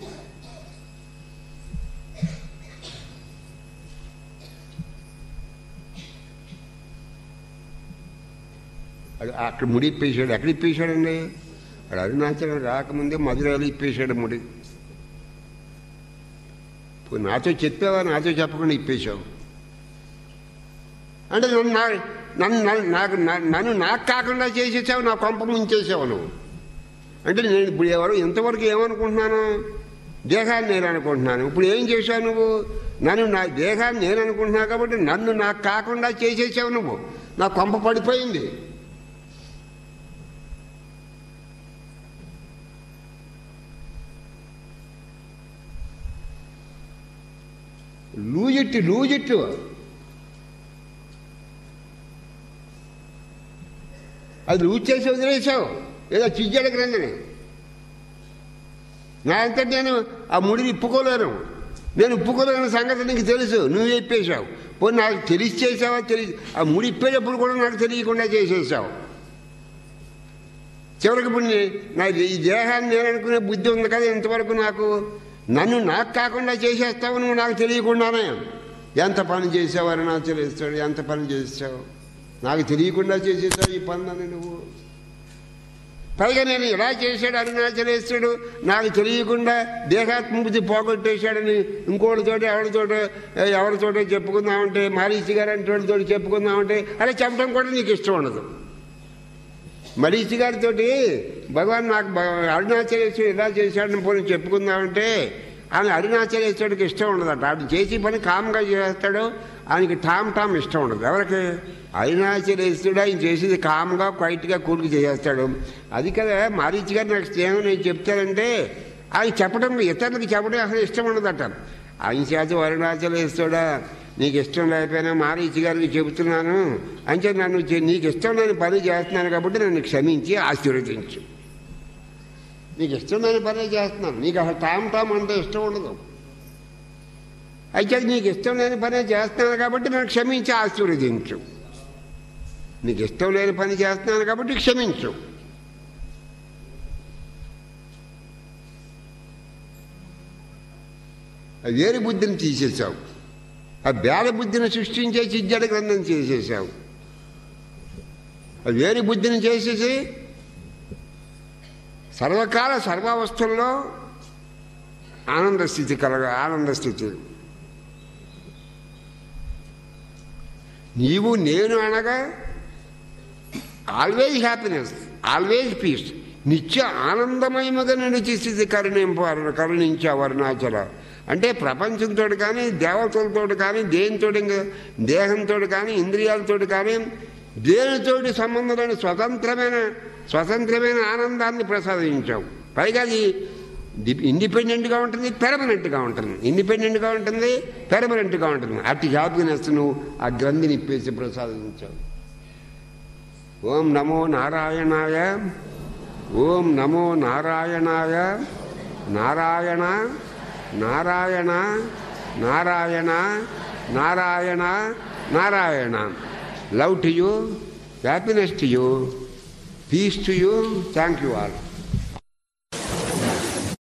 అక్కడ- అక్కడ ముడి ఇప్పేశాడు ఎక్కడ ఇప్పేశాడండి అక్కడ అరుణాచలం రాకముందే మధురైలో ఇప్పేశాడు ముడి పోనీ నాతో చెప్పావా నాతో చెప్పకుండా ఇప్పేశావు అంటే నన్ను నా నన్ను నన్ను- నాకు నా- నన్ను నాకు కాకుండా చేసేసావు నా కొంప ముంచేసావు నువ్వు అంటే నేను ఇప్పుడు ఎవరు ఇంతవరకు ఏమనుకుంటున్నాను దేహాన్ని నేను అనుకుంటున్నాను ఇప్పుడు ఏం చేశావు నువ్వు నన్ను నా దేహాన్ని నేను అనుకుంటున్నాను కాబట్టి నన్ను నాకు కాకుండా చేసేసావు నువ్వు నా కొంప పడిపోయింది లూజిట్టు లూజిట్టు అది లూజ్ చేసి వదిలేసావు ఏదో చిజ్జడ గ్రంథని నా అంతటి నేను ఆ ముడిని ఇప్పుకోలేను నేను ఇప్పుకోలేని సంగతి నీకు తెలుసు నువ్వు చెప్పేశావు పోనీ నాకు తెలిసి చేసావా తెలిసి ఆ ముడి ఇప్పేటప్పుడు కూడా నాకు తెలియకుండా చేసేసావు చివరికి ఇప్పుడు నీ- నా ఈ దేహాన్ని నేను అనుకునే బుద్ధి ఉంది కదా ఇంతవరకు నాకు నన్ను నాకు కాకుండా చేసేస్తావు నువ్వు నాకు తెలియకుండానే ఎంత పని చేసావు అని నాకు తెలుస్తాడు ఎంత పని చేసావు నాకు తెలియకుండా చేసేసావు ఈ పనులని నువ్వు పైగా నేను ఇలా చేశాడు అరుణాచలేశ్వరుడు నాకు తెలియకుండా దేహాత్మబుద్ధి పోగొట్టేశాడని ఇంకోటితోటి ఎవరితోటో ఎవరితోటో చెప్పుకుందామంటే మారీచి గారు అంటే వాళ్ళతోటి చెప్పుకుందామంటే అలా చెప్పడం కూడా నీకు ఇష్టం ఉండదు మరీచి గారితో భగవాన్ నాకు భ- అరుణాచలేశ్వరుడు ఇలా చేశాడని పోనీ చెప్పుకుందామంటే ఆయన అరుణాచలేశ్వరుడికి ఇష్టం ఉండదట ఆయన చేసి పని కామ్గా చేస్తాడు ఆయనకి టామ్ టామ్ ఇష్టం ఉండదు ఎవరికి అరుణాచలేశ్వరుడు ఆయన చేసేది కామ్గా క్వైట్గా కూలికి చేసేస్తాడు అది కదా మారీచి గారు నాకు స్నేహం నేను చెప్తానంటే ఆయన చెప్పడం ఇతరులకు చెప్పడం అసలు ఇష్టం ఉండదట ఆయన చేత అరుణాచలేశ్వరుడా నీకు ఇష్టం లేకపోయినా మారీచి గారికి చెబుతున్నాను అంటే నన్ను చే- నీకు ఇష్టం లేని పని చేస్తున్నాను కాబట్టి నన్ను క్షమించి ఆశీర్వదించు నీకు ఇష్టం లేని పని చేస్తున్నాను నీకు అసలు టామ్ టామ్ అంటే ఇష్టం ఉండదు అయితే నీకు ఇష్టం లేని పని చేస్తున్నాను కాబట్టి నన్ను క్షమించి ఆశీర్వదించు నీకు ఇష్టం లేని పని చేస్తున్నాను కాబట్టి క్షమించు ఆ వేరు బుద్ధిని తీసేశావు ఆ భేద బుద్ధిని సృష్టించే చిజ్జడ గ్రంథం చేసేసావు ఆ వేరు బుద్ధిని చేసేసి సర్వకాల సర్వావస్థల్లో ఆనంద స్థితి కలగ ఆనంద స్థితి నీవు నేను అనగా ఆల్వేజ్ హ్యాపీనెస్ ఆల్వేజ్ పీస్ నిత్య ఆనందమయముగా నిలిచి స్థితి కరుణింపు అరుణ కరుణించావు అరుణాచల అంటే ప్రపంచంతో కానీ దేవతలతో కానీ దేనితో దేహంతో కానీ ఇంద్రియాలతో కానీ దేనితోటి సంబంధం లేని స్వతంత్రమైన స్వతంత్రమైన ఆనందాన్ని ప్రసాదించావు పైగా అది డి- ఇండిపెండెంట్గా ఉంటుంది పెర్మనెంట్గా ఉంటుంది ఇండిపెండెంట్గా ఉంటుంది పెర్మనెంట్గా ఉంటుంది అట్టి హ్యాపీనెస్ నువ్వు ఆ గ్రంథిని ఇప్పేసి ప్రసాదించావు ఓం నమో నారాయణాయ ఓం నమో నారాయణాయ Narayana Narayana Narayana Narayana Narayana love to you happiness to you peace to you thank you all